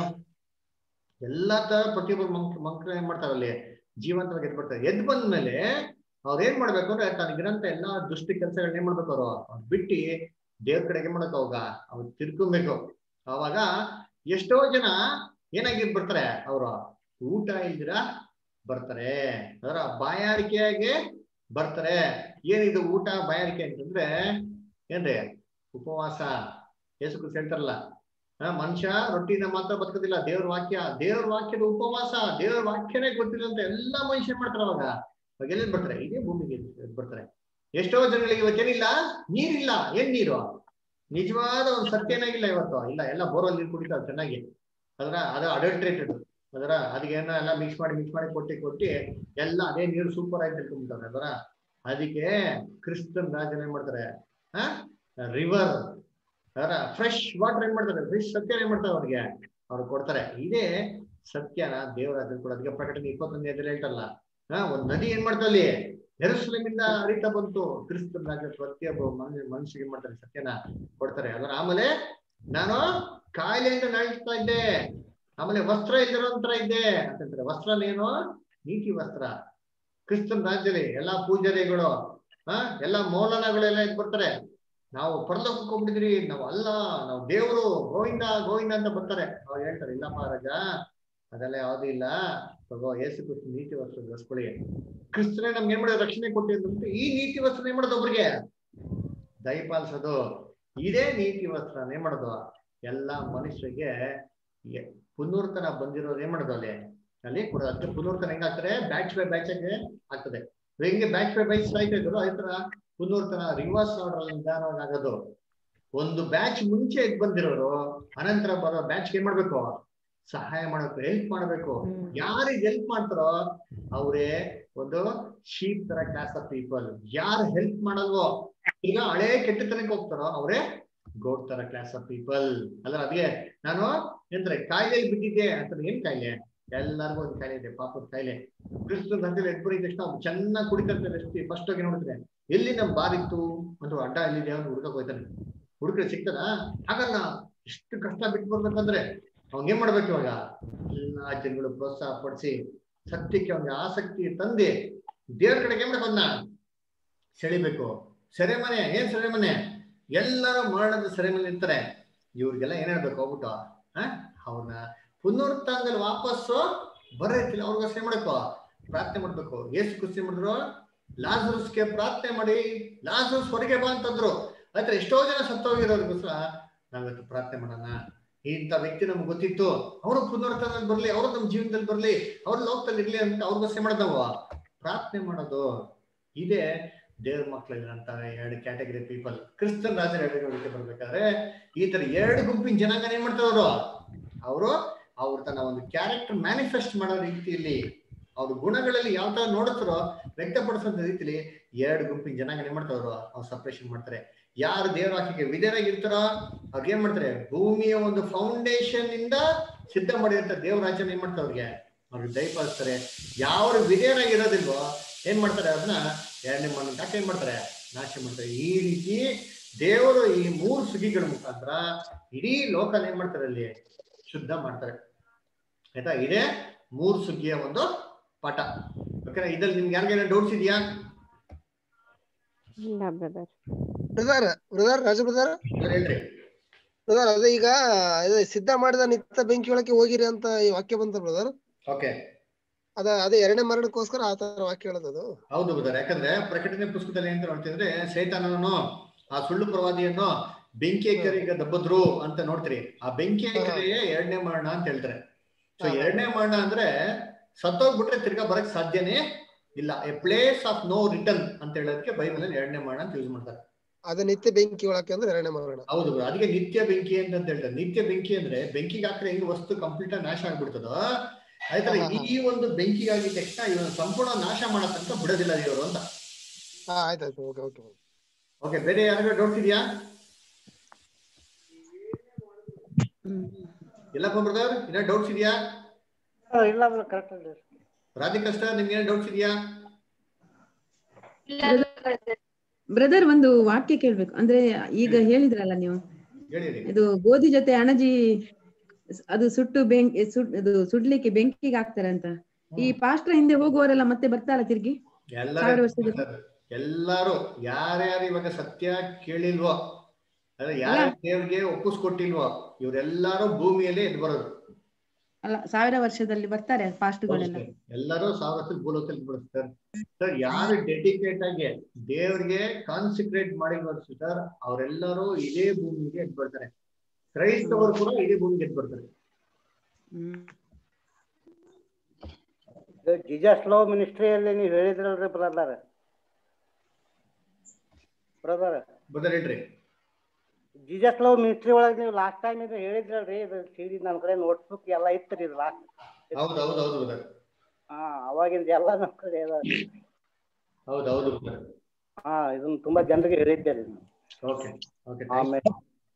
ಎಲ್ಲಾ ತರ ಪ್ರತಿಯೊಬ್ಬರು ಮಂಕ್ ಮಂಕ್ಳು ಏನ್ ಮಾಡ್ತಾರೆ ಅಲ್ಲಿ ಜೀವಂತವಾಗಿ ಎದ್ದು ಬರ್ತಾರೆ ಎದ್ದು ಬಂದ್ಮೇಲೆ ಅವ್ರ ಏನ್ ಮಾಡ್ಬೇಕು ಅಂದ್ರೆ ತನಗಿರಂತ ಎಲ್ಲಾ ದುಷ್ಟಿ ಕೆಲಸಗಳನ್ನ ಏನ್ ಮಾಡ್ಬೇಕು ಅವರು ಅವ್ರು ಬಿಟ್ಟು ದೇವ್ರ ಕಡೆಗೆ ಏನ್ ಮಾಡಕ್ ಅವಾಗ ಅವ್ರು ತಿರ್ಕೊಬೇಕು ಅವಾಗ ಎಷ್ಟೋ ಜನ ಏನಾಗಿ ಬರ್ತಾರೆ ಅವರು ಊಟ ಇಲ್ದಿರ ಬರ್ತಾರೆ ಅದರ ಬಾಯಾರಿಕೆಯಾಗಿ ಬರ್ತಾರೆ ಏನಿದು ಊಟ ಬಾಯಾರಿಕೆ ಅಂತಂದ್ರೆ ಏನ್ರಿ ಉಪವಾಸ ಯೇಸು ಕ್ರಿಸ್ತ ಹೇಳ್ತಾರಲ್ಲ ಆ, ಮನುಷ್ಯ ರೊಟ್ಟಿನ ಮಾತ್ರ ಬದುಕೋದಿಲ್ಲ ದೇವ್ರ ವಾಕ್ಯ ದೇವ್ರ ವಾಕ್ಯದ ಉಪವಾಸ ದೇವ್ರ ವಾಕ್ಯನೇ ಗೊತ್ತಿಲ್ಲ ಅಂತ ಎಲ್ಲಾ ಮನುಷ್ಯ ಏನ್ ಮಾಡ್ತಾರೆ ಅವಾಗ ಅವಾಗ ಎಲ್ಲಿ ಬರ್ತಾರೆ ಇದೇ ಭೂಮಿಗೆ ಬರ್ತಾರೆ ಎಷ್ಟೋ ಜನಗಳಿಗೆ ಇವತ್ತೇನಿಲ್ಲ ನೀರಿಲ್ಲ ಏನ್ ನೀರು ನಿಜವಾದ ಒಂದು ಸತ್ಯ ಏನಾಗಿಲ್ಲ ಇವತ್ತು ಇಲ್ಲ ಎಲ್ಲ ಬೋರ್ವೆಲ್ ನೀರು ಕುಡಿತಾರೆ ಚೆನ್ನಾಗಿ ಅದ್ರ ಅದು ಅಡಲ್ಟ್ರೇಟೆಡ್ ಅದರ ಅದಕ್ಕೆ ಏನೋ ಎಲ್ಲ ಮಿಕ್ಸ್ ಮಾಡಿ ಮಿಕ್ಸ್ ಮಾಡಿ ಕೊಟ್ಟಿ ಕೊಟ್ಟಿ ಎಲ್ಲ ಅದೇ ನೀರು ಸೂಪರ್ ಆಗಿ ತಿಳ್ಕೊಂಡ್ಬಿಡ್ತಾರೆ ಅದರ ಅದಕ್ಕೆ ಕ್ರಿಸ್ತನ್ ರಾಜನ ಏನ್ ಮಾಡ್ತಾರೆ ಹಾ ರಿವರ್ ಅದರ ಫ್ರೆಶ್ ವಾಟರ್ ಏನ್ ಮಾಡ್ತಾರೆ ಫ್ರೆಶ್ ಸತ್ಯ ಏನ್ ಮಾಡ್ತಾರೆ ಅವ್ರಿಗೆ ಅವ್ರು ಕೊಡ್ತಾರೆ ಇದೇ ಸತ್ಯನ ದೇವರ ಕೊಡೋದಕ್ಕೆ ಪ್ರಕಟಣೆ ಇಪ್ಪತ್ತೊಂದನೇ ಅಧ್ಯಾಯ ಹೇಳ್ತಾರಲ್ಲ ಹಾ ಒಂದ್ ನದಿ ಏನ್ ಮಾಡ್ತಾ ಅಲ್ಲಿ ಎರುಸಲೇಮಿಂದ ಹರಿತಾ ಬಂತು ಕ್ರಿಸ್ತನ್ ರಾಜ ಪ್ರತಿಯೊಬ್ಬ ಮನುಷ್ಯ ಮನುಷ್ಯಗೆ ಏನ್ ಮಾಡ್ತಾರೆ ಸತ್ಯನ ಕೊಡ್ತಾರೆ ಅದರ ಆಮೇಲೆ ನಾನು ಕಾಯಿಲೆಯಿಂದ ನಳಿಸ್ತಾ ಇದ್ದೆ ಆಮೇಲೆ ವಸ್ತ್ರ ಇಲ್ಲಿರೋಂತರ ಇದ್ದೆ ಅಂತಂತಾರೆ ವಸ್ತ್ರ ಏನು ನೀತಿ ವಸ್ತ್ರ ಕ್ರಿಸ್ತನ್ ರಾಜ್ಯದಲ್ಲಿ ಎಲ್ಲಾ ಪೂಜಾರಿಗಳು ಹಾ ಎಲ್ಲಾ ಮೌಲನಗಳೆಲ್ಲ ಎದ್ದು ಬರ್ತಾರೆ ನಾವು ಪರಲೋಕಕ್ಕೆ ಹೋಗ್ಬಿಟ್ಟಿದ್ರಿ ನಾವು ಅಲ್ಲ ನಾವು ದೇವರು ಗೋವಿಂದ ಗೋವಿಂದ ಅಂತ ಬರ್ತಾರೆ ಅವ್ರು ಹೇಳ್ತಾರೆ ಇಲ್ಲಪ್ಪ ರಾಜ ಅದೆಲ್ಲ ಯಾವ್ದು ಇಲ್ಲ ತಗೋ ಏಸು ಕ್ರಿಸ್ತ ನೀತಿ ವಸ್ತ್ರ ಧರಿಸ್ಕೊಳ್ಳಿ ಕ್ರಿಸ್ತನೇ ನಮ್ಗೆ ಏನ್ ಮಾಡೋದು ರಕ್ಷಣೆ ಕೊಟ್ಟಿದ್ದಂತೆ ಈ ನೀತಿ ವಸ್ತ್ರ ಏನ್ ಮಾಡೋದು ಒಬ್ರಿಗೆ ದಯಪಾಲಿಸೋದು ಇದೇ ನೀತಿ ವಸ್ತ್ರ ಏನ್ ಮಾಡೋದು ಎಲ್ಲಾ ಮನುಷ್ಯರಿಗೆ ಎ- ಪುನರ್ತನ ಬಂದಿರೋದು ಏನ್ ಮಾಡೋದು ಅಲ್ಲಿ ಅಲ್ಲಿ ಕೊಡೋದು ಅದಕ್ಕೆ ಪುನರ್ತನ ಹೆಂಗಾಗ್ತಾರೆ ಬ್ಯಾಚ್ ಬೈ ಬ್ಯಾಚ್ ಆಗಿ ಆಗ್ತದೆ ಹೆಂಗೆ ಬ್ಯಾಚ್ ಬೈ ಬ್ಯಾಚ್ ಸಾಯ್ತಾ ಇದ್ರು ಅದೇ ತರ ಪುನರ್ತನ ರಿವರ್ಸ್ ಆರ್ಡರ್ ನಿಧಾನವಾಗಿ ಆಗೋದು ಒಂದು ಬ್ಯಾಚ್ ಮುಂಚೆ ಎದ್ದು ಬಂದಿರೋರು ಅನಂತರ ಬರೋ ಬ್ಯಾಚ್ ಏನ್ ಮಾಡ್ಬೇಕು ಸಹಾಯ ಮಾಡ್ಬೇಕು ಹೆಲ್ಪ್ ಮಾಡ್ಬೇಕು ಯಾರಿಗೆ ಹೆಲ್ಪ್ ಮಾಡ್ತಾರೋ ಅವರೇ ಒಂದು ಶೀಪ್ ತರ ಕ್ಲಾಸ್ ಆಫ್ ಪೀಪಲ್ ಯಾರು ಹೆಲ್ಪ್ ಮಾಡಲ್ವೋ ಈಗ ಹಳೆ ಕೆಟ್ಟತನಕ್ಕೆ ಹೋಗ್ತಾರೋ ಅವರೇ ಗೋಡ್ ತರ ಕ್ಲಾಸ್ ಆಫ್ ಪೀಪಲ್ ಅಲ್ಲ ಅದೇ ನಾನು ಎಂದ್ರೆ ಕಾಯಿಲೆಯಲ್ಲಿ ಬಿದ್ದಿದ್ದೆ ಅಂತ ಏನ್ ಕಾಯಿಲೆ ಎಲ್ಲರಿಗೂ ಒಂದು ಕಾಯಿಲೆ ಇದೆ ಪಾಪದ ಕಾಯಿಲೆ ಕ್ರಿಸ್ತ ನಂತರ ಎದ್ಬರಿ ತಕ್ಷಣ ಅವ್ನು ಚೆನ್ನಾಗಿ ಕುಡಿತಾರೆ ಎಷ್ಟು ಫಸ್ಟ್ ಹೋಗಿ ನೋಡ್ತಾರೆ ಎಲ್ಲಿ ನಮ್ ಬಾರಿತ್ತು ಅಂತ ಅಡ್ಡ ಎಲ್ಲಿದೆ ಅವ್ನು ಹುಡ್ಕಕ್ ಹೋಯ್ತಾನೆ ಹುಡುಕ್ರೆ ಸಿಗ್ತದ ಹಾಗಲ್ಲ ಎಷ್ಟು ಕಷ್ಟ ಬಿಟ್ಟು ಬರ್ಬೇಕಂದ್ರೆ ಅವ್ನ್ ಏನ್ ಮಾಡ್ಬೇಕು ಇವಾಗ ಎಲ್ಲಾ ಜನಗಳು ಪ್ರೋತ್ಸಾಹ ಪಡಿಸಿ ಸತ್ಯಕ್ಕೆ ಅವ್ನಿಗೆ ಆಸಕ್ತಿ ತಂದೆ ದೇವ್ರ ಕಡೆಗೆ ಏನ್ ಮಾಡ್ಬೇಕು ಅವ್ನ ಸೆಳಿಬೇಕು ಸೆರೆಮನೆ ಏನ್ ಸೆರೆಮನೆ ಎಲ್ಲರೂ ಮರಣದ ಸೆರೆಮನೆ ಇರ್ತಾರೆ ಇವ್ರಿಗೆಲ್ಲ ಏನ್ ಹೇಳ್ಬೇಕು ಹೋಗ್ಬಿಟ್ಟು ಹ ಅವ್ರನ್ನ ಪುನರುತ್ಥಾನದಲ್ಲಿ ವಾಪಸ್ಸು ಬರೈತಿಲ್ಲ ಅವ್ರಿಗೋಸ್ಕರ ಏನ್ ಮಾಡ್ಬೇಕು ಪ್ರಾರ್ಥನೆ ಮಾಡ್ಬೇಕು ಏಸು ಕುಸ್ತಿ ಮಾಡಿದ್ರು ಲಾಜರಸ್ಗೆ ಪ್ರಾರ್ಥನೆ ಮಾಡಿ ಲಾಜರಸ್ ಹೊರಗೆ ಬಾ ಅಂತಂದ್ರು ಆಯ್ತು ಎಷ್ಟೋ ಜನ ಸತ್ತೋಗಿರೋರ್ಗೋಸ್ಕರ ನಾವಿವತ್ತು ಪ್ರಾರ್ಥನೆ ಮಾಡೋಣ ಇಂಥ ವ್ಯಕ್ತಿ ನಮ್ಗೆ ಗೊತ್ತಿತ್ತು ಅವರು ಪುನರುತ್ಥಾನದಲ್ಲಿ ಬರ್ಲಿ ಅವರು ನಮ್ಮ ಜೀವನದಲ್ಲಿ ಬರ್ಲಿ ಅವ್ರ ಲೋಕದಲ್ಲಿ ಇರ್ಲಿ ಅಂತ ಅವ್ರಿಗೋಸ್ಕರ ಮಾಡೋದು ನಾವು ಪ್ರಾರ್ಥನೆ ಮಾಡೋದು ಇದೇ ದೇವ್ರ ಮಕ್ಳಿರಂತ ಎರಡು ಕ್ಯಾಟಗರಿ ಪೀಪಲ್ ಕ್ರಿಸ್ತನ್ ರಾಜರ ಎಡಗಡೆ ಬರ್ಬೇಕಾದ್ರೆ ಈ ತರ ಎರಡು ಗುಂಪಿನ ಜನಾಂಗ ಏನ್ ಮಾಡ್ತಾರೆ ಅವರು ಅವರು ಅವ್ರ ತನ್ನ ಒಂದು ಕ್ಯಾರೆಕ್ಟರ್ ಮ್ಯಾನಿಫೆಸ್ಟ್ ಮಾಡೋ ರೀತಿಯಲ್ಲಿ ಅವ್ರ ಗುಣಗಳಲ್ಲಿ ಯಾವ ತರ ನೋಡುತ್ತಾರೋ ವ್ಯಕ್ತಪಡಿಸೋ ರೀತಿಲಿ ಎರಡು ಗುಂಪಿನ ಜನಾಂಗ ಏನ್ ಮಾಡ್ತಾರೆ ಅವರು ಅವ್ರು ಸಪ್ರೇಷನ್ ಮಾಡ್ತಾರೆ ಯಾರು ದೇವರ ವಾಕ್ಯಕ್ಕೆ ವಿಧೇಯರಾಗಿರ್ತಾರೋ ಅವ್ರಿಗೆ ಏನ್ ಮಾಡ್ತಾರೆ ಭೂಮಿಯ ಒಂದು ಫೌಂಡೇಶನ್ ಇಂದ ಸಿದ್ಧ ಮಾಡಿದಂತ ದೇವ್ರ ರಾಜ್ಯನ ಏನ್ ಮಾಡ್ತಾರೆ ಅವ್ರಿಗೆ ಅವ್ರಿಗೆ ದಯಪಾಲಿಸ್ತಾರೆ ಯಾವ ವಿಧೇಯರಾಗಿರೋದಿಲ್ವೋ ಏನ್ ಮಾಡ್ತಾರೆ ಅದನ್ನ ಎರಡನೇ ಮಣ್ಣು ಹಾಕಿ ಏನ್ ಮಾಡ್ತಾರೆ ನಾಶ ಮಾಡ್ತಾರೆ ಈ ರೀತಿ ದೇವರು ಈ ಮೂರು ಸುಗ್ಗಿಗಳ ಮುಖಾಂತರ ಇಡೀ ಲೋಕನ ಏನ್ ಮಾಡ್ತಾರೆ ಅಲ್ಲಿ ಶುದ್ಧ ಮಾಡ್ತಾರೆ ಆಯ್ತಾ ಇದೇ ಮೂರು ಸುಗ್ಗಿಯ ಒಂದು ಪಾಠ ಓಕೆನಾ ಇದ್ರಲ್ಲಿ ನಿಮ್ಗೆ ಯಾರಿಗೇನೋ ಡೌಟ್ಸ್ ಇದೆಯಾ ಇಲ್ಲ brother brother brother Raja brother ಹೇಳ್ರಿ ಬ್ರದರ್ ಅದೇ ಈಗ ಇದು ಸಿದ್ಧ ಮಾಡಿದ ನಿತ್ಯ ಬೆಂಕಿ ಒಳಕ್ಕೆ ಹೋಗಿರಿ ಅಂತ ಈ ವಾಕ್ಯ ಬಂತ ಬ್ರದರ್ ಓಕೆ ಅದ ಅದೇ ಎರಡನೇ ಮರಣಕ್ಕೋಸ್ಕರ ಆ ತರ ವಾಕ್ಯ ಹೇಳೋದು ಹೌದು ಬುಧರ್ ಯಾಕಂದ್ರೆ ಪ್ರಕಟಣೆ ಪುಸ್ತಕದಲ್ಲಿ ಏನ್ ನೋಡ್ತಿದ್ರೆ ಸೈತಾನನು ಆ ಸುಳ್ಳು ಪ್ರವಾದಿಯನ್ನು ಬೆಂಕಿ ಕೆರೆಗೆ ದಬ್ಬದ್ರು ಅಂತ ನೋಡ್ತೀರಿ ಆ ಬೆಂಕಿ ಕೆರೆಯೇ ಎರಡನೇ ಮರಣ ಅಂತ ಹೇಳ್ತಾರೆ ಸೊ ಎರಡನೇ ಮರಣ ಅಂದ್ರೆ ಸತ್ತೋಗ್ಬಿಟ್ರೆ ತಿರ್ಗಾ ಬರಕ್ ಸಾಧ್ಯನೇ ಇಲ್ಲ a place of no return ಅಂತ ಹೇಳೋದಕ್ಕೆ ಬೈಬಲ್ ಅಲ್ಲಿ ಎರಡನೇ ಮರಣ ಅಂತ ಯೂಸ್ ಮಾಡ್ತಾರೆ ಅದ ನಿತ್ಯ ಬೆಂಕಿ ಒಳಕ್ಕೆ ಅಂದ್ರೆ ಎರಡನೇ ಮರಣ ಹೌದು bro. ಅದಕ್ಕೆ ನಿತ್ಯ ಬೆಂಕಿ ಅಂತ ಅಂತ ಹೇಳ್ತಾರೆ ನಿತ್ಯ ಬೆಂಕಿ ಅಂದ್ರೆ ಬೆಂಕಿಗೆ ಹಾಕ್ರೆ ಹೆಂಗ್ ವಸ್ತು ಕಂಪ್ಲೀಟ್ ನಾಶ ಆಗ್ಬಿಡ್ತದೋ ಆಯ್ತಾರೆ ಈ ಒಂದು ಬೆಂಕಿ ಆಗಿದ ತಕ್ಷಣ ಇವನು ಸಂಪೂರ್ಣ ನಾಶ ಮಾಡತ್ತಂತ ಬಿಡೋದಿಲ್ಲ ದೇವರು ಅಂತ ಹಾ ಆಯ್ತಾಯ್ತು ಓಕೆ ಓಕೆ ಓಕೆ ಬೇರೆ ಯಾರಿಗೂ ಡೌಟ್ ಇದೆಯಾ ಎಲ್ಲಪ್ಪ ಬ್ರದರ್ ಇನ್ನ ಡೌಟ್ಸ್ ಇದೆಯಾ ಇಲ್ಲ ಕರೆಕ್ಟ್ ರಾಧಿಕಷ್ಟ ನಿಮ್ಗೆ ಏನು ಡೌಟ್ಸ್ ಇದೆಯಾ ಬ್ರದರ್ ಒಂದು ವಾಕ್ಯ ಕೇಳ್ಬೇಕು ಅಂದ್ರೆ ಈಗ ಹೇಳಿದ್ರಲ್ಲ ನೀವು ಹೇಳಿ ಹೇಳಿ. ಇದು ಗೋಧಿ ಜೊತೆ ಅಣಜಿ ಅದು ಸುಟ್ಟು ಬೆಂಕಿ ಸುಡ್ ಇದು ಸುಡ್ಲಿಕ್ಕೆ ಬೆಂಕಿಗೆ ಹಾಕ್ತಾರೆ ಅಂತ ಈ ಪಾಸ್ಟ್ರ ಹಿಂದೆ ಹೋಗುವವರೆಲ್ಲ ಮತ್ತೆ ಬರ್ತಾರ ತಿರ್ಗಿ ಸಾವಿರ ವರ್ಷದ ಎಲ್ಲಾರು ಯಾರ್ಯಾರು ಇವಾಗ ಸತ್ಯ ಕೇಳಿಲ್ವೋ ಅಲ್ಲ ಯಾರ ದೇವ್ರಿಗೆ ಒಪ್ಪಿಸ್ಕೊಟ್ಟಿಲ್ವೋ ಇವರೆಲ್ಲರೂ ಭೂಮಿಯಲ್ಲಿ ಎದ್ದು ಬರೋದು ಅಲ್ಲ ಸಾವಿರ ವರ್ಷದಲ್ಲಿ ಬರ್ತಾರೆ ಪಾಸ್ಟ್ಗಳೆಲ್ಲ ಎಲ್ಲರೂ ಸಾವಿರ ವರ್ಷದ ಭೂಲೋಕದಲ್ಲಿ ಬಿಡಿಸ್ತಾರೆ ಸರ್ ಯಾರು ಡೆಡಿಕೇಟ್ ಆಗಿ ದೇವ್ರಿಗೆ ಕಾನ್ಸಂಟ್ರೇಟ್ ಮಾಡಿಲ್ವ ಸರ್ ಅವರೆಲ್ಲರೂ ಇದೇ ಭೂಮಿಗೆ ಎದ್ದು ಬರ್ತಾರೆ ಕ್ರೈಸ್ತವರು ಕೂಡ ಇದೇ ಭೂಮಿಗೆ ಎದ್ದು ಬರ್ತಾರೆ ಜಿಜಸ್ ಲವ್ ಮಿನಿಸ್ಟ್ರಿಯಲ್ಲಿ ನೀವು ಹೇಳಿದ್ರಲ್ರಿ ಬ್ರದರ್ ಬ್ರದರ್ ಬರ್ತಾರೆ ಹೇಳ್ರಿ ಜಿಜಸ್ ಲವ್ ಮಿನಿಸ್ಟ್ರಿ ಒಳಗೆ ನೀವು ಲಾಸ್ಟ್ ಟೈಮ್ ಇದು ಹೇಳಿದ್ರಲ್ರಿ ಇದು ಸಿಡಿ ನನ್ನ ಕಡೆ ನೋಟ್ಸ್ ಬುಕ್ ಎಲ್ಲ ಇತ್ತು ಇದು ಲಾಸ್ಟ್ ಹೌದು ಹೌದು ಹೌದು brother. ಹಾ ಅವಾಗಿಂದ ಎಲ್ಲ ನಮ್ಮ ಕಡೆ ಅದ ಹೌದು ಹೌದು brother. ಹಾ ಇದನ್ನ ತುಂಬಾ ಜನರಿಗೆ ಹೇಳಿದ್ದೆ ರೀ ಓಕೆ ಓಕೆ ಆಮೇಲೆ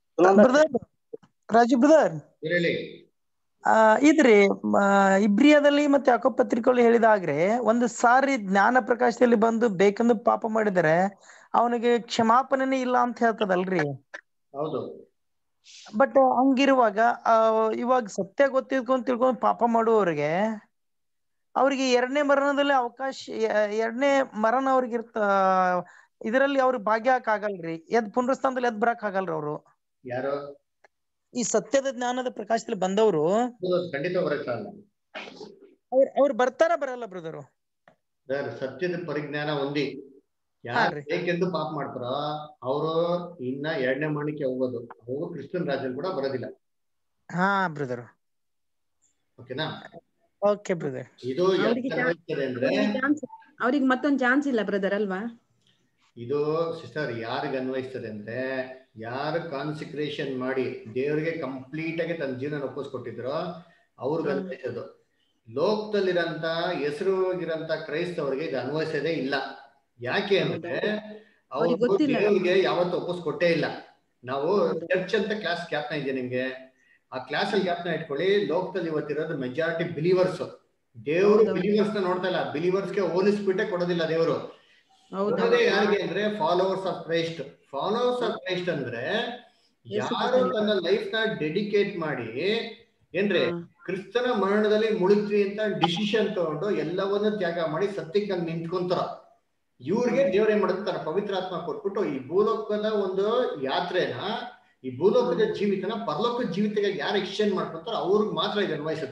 ರಾಜು ಬ್ರದರ್ ಹೇಳಿ ಆ ಇದ್ರಿ ಮ, ಇಬ್ರಿಯದಲ್ಲಿ ಮತ್ತೆ ಯಾಕೋ ಪತ್ರಿಕೆಯಲ್ಲಿ ಹೇಳಿದಾಗ್ರೆ ಒಂದು ಸಾರಿ ಜ್ಞಾನ ಪ್ರಕಾಶದಲ್ಲಿ ಬಂದು ಬೇಕೆಂದು ಪಾಪ ಮಾಡಿದರೆ ಅವನಿಗೆ ಕ್ಷಮಾಪಣೆನೇ ಇಲ್ಲ ಅಂತ ಹೇಳ್ತದಲ್ರಿ ಹೌದು ಬಟ್ ಹಂಗಿರುವಾಗ ಆ ಇವಾಗ ಸತ್ಯ ಗೊತ್ತಿದ್ಕೊಂಡ್ ತಿಳ್ಕೊಂಡ್ ಪಾಪ ಮಾಡುವವರಿಗೆ ಅವ್ರಿಗೆ ಎರಡನೇ ಮರಣದಲ್ಲಿ ಅವಕಾಶ ಎ- ಎರಡನೇ ಮರಣ ಅವ್ರಿಗೆ ಇರ್ತ ಇದರಲ್ಲಿ ಅವ್ರಿಗೆ ಭಾಗ್ಯ ಆಗಲ್ರಿ ಎದ್ ಪುನರುತ್ಥಾನದಲ್ಲಿ ಎದ್ ಬರಕ್ ಆಗಲ್ರಿ ಅವ್ರು ಯಾರು ಈ ಸತ್ಯದ ಜ್ಞಾನದ ಪ್ರಕಾಶದಲ್ಲಿ ಬಂದವರು ಹೌದು, ಖಂಡಿತ ಬರಕ್ಕಾಗಲ್ಲ ಅವ್ರ ಅವ್ರು ಬರ್ತಾರ ಬರಲ್ಲ ಬ್ರದರು ಸರ್ ಸತ್ಯದ ಪರಿಜ್ಞಾನ ಹೊಂದಿ ಹಾ ಯಾರು ರೀ. ಬೇಕೆಂದು ಪಾಪ ಮಾಡ್ತಾರೋ ಅವರು ಇನ್ನ ಎರಡನೇ ಮರಣಕ್ಕೆ ಹೋಗೋದು ಅವರು ಕ್ರಿಶ್ಚಿಯನ್ ರಾಜ್ಯದಲ್ಲಿ ಕೂಡ ಬರೋದಿಲ್ಲ ಹಾ ಬ್ರದರ್ ಓಕೆನಾ ಓಕೆ ಬ್ರದರ್ ಇದು ಅವ್ರಿಗೆ ಯಾಕೆ ಅನ್ವಯಿಸ್ತದೆ ಅಂದ್ರೆ ಚಾನ್ಸ್ ಅವ್ರಿಗೆ ಮತ್ತೊಂದ್ ಚಾನ್ಸ್ ಇಲ್ಲ ಬ್ರದರ್ ಅಲ್ವಾ ಇದು ಸಿಸ್ಟರ್ ಯಾರಿಗೆ ಅನ್ವಯಿಸ್ತದೆ ಅಂದ್ರೆ ಯಾರು ಕಾನ್ಸಿಕ್ರೇಷನ್ ಮಾಡಿ ದೇವರಿಗೆ ಕಂಪ್ಲೀಟ್ ಆಗಿ ತನ್ನ ಜೀವನ ಒಪ್ಪಿಸ್ಕೊಟ್ಟಿದ್ರೋ ಅವ್ರಿಗೆ ಅನ್ವಯಿಸೋದು ಲೋಕದಲ್ಲಿರಂತ ಹೆಸರುಗಿರಂತ ಕ್ರೈಸ್ತವರಿಗೆ ಇದು ಅನ್ವಯಿಸೋದೇ ಇಲ್ಲ ಯಾಕೆ ಅಂದ್ರೆ ಅವ್ರಿಗೆ ಅವರು ಗೊತ್ತಿಲ್ಲ. ದೇವರಿಗೆ ಯಾವತ್ತು ಒಪ್ಪಿಸ್ಕೊಟ್ಟೇ ಇಲ್ಲ ನಾವು ಚರ್ಚ್ ಅಂತ ಕ್ಲಾಸ್ ಜ್ಞಾಪನ ಇದೆ ನಿಮ್ಗೆ ಆ ಕ್ಲಾಸ್ ಅಲ್ಲಿ ಜ್ಞಾಪನ ಇಟ್ಕೊಳ್ಳಿ ಲೋಕದಲ್ಲಿ ಇವತ್ತಿರೋದು ಮೆಜಾರಿಟಿ ಬಿಲೀವರ್ಸ್ ದೇವರು ಬಿಲೀವರ್ಸ್ ನ ನೋಡ್ತಾ ಇಲ್ಲ ಬಿಲೀವರ್ಸ್ಗೆ ಹೋಲಿಸ್ಬಿಟ್ಟೆ ಕೊಡೋದಿಲ್ಲ ದೇವರು ಕೊಡೋದೇ ಯಾರಿಗೆ ಅಂದ್ರೆ followers of Christ followers of Christ ಅಂದ್ರೆ ಯಾರು ತನ್ನ ಲೈಫ್ ನ ಡೆಡಿಕೇಟ್ ಮಾಡಿ ಏನ್ರಿ ಕ್ರಿಸ್ತನ ಮರಣದಲ್ಲಿ ಮುಳುಗ್ರಿ ಅಂತ ಡಿಸಿಷನ್ ತಗೊಂಡು ಎಲ್ಲವನ್ನೂ ತ್ಯಾಗ ಮಾಡಿ ಸತ್ಯಕ್ಕೆ ಹಂಗ್ ನಿಂತ್ಕೊಂತಾರ ಇವ್ರಿಗೆ ದೇವ್ರ ಏನ್ ಮಾಡುತ್ತೆ ತನ್ನ ಪವಿತ್ರಾತ್ಮ ಕೊಟ್ಬಿಟ್ಟು ಈ ಭೂಲೋಕದ ಒಂದು ಯಾತ್ರೆನ ಈ ಭೂಲೋಕದ ಜೀವಿತನ ಪರಲೋಕದ ಜೀವಿತಕ್ಕೆ ಯಾರು ಎಕ್ಸ್ಚೇಂಜ್ ಮಾಡ್ಕೊಂತಾರೋ ಅವ್ರಿಗೆ ಮಾತ್ರ ಇದು ಅನ್ವಯಿಸುತ್ತೆ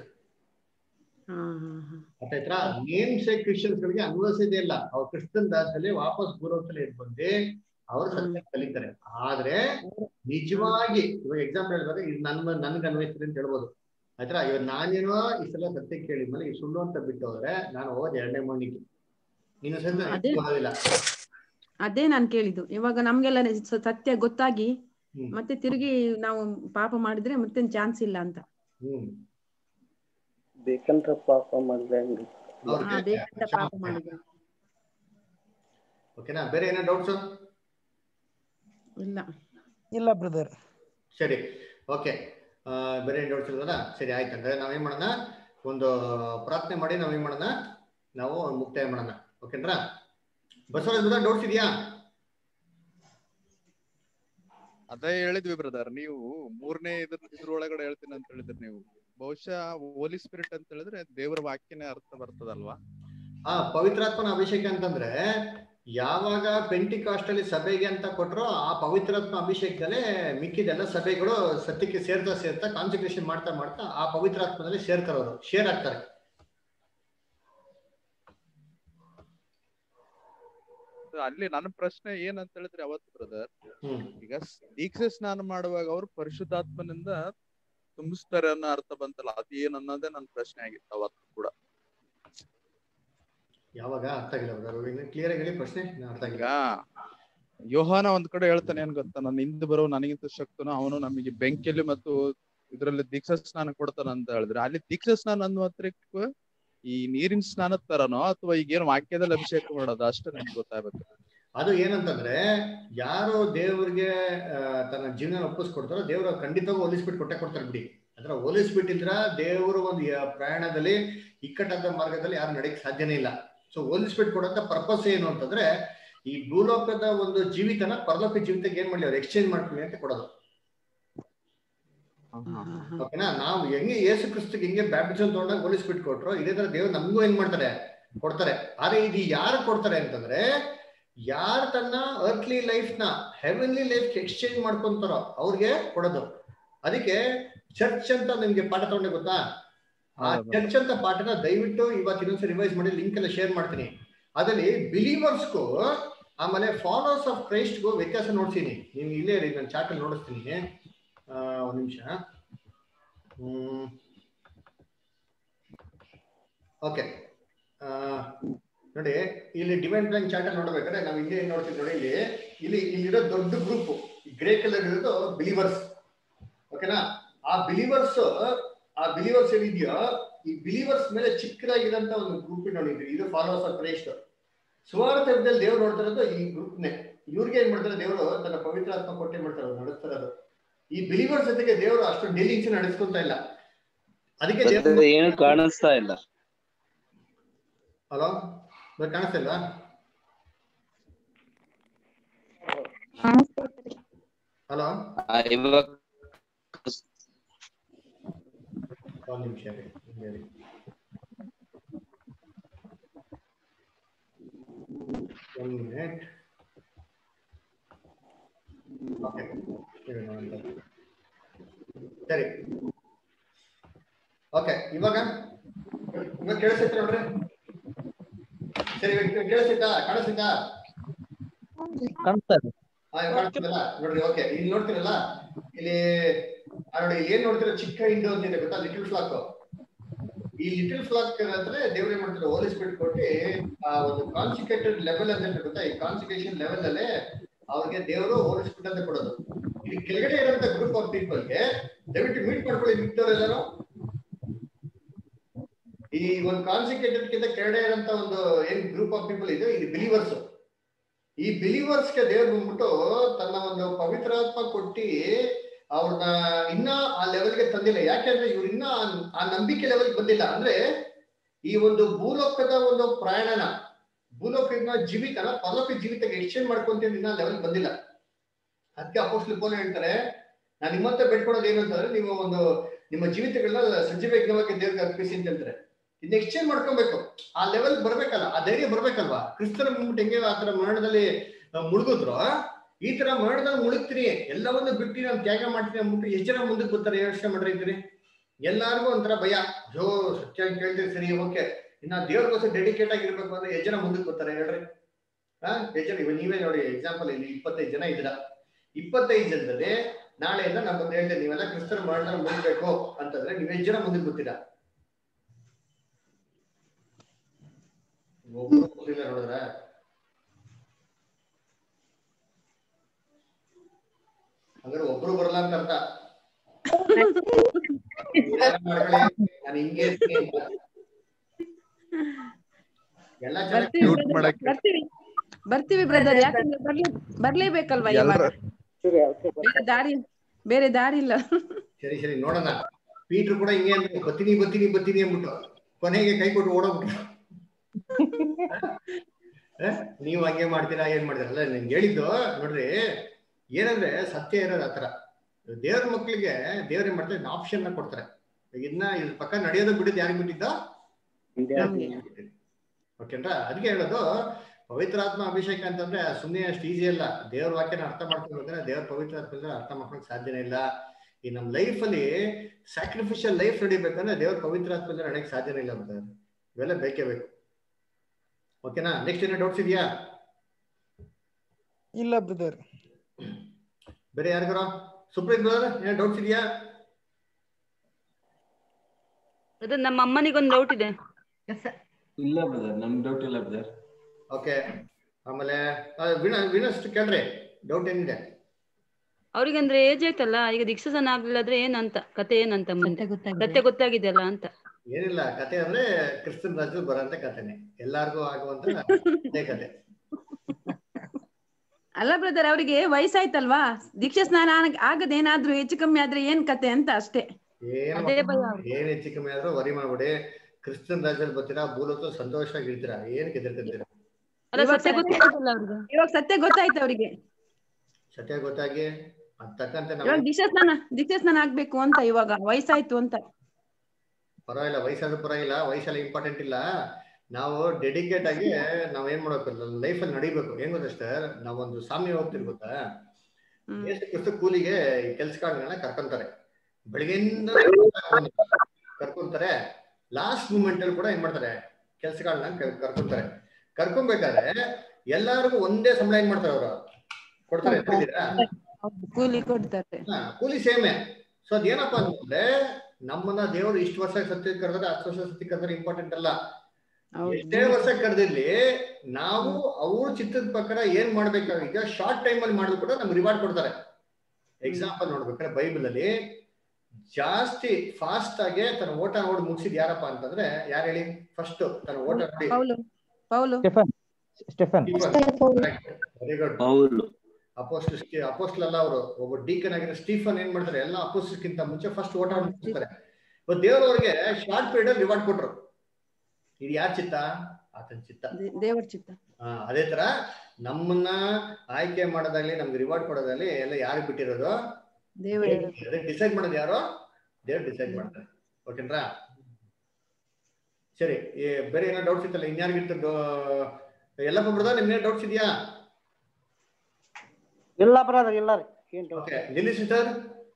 ಆಯ್ತಾ ನೇಮ್ ಸೇ ಕ್ರಿಶ್ಚಿಯನ್ಸ್ ಗಳಿಗೆ ಅನ್ವಯಿಸೋದೇ ಇಲ್ಲ ಅವ್ರು ಕ್ರಿಸ್ತನ್ ರಾಜ್ಯದಲ್ಲಿ ವಾಪಸ್ ಭೂಲೋಕದಲ್ಲಿ ಎದ್ದು ಬಂದು ಅವ್ರು ಸತ್ಯ ಕಲಿತಾರೆ ಆದ್ರೆ ನಿಜವಾಗಿ ಇವಾಗ ಎಕ್ಸಾಂಪಲ್ ಹೇಳಿದಾಗ ಇದು ನನ್ ನನ್ಗೆ ಅನ್ವಯಿಸ್ತದೆ ಅಂತ ಹೇಳ್ಬೋದು ಆಯ್ತಾ ಇವಾಗ ನಾನೇನೋ ಈ ಸಲ ಸತ್ಯ ಕೇಳಿದ್ಮೇಲೆ ಈ ಸುಳ್ಳು ಅಂತ ಬಿಟ್ಟು ಹೋದ್ರೆ ನಾನು ಹೋಗೋದು ಎರಡನೇ ಮಣ್ಣಿಗೆ ಇನ್ನು ಸಲ ಅದೇ. ಹೋಗೋದಿಲ್ಲ ಅದೇ ನಾನು ಕೇಳಿದ್ದು ಇವಾಗ ನಮ್ಗೆಲ್ಲ ಸ- ಸತ್ಯ ಗೊತ್ತಾಗಿ ಹ್ಮ್. ಮತ್ತೆ ತಿರುಗಿ ನಾವು ಪಾಪ ಮಾಡಿದ್ರೆ ಮತ್ತೆ ಚಾನ್ಸ್ ಇಲ್ಲ ಅಂತ ಹ್ಮ್ ಬೇಕಂತ ಪಾಪ ಮಾಡಿದ್ರೆ ಹೆಂಗೆ ಅವ್ರಿಗೆ ಹಾ ಬೇಕಂತ ಕ್ಷಮಾ ಪಾಪ ಮಾಡಿದ್ರೆ ಓಕೆನಾ ಬೇರೆ ಏನೋ ಡೌಟ್ಸ್ ಇಲ್ಲ ಇಲ್ಲ ಬ್ರದರ್ ಸರಿ ಓಕೆ ಬೇರೆ ಏನು ಡೌಟ್ಸ್ ಇಲ್ವಲ್ಲ ಸರಿ ಆಯ್ತು ಅಂದ್ರೆ ನಾವೇನ್ ಮಾಡೋಣ ಒಂದು ಪ್ರಾರ್ಥನೆ ಮಾಡಿ ನಾವೇನ್ ಮಾಡೋಣ ನಾವು ಮುಕ್ತಾಯ ಮಾಡೋಣ ಓಕೆನ್ರಾ ಬಸವರಾಜ್ ಡೌಟ್ಸ್ ಇದೆಯಾ ಅದೇ ಹೇಳಿದ್ವಿ ಬ್ರದರ್ ನೀವು ಮೂರನೇ ಇದ್ರ ಇದ್ರೊಳಗಡೆ ಹೇಳ್ತೀನಿ ಅಂತ ಹೇಳಿದ್ರಿ ನೀವು ಬಹುಶಃ ಹೋಲಿ ಸ್ಪಿರಿಟ್ ಅಂತ ಹೇಳಿದ್ರೆ ದೇವರ ವಾಕ್ಯನೇ ಅರ್ಥ ಬರ್ತದಲ್ವಾ ಆ ಪವಿತ್ರಾತ್ಮನ ಅಭಿಷೇಕ ಅಂತಂದ್ರೆ ಯಾವಾಗ ಪೆಂಟಿಕಾಸ್ಟ್ ಅಲ್ಲಿ ಸಭೆಗೆ ಅಂತ ಕೊಟ್ರೋ ಆ ಪವಿತ್ರಾತ್ಮ ಅಭಿಷೇಕದಲ್ಲೇ ಮಿಕ್ಕಿದೆಲ್ಲ ಸಭೆಗಳು ಸತ್ಯಕ್ಕೆ ಸೇರ್ತಾ ಸೇರ್ತಾ ಕಾನ್ಸಂಟ್ರೇಷನ್ ಮಾಡ್ತಾ ಮಾಡ್ತಾ ಆ ಪವಿತ್ರಾತ್ಮದಲ್ಲಿ ಸೇರ್ತಾರೆ ಅವರು ಶೇರ್ ಆಗ್ತಾರೆ So ಅಲ್ಲಿ ನನ್ನ ಪ್ರಶ್ನೆ ಏನಂತ ಹೇಳಿದ್ರೆ ಅವತ್ತು ಬ್ರದರ್ ಹ್ಮ್ ಈಗ ಸ್- ದೀಕ್ಷೆ ಸ್ನಾನ ಮಾಡುವಾಗ ಅವರು ಪರಿಶುದ್ಧಾತ್ಮನಿಂದ ತುಂಬಿಸ್ತಾರೆ ಅನ್ನೋ ಅರ್ಥ ಬಂತಲ್ಲ ಅದು ಏನ್ ಅನ್ನೋದೇ ನನ್ನ ಪ್ರಶ್ನೆ ಆಗಿತ್ತು ಅವತ್ತು ಕೂಡ ಯಾವಾಗ ಅರ್ಥ ಆಗಿಲ್ಲ ಕ್ಲಿಯರ್ ಆಗಿ ಹೇಳಿ ಪ್ರಶ್ನೆ ಇನ್ನು ಅರ್ಥ ಈಗ ಆಗಿಲ್ಲ ಯೋಹಾನ ಒಂದ್ ಕಡೆ ಹೇಳ್ತಾನೆ ಏನ್ ಗೊತ್ತಾ ನನ್ನ ಹಿಂದೆ ಬರೋ ನನಗಿಂತ ಶಕ್ತನು ಅವನು ನಮಗೆ ಬೆಂಕಿಯಲ್ಲಿ ಮತ್ತು ಇದ್ರಲ್ಲಿ ದೀಕ್ಷಾ ಸ್ನಾನ ಕೊಡ್ತಾನ ಅಂತ ಹೇಳಿದ್ರೆ ಅಲ್ಲಿ ದೀಕ್ಷಾ ಸ್ನಾನ ಅನ್ನೋ ಹತ್ರಕ್ಕೂ ಈ ನೀರಿನ ಸ್ನಾನದ ತರನೋ ಅಥವಾ ಈಗ ಏನು ವಾಕ್ಯದಲ್ಲಿ ಅಭಿಷೇಕ ಮಾಡೋದು ಅಷ್ಟೇ ನಮ್ಗೆ ಗೊತ್ತಾಗ್ಬೇಕು ಅದು ಏನಂತಂದ್ರೆ ಯಾರು ದೇವ್ರಿಗೆ ಆ, ತನ್ನ ಜೀವನ ಒಪ್ಪಿಸ್ಕೊಡ್ತಾರೋ ದೇವ್ರ ಖಂಡಿತವಾಗೂ ಹೋಲಿಸ್ಬಿಟ್ಟು ಕೊಟ್ಟೆ ಕೊಡ್ತಾರೆ ಬಿಡಿ ಅದ್ರ ಹೋಲಿಸ್ಬಿಟ್ಟಿದ್ರ ದೇವರು ಒಂದು ಯ- ಪ್ರಯಾಣದಲ್ಲಿ ಇಕ್ಕಟ್ಟಾದ ಮಾರ್ಗದಲ್ಲಿ ಯಾರು ನಡೆಯಕ್ ಸಾಧ್ಯನೇ ಇಲ್ಲ ಸೊ ಹೋಲಿಸ್ಬಿಟ್ಟು ಕೊಡೋಂತ ಪರ್ಪಸ್ ಏನು ಅಂತಂದ್ರೆ ಈ ಭೂಲೋಕದ ಒಂದು ಜೀವಿತನ ಪರಲೋಕ ಜೀವಿತಕ್ಕೆ ಏನ್ ಮಾಡ್ಲಿ ಅವ್ರು ಎಕ್ಸ್ಚೇಂಜ್ ಮಾಡ್ತೀವಿ ಅಂತ ಕೊಡೋದು ಓಕೆನಾ ನಾವು ಹೆಂಗೆ ಯೇಸು ಕ್ರಿಸ್ತಿಗೆ ಹೆಂಗೆ ಬ್ಯಾಪ್ಟಿಸಮ್ ತಗೊಂಡಾಗ ಹೋಲಿಸ್ಬಿಟ್ಟು ಕೊಟ್ರು ಇದೇ ತರ ದೇವ್ರು ನಮಗೂ ಏನ್ ಮಾಡ್ತಾರೆ ಕೊಡ್ತಾರೆ ಆದ್ರೆ ಇದು ಯಾರು ಕೊಡ್ತಾರೆ ಅಂತಂದ್ರೆ ಯಾರು ತನ್ನ ಅರ್ತ್ಲಿ ಲೈಫ್ ನ ಹೆವೆನ್ಲಿ ಲೈಫ್ ಎಕ್ಸ್ಚೇಂಜ್ ಮಾಡ್ಕೊಂತಾರೋ ಅವ್ರಿಗೆ ಕೊಡೋದು ಅದಕ್ಕೆ ಚರ್ಚ್ ಅಂತ ನಿಮ್ಗೆ ಪಾಠ ತಗೊಂಡೆ ಗೊತ್ತಾ ಆ ಹೌದು. ಚರ್ಚ್ ಅಂತ ಪಾಠನ ದಯವಿಟ್ಟು ಇವತ್ತು ಇನ್ನೊಂದ್ಸರಿ ರಿವೈಸ್ ಮಾಡಿ ಲಿಂಕ್ ಎಲ್ಲ ಶೇರ್ ಮಾಡ್ತೀನಿ ಅದ್ರಲ್ಲಿ ಬಿಲೀವರ್ಸ್ಗೂ ಆಮೇಲೆ ಫಾಲೋವರ್ಸ್ ಆಫ್ ಕ್ರೈಸ್ಟ್ಗೂ ವ್ಯತ್ಯಾಸ ನೋಡ್ತೀನಿ ನೀವು ಇಲ್ಲೇ ರೀ ನಾನು ಚಾರ್ಟ್ ಅಲ್ಲಿ ನೋಡಿಸ್ತೀನಿ ಆ, ಒಂದ್ ನಿಮಿಷ ಹ್ಮ್ ಓಕೆ ನೋಡಿ ಇಲ್ಲಿ ಡಿವೈನ್ ಪ್ಲಾನ್ ಚಾರ್ಟ್ ಅಲ್ಲಿ ನೋಡ್ಬೇಕಾದ್ರೆ ನಾವು ಇಲ್ಲಿ ಏನ್ ನೋಡ್ತೀವಿ ನೋಡಿ ಇಲ್ಲಿ ಇಲ್ಲಿ ಇಲ್ಲಿರೋ ದೊಡ್ಡ ಗ್ರೂಪ್ ಗ್ರೇ ಕಲರ್ ಇರೋದು ಬಿಲೀವರ್ಸ್ ಓಕೆನಾ ಆ ಬಿಲೀವರ್ಸ್ ಆ ಬಿಲೀವರ್ಸ್ ಏನಿದೆಯೋ ಈ ಬಿಲೀವರ್ಸ್ ಮೇಲೆ ಚಿಕ್ಕದಾಗಿರೋಂತ ಒಂದು ಗ್ರೂಪ್ ನೋಡಿದ್ವಿ ಇದು ಫಾಲೋವರ್ಸ್ ಆಫ್ ಕ್ರೈಸ್ಟ್ ಸುವಾರ್ಥ ಯುಗದಲ್ಲಿ ದೇವ್ರು ನೋಡ್ತಾ ಇರೋದು ಈ ಗ್ರೂಪ್ನೇ ಇವ್ರಿಗೆ ಏನ್ ಮಾಡ್ತಾರೆ ದೇವರು ತನ್ನ ಪವಿತ್ರ ಆತ್ಮ ಕೊಟ್ಟೆ ಮಾಡ್ತಾರೆ ಅವ್ರು ನಡೆಸ್ತಾ ಇರೋದು ಈ ಬಿಲೀವರ್ಸ್ ಜೊತೆಗೆ ದೇವರು ಅಷ್ಟು ಡೀಲಿಂಗ್ಸ್ ನಡೆಸ್ಕೊಂತ ಇಲ್ಲ ಅದಕ್ಕೆ ದೇವ್ರು ಮತ್ತೆ ಏನು ಕಾಣಿಸ್ತಾ ಇಲ್ಲ ಹಲೋ ಕಾಣಿಸ್ತಾ ಇಲ್ವಾ ಹಲೋ ಆ, ಇವಾಗ ಒಂದ್ ನಿಮಿಷ ರೀ ಹಿಂಗೆ ರೀ. ಒಂದ್ ಮಿನಿಟ್ ಓಕೆ ಸರಿ ಓಕೆ ಇವಾಗ ಇವಾಗ ಕೇಳಿಸುತ್ತೆ ನೋಡ್ರಿ ಸರಿ ಇವಾಗ ಕೇಳಿಸುತ್ತಾ ಕಾಣಿಸುತ್ತಾ ಕಾಣಿಸ್ತಾ ಇದೆ ಹಾ ಇವಾಗ ಕಾಣಿಸ್ತಿದಲ್ಲ ನೋಡ್ರಿ ಓಕೆ ಇಲ್ಲಿ ನೋಡ್ತಿರಲ್ಲ ಇಲ್ಲಿ ಆ ನೋಡಿ ಏನ್ ನೋಡ್ತೀರ ಚಿಕ್ಕ ಇಂಡು ಅಂತಿದೆ ಗೊತ್ತಾ ಲಿಟಲ್ ಫ್ಲಾಕ್ ಈ ಲಿಟಲ್ ಫ್ಲಾಕ್ ಅಂದ್ರೆ ದೇವ್ರ ಏನ್ ಮಾಡ್ತಾರೆ ಹೋಲಿಸ್ಬಿಟ್ಟು ಕೊಟ್ಟು ಆ ಒಂದು ಕಾನ್ಸಿಕ್ರೇಟೆಡ್ ಲೆವೆಲ್ ಅಂತ ಹೇಳ್ತಾರೆ ಗೊತ್ತಾ ಈ ಕಾನ್ಸಿಕ್ರೇಷನ್ ಲೆವೆಲ್ ಅಲ್ಲೇ ಅವ್ರಿಗೆ ದೇವರು ಹೋಲಿಸ್ಬಿಟ್ಟು ಅಂತ ಕೊಡೋದು ಇಲ್ಲಿ ಕೆಳಗಡೆ ಇರೋಂತ ಗ್ರೂಪ್ ಆಫ್ ಪೀಪಲ್ಗೆ ದಯವಿಟ್ಟು ಮೀಟ್ ಮಾಡ್ಕೊಳ್ಳಿ ಮಿಕ್ತವರೆಲ್ಲರೂ ಈ ಒಂದು ಕಾನ್ಸಿಕ್ರೇಟೆಡ್ ಗಿಂತ ಕೆಳಗಡೆ ಇರೋಂತ ಒಂದು ಏನ್ ಗ್ರೂಪ್ ಆಫ್ ಪೀಪಲ್ ಇದೆ ಇದು ಬಿಲೀವರ್ಸ್ ಈ ಬಿಲೀವರ್ಸ್ಗೆ ದೇವ್ರು ಬಂದ್ಬಿಟ್ಟು ತನ್ನ ಒಂದು ಪವಿತ್ರಾತ್ಮ ಕೊಟ್ಟಿ ಅವ್ರನ್ನ ಇನ್ನ ಆ ಲೆವೆಲ್ಗೆ ತಂದಿಲ್ಲ ಯಾಕೆಂದ್ರೆ ಇವ್ರು ಇನ್ನ ಆ- ಆ ನಂಬಿಕೆ ಲೆವೆಲ್ ಬಂದಿಲ್ಲ ಅಂದ್ರೆ ಈ ಒಂದು ಭೂಲೋಕದ ಒಂದು ಪ್ರಯಾಣನ ಭೂಲೋಕದ ಜೀವಿತನ ಪರಲೋಕ ಜೀವಿತಕ್ಕೆ ಎಕ್ಸ್ಚೇಂಜ್ ಮಾಡ್ಕೊಂತೀನಿ ಇನ್ನ ಲೆವೆಲ್ ಬಂದಿಲ್ಲ ಅದಕ್ಕೆ ಅಪೋಸ್ಟ್ಲ್ ಪೌಲ್ ಹೇಳ್ತಾರೆ ನಾನು ನಿಮ್ಮಂತ ಬೇಡ್ಕೊಳೋದು ಏನು ಅಂತಂದ್ರೆ ನೀವು ಒಂದು ನಿಮ್ಮ ಜೀವಿತಗಳನ್ನ ಸಜೀವ ಯಜ್ಞವಾಗಿ ದೇವ್ರಿಗೆ ಅರ್ಪಿಸಿ ಅಂತ ಹೇಳ್ತಾರೆ ಇದನ್ನ ಎಕ್ಸ್ಚೇಂಜ್ ಮಾಡ್ಕೊಬೇಕು ಆ ಲೆವೆಲ್ ಬರ್ಬೇಕಲ್ಲ ಆ ಧೈರ್ಯ ಬರ್ಬೇಕಲ್ವಾ ಕ್ರಿಸ್ತನ ಮುಂದ್ಬಿಟ್ಟು ಹೆಂಗೆ ಆ ತರ ಮರಣದಲ್ಲಿ ಆ, ಮುಳುಗಿದ್ರು ಈ ತರ ಮರಣದಲ್ಲಿ ಮುಳುಗ್ತೀರಿ ಎಲ್ಲವನ್ನೂ ಬಿಟ್ಟು ನಾನು ತ್ಯಾಗ ಮಾಡ್ತೀನಿ ಅಂದ್ಬಿಟ್ಟು ಎಷ್ಟು ಜನ ಮುಂದಕ್ಕೆ ಬರ್ತಾರೆ ಯೋಚನೆ ಮಾಡ್ರಿ ಇದ್ರಿ ಎಲ್ಲಾರ್ಗು ಒಂಥರ ಭಯ ಅಯ್ಯೋ ಸತ್ಯ ಕೇಳ್ತೀರಿ ಸರಿ ಓಕೆ ಇನ್ನ ದೇವ್ರಿಗೋಸ್ಕರ ಡೆಡಿಕೇಟ್ ಆಗಿರ್ಬೇಕು ಅಂದ್ರೆ ಎಷ್ಟು ಜನ ಮುಂದಕ್ಕೆ ಬರ್ತಾರೆ ಹೇಳ್ರಿ ಹಾ ಎಷ್ಟು ಜನ ಇವಾಗ ನೀವೇ ನೋಡಿ ಎಕ್ಸಾಂಪಲ್ ಇಲ್ಲಿ ಇಪ್ಪತ್ತೈದು ಜನ ಇದ್ದೀರಾ ಇಪ್ಪತ್ತೈದು ಜನದಲ್ಲಿ ನಾಳೆಯಿಂದ ನಾನು ಬಂದು ಹೇಳ್ತೇನೆ ನೀವೆಲ್ಲ ಕ್ರಿಸ್ತನ ಮರಣದಲ್ಲಿ ಮುಳುಗ್ಬೇಕು ಅಂತಂದ್ರೆ ನೀವು ಎಷ್ಟು ಜನ ಮುಂದಕ್ಕೆ ಬರ್ತೀರಾ ಒಬ್ರು ಗೊತ್ತಿಲ್ಲ ನೋಡಿದ್ರ ಮಾಡ್ಕೊಳ್ಳಿ ನಾನು ಹಿಂಗೆ ಇರ್ತೀನಿ ಅಂತ. ಎಲ್ಲ ಚೆನ್ನಾಗಿ ಬರ್ತೀವಿ brother, ಬರ್ತೀವಿ ಬರ್ತೀವಿ ಬ್ರದರ್ ಯಾಕಂದ್ರೆ ಬರ್ಲಿ ಬರ್ಲೇಬೇಕಲ್ವಾ ಇವಾಗ ಬೇರೆ ದಾರಿ ಬೇರೆ ದಾರಿ ಇಲ್ಲ ಸರಿ ಸರಿ ನೋಡೋಣ ಪೀಟ್ರು ಕೂಡ ಹಿಂಗೆ ಅಂದ್ರೆ ಬತ್ತೀನಿ ಬತ್ತೀನಿ ಬತ್ತೀನಿ ಅಂದ್ಬಿಟ್ಟು ಕೊನೆಗೆ ಕೈ ಕೊಟ್ಟು ಓಡೋಗ್ಬಿಟ್ರು ಆ? ನೀವು ಹಂಗೆ ಮಾಡ್ತೀರಾ ಏನ್ ಮಾಡ್ತೀರಾ ಅಲ್ಲ ನಿಮ್ಗೆ ಹೇಳಿದ್ದು ನೋಡ್ರಿ ಏನಂದ್ರೆ ಸತ್ಯ ಇರೋದು ಆತರ ದೇವ್ರ ಮಕ್ಳಿಗೆ ದೇವ್ರ ಏನ್ ಮಾಡ್ತಾರೆ ಆಪ್ಷನ್ ನ ಕೊಡ್ತಾರೆ ಈಗ ಇನ್ನ ಇದ್ರ ಪಕ್ಕ ನಡೆಯೋದು ಬಿಟ್ಟಿದ್ದು ಯಾರಿಗೆ ಬಿಟ್ಟಿದ್ದ ಓಕೆನ್ರಾ ಅದಕ್ಕೆ ಹೇಳೋದು ಪವಿತ್ರಾತ್ಮ ಅಭಿಷೇಕ ಅಂತಂದ್ರೆ ಸುಮ್ಮನೆ ಅಷ್ಟು ಈಸಿ ಅಲ್ಲ ದೇವ್ರ ವಾಕ್ಯನ ಅರ್ಥ ಮಾಡ್ಕೊಳ್ಬೇಕಾದ್ರೆ ದೇವ್ರ ಪವಿತ್ರ ಆತ್ಮ ಅರ್ಥ ಮಾಡ್ಕೊಳಕ್ ಸಾಧ್ಯನೇ ಇಲ್ಲ ಈ ನಮ್ಮ ಲೈಫ್ ಅಲ್ಲಿ ಸ್ಯಾಕ್ರಿಫಿಷಿಯಲ್ ಲೈಫ್ ನಡಿಬೇಕಂದ್ರೆ ದೇವ್ರ ಪವಿತ್ರ ಆತ್ಮ ನಡೆಯಕ್ ಸಾಧ್ಯನೇ ಇಲ್ಲ brother. ಇವೆಲ್ಲ ಬೇಕೇ ಬೇಕು ಓಕೆನಾ ನೆಕ್ಸ್ಟ್ ಏನೋ ಡೌಟ್ಸ್ ಇದೆಯಾ ಇಲ್ಲ ಬ್ರದರ್ ಬೇರೆ ಯಾರಿಗಾರ ಸುಪ್ರೀತ್ ಬ್ರದರ್ ಏನೋ ಡೌಟ್ಸ್ ಇದೆಯಾ ಅದು ನಮ್ಮ ಅಮ್ಮನಿಗೊಂದು ಡೌಟ್ ಇದೆ ಇಲ್ಲ ಬ್ರದರ್ ನಮ್ ಡೌಟ್ ಇಲ್ಲ ಬ್ರದರ್ ಓಕೆ ಆಮೇಲೆ ಆ, ವೀಣಾ ವೀಣಷ್ಟು ಕೇಳ್ರಿ ಡೌಟ್ ಏನಿದೆ ಅವ್ರಿಗೆ ಅಂದ್ರೆ ಏಜ್ ಆಯ್ತಲ್ಲ ಈಗ ದೀಕ್ಷಾಸನ ಆಗ್ಲಿಲ್ಲ ಆದ್ರೆ ಏನಂತ ಕತೆ ಏನಂತ ಮುಂದೆ ಕತೆ ಗೊತ್ತಾಗಿದೆಯಲ್ಲ ಅಂತ ಏನಿಲ್ಲ ಕತೆ ಅಂದ್ರೆ ಕ್ರಿಸ್ತನ್ ರಾಜ್ಯದ ಬರೋಂತ ಕತೆನೆ ಎಲ್ಲಾರ್ಗೂ ಆಗುವಂತ ಅದೇ ಕತೆ ಅಲ್ಲ ಬ್ರದರ್ ಅವರಿಗೆ ವಯಸ್ಸಾಯ್ತಲ್ವಾ ದೀಕ್ಷಾ ಸ್ನಾನ ಆಗ- ಆಗದೇನಾದ್ರೂ ಹೆಚ್ಚು ಕಮ್ಮಿ ಆದ್ರೆ ಏನ್ ಕತೆ ಅಂತ ಅಷ್ಟೇ ಏನು ಅದೇ ಭಯ ಏನ್ ಹೆಚ್ಚು ಕಮ್ಮಿ ಆದ್ರೂ ವರಿ ಮಾಡ್ಬಿಡಿ ಕ್ರಿಸ್ತನ್ ರಾಜ್ಯದಲ್ಲಿ ಬರ್ತೀರಾ ಭೂಲೋಕ ಸಂತೋಷವಾಗಿ ಇರ್ತೀರಾ ಏನ್ ಕೆದರ್ತಿರ್ತೀರಾ ಅಲ್ಲ ಸತ್ಯ ಗೊತ್ತಾಗಿದೆಯಲ್ಲ ಅವ್ರಿಗೆ ಇವಾಗ ಸತ್ಯ ಗೊತ್ತಾಯ್ತು ಅವರಿಗೆ ಸತ್ಯ ಗೊತ್ತಾಗಿ ಅದ್ ತಕ್ಕಂತೆ ಇವಾಗ ನಾವು ದೀಕ್ಷಾ ಸ್ನಾನ ದೀಕ್ಷಾ ಸ್ನಾನ ಆಗ್ಬೇಕು ಅಂತ ಇವಾಗ ವಯಸ್ಸಾಯ್ತು ಅಂತ ಪರವಾಗಿಲ್ಲ ವಯಸ್ಸಾದ್ರೂ ಪರವಾಗಿಲ್ಲ ವಯಸ್ಸೆಲ್ಲ ಇಂಪಾರ್ಟೆಂಟ್ ಇಲ್ಲ ನಾವು ಡೆಡಿಕೇಟ್ ಆಗಿ ನಾವ್ ಏನ್ ಮಾಡ್ಬೇಕು ಲೈಫ್ ಅಲ್ಲಿ ನಡಿಬೇಕು ಏನ್ ಗೊತ್ತಾ ಸರ್ ನಾವೊಂದು ಸಾಮ್ಯ ಹೋಗ್ತಿರ್ ಗೊತ್ತಾ ಯೇಸು ಕ್ರಿಸ್ತ ಕೂಲಿಗೆ ಈ ಕೆಲ್ಸಗಳನ್ನ ಕರ್ಕೊಂತಾರೆ ಬೆಳಗ್ಗೆಯಿಂದ ಕರ್ಕೊಂತಾರೆ ಲಾಸ್ಟ್ ಮೂಮೆಂಟ್ ಅಲ್ಲಿ ಕೂಡ ಏನ್ ಮಾಡ್ತಾರೆ ಕೆಲ್ಸಗಳನ್ನ ಕರ್ಕೊಂತಾರೆ ಕರ್ಕೊಂಬೇಕಾದ್ರೆ ಎಲ್ಲಾರ್ಗು ಒಂದೇ ಸಂಬಳ ಏನ್ ಮಾಡ್ತಾರೆ ಅವರು ಕೊಡ್ತಾರೆ ನೋಡಿದೀರಾ ಕೂಲಿ ಕೊಡ್ತಾರೆ ಹಾ, ಕೂಲಿ ಸೇಮೆ ಸೊ ಅದೇನಪ್ಪ ಅಂತಂದ್ರೆ ನಮ್ಮನ್ನ ದೇವರು ಇಷ್ಟು ವರ್ಷ ಸತ್ಯ ಕರೆದ್ರೆ ಹತ್ತು ವರ್ಷ ಸತ್ಯ ಕರೆದ್ರೆ ಇಂಪಾರ್ಟೆಂಟ್ ಅಲ್ಲ ಎಷ್ಟೇ ವರ್ಷ ಕರೆದಿರ್ಲಿ ನಾವು ಅವ್ರ ಚಿತ್ರದ ಪ್ರಕಾರ ಏನ್ ಮಾಡ್ಬೇಕಾಗ ಶಾರ್ಟ್ ಟೈಮ್ ಅಲ್ಲಿ ಮಾಡಿದ್ರು ಕೂಡ ನಮ್ಗೆ ರಿವಾರ್ಡ್ ಕೊಡ್ತಾರೆ ಎಕ್ಸಾಂಪಲ್ ನೋಡ್ಬೇಕಾದ್ರೆ ಬೈಬಲ್ ಅಲ್ಲಿ ಜಾಸ್ತಿ ಫಾಸ್ಟ್ ಆಗಿ ತನ್ನ ಓಟ ನೋಡಿ ಮುಗಿಸಿದ್ ಯಾರಪ್ಪ ಅಂತಂದ್ರೆ ಯಾರು ಹೇಳಿ ಫಸ್ಟ್ ತನ್ನ ಓಟ ನೋಡಿ Paul Paul Stephen very good Paul apostle apostle ಅಲ್ಲ ಅವರು ಒಬ್ಬ ಡೀಕನ್ ಆಗಿರೋ ಸ್ಟೀಫನ್ ಏನ್ ಮಾಡ್ತಾರೆ ಎಲ್ಲ ಅಪೋಸ್ಟಲ್ಗಿಂತ ಮುಂಚೆ ಫಸ್ಟ್ ಓಟ ಮುಗಿಸ್ತಾರೆ ಇವತ್ತು ದೇವರವ್ರಿಗೆ ಶಾರ್ಟ್ ಪೀರಿಯಡ್ ಅಲ್ಲಿ ರಿವಾರ್ಡ್ ಕೊಟ್ರು ಇದು ಯಾರ ಚಿತ್ತ ಆತನ ಚಿತ್ತ ದೇ- ದೇವರ ಚಿತ್ತ ಆ, ಅದೇ ತರ ನಮ್ಮನ್ನ ಆಯ್ಕೆ ಮಾಡೋದಾಗ್ಲಿ ನಮ್ಗೆ ರಿವಾರ್ಡ್ ಕೊಡೋದಾಗ್ಲಿ ಎಲ್ಲ ಯಾರಿಗೆ ಬಿಟ್ಟಿರೋದು ದೇವರಿಗೆ ಡಿಸೈಡ್ ಮಾಡೋದು ಯಾರು ದೇವ್ರು ಡಿಸೈಡ್ ಮಾಡ್ತಾರೆ ಓಕೆನ್ರಾ ಸರಿ ಈ ಬೇರೆ ಏನೋ ಡೌಟ್ಸ್ ಇತ್ತಲ್ಲ ಇನ್ಯಾರಿಗಿತ್ತು ಎಲ್ಲಪ್ಪ ಬ್ರದರ್ ನಿಮ್ಗೆ ಡೌಟ್ಸ್ ಇದೆಯಾ ಇಲ್ಲ ಬ್ರದರ್ ಇಲ್ಲ ರೀ ಏನ್ doubt okay Lily sister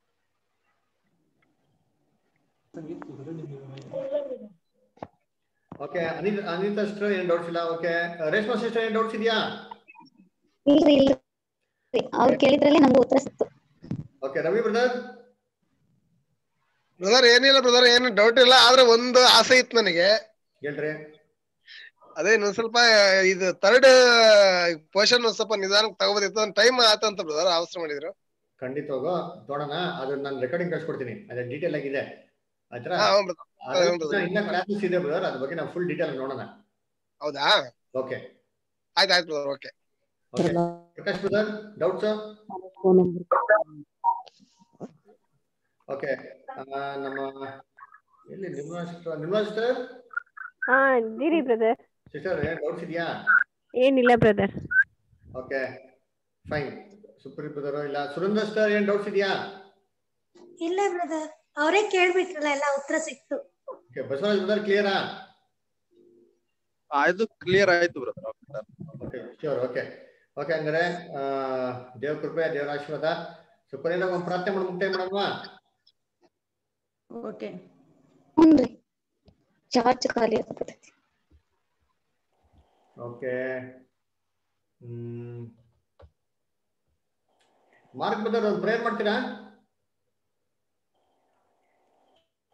okay Anita Anita sister ಏನ್ ಡೌಟ್ಸ್ ಇಲ್ಲ ಓಕೆ ರೇಷ್ಮಾ ಸಿಸ್ಟರ್ ಏನ್ ಡೌಟ್ಸ್ ಇದೆಯಾ ಇಲ್ರಿ ಇಲ್ರಿ ಅವ್ರು ಕೇಳಿದ್ರಲ್ಲಿ ನಮ್ಗೆ ಉತ್ತರ ಸಿಕ್ತು ಓಕೆ ರವಿ ಬ್ರದರ್ ಬ್ರದರ್ ಏನಿಲ್ಲ ಬ್ರದರ್ ಏನು ಡೌಟ್ ಇಲ್ಲ ಆದ್ರೆ ಒಂದು ಆಸೆ ಇತ್ತು ನನಗೆ ಹೇಳ್ರಿ ಅದೇ ಇನ್ನೊಂದ್ ಸ್ವಲ್ಪ ಇದು ಥರ್ಡ್ ಪೋರ್ಷನ್ ಒಂದ್ ಸ್ವಲ್ಪ ನಿಧಾನಕ್ಕೆ ತಗೋಬೋದಿತ್ತು ಒಂದು ಟೈಮ್ ಆತಂತ ಬ್ರದರ್ ಅವಸರ ಮಾಡಿದ್ರು ಖಂಡಿತವಾಗೂ ನೋಡೋಣ ಅದನ್ನ ನಾನು ರೆಕಾರ್ಡಿಂಗ್ ಕಳ್ಸ್ಕೊಡ್ತೀನಿ ಅದೇ ಡೀಟೇಲ್ ಆಗಿದೆ ಆಯ್ತಾ ಹಾ, ಹೌದು brother. ಅದ್ರ ಹೌದು brother. ಇನ್ನ ಕ್ಲಾಸಸ್ ಇದೆ ಬ್ರದರ್ ಅದ್ರ ಬಗ್ಗೆ ನಾವು ಫುಲ್ ಡೀಟೇಲ್ ನೋಡೋಣ ಹೌದಾ ಓಕೆ ಆಯ್ತು ಆಯ್ತು brother okay okay Prakash brother doubts okay ನಮ್ಮ ಎಲ್ಲಿ ನಿರ್ಮಲಾ ಸಿಸ್ಟರ್ ನಿರ್ಮಲಾ ಸಿಸ್ಟರ್ ಹಾ ಇದ್ದೀರಿ ಬ್ರದರ್ ಸಿಸ್ಟರ್ ಡೌಟ್ಸ್ ಇದೆಯಾ ಏನಿಲ್ಲ brother okay fine Supreeth brother ಇಲ್ಲ ಸುರೇಂದ್ರ ಸಿಸ್ಟರ್ ಏನ್ ಡೌಟ್ಸ್ ಇದೆಯಾ ಇಲ್ಲ ಬ್ರದರ್ ಅವರೇ ಕೇಳ್ಬಿಟ್ರಲ್ಲ ಎಲ್ಲ ಉತ್ತರ ಸಿಕ್ತು ಓಕೆ ಬಸವರಾಜ್ ಬ್ರದರ್ ಕ್ಲಿಯರಾ ಇದು ಕ್ಲಿಯರ್ ಆಯ್ತು brother okay sure okay okay ಹಂಗಾರೆ ಆ, ದೇವ್ರ ಕೃಪೆ ದೇವರ ಆಶೀರ್ವಾದ ಸುಪ್ರೀಂ ಒಂದು ಪ್ರಾರ್ಥನೆ ಮಾಡಿ ಮುಕ್ತಾಯ ಮಾಡಲ್ವಾ ಓಕೆ ಹ್ಞೂನ್ರಿ ಚಾರ್ಜ್ ಖಾಲಿ ಆಗ್ಬಿಟ್ಟೈತಿ ಓಕೆ ಹ್ಮ್ ಮಾರ್ಕ್ ಬ್ರದರ್ ಒಂದು ಪ್ರೇಯರ್ ಮಾಡ್ತೀರಾ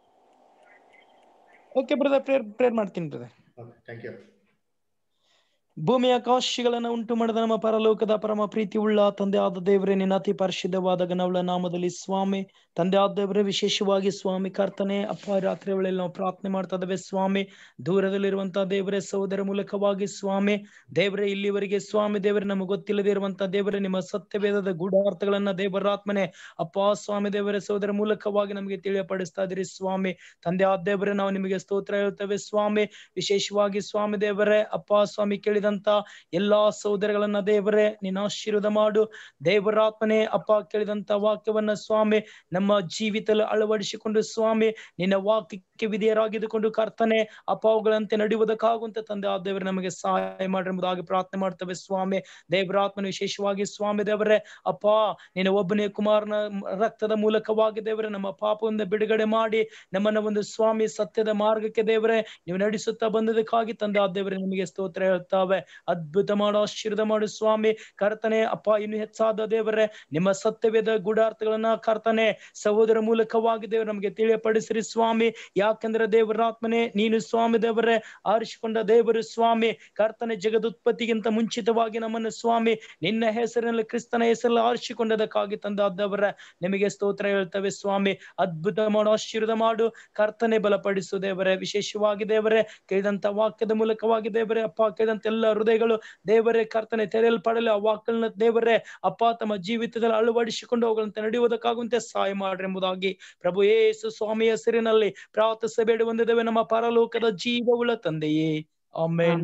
ಓಕೆ ಬ್ರದರ್ ಪ್ರೇಯರ್ ಪ್ರೇಯರ್ ಮಾಡ್ತೀನಿ ಬ್ರದರ್ ಓಕೆ ಥ್ಯಾಂಕ್ ಯು ಭೂಮಿ ಆಕಾಶಗಳನ್ನ ಉಂಟು ಮಾಡಿದ ನಮ್ಮ ಪರಲೋಕದ ಪರಮ ಪ್ರೀತಿ ಉಳ್ಳ ತಂದೆ ಆದ ದೇವರೇ ನಿನ್ನ ಅತಿ ಪರಿಶುದ್ಧವಾದ ಗಣವುಳ ನಾಮದಲ್ಲಿ ಸ್ವಾಮಿ ತಂದೆ ಆದ ದೇವರೇ ವಿಶೇಷವಾಗಿ ಸ್ವಾಮಿ ಕರ್ತನೆ ಅಪ್ಪ ರಾತ್ರಿ ವೇಳೆಯಲ್ಲಿ ನಾವು ಪ್ರಾರ್ಥನೆ ಮಾಡ್ತಾ ಇದ್ದೇವೆ ಸ್ವಾಮಿ ದೂರದಲ್ಲಿರುವಂತಹ ದೇವರೇ ಸಹೋದರ ಮೂಲಕವಾಗಿ ಸ್ವಾಮಿ ದೇವರೇ ಇಲ್ಲಿವರೆಗೆ ಸ್ವಾಮಿ ದೇವರೇ ನಮಗೆ ಗೊತ್ತಿಲ್ಲದೆ ಇರುವಂತಹ ದೇವರೇ ನಿಮ್ಮ ಸತ್ಯವೇದದ ಗೂಢಾರ್ಥಗಳನ್ನ ದೇವರಾತ್ಮನೆ ಅಪ್ಪ ಸ್ವಾಮಿ ದೇವರೇ ಸಹೋದರ ಮೂಲಕವಾಗಿ ನಮಗೆ ತಿಳಿಯಪಡಿಸ್ತಾ ಇದ್ದೀರಿ ಸ್ವಾಮಿ ತಂದೆ ಆದ ದೇವರೇ ನಾವು ನಿಮಗೆ ಸ್ತೋತ್ರ ಹೇಳ್ತೇವೆ ಸ್ವಾಮಿ ವಿಶೇಷವಾಗಿ ಸ್ವಾಮಿ ದೇವರೇ ಅಪ್ಪ ಸ್ವಾಮಿ ಕೇಳಿದಂತ ಎಲ್ಲಾ ಸಹೋದರಗಳನ್ನ ದೇವರೇ ನಿನ್ನ ಆಶೀರ್ವಾದ ಮಾಡು ದೇವರಾತ್ಮನೆ ಅಪ್ಪ ಕೇಳಿದಂತ ವಾಕ್ಯವನ್ನ ಸ್ವಾಮಿ ನಮ್ಮ ಜೀವಿತದಲ್ಲಿ ಅಳವಡಿಸಿಕೊಂಡು ಸ್ವಾಮಿ ನಿನ್ನ ವಾಕ್ಯಕ್ಕೆ ವಿಧೇಯರಾಗಿದ್ದುಕೊಂಡು ಕರ್ತನೆ ಅಪ್ಪ ಅವುಗಳಂತೆ ನಡೆಯುವುದಕ್ಕಾಗುವಂತೆ ತಂದೆ ಆ ದೇವರೇ ನಮಗೆ ಸಹಾಯ ಮಾಡಿ ಎಂಬುದಾಗಿ ಪ್ರಾರ್ಥನೆ ಮಾಡ್ತೇವೆ ಸ್ವಾಮಿ ದೇವರಾತ್ಮನ ವಿಶೇಷವಾಗಿ ಸ್ವಾಮಿ ದೇವರೇ ಅಪ್ಪ ನಿನ್ನ ಒಬ್ಬನೇ ಕುಮಾರನ ರಕ್ತದ ಮೂಲಕವಾಗಿ ದೇವರೇ ನಮ್ಮ ಪಾಪದಿಂದ ಬಿಡುಗಡೆ ಮಾಡಿ ನಮ್ಮನ್ನ ಒಂದು ಸ್ವಾಮಿ ಸತ್ಯದ ಮಾರ್ಗಕ್ಕೆ ದೇವರೇ ನೀವು ನಡೆಸುತ್ತಾ ಬಂದದಕ್ಕಾಗಿ ತಂದೆ ಆ ದೇವರೇ ನಿಮಗೆ ಸ್ತೋತ್ರ ಹೇಳ್ತಾವೆ ಅದ್ಭುತ ಮಾಡೋ ಆಶೀರ್ವಾದ ಮಾಡು ಸ್ವಾಮಿ ಕರ್ತನೆ ಅಪ್ಪ ಇನ್ನು ಹೆಚ್ಚಾದ ದೇವರೇ ನಿಮ್ಮ ಸತ್ಯವೇದ ಗೂಢಾರ್ಥಗಳನ್ನ ಕರ್ತನೆ ಸಹೋದರ ಮೂಲಕವಾಗಿ ದೇವರು ನಮಗೆ ತಿಳಿಯಪಡಿಸಿರಿ ಸ್ವಾಮಿ ಯಾಕಂದ್ರೆ ದೇವರಾತ್ಮನೆ ನೀನು ಸ್ವಾಮಿ ದೇವರೇ ಆರಿಸಿಕೊಂಡ ದೇವರು ಸ್ವಾಮಿ ಕರ್ತನೆ ಜಗದುತ್ಪತ್ತಿಗಿಂತ ಮುಂಚಿತವಾಗಿ ನಮ್ಮನ್ನು ಸ್ವಾಮಿ ನಿನ್ನ ಹೆಸರಿನಲ್ಲಿ ಕ್ರಿಸ್ತನ ಹೆಸರಲ್ಲಿ ಆರಿಸಿಕೊಂಡದಕ್ಕಾಗಿ ತಂದಾದವರ ನಿಮಗೆ ಸ್ತೋತ್ರ ಹೇಳ್ತೇವೆ ಸ್ವಾಮಿ ಅದ್ಭುತ ಮಾಡು ಆಶೀರ್ವಾದ ಮಾಡು ಕರ್ತನೆ ಬಲಪಡಿಸು ದೇವರೇ ವಿಶೇಷವಾಗಿ ದೇವರೇ ಕೇಳಿದಂತ ವಾಕ್ಯದ ಮೂಲಕವಾಗಿ ದೇವರೇ ಅಪ್ಪ ಕೇಳಿದಂತ ಎಲ್ಲ ಹೃದಯಗಳು ದೇವರೇ ಕರ್ತನೆ ತೆರೆಯಲ್ಪಡಲಿ ಆ ವಾಕ್ಯಗಳನ್ನ ದೇವರೇ ಅಪ್ಪ ತಮ್ಮ ಜೀವಿತದಲ್ಲಿ ಅಳವಡಿಸಿಕೊಂಡು ಅವುಗಳಂತೆ ನಡೆಯುವುದಕ್ಕಾಗುವಂತೆ ಸಹಾಯ ಮಾಡ್ರಿ ಎಂಬುದಾಗಿ ಪ್ರಭು ಯೇಸು ಸ್ವಾಮಿಯ ಹೆಸರಿನಲ್ಲಿ ಪ್ರಾರ್ಥಿಸಬೇಡಿ ಹೊಂದಿದ್ದೇವೆ ನಮ್ಮ ಪರಲೋಕದ ಜೀವವುಳ್ಳ ತಂದೆಯೇ ಆಮೇನ್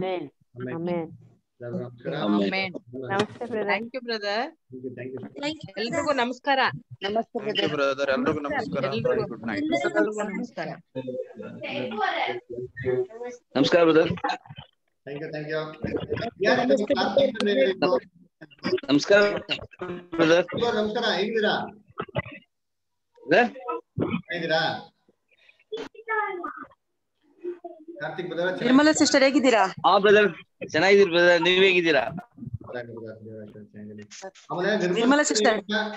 ಥ್ಯಾಂಕ್ ಯು ಬ್ರದರ್ ಎಲ್ರಿಗೂ ನಮಸ್ಕಾರ ನಮಸ್ತೆ ಥ್ಯಾಂಕ್ ಯು ಬ್ರದರ್ ಎಲ್ರಿಗೂ ನಮಸ್ಕಾರ ಎಲ್ರಿಗೂ ಗುಡ್ ನೈಟ್ ಎಲ್ರಿಗೂ ನಮಸ್ಕಾರ ನಮಸ್ಕಾರ brother thank you thank you ಯಾರು ಪ್ರಾರ್ಥನೆ ಹೇಳಿದ್ದು? ನಮಸ್ಕಾರ ಬ್ರದರ್ ಸರ್, ನಮಸ್ಕಾರ ಹೇಗಿದ್ದೀರಾ ಹೇಗಿದ್ದೀರಾ ಕಾರ್ತಿಕ್ ಬ್ರದರ್ ನಿರ್ಮಲಾ ಸಿಸ್ಟರ್ ಹೇಗಿದ್ದೀರಾ ಹಾ ಬ್ರದರ್ ಚೆನ್ನಾಗಿದ್ದೀರಿ ಬ್ರದರ್ ನೀವ್ ಹೇಗಿದ್ದೀರಾ ಆಮೇಲೆ ನಿರ್ಮಲಾ ಸಿಸ್ಟರ್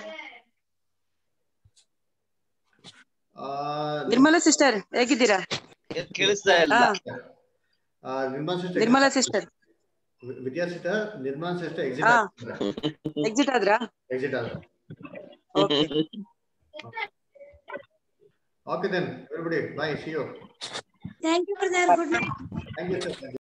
ಆ, ನಿರ್ಮಲಾ ಸಿಸ್ಟರ್ ಹೇಗಿದ್ದೀರಾ ಏನ್ ಕೇಳಿಸ್ತಾ ಇಲ್ಲ ಹಾ ಆ, Nirmala sister Nirmala sister Vidya sister Nirmala sister exit ಹಾ ಎಕ್ಸಿಟ್ ಆದ್ರಾ ಎಕ್ಸಿಟ್ ಆದ್ರೆ okay okay then everybody bye see you thank you brother good night thank you sir